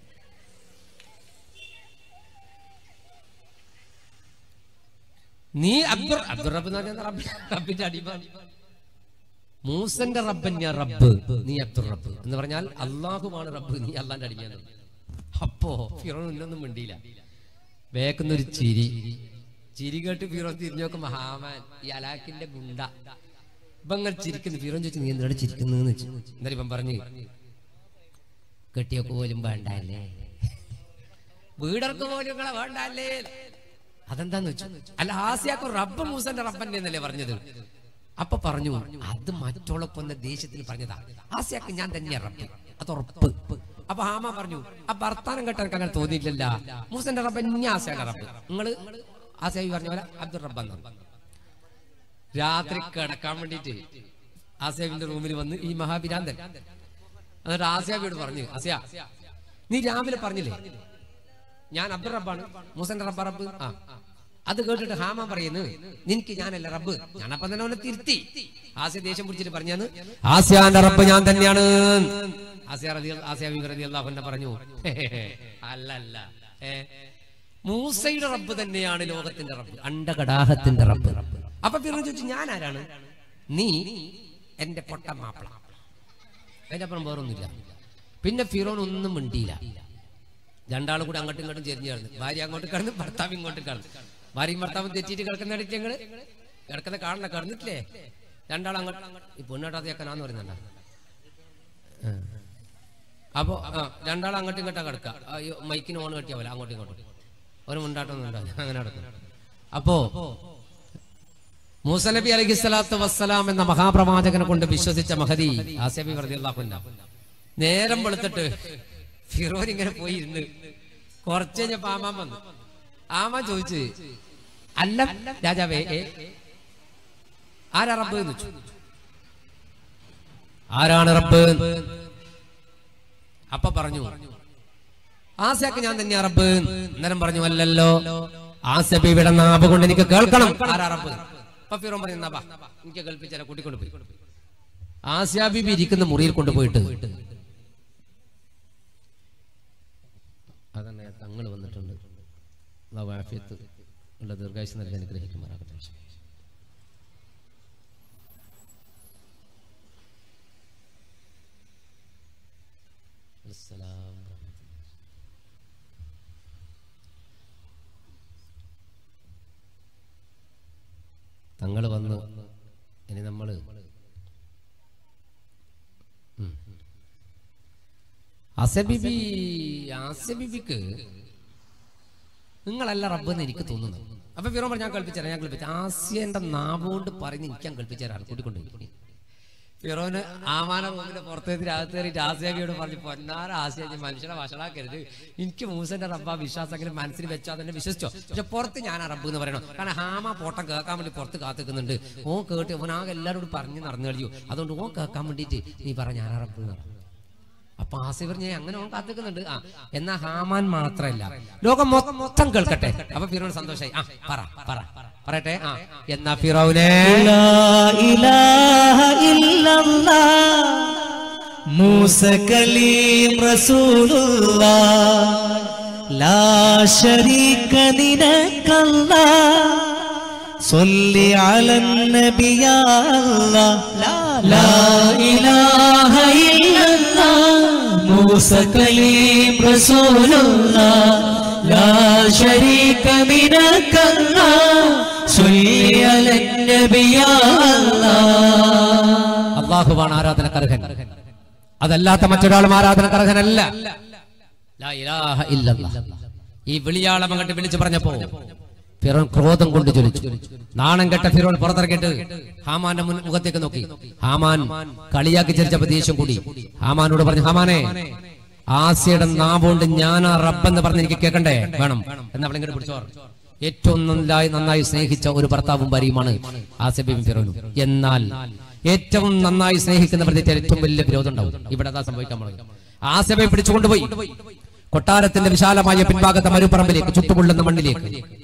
നീ അബ്ദുർ അബ്ദുർ റബ്ബ് എന്ന് പറഞ്ഞാൽ റബ്ബ് റബ്ബിന്റെ അടിമ മൂസന്റെ റബ്ബൻ ഞാൻ റബ്ബ് നീ അബ്ദുർ റബ്ബ് എന്ന് പറഞ്ഞാൽ അള്ളാഹുമാണ് റബ്ബ് നീ അള്ളാന്റെ അടിമയാണ് അപ്പോ ഫിറോൻ ഒന്നും മിണ്ടിയില്ല വേക്കുന്നൊരു ചിരി ചിരി കേട്ട് ഫിറോൻ തിരിഞ്ഞു നോക്കുമ്പോ ഹാമാൻ ഈ അലാക്കിന്റെ ഗുണ്ട ഇപ്പൊ നിങ്ങൾ ചിരിക്കുന്നു ഫിറോൻ ചോദിച്ചു നീ എന്താണ് ചിരിക്കുന്നതെന്ന് വെച്ചു എന്നാലും ഇവൻ പറഞ്ഞു കെട്ടിയൊക്കെ പോലും വേണ്ടല്ലേ വീടർക്ക് പോലും നിങ്ങളെ വേണ്ടല്ലേ അതെന്താന്ന് വെച്ചു അല്ല ആസിയാക്കും റബ്ബ് മൂസന്റെ റബ്ബന്റെ എന്നല്ലേ പറഞ്ഞത് അപ്പൊ പറഞ്ഞു അത് മറ്റുള്ള കൊന്ന ദേഷ്യത്തിൽ പറഞ്ഞതാ ആസിയാക്ക് ഞാൻ തന്നെയാ റബ്ബ് അത് ഉറപ്പ് അപ്പൊ ഹാമ പറഞ്ഞു ആ വർത്താനം കേട്ടാൽ എനിക്ക് അങ്ങനെ തോന്നിയിട്ടില്ല മൂസന്റെ റബ്ബ് ഞാൻ ആസിയാന്റെ റബ്ബ് നിങ്ങള് ആസിയായി പറഞ്ഞ പോലെ അബ്ദുൾ റബ്ബ് എന്നാണ് രാത്രി കിടക്കാൻ വേണ്ടിട്ട് ആസിയാവിന്റെ റൂമിൽ വന്ന് ഈ മഹാഭിരാന്തൻ എന്നിട്ട് ആസിയാബിയോട് പറഞ്ഞു ആസിയ നീ രാവിലെ പറഞ്ഞില്ലേ ഞാൻ അബ്ദുൾ റബ്ബാണ് മൂസന്റെ റബ്ബ റബ്ബ് ആ അത് കേട്ടിട്ട് ഹാമ പറയുന്നു നിനക്ക് ഞാനല്ല റബ്ബ് ഞാനപ്പം തന്നെ അവനെ തിരുത്തി ആസിയ ദേഷ്യം പിടിച്ചിട്ട് പറഞ്ഞാന്ന് ആസിയാന്റെ റബ്ബ് ഞാൻ തന്നെയാണ് ആസിയ റതി ആസിയ ബീബി റളിയല്ലാഹു അൻഹ പറഞ്ഞു അല്ല അല്ല ഏ മൂസയുടെ റബ്ബ് തന്നെയാണ് ലോകത്തിന്റെ റബ്ബ് അണ്ടകടാഹത്തിന്റെ റബ്ബ് അപ്പൊ പിന്നെ ചോദിച്ചു ഞാൻ ആരാണ് നീ എന്റെ പൊട്ട മാപ്പിള അതിന്റെ അപ്പുറം വേറൊന്നുമില്ല പിന്നെ ഫിറോൻ ഒന്നും മിണ്ടിയില്ല രണ്ടാളും കൂടെ അങ്ങോട്ടും ഇങ്ങോട്ടും ചെരിഞ്ഞു കിടന്നു ഭാര്യ അങ്ങോട്ട് കിടന്നു ഭർത്താവ് ഇങ്ങോട്ട് കിടന്നു ഭാര്യയും ഭർത്താവും തെറ്റിയിട്ട് കിടക്കുന്ന ഞങ്ങള് കിടക്കുന്ന കാണണ കിടന്നിട്ടില്ലേ രണ്ടാളും അങ്ങോട്ട് ഈ പെണ്ണാട്ടാതെയാക്കാനാന്ന് പറയുന്നുണ്ട അപ്പോ ആ രണ്ടാളും അങ്ങോട്ടും ഇങ്ങോട്ടാ കിടക്കുക അയ്യോ മൈക്കിന് ഓൺ കെട്ടിയാ പോലെ അങ്ങോട്ടും ഇങ്ങോട്ടും ഒരു മുണ്ടാട്ടൊന്നും ഉണ്ടാവില്ല അങ്ങനെ കിടക്കും അപ്പോ മൂസ നബി അലൈഹി സ്വലാത്തു വസ്സലാം എന്ന മഹാപ്രവാചകനെ കൊണ്ട് വിശ്വസിച്ച മഹദി ആസബി പ്രതിയുള്ള നേരം വെളുത്തിട്ട് ഫിറോൻ ഇങ്ങനെ പോയി ഇരുന്ന് കുറച്ച് കഴിഞ്ഞപ്പോ ആമാൻ വന്നു ആമാൻ ചോദിച്ചു അല്ല രാജാവേ ഏ, ആരാ റബ്ബ് എന്ന് ചോദിച്ചു ആരാണ് റബ്ബ് അപ്പൊ പറഞ്ഞു ആസയൊക്കെ ഞാൻ തന്നെയാ റബ്ബ് അന്നേരം പറഞ്ഞു അല്ലല്ലോ ആസബി ഇവിടെ നാവ് കൊണ്ട് എനിക്ക് കേൾക്കണം ആരാ റബ്ബ് അപ്പൊ ഫിറോൻ പറഞ്ഞു "എന്നാ ബാ, എനിക്ക് കേൾപ്പിച്ചാല കൂട്ടിക്കൊണ്ട് പോയി ആസിയ ബിബി ഇരിക്കുന്ന മുറിയിൽ കൊണ്ടുപോയിട്ട് അതന്നെ തങ്ങൾ വന്നിട്ടുണ്ട് അള്ളാഹു ആഫിയത്ത് ഉള്ള ദീർഘായുസ് നൽകി അനുഗ്രഹിക്കുമാറാകട്ടെ അസ്സലാം തങ്ങൾ വന്നു ഇനി നമ്മള് ഉം. അസബിബി ആസബിബിക്ക് നിങ്ങളല്ല റബ്ബ് എന്ന് എനിക്ക് തോന്നുന്നു അപ്പൊ ഫിറോൻ പറഞ്ഞു ഞാൻ കേൾപ്പിച്ചേരാം ഞാൻ കേൾപ്പിച്ചു ആസിയന്റെ നാവുകൊണ്ട് പറഞ്ഞ് എനിക്ക് ഞാൻ കേൾപ്പിച്ചേരാണ് കൂട്ടിക്കൊണ്ടുപോയി ഫിറോന് ആമാന റൂമിന്റെ പുറത്തേക്ക് അകത്ത് കയറിയിട്ട് ആസിയാബിയോട് പറഞ്ഞു പൊന്നാര ആസിയ ഞാൻ മനുഷ്യനെ വഷളാക്കരുത് എനിക്ക് മൂസന്റെ റബ്ബ വിശ്വാസമെങ്കിലും മനസ്സിൽ വെച്ചാൽ തന്നെ വിശ്വസിച്ചോ പക്ഷെ പുറത്ത് ഞാൻ ആ റബ്ബ് എന്ന് പറയണം കാരണം ഹാമ പോട്ടം കേൾക്കാൻ വേണ്ടി പുറത്ത് കാത്തിക്കുന്നുണ്ട് ഓൻ കേട്ട് ഓനാകെ എല്ലാവരോടും പറഞ്ഞു നടന്നു കഴിയൂ അതുകൊണ്ട് ഓൻ കേൾക്കാൻ വേണ്ടിയിട്ട് നീ പറ ഞാൻ ആ റബ്ബ് എന്ന് പറഞ്ഞു അപ്പൊ ആസിഫർ ഞാൻ അങ്ങനെ ഓൻ കാത്തിക്കുന്നുണ്ട് ആ എന്നാ ഹാമാൻ മാത്രല്ല ലോകം മൊത്തം മൊത്തം കേൾക്കട്ടെ അപ്പൊ ഫിറോൻ സന്തോഷായി ആ പറ പറ പറയട്ടെ ആ എന്നാ ഫിറോനെ لا إله إلا الله موسى كليم رسول الله لا شريك لك الله صل على النبي يا الله لا, لا إله إلا الله موسى كليم رسول الله لا شريك منك الله صل على النبي يا الله അള്ളാഹുവാണ് ആരാധനക്കർഹൻ അതല്ലാത്ത മറ്റൊരാളും ആരാധനക്കർഹനല്ല ലാ ഇലാഹ ഇല്ലല്ലാഹ്. ഈ വിളിയാളം അങ്ങോട്ട് വിളിച്ചു പറഞ്ഞപ്പോ ഫിറോൻ ക്രോധം കൊണ്ട് ജ്വലിച്ചു നാണം കെട്ട ഫിറോൻ പുറത്തിറങ്ങിയിട്ട് ഹാമാന്റെ മുൻ മുഖത്തേക്ക് നോക്കി ഹാമാൻ കളിയാക്കി ചിരിച്ചപ്പോ ദേഷ്യം കൂടി ഹാമാനോട് പറഞ്ഞു ഹാമാനെ ആസിയുടെ നാവുകൊണ്ട് ഞാനാ റബ്ബെന്ന് പറഞ്ഞ് എനിക്ക് കേൾക്കണ്ടേ വേണം എന്ന് അവളിങ്ങോട്ട് പിടിച്ചോർ ഏറ്റവും നന്നായി നന്നായി സ്നേഹിച്ച ഒരു ഭർത്താവും ഭാര്യയുമാണ് ആസിബിയും ഫിറോനും എന്നാൽ ഏറ്റവും നന്നായി സ്നേഹിക്കുന്ന പ്രതിത്തെ ഏറ്റവും വലിയ വിരോധം ഉണ്ടാവും ഇവിടെ അതാ സംഭവിക്കാൻ പോകുന്നത് ആസബയെ പിടിച്ചുകൊണ്ടുപോയി കൊട്ടാരത്തിന്റെ വിശാലമായ പിൻഭാഗത്തെ മരുപ്പറമ്പിലേക്ക് ചുട്ടുപൊള്ളുന്ന മണ്ണിലേക്ക്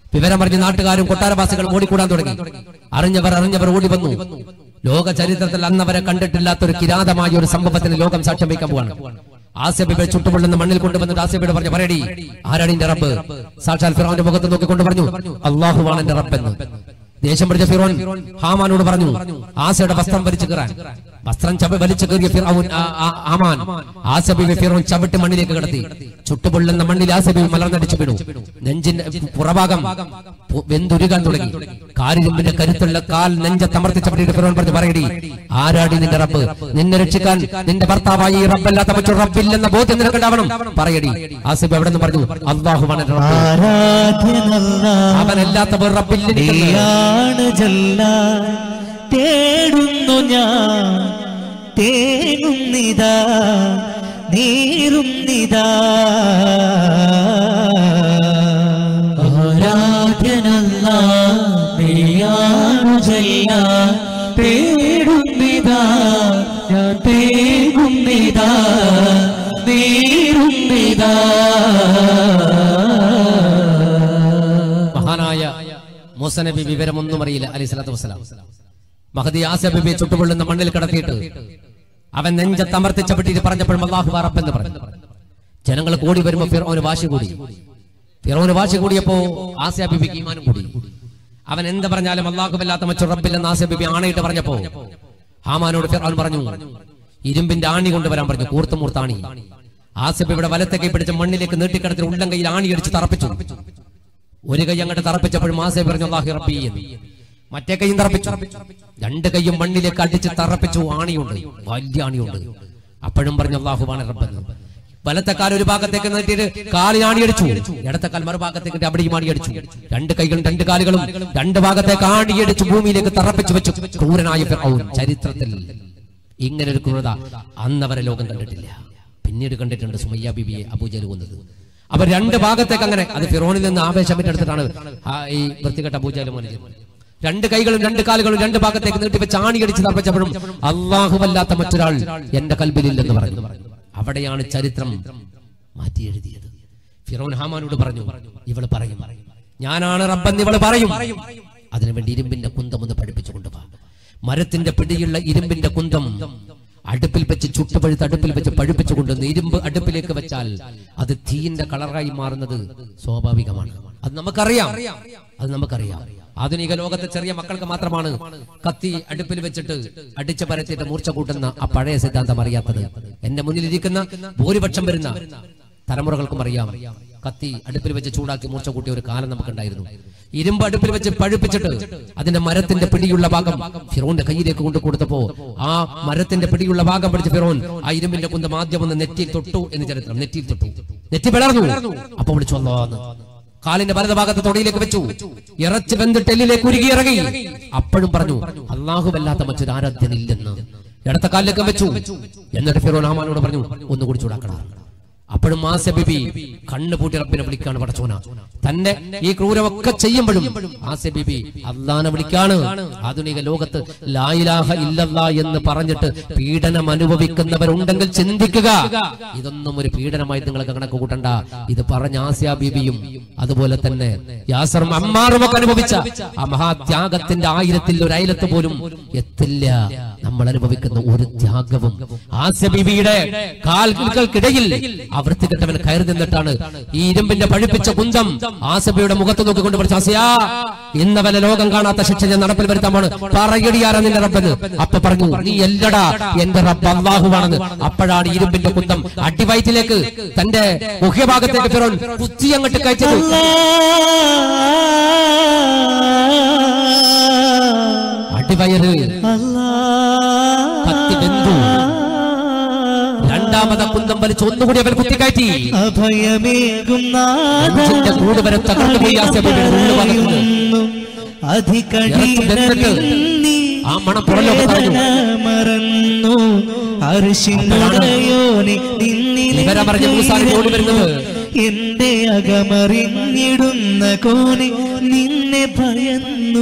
വിവരം അറിഞ്ഞ് നാട്ടുകാരും കൊട്ടാരവാസികളും ഓടിക്കൂടാൻ തുടങ്ങി അറിഞ്ഞവർ അറിഞ്ഞവർ ഓടി വന്നു ലോക ചരിത്രത്തിൽ അന്നവരെ കണ്ടിട്ടില്ലാത്ത ഒരു കിരാതമായ ഒരു സംഭവത്തിന് ലോകം സാക്ഷ്യം വയ്ക്കാൻ പോവാണ് ആസബിബെ ചുട്ടുപൊള്ളുന്ന മണ്ണിൽ കൊണ്ടുവന്നിട്ട് ആസബിയുടെ പറഞ്ഞു പറയടി ആരാണ് എന്റെ റബ്ബ് സാക്ഷാൽ ഫിറോന്റെ മുഖത്ത് നോക്കിക്കൊണ്ട് പറഞ്ഞു അള്ളാഹുവാണ് എന്റെ റബ്ബെന്ന് ദേഷ്യം പിടിച്ച ഫിറോൻ ഹാമാനോട് പറഞ്ഞു ആസയുടെ വസ്ത്രം വലിച്ചു കീറാൻ വസ്ത്രം ചവ വലിച്ചു കീറിയ ഫിറോൻ ആ- ആ- ആമാൻ ആസബിബെ ഫിറോൻ ചവിട്ട് മണ്ണിലേക്ക് കിടത്തി ചുട്ടുപൊള്ളുന്ന മണ്ണിൽ ആസബി മലർന്നടിച്ചു വീണു നെഞ്ചിന്റെ പുറഭാഗം പു- വെന്തുരുകാൻ തുടങ്ങി കാലിരുമ്പിന്റെ കരുത്തുള്ള കാൽ നെഞ്ചത്തമർത്തി ചവിട്ടിയിട്ട് ഫിറോൻ പറഞ്ഞു പറയടി ആരാടി നിന്റെ റബ്ബ് നിന്നെ രക്ഷിക്കാൻ നിന്റെ ഭർത്താവായി ഈ റബ്ബല്ലാത്ത മറ്റൊരു റബ്ബില്ലെന്ന ബോധ്യം നിനക്കുണ്ടാവണം പറയടി ആസിബ് എവിടെ നിന്ന് പറഞ്ഞു അള്ളാഹുവാണ് എന്റെ റബ്ബ് ആരാധ്യനല്ല അവനല്ലാത്തവർ റബ്ബില്ലെനിക്കെന്ന് നീയാണ് ജല്ല തേടുന്നു ഞാൻ തേങ്ങുന്നിതാ നീറുന്നിതാ ആരാധ്യനല്ല നീയാണു ജല്ല തേടുന്നിതാ ഞാൻ തേകുന്നിതാ നീറുന്നിതാ മഹാനായ മൂസനബി വിവരമൊന്നും അറിയില്ല അലി സ്വലാത്തു വസ്സലാം മഹദി ആസബിബിയെ ചുട്ടുപൊള്ളുന്ന മണ്ണിൽ കിടത്തിയിട്ട് അവൻ നെഞ്ചത്തമർത്തിച്ച പെട്ടിട്ട് പറഞ്ഞപ്പോഴും അള്ളാഹു റബ്ബെന്ന് പറഞ്ഞു ജനങ്ങൾ കൂടി വരുമ്പോ ഫിറോന് വാശി കൂടി ഫിറോന് വാശി കൂടിയപ്പോ ആസിയ ബിബിക്ക് ഈമാനും കൂടി അവൻ എന്ത് പറഞ്ഞാലും അള്ളാഹുവല്ലാത്ത മറ്റൊരു റബ്ബില്ലെന്ന് ആസിയ ബിബി ആണയിട്ട് പറഞ്ഞപ്പോ ഹാമാനോട് ഫിറോൻ പറഞ്ഞു ഇരുമ്പിന്റെ ആണി കൊണ്ടുവരാൻ പറഞ്ഞു കൂർത്തുമൂർത്താണി ആസിബിയുടെ വലത്തെ കൈ പിടിച്ച് മണ്ണിലേക്ക് നീട്ടിക്കിടത്തിൽ ഉള്ളം കയ്യിൽ ആണി അടിച്ച് തറപ്പിച്ചു ഒരു കൈ അങ്ങോട്ട് തറപ്പിച്ചപ്പോൾ മാസേ പറഞ്ഞു അള്ളാഹി റബ്ബി എന്ന് മറ്റേ കൈയും തറപ്പിച്ചു രണ്ട് കൈയും മണ്ണിലേക്ക് അടിച്ച് തറപ്പിച്ചു ആണിയുണ്ട് വലിയ ആണിയുണ്ട് അപ്പോഴും പറഞ്ഞു അള്ളാഹുവാണ് റബ്ബെന്ന് വലത്തെ കാൽ ഒരു ഭാഗത്തേക്ക് നീട്ടിയിട്ട് കാലിന് ആണി അടിച്ചു ഇടത്തെ കാൽ മറുഭാഗത്തേക്ക് ഇട്ട് അവിടെയും ആണി അടിച്ചു രണ്ട് കൈകളും രണ്ട് കാലുകളും രണ്ട് ഭാഗത്തേക്ക് ആണി അടിച്ചു ഭൂമിയിലേക്ക് തറപ്പിച്ചു വെച്ചു ക്രൂരനായ ഫിർഔൻ ചരിത്രത്തിൽ ഇങ്ങനെ ഒരു ക്രൂരത അന്നവരെ ലോകം കണ്ടിട്ടില്ല പിന്നീട് കണ്ടിട്ടുണ്ട് സുമയ്യ ബിബിയെ അബൂജൽ കൊന്നത് അപ്പൊ രണ്ട് ഭാഗത്തേക്ക് അങ്ങനെ അത് ഫിറോണിൽ നിന്ന് ആവേശം ഏറ്റെടുത്തിട്ടാണ് ആ ഈ വൃത്തികെട്ട അബൂജാലും രണ്ട് കൈകളും രണ്ട് കാലുകളും രണ്ട് ഭാഗത്തേക്ക് നീട്ടിവെച്ച് ആണിയടിച്ച് തർപ്പിച്ചപ്പോഴും അള്ളാഹുവല്ലാത്ത മറ്റൊരാൾ എന്റെ കൽബിലില്ലെന്ന് പറഞ്ഞു അവിടെയാണ് ചരിത്രം മാറ്റി എഴുതിയത് ഫിറോൻ ഹാമാനോട് പറഞ്ഞു ഇവള് പറയും ഞാനാണ് റബ്ബെന്ന് ഇവള് പറയും അതിനുവേണ്ടി ഇരുമ്പിന്റെ കുന്തം ഒന്ന് പഠിപ്പിച്ചു കൊണ്ടുപോകാം മരത്തിന്റെ പിടിയുള്ള ഇരുമ്പിന്റെ കുന്തം അടുപ്പിൽ വെച്ച് ചുട്ടുപഴുത്ത് അടുപ്പിൽ വെച്ച് പഴുപ്പിച്ചു കൊണ്ടുവന്ന് ഇരുമ്പ് അടുപ്പിലേക്ക് വെച്ചാൽ അത് തീയിന്റെ കളറായി മാറുന്നത് സ്വാഭാവികമാണ് അത് നമുക്കറിയാം അത് നമുക്കറിയാം ആധുനിക ലോകത്തെ ചെറിയ മക്കൾക്ക് മാത്രമാണ് കത്തി അടുപ്പിൽ വെച്ചിട്ട് അടിച്ചു പരത്തിയിട്ട് മൂർച്ച കൂട്ടുന്ന ആ പഴയ സിദ്ധാന്തം അറിയാത്തത് എന്റെ മുന്നിലിരിക്കുന്ന ഭൂരിപക്ഷം വരുന്ന തലമുറകൾക്കും അറിയാം കത്തി അടുപ്പിൽ വെച്ച് ചൂടാക്കി മൂർച്ച കൂട്ടിയ ഒരു കാലം നമുക്കുണ്ടായിരുന്നു ഇരുമ്പ് അടുപ്പിൽ വെച്ച് പഴുപ്പിച്ചിട്ട് അതിന്റെ മരത്തിന്റെ പിടിയുള്ള ഭാഗം ഫിറോന്റെ കയ്യിലേക്ക് കൊണ്ടു കൊടുത്തപ്പോ ആ മരത്തിന്റെ പിടിയുള്ള ഭാഗം പിടിച്ച് ഫിറോൻ ആ ഇരുമ്പിന്റെ കുന്തം ആദ്യം ഒന്ന് നെറ്റിയിൽ തൊട്ടു എന്ന് ചരിത്രം നെറ്റിയിൽ തൊട്ടു നെറ്റി പിളർന്നു അപ്പൊ വിളിച്ചു വന്നോന്ന് കാലിന്റെ വലത് ഭാഗത്ത് തൊടിയിലേക്ക് വെച്ചു ഇറച്ച് വെന്തിട്ട് എല്ലിലേക്ക് ഉരുകി ഇറങ്ങി അപ്പോഴും പറഞ്ഞു അള്ളാഹുവല്ലാത്ത മറ്റൊരു ആരാധ്യനില്ലെന്ന് ഇടത്ത കാലിലേക്ക് വെച്ചു എന്നിട്ട് ഫിറോൻ ആമാനോട് പറഞ്ഞു ഒന്നുകൂടി ചൂടാക്കണം അപ്പോഴും ആസ ബിബി കണ്ണു പൂട്ടി റബ്ബിനെ വിളിക്കാണ് പടച്ചോന തന്റെ ഈ ക്രൂരമൊക്കെ ചെയ്യുമ്പോഴും ആസ ബിബി അള്ളാനെ വിളിക്കാണ് ആധുനിക ലോകത്ത് ലായിലാഹ ഇല്ലല്ലാ എന്ന് പറഞ്ഞിട്ട് പീഡനം അനുഭവിക്കുന്നവരുണ്ടെങ്കിൽ ചിന്തിക്കുക ഇതൊന്നും ഒരു പീഡനമായി നിങ്ങൾക്ക് കണക്ക് കൂട്ടണ്ട ഇത് പറഞ്ഞ ആസ്യ ബിബിയും അതുപോലെ തന്നെ യാസറും അമ്മാറും ഒക്കെ അനുഭവിച്ച ആ മഹാത്യാഗത്തിന്റെ ആയിരത്തിൽ ഒരു അയലത്ത് പോലും എത്തില്ല നമ്മൾ അനുഭവിക്കുന്ന ഒരു ത്യാഗവും ആസ്യ ബിബിയുടെ കാൽകൾക്കിടയിൽ ആ വൃത്തികെട്ടവൻ കയറി നിന്നിട്ടാണ് ഈ ഇരുമ്പിന്റെ പഴുപ്പിച്ച കുന്തം ആസബിയുടെ മുഖത്ത് നോക്കിക്കൊണ്ട് പഠിച്ച ആസിയാ ഇന്ന് വല്ല ലോകം കാണാത്ത ശിക്ഷ ഞാൻ നടപ്പിൽ വരുത്താമാണ് പറയടിയാരാ നിന്റെ റബ്ബെന്ന് അപ്പൊ പറഞ്ഞു നീ എല്ലടാ എന്റെ റബ്ബ് അള്ളാഹുവാണെന്ന് അപ്പോഴാണ് ഇരുമ്പിന്റെ കുന്തം അടിവയറ്റിലേക്ക് തന്റെ മുഖ്യഭാഗത്തേക്ക് ഫിറോൻ കുത്തി അങ്ങോട്ട് കഴിച്ചത് അടിവയറ് കത്തി വെന്തു രണ്ടാമത് ആ കുന്തം വലിച്ച് ഒന്നുകൂടി അവൻ കുത്തിക്കയറ്റി അഭയമേകും നെഞ്ചിന്റെ കൂട് വരെ തകർന്നുപോയി ആ സഭയുടെ ഉള്ളു ഭാഗത്ത് അധികഠിനമിന്നി ആ മണം പുറലോട്ട് പറഞ്ഞു. വേദന മറന്നു അർഷിനുടയോനെ വിവരം പറഞ്ഞ മൂസാനെ ഓടി വരുന്നത്. എന്റെ അകമറിഞ്ഞിടുന്ന കോനെ നിന്നെ ഭയന്നു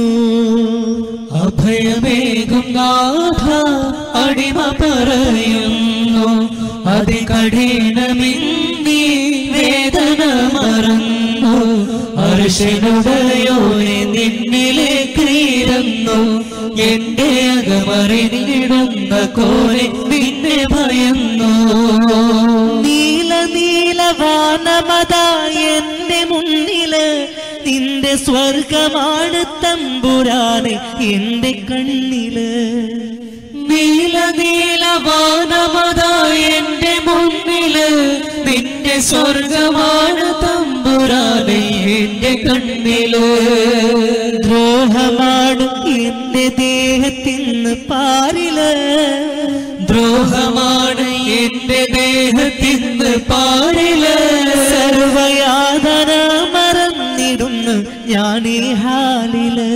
അഭയമേകും നാഥ അടിമ പറയുന്നു അതികഠിനമിന്നി വേദന മറന്നു അർഷനുടയോനെ നിന്നിലേക്ക് ഇരുന്നു എന്റെ അകമറിഞ്ഞിടുന്ന കോനെ നിന്നെ ഭയന്നു നീല നീലവാനമത എന്റെ മുന്നില് നിന്റെ സ്വർഗമാണ് തമ്പുരാനെ എന്റെ കണ്ണില് നീല നീല വാനമത എന്റെ മുന്നില് നിന്റെ സ്വർഗമാണ് തമ്പുരാനെ എന്റെ കണ്ണില് ദ്രോഹമാണ് എന്റെ ദേഹത്തിന്ന് പാരില് ദ്രോഹമാണ് എന്റെ ദേഹത്തിന്ന് പാടില് സർവയാതന മറന്നിടുന്നു ഞാൻ ഈ ഹാലില്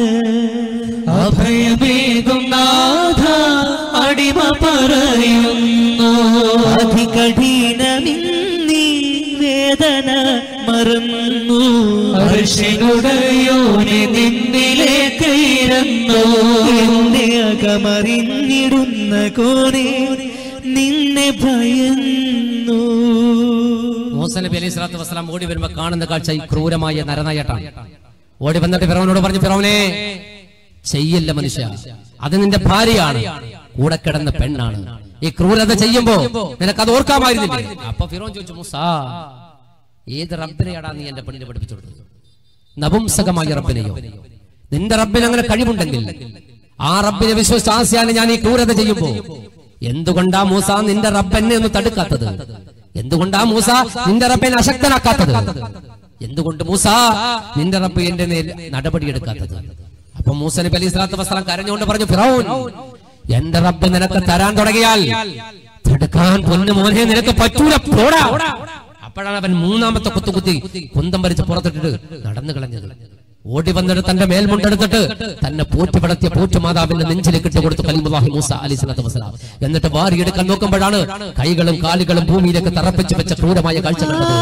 അഭയമേകും നാഥ അടിമ പറയുന്നു അതികഠിനമിന്നീ വേദന മറന്നു അർഷനുടയോനെ നിന്നിലേക്ക് ഇരുന്നു എന്റെ അകമറിഞ്ഞിടുന്ന കോനെ നിന്നെ ഭയന്നു മൂസ നബി അലൈഹി സ്വലാത്തു വസ്സലാം ഓടി വരുമ്പോ കാണുന്ന കാഴ്ച ഈ ക്രൂരമായ നരനായട്ടാണ് ഓടി വന്നിട്ട് ഫിറോനോട് പറഞ്ഞു ഫിറോനെ ചെയ്യല്ല മനുഷ്യ അത് നിന്റെ ഭാര്യയാണ് കൂടെ കിടന്ന പെണ്ണാണ് ഈ ക്രൂരത ചെയ്യുമ്പോ നിനക്ക് അത് ഓർക്കാമായിരുന്നില്ലേ അപ്പൊ ഫിറോൻ ചോദിച്ചു മൂസ ഏത് റബ്ബിനെയാടാ നീ എന്റെ പെണ്ണിനെ പഠിപ്പിച്ചു കൊടുത്തത് നപുംസകമായ റബ്ബിനെയോ നിന്റെ റബ്ബിന് അങ്ങനെ കഴിവുണ്ടെങ്കിൽ ആ റബ്ബിനെ വിശ്വസിച്ച് ആസിയാനെ ഞാൻ ഈ ക്രൂരത ചെയ്യുമ്പോ എന്തുകൊണ്ടാ മൂസ നിന്റെ റബ്ബെന്നെ ഒന്ന് തടുക്കാത്തത് എന്തുകൊണ്ടാ മൂസ നിന്റെ റബ്ബിനെ അശക്തനാക്കാത്തത് എന്തുകൊണ്ട് മൂസ നിന്റെ റബ്ബ് എന്റെ നേരെ നടപടിയെടുക്കാത്തത് അപ്പൊ മൂസ നബി അലൈഹി സ്വലാത്തു വസ്സലാം കരഞ്ഞുകൊണ്ട് പറഞ്ഞു ഫിറൗൻ എന്റെ റബ്ബ് നിനക്ക് തരാൻ തുടങ്ങിയാൽ തടുക്കാൻ പൊന്നു മോനെ നിനക്ക് പറ്റൂല പോടാ അപ്പോഴാണ് അവൻ മൂന്നാമത്തെ കുത്തുകുത്തി കുന്തം വരച്ച് പുറത്തിട്ടിട്ട് നടന്നു കളഞ്ഞത് ഓടി വന്നിട്ട് തന്റെ മേൽമുണ്ടെടുത്തിട്ട് തന്നെ പോറ്റി വളർത്തിയ പോറ്റുമാതാവിന്റെ നെഞ്ചിലേക്ക് ഇട്ട് കൊടുത്തു കലിമുല്ലാഹി മൂസ അലി സ്വലാത്തു വസ്സലാം എന്നിട്ട് വാരിയെടുക്കാൻ നോക്കുമ്പോഴാണ് കൈകളും കാലുകളും ഭൂമിയിലേക്ക് തറപ്പിച്ച് വെച്ച ക്രൂരമായ കാഴ്ച കണ്ടത്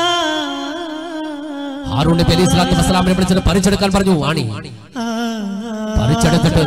ഹാറൂൺ നബി അലൈഹി സ്വലാത്തു വസ്സലാമിനെ വിളിച്ചിട്ട് പറിച്ചെടുക്കാൻ പറഞ്ഞു വാണി പറിച്ചെടുത്തിട്ട്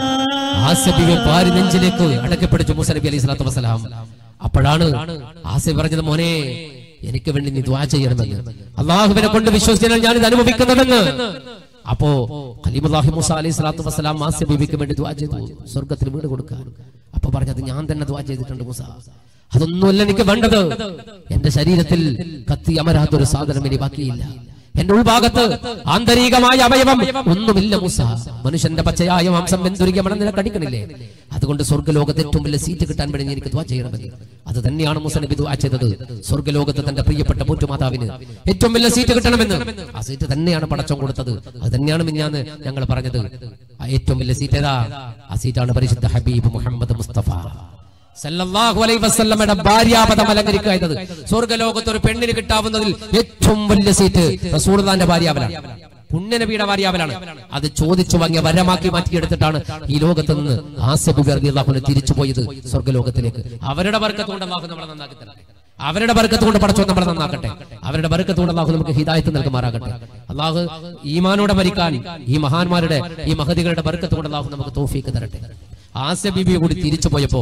ആസബിയെ പാരി നെഞ്ചിലേക്ക് അടക്കപ്പിടിച്ചു മൂസ നബി അലൈഹി സ്വലാത്തു വസ്സലാം അപ്പോഴാണ് ആസബി പറഞ്ഞത് മോനെ എനിക്ക് വേണ്ടി നീ ദ്വാ ചെയ്യണമെന്ന് അള്ളാഹുവിനെ കൊണ്ട് വിശ്വസിച്ചാൽ ഞാൻ ഇത് അനുഭവിക്കുന്നതെന്ന് അപ്പോ ഖലീമുല്ലാഹി മൂസ അലൈഹി സ്വലാത്തു വസ്സലാം ആസ്യ ബീവിക്ക് വേണ്ടി ദ്വാ ചെയ്തു സ്വർഗത്തിൽ വീട് കൊടുക്കാൻ അപ്പൊ പറഞ്ഞത് ഞാൻ തന്നെ ദ്വാ ചെയ്തിട്ടുണ്ട് മൂസ അതൊന്നുമല്ല എനിക്ക് വേണ്ടത് എന്റെ ശരീരത്തിൽ കത്തി അമരാത്തൊരു സാധനം ഇനി ബാക്കിയില്ല എന്റെ ഉൾഭാഗത്ത് ആന്തരികമായ അവയവം ഒന്നുമില്ല മൂസ മനുഷ്യന്റെ പച്ചയായ മാംസം വെന്തുരുകിയ മണം നിനക്ക് അടിക്കണില്ലേ അതുകൊണ്ട് സ്വർഗ്ഗലോകത്ത് ഏറ്റവും വലിയ സീറ്റ് കിട്ടാൻ വേണ്ടി എനിക്ക് ദ്വാ ചെയ്യണമെന്ന് അത് തന്നെയാണ് മൂസ നബി ദ്വാ ചെയ്തത് സ്വർഗ്ഗലോകത്ത് തന്റെ പ്രിയപ്പെട്ട പോറ്റുമാതാവിന് ഏറ്റവും വലിയ സീറ്റ് കിട്ടണമെന്ന് ആ സീറ്റ് തന്നെയാണ് പടച്ചം കൊടുത്തത് അത് തന്നെയാണ് മിഞ്ഞാന്ന് ഞങ്ങൾ പറഞ്ഞത് ആ ഏറ്റവും വലിയ സീറ്റ് ഏതാ ആ സീറ്റാണ് പരിശുദ്ധ ഹബീബ് മുഹമ്മദ് മുസ്തഫ സല്ലല്ലാഹു അലൈഹി വസല്ലമയുടെ ഭാര്യാപദം അലങ്കരിക്കുന്നത് സ്വർഗ്ഗലോകത്ത് ഒരു പെണ്ണിന് കിട്ടാവുന്നതിൽ ഏറ്റവും വലിയ സീറ്റ് റസൂലുള്ളാന്റെ ഭാര്യാവലാണ് പുണ്യനബിയുടെ ഭാര്യാവലാണ് അത് ചോദിച്ചു വാങ്ങിയ വരമാക്കി മാറ്റിയെടുത്തിട്ടാണ് ഈ ലോകത്ത് നിന്ന് ആസബ് അള്ളാഹുനെ തിരിച്ചു പോയത് സ്വർഗ്ഗലോകത്തിലേക്ക് അവരുടെ വർക്കത്ത് കൊണ്ട് അള്ളാഹു നമ്മളെ നന്നാക്കി തരട്ടെ അവരുടെ ബർക്കത്ത് കൊണ്ട് പടച്ചോ നമ്മളെ നന്നാക്കട്ടെ അവരുടെ ബർക്കത്ത് കൊണ്ട് അള്ളാഹു നമുക്ക് ഹിദായത്ത് നൽകുമാറാകട്ടെ അള്ളാഹു ഈമാനോടെ മരിക്കാൻ ഈ മഹാന്മാരുടെ ഈ മഹതികളുടെ ബർക്കത്ത് കൊണ്ട് അള്ളാഹു നമുക്ക് തോഫീക്ക് തരട്ടെ ആസ്യ ബീബിയെ കൂടി തിരിച്ചു പോയപ്പോ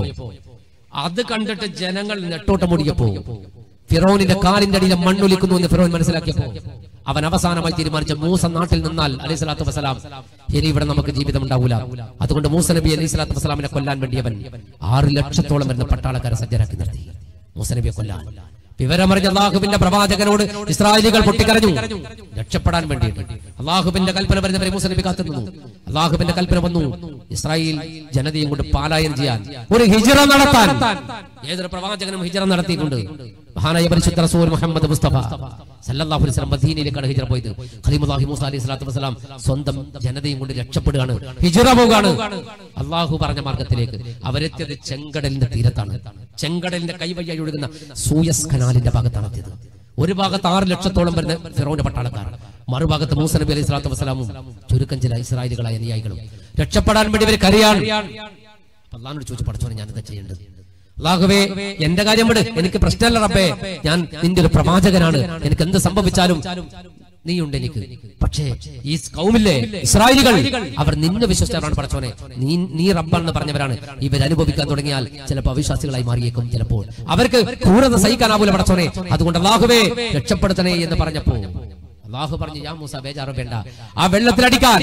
അത് കണ്ടിട്ട് ജനങ്ങൾ നെട്ടോട്ടം ഓടിയപ്പോ ഫിറോനിന്റെ കാലിന്റെ അടിയിലെ മണ്ണൊലിക്കുന്നു എന്ന് ഫിറോൻ മനസ്സിലാക്കിയപ്പോ അവൻ അവസാനമായി തീരുമാനിച്ച മൂസ നാട്ടിൽ നിന്നാൽ അലൈഹി സ്വലാത്തു വസ്സലാം ഇനി ഇവിടെ നമുക്ക് ജീവിതം ഉണ്ടാവൂല അതുകൊണ്ട് മൂസ നബി അലൈഹി സ്വലാത്തു വസ്സലാമിനെ കൊല്ലാൻ വേണ്ടിയവൻ ആറ് ലക്ഷത്തോളം വരുന്ന പട്ടാളക്കാരെ സജ്ജരാക്കി നിർത്തി മൂസ നബിയെ കൊല്ലാൻ വിവരമറിഞ്ഞ അള്ളാഹുവിന്റെ പ്രവാചകനോട് ഇസ്രായേലികൾ പൊട്ടിക്കരഞ്ഞു രക്ഷപ്പെടാൻ വേണ്ടിയിട്ട് അള്ളാഹുവിന്റെ കൽപ്പന വരുന്നവരെ മൂസ നബി കാത്തുനിന്നു അള്ളാഹുവിന്റെ കൽപ്പന വന്നു ഇസ്രായേൽ ജനതയും കൊണ്ട് പാലായനം ചെയ്യാൻ ഒരു ഹിജറ നടത്താൻ ഏതൊരു പ്രവാചകനും ഹിജറ നടത്തിയിട്ടുണ്ട് മഹാനായ പരിശുദ്ധ റസൂൽ മുഹമ്മദ് മുസ്തഫ സല്ലല്ലാഹു അലൈഹി വസല്ലം മദീനയിലേക്കാണ് ഹിജറ പോയത് ഖലീമുല്ലാഹി മൂസ അലൈഹി സ്വലാത്തു വസ്സലാം സ്വന്തം ജനതയും കൊണ്ട് രക്ഷപ്പെടുകയാണ് ഹിജറ പോകാണ് അള്ളാഹു പറഞ്ഞ മാർഗത്തിലേക്ക് അവരെത്തിയത് ചെങ്കടലിന്റെ തീരത്താണ് ചെങ്കടലിന്റെ കൈവയ്യായി ഒഴുകുന്ന സൂയസ് കനാലിന്റെ ഭാഗത്താണ് എത്തിയത് ഒരു ഭാഗത്ത് ആറ് ലക്ഷത്തോളം വരുന്ന ഫിറോന്റെ പട്ടാളക്കാർ മറുഭാഗത്ത് മൂസ നബി അലൈഹി സ്വലാത്തു വസ്സലാമും ചുരുക്കം ചില ഇസ്രായേലുകളായ അനുയായികളും രക്ഷപ്പെടാൻ വേണ്ടി ഇവർ കരയാണ് അപ്പൊ അള്ളാഹിനോട് ചോദിച്ചു പഠിച്ചോനെ ഞാൻ എന്താ ചെയ്യേണ്ടത് അള്ളാഹുവേ എന്റെ കാര്യം വിട് എനിക്ക് പ്രശ്നമല്ല റബ്ബേ ഞാൻ നിന്റെ ഒരു പ്രവാചകനാണ് എനിക്ക് എന്ത് സംഭവിച്ചാലും നീയുണ്ട് എനിക്ക് പക്ഷേ ഈ കൗമില്ലേ ഇസ്രായേലികൾ അവർ നിന്നെ വിശ്വസിച്ചവരാണ് പഠിച്ചോനെ നീ നീ റബ്ബാണെന്ന് പറഞ്ഞവരാണ് ഇവർ അനുഭവിക്കാൻ തുടങ്ങിയാൽ ചിലപ്പോൾ അവിശ്വാസികളായി മാറിയേക്കും ചിലപ്പോൾ അവർക്ക് ക്രൂരത സഹിക്കാനാവൂല പഠിച്ചോനെ അതുകൊണ്ട് അള്ളാഹുവേ രക്ഷപ്പെടുത്തണേ എന്ന് പറഞ്ഞപ്പോ അള്ളാഹു പറഞ്ഞു ഞാൻ മൂസ ബേജാറ് വേണ്ട ആ വെള്ളത്തിലടിക്കാൻ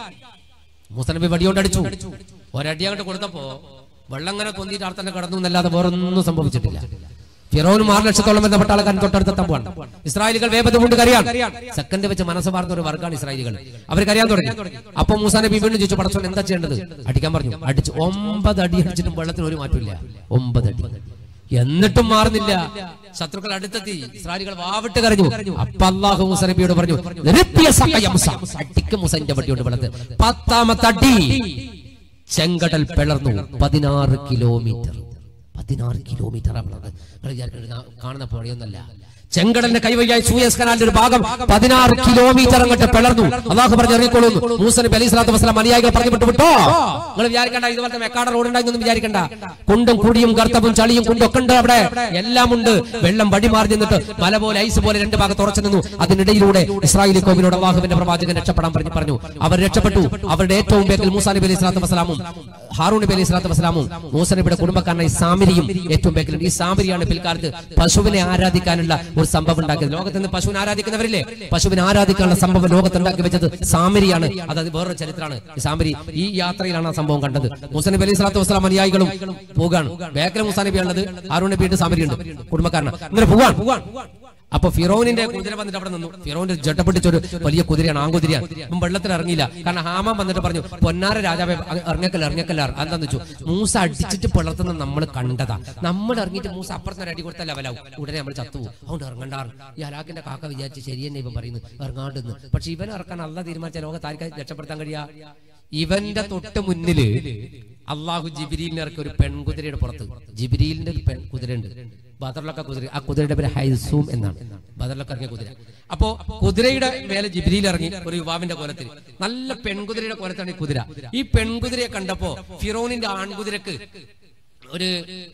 മൂസ നബി വടിയോണ്ട് അടിച്ചു ഒരടി അങ്ങോട്ട് കൊടുത്തപ്പോ വെള്ളം ഇങ്ങനെ പൊന്തിയിട്ട് അവിടെ തന്നെ കിടന്നു എന്നല്ലാതെ വേറൊന്നും സംഭവിച്ചിട്ടില്ല ഫിറോനും ആറ് ലക്ഷത്തോളം വരുന്ന പട്ടാളക്കാരൻ തൊട്ടടുത്ത പോവാണ് ഇസ്രായേലികൾ വേപത കൊണ്ട് കറിയാൻ സെക്കൻഡ് വെച്ച് മനസ്സ് മാറുന്ന ഒരു വർഗ്ഗമാണ് ഇസ്രായേലികൾ അവർ കറിയാൻ തുടങ്ങി അപ്പൊ മൂസാ നബി വീണ്ടും ചോദിച്ചു പടച്ചോൻ എന്താ ചെയ്യേണ്ടത് അടിക്കാൻ പറഞ്ഞു അടിച്ചു ഒമ്പത് അടി അടിച്ചിട്ടും വെള്ളത്തിന് ഒരു മാറ്റമില്ല ഒമ്പത് അടി എന്നിട്ടും മാറുന്നില്ല ശത്രുക്കൾ അടുത്തെത്തി ഇസ്രായേലികൾ വാവിട്ട് കരഞ്ഞു അപ്പൊ അള്ളാഹു മൂസ നബിയോട് പറഞ്ഞു "നിരത്തിയ സഖയ മൂസ." അടിക്ക് മൂസന്റെ വടിയോട് വെള്ളത്തിൽ പത്താമത്തെ അടി ചെങ്കടൽ പിളർന്നു പതിനാറ് കിലോമീറ്റർ പതിനാറ് കിലോമീറ്റർ കാണുന്ന പുഴയൊന്നല്ല ചെങ്കടലിന്റെ കൈവഴിയായി സൂയസ് കനാലിന്റെ ഒരു ഭാഗം പതിനാറ് കിലോമീറ്റർ അങ്ങോട്ട് പിളർന്നു അള്ളാഹു പറഞ്ഞു ഇറങ്ങിക്കൊള്ളുന്നു മൂസ നബി അലൈഹി സ്വലാത്തു വസ്സലാം അനുയായികൾ പറഞ്ഞു വിട്ടു വിട്ടോ നിങ്ങൾ വിചാരിക്കണ്ട ഇതുപോലത്തെ മെക്കാട റോഡ് ഉണ്ടായിരുന്നു വിചാരിക്കണ്ട കുണ്ടും കുടിയും ഗർത്തവും ചളിയും കുണ്ടും ഒക്കെ ഉണ്ട് അവിടെ എല്ലാം ഉണ്ട് വെള്ളം വഴി മാറി നിന്നിട്ട് മല പോലെ ഐസ് പോലെ രണ്ട് ഭാഗത്ത് ഉറച്ചു നിന്നു അതിനിടയിലൂടെ ഇസ്രായേലി കോവിലോട് അള്ളാഹുവിന്റെ പ്രവാചകൻ രക്ഷപ്പെടാൻ പറഞ്ഞു പറഞ്ഞു അവർ രക്ഷപ്പെട്ടു അവരുടെ ഏറ്റവും വേഗത്തിൽ മൂസാ നബി അലൈഹി സ്വലാത്തു വസ്സലാമും ഹാറൂൺ നബി അലൈഹി സ്വലാത്തു വസ്സലാമും മൂസ നബിയുടെ കുടുംബക്കാരനായി സാമിരിയും ഏറ്റവും വേഗത്തിൽ ഈ സാമിരിയാണ് പിൽക്കാലത്ത് പശുവിനെ ആരാധിക്കാനുള്ള ഒരു സംഭവം ഉണ്ടാക്കിയത് ലോകത്ത് നിന്ന് പശുവിനെ ആരാധിക്കുന്നവരില്ലേ പശുവിനെ ആരാധിക്കാനുള്ള സംഭവം ലോകത്ത് ഉണ്ടാക്കി വെച്ചത് സാമിരിയാണ് അത് അത് വേറൊരു ചരിത്രമാണ് ഈ സാമിരി ഈ യാത്രയിലാണ് ആ സംഭവം കണ്ടത് മൂസ നബി അലൈഹി സ്വലാത്തു വസ്സലാം അനുയായികളും പോകാണ് ബേക്കൽ മൂസാ നബി ഉള്ളത് ഹാറൂൺ നബിയുടെ സാമിരി ഉണ്ട് കുടുംബക്കാരനാണ് ഇങ്ങനെ പോവാൻ അപ്പൊ ഫിറോനിന്റെ കുതിര വന്നിട്ട് അവിടെ നിന്നു ഫിറോന്റെ ജട്ടപ്പെട്ടിച്ചൊരു വലിയ കുതിരയാണ് ആൺകുതിരയാണ് ഇപ്പം വെള്ളത്തിൽ ഇറങ്ങിയില്ല കാരണം ഹാമാൻ വന്നിട്ട് പറഞ്ഞു പൊന്നാര രാജാവെ അ- ഇറങ്ങക്കല്ല ഇറങ്ങക്കല്ല എന്താന്ന് വെച്ചു മൂസ അടിച്ചിട്ട് പിളർത്തുന്ന നമ്മൾ കണ്ടതാ നമ്മൾ ഇറങ്ങിയിട്ട് മൂസ അപ്പുറത്ത് ഒരു അടി കൊടുത്ത ലെവലാവും ഉടനെ നമ്മൾ ചത്തു അതുകൊണ്ട് ഇറങ്ങണ്ടാറ് ഈ ഹലാക്കിന്റെ കാക്ക വിചാരിച്ച് ശരി തന്നെ ഇവൻ പറയുന്നു ഇറങ്ങാണ്ടെന്ന് പക്ഷെ ഇവൻ ഇറക്കാൻ അല്ല തീരുമാനിച്ച ലോകത്ത് ആർക്കായി രക്ഷപ്പെടുത്താൻ കഴിയാ ഇവന്റെ തൊട്ട് മുന്നില് അള്ളാഹു ജിബിരിലിനെ ഇറക്കിയ ഒരു പെൺകുതിരയുടെ പുറത്ത് ജിബിരിലിന്റെ ഒരു പെൺകുതിര ഉണ്ട് ബദറിലൊക്കെ കുതിര ആ കുതിരയുടെ പേര് ഹൈസൂം എന്നാണ് ബദറിലൊക്കെ ഇറങ്ങിയ കുതിര അപ്പോ കുതിരയുടെ മേലെ ജിബിരിയിൽ ഇറങ്ങി ഒരു യുവാവിന്റെ കോലത്തിൽ നല്ല പെൺകുതിരയുടെ കോലത്താണ് ഈ കുതിര ഈ പെൺകുതിരയെ കണ്ടപ്പോ ഫിറോനിന്റെ ആൺകുതിരക്ക് ഒരു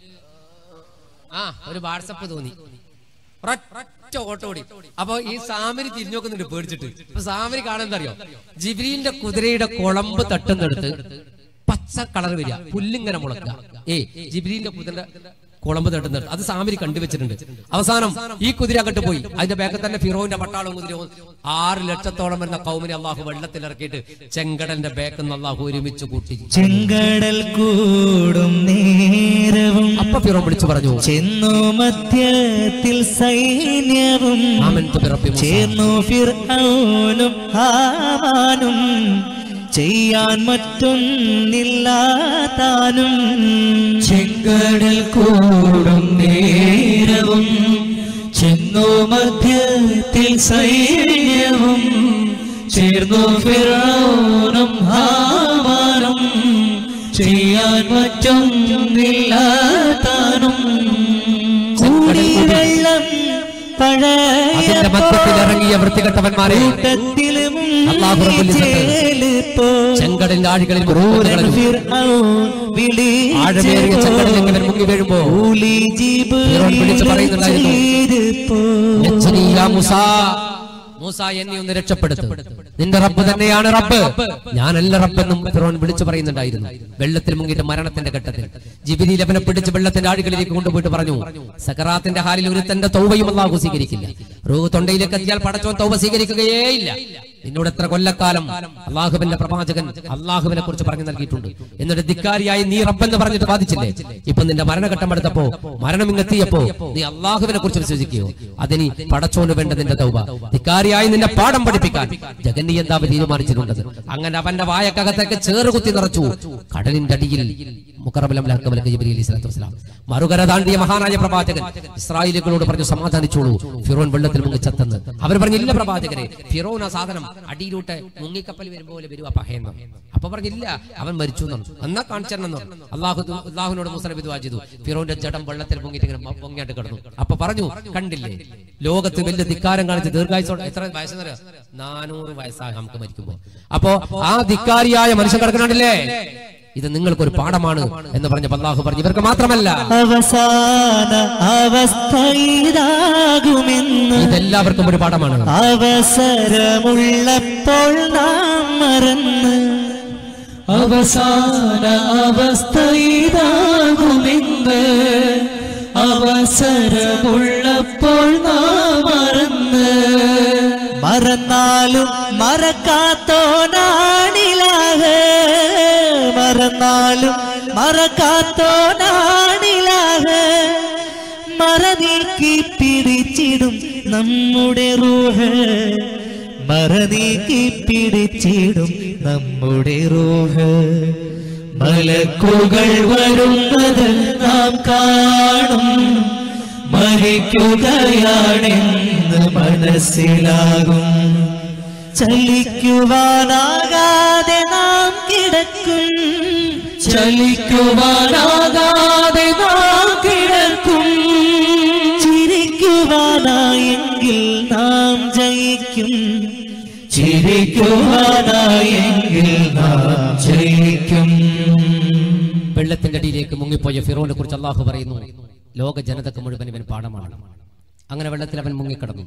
ആ ഒരു വാട്സപ്പ് തോന്നി ഒരൊറ്റ ഓട്ടോ ഓടി അപ്പൊ ഈ സാമിരി തിരിഞ്ഞു നോക്കുന്നുണ്ട് പേടിച്ചിട്ട് അപ്പൊ സാമിരി കാണുന്നത് അറിയോ ജിബ്രീലിന്റെ കുതിരയുടെ കുളമ്പ് തട്ടുന്നെടുത്ത് പച്ച കളർ വരിക പുല്ലിങ്ങനെ മുളക്കുക ഏ ജിബ്രീലിന്റെ കുതിരയുടെ കുളമ്പ് തട്ടുന്നെടുത്ത് അത് സാമിരി കണ്ടുവച്ചിട്ടുണ്ട് അവസാനം ഈ കുതിര അങ്ങോട്ട് പോയി അതിന്റെ ബാക്കിൽ തന്നെ ഫിറോവിന്റെ പട്ടാളവും കുതിരവും ആറ് ലക്ഷത്തോളം വരുന്ന കൗമിനെ അള്ളാഹു വെള്ളത്തിൽ ഇറക്കിയിട്ട് ചെങ്കടലിന്റെ ബാക്കിൽ നിന്ന് അള്ളാഹു ഒരുമിച്ച് കൂട്ടി ചെങ്കടൽ കൂടും നേരവും അപ്പൊ ഫിറോൻ വിളിച്ചു പറഞ്ഞു ചെന്നു മധ്യത്തിൽ സൈന്യവും ആമൻതു ബിറബ്ബി മൂസ. ചേർന്നു ഫിർഔനും ഹാമാനും ചെയ്യാൻ മറ്റൊന്നില്ല താനും ചെങ്കടൽ കൂടും നേരവും ചെന്നു മധ്യത്തിൽ സൈന്യവും ചേർന്നു ഫിറൗനും ഹാമാനും ചെയ്യാൻ മറ്റൊന്നില്ല താനും കൂടി വെള്ളം അതിന്റെ മധ്യത്തിൽ പഴയ ഇറങ്ങിയ വൃത്തികെട്ടവന്മാരെ കൂട്ടത്തിലും അല്ലാഹു റബ്ബുൽ ഇസ്സത്ത് ചെങ്കടലിന്റെ ആഴികളിൽ മുറുകുന്നു കളഞ്ഞു. ആഴമേറിയ ചെങ്കടലിൽ ഇങ്ങനെ മുങ്ങി വീഴുമ്പോ ഫിറോൻ വിളിച്ച് പറയുന്നുണ്ടായിരുന്നു, "ലജ്ജനീ യാ മൂസാ, മൂസ എന്നെ ഒന്ന് രക്ഷപ്പെടുത്തും നിന്റെ റബ്ബ് തന്നെയാണ് റബ്ബ് ഞാനല്ല റബ്ബെന്നും ഫിറോൻ വിളിച്ചു പറയുന്നുണ്ടായിരുന്നു വെള്ളത്തിൽ മുങ്ങിയിട്ട് മരണത്തിന്റെ ഘട്ടത്തിൽ ജിബിരിയിൽ അവനെ പിടിച്ച് വെള്ളത്തിന്റെ ആഴികളിലേക്ക് കൊണ്ടുപോയിട്ട് പറഞ്ഞു സക്കറാത്തിന്റെ ഹാലിൽ ഒരു തന്റെ തൗബയും അള്ളാഹു സ്വീകരിക്കില്ല റൂ തൊണ്ടയിലേക്ക് എത്തിയാൽ പടച്ചോൻ തൗബ സ്വീകരിക്കുകയേ ഇല്ല നിന്നോട് എത്ര കൊല്ലക്കാലം അള്ളാഹുവിന്റെ പ്രവാചകൻ അള്ളാഹുവിനെ കുറിച്ച് പറഞ്ഞു നൽകിയിട്ടുണ്ട് എന്നിട്ട് ധിക്കാരിയായി നീ റബ്ബെന്ന് പറഞ്ഞിട്ട് ബാധിച്ചില്ലേ ഇപ്പൊ നിന്റെ മരണഘട്ടം എടുത്തപ്പോ മരണം ഇങ്ങെത്തിയപ്പോ നീ അള്ളാഹുവിനെ കുറിച്ച് വിശ്വസിക്കുകയോ അതിനി പടച്ചോന് വേണ്ട നിന്റെ തൗബ ധിക്കാരിയായി നിന്നെ പാഠം പഠിപ്പിക്കാൻ ജഗന്നിയന്താവ് തീരുമാനിച്ചിട്ടുണ്ടത് അങ്ങനെ അവന്റെ വായക്കകത്തേക്ക് ചേറുകുത്തി നിറച്ചു കടലിന്റെ അടിയിൽ മുക്കറബലംലാക്കമലക്ക് ജിബ്രീൽ അലൈഹി സ്വലാത്തു വസ്സലാം മറുകര താണ്ടിയ മഹാനായ പ്രവാചകൻ ഇസ്രായേലികളോട് പറഞ്ഞു സമാധാനിച്ചോളൂ ഫിറോൻ വെള്ളത്തിൽ മുങ്ങി ചത്തെന്ന് അവർ പറഞ്ഞു ഇല്ല പ്രവാചകരെ ഫിറോൻ ആ സാധനം അടിയിലോട്ട് മുങ്ങിക്കപ്പൽ വരുമ്പോലെ വരുവാ പഹയെന്ന് അപ്പൊ പറഞ്ഞില്ല അവൻ മരിച്ചു എന്നാണ് എന്നാ കാണിച്ചെന്നു അള്ളാഹു അള്ളാഹുവിനോട് മുസനബി ദുആ ചെയ്തു ഫിറോന്റെ ജഡം വെള്ളത്തിൽ പൊങ്ങിയിട്ട് ഇങ്ങനെ മ- പൊങ്ങിയായിട്ട് കിടന്നു അപ്പൊ പറഞ്ഞു കണ്ടില്ലേ ലോകത്ത് വലിയ ധിക്കാരം കാണിച്ച് ദീർഘായുസോടെ എത്ര വയസ്സെന്നറിയോ നാനൂറ് വയസ്സായി നമുക്ക് മരിക്കുമ്പോ അപ്പോ ആ ധിക്കാരിയായ മനുഷ്യൻ കിടക്കണല്ലേ ഇത് നിങ്ങൾക്കൊരു പാഠമാണ് എന്ന് പറഞ്ഞ അള്ളാഹു പറഞ്ഞു ഇവർക്ക് മാത്രമല്ല അവസാന അവസ്ഥ ഇതാകുമെന്ന് ഇതെല്ലാവർക്കും ഒരു പാഠമാണ് അവസരമുള്ളപ്പോൾ നാം മറന്ന് അവസാന അവസ്ഥ ഇതാകുമെന്ന് അവസരമുള്ളപ്പോൾ നാം മറന്ന് മറന്നാലും മറക്കാത്തോനാണിലാഹ മറന്നാലും മറക്കാത്തോനാണിലാഹ മറനീക്കി പിടിച്ചിടും നമ്മുടെ റൂഹ് മറനീക്കി പിടിച്ചിടും നമ്മുടെ റൂഹ് മലക്കുകൾ വരുന്നത് നാം കാണും മരിക്കുകയാണെന്ന് മനസ്സിലാകും ചലിക്കുവാനാകാതെ നാം കിടക്കും ചലിക്കുവാനാകാതെ നാം കിടക്കും ചിരിക്കുവാനായെങ്കിൽ നാം ജയിക്കും ചിരിക്കുവാനായെങ്കിൽ നാം ജയിക്കും വെള്ളത്തിന്റെ അടിയിലേക്ക് മുങ്ങിപ്പോയ ഫിറോനെ കുറിച്ച് അള്ളാഹു പറയുന്നു ലോക ജനതക്ക് മുഴുവൻ ഇവൻ പാഠമാണ് അങ്ങനെ വെള്ളത്തിൽ അവൻ മുങ്ങിക്കിടന്നു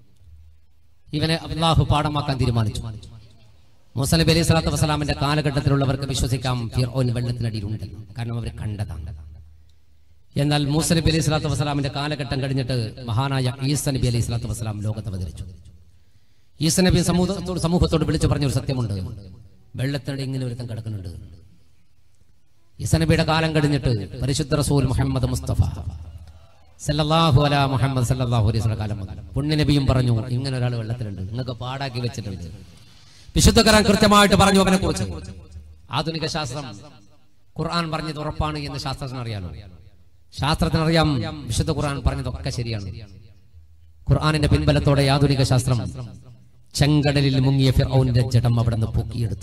ഇവനെ അള്ളാഹു പാഠമാക്കാൻ തീരുമാനിച്ചു മുസലബ് അലൈഹി സ്വലാത്തു വസ്സലാമിന്റെ കാലഘട്ടത്തിലുള്ളവർക്ക് വിശ്വസിക്കാം ഫിറോൻ വെള്ളത്തിനടിയിലുണ്ടെന്ന് കാരണം അവർ കണ്ടതാണ് എന്നാൽ മൂസ നബി അലൈഹി സ്വലാത്തു വസ്സലാമിന്റെ കാലഘട്ടം കഴിഞ്ഞിട്ട് മഹാനായ ഈസ നബി അലൈഹി സ്വലാത്തു വസ്സലാം ലോകത്ത് അവതരിച്ചു ഈസ നബി സമൂഹത്തോട് സമൂഹത്തോട് വിളിച്ചു പറഞ്ഞൊരു സത്യമുണ്ട് വെള്ളത്തിനടി ഇങ്ങനെ ഒരുത്തം കിടക്കുന്നുണ്ട് ഈസ നബിയുടെ കാലം കഴിഞ്ഞിട്ട് പരിശുദ്ധ റസൂൽ മുഹമ്മദ് മുസ്തഫ സല്ലല്ലാഹു അലാ മുഹമ്മദ് സല്ലല്ലാഹു അലൈഹി വസല്ലം കാലം മുതൽ പുണ്യ നബിയും പറഞ്ഞു ഇങ്ങനെ ഒരാൾ വെള്ളത്തിലുണ്ട് നിങ്ങൾക്ക് പാടാക്കി വെച്ചിട്ടുണ്ട് വിശുദ്ധ ഖുർആൻ കൃത്യമായിട്ട് പറഞ്ഞു അവനെ കുറിച്ച് ആധുനിക ശാസ്ത്രം ഖുർആൻ പറഞ്ഞത് ഉറപ്പാണ് എന്ന് ശാസ്ത്രത്തിന് അറിയാലോ ശാസ്ത്രത്തിനറിയാം വിശുദ്ധ ഖുർആൻ പറഞ്ഞതൊക്കെ ശരിയാണ് ഖുർആനിന്റെ പിൻബലത്തോടെ ആധുനിക ശാസ്ത്രം ചെങ്കടലിൽ മുങ്ങിയ ഫിർഔന്റെ ജഡം അവിടെ നിന്ന് പൊക്കിയെടുത്തു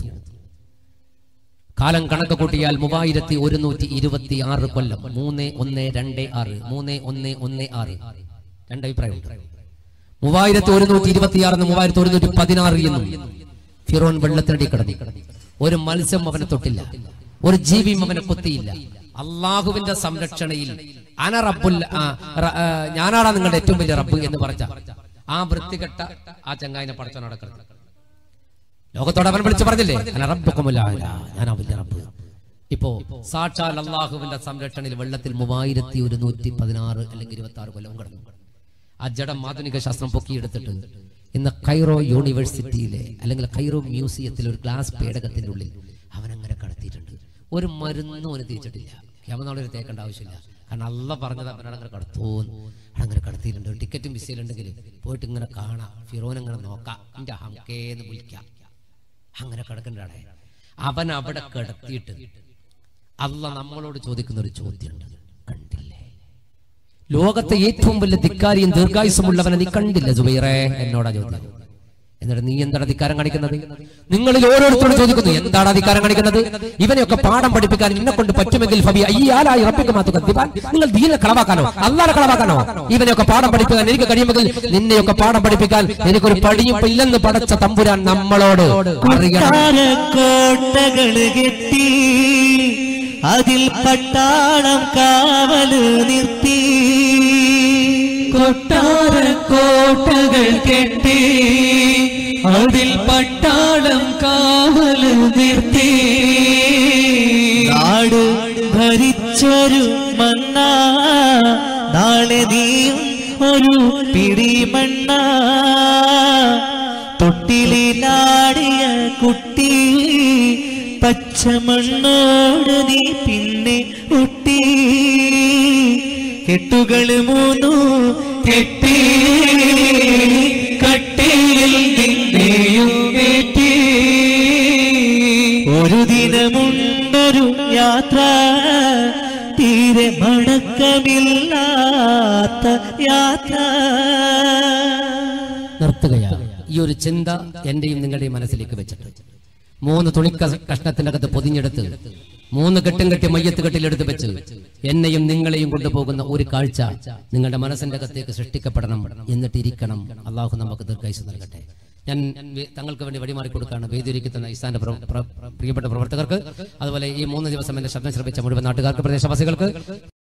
കാലം കണക്ക് കൂട്ടിയാൽ മൂവായിരത്തി ഒരുന്നൂറ്റി ഇരുപത്തി ആറ് കൊല്ലം മൂന്ന് ഒന്ന് രണ്ട് ആറ് മൂന്ന് ഒന്ന് ഒന്ന് ആറ് രണ്ട് അഭിപ്രായമുണ്ട് മൂവായിരത്തി ഒരുന്നൂറ്റി ഇരുപത്തി ആറ് മൂവായിരത്തി ഒരുന്നൂറ്റി പതിനാറ് എന്നും ഫിറോൻ വെള്ളത്തിനടി കിടന്നു ഒരു മത്സ്യം അവനെ തൊട്ടില്ല ഒരു ജീവിയും അവനെ കൊത്തിയില്ല അള്ളാഹുവിന്റെ സംരക്ഷണയിൽ അന റബ്ബുൽ ആ, റ- ആ, ഞാനാടാ നിങ്ങളുടെ ഏറ്റവും വലിയ റബ്ബ് എന്ന് പറഞ്ഞ ആ വൃത്തികെട്ട ആ ചങ്ങായിനെ പടച്ചോ നടക്കുന്നത് ലോകത്തോട് അവൻ വിളിച്ചു പറഞ്ഞില്ലേ അന റബ്ബുക്കുമുൽ ആല. ഞാനാ വലിയ റബ്ബ് ഇപ്പോ സാക്ഷാൽ അള്ളാഹുവിന്റെ സംരക്ഷണയിൽ വെള്ളത്തിൽ മൂവായിരത്തി ഒരുന്നൂറ്റി പതിനാറ് അല്ലെങ്കിൽ ഇരുപത്തി ആറ് കൊല്ലം കിടന്നു ആ ജഡം ആധുനിക ശാസ്ത്രം പൊക്കിയെടുത്തിട്ട് ഇന്ന് കൈറോ യൂണിവേഴ്സിറ്റിയിലെ അല്ലെങ്കിൽ കൈറോ മ്യൂസിയത്തിൽ ഒരു ഗ്ലാസ് പേടകത്തിന്റെ ഉള്ളിൽ അവൻ അങ്ങനെ കടത്തിയിട്ടുണ്ട് ഒരു മരുന്നും അവന് തിരിച്ചിട്ടില്ല ക്യാമനാളൊരു തേക്കേണ്ട ആവശ്യമില്ല കാരണം അല്ല പറഞ്ഞത് അവനോട് അങ്ങനെ കടത്തൂന്ന് അങ്ങനെ കടത്തിയിട്ടുണ്ട് ടിക്കറ്റും വിസയിലുണ്ടെങ്കിൽ പോയിട്ട് ഇങ്ങനെ കാണാം ഫിറോൻ അങ്ങനെ നോക്കാം എൻ്റെ ഹംകേന്ന് വിളിക്കാം അങ്ങനെ കിടക്കണ്ടാടെ അവൻ അവിടെ കിടത്തിയിട്ട് അല്ല നമ്മളോട് ചോദിക്കുന്ന ഒരു ചോദ്യമുണ്ട് കണ്ടില്ലേ ലോകത്തെ ഏറ്റവും വലിയ ധിക്കാരിയും ദീർഘായുസമുള്ളവനെ നീ കണ്ടില്ല ജുബൈറേ എന്നോടാ ചോദ്യം എന്നിട്ട് നീ എന്താണ് അധികാരം കാണിക്കുന്നത് നിങ്ങളിൽ ഓരോരുത്തരോട് ചോദിക്കുന്നു എന്താണ് അധികാരം കാണിക്കുന്നത് ഇവനെയൊക്കെ പാഠം പഠിപ്പിക്കാൻ എന്നെ കൊണ്ട് പറ്റുമെങ്കിൽ ഫബി അയ്യാലായി റബ്ബിക്കുമാത്തുക നിങ്ങൾ ദീനെ കളവാക്കാനോ അല്ലാതെ കളവാക്കാനോ ഇവനെയൊക്കെ പാഠം പഠിപ്പിക്കാൻ എനിക്ക് കഴിയുമെങ്കിൽ നിന്നെയൊക്കെ പാഠം പഠിപ്പിക്കാൻ എനിക്കൊരു പടിയും ഇല്ലെന്ന് പടച്ച തമ്പുരാൻ നമ്മളോട് അറിയണം കോട്ടകള് കെട്ടി അതിൽ പട്ടാളം കാവല് നിർത്തി കൊട്ടാര കോട്ടകൾ കെട്ടി അതിൽ പട്ടാളം കാവല് നിർത്തി നാട് ഭരിച്ചൊരു മണ്ണ നാളെ നീയും ഒരു പിടിമണ്ണ തൊട്ടിലിനാടിയ കുട്ടി പച്ചമണ്ണോട് നീ പിന്നെ ഒട്ടി കെട്ടുകൾ മൂന്നു കെട്ടി കട്ടിയിൽ നിന്നെയും കെട്ടി ഒരു ദിനമുണ്ടൊരു യാത്ര തീരെ മടക്കമില്ലാത്ത യാത്ര നിർത്തുകയാണ് ഈ ഒരു ചിന്ത എന്റെയും നിങ്ങളുടെയും മനസ്സിലേക്ക് വെച്ചിട്ട് മൂന്ന് തുണി കഷ്ണത്തിന്റെ അകത്ത് പൊതിഞ്ഞെടുത്ത് മൂന്ന് കെട്ടും കെട്ടി മയ്യത്ത് കെട്ടിലെടുത്ത് വെച്ച് എന്നെയും നിങ്ങളെയും കൊണ്ടുപോകുന്ന ഒരു കാഴ്ച നിങ്ങളുടെ മനസ്സിന്റെ അകത്തേക്ക് സൃഷ്ടിക്കപ്പെടണം എന്നിട്ടിരിക്കണം അള്ളാഹു നമുക്ക് ദീർഘായുസ് നൽകട്ടെ ഞാൻ വേ- തങ്ങൾക്ക് വേണ്ടി വഴിമാറി കൊടുക്കുകയാണ് വേദിയൊരുക്കുന്ന ഇസാന്റെ പ്ര- പ്ര- പ്രിയപ്പെട്ട പ്രവർത്തകർക്ക് അതുപോലെ ഈ മൂന്ന് ദിവസം എന്റെ ശബ്ദം ശ്രമിച്ച മുഴുവൻ നാട്ടുകാർക്ക് പ്രദേശവാസികൾക്ക്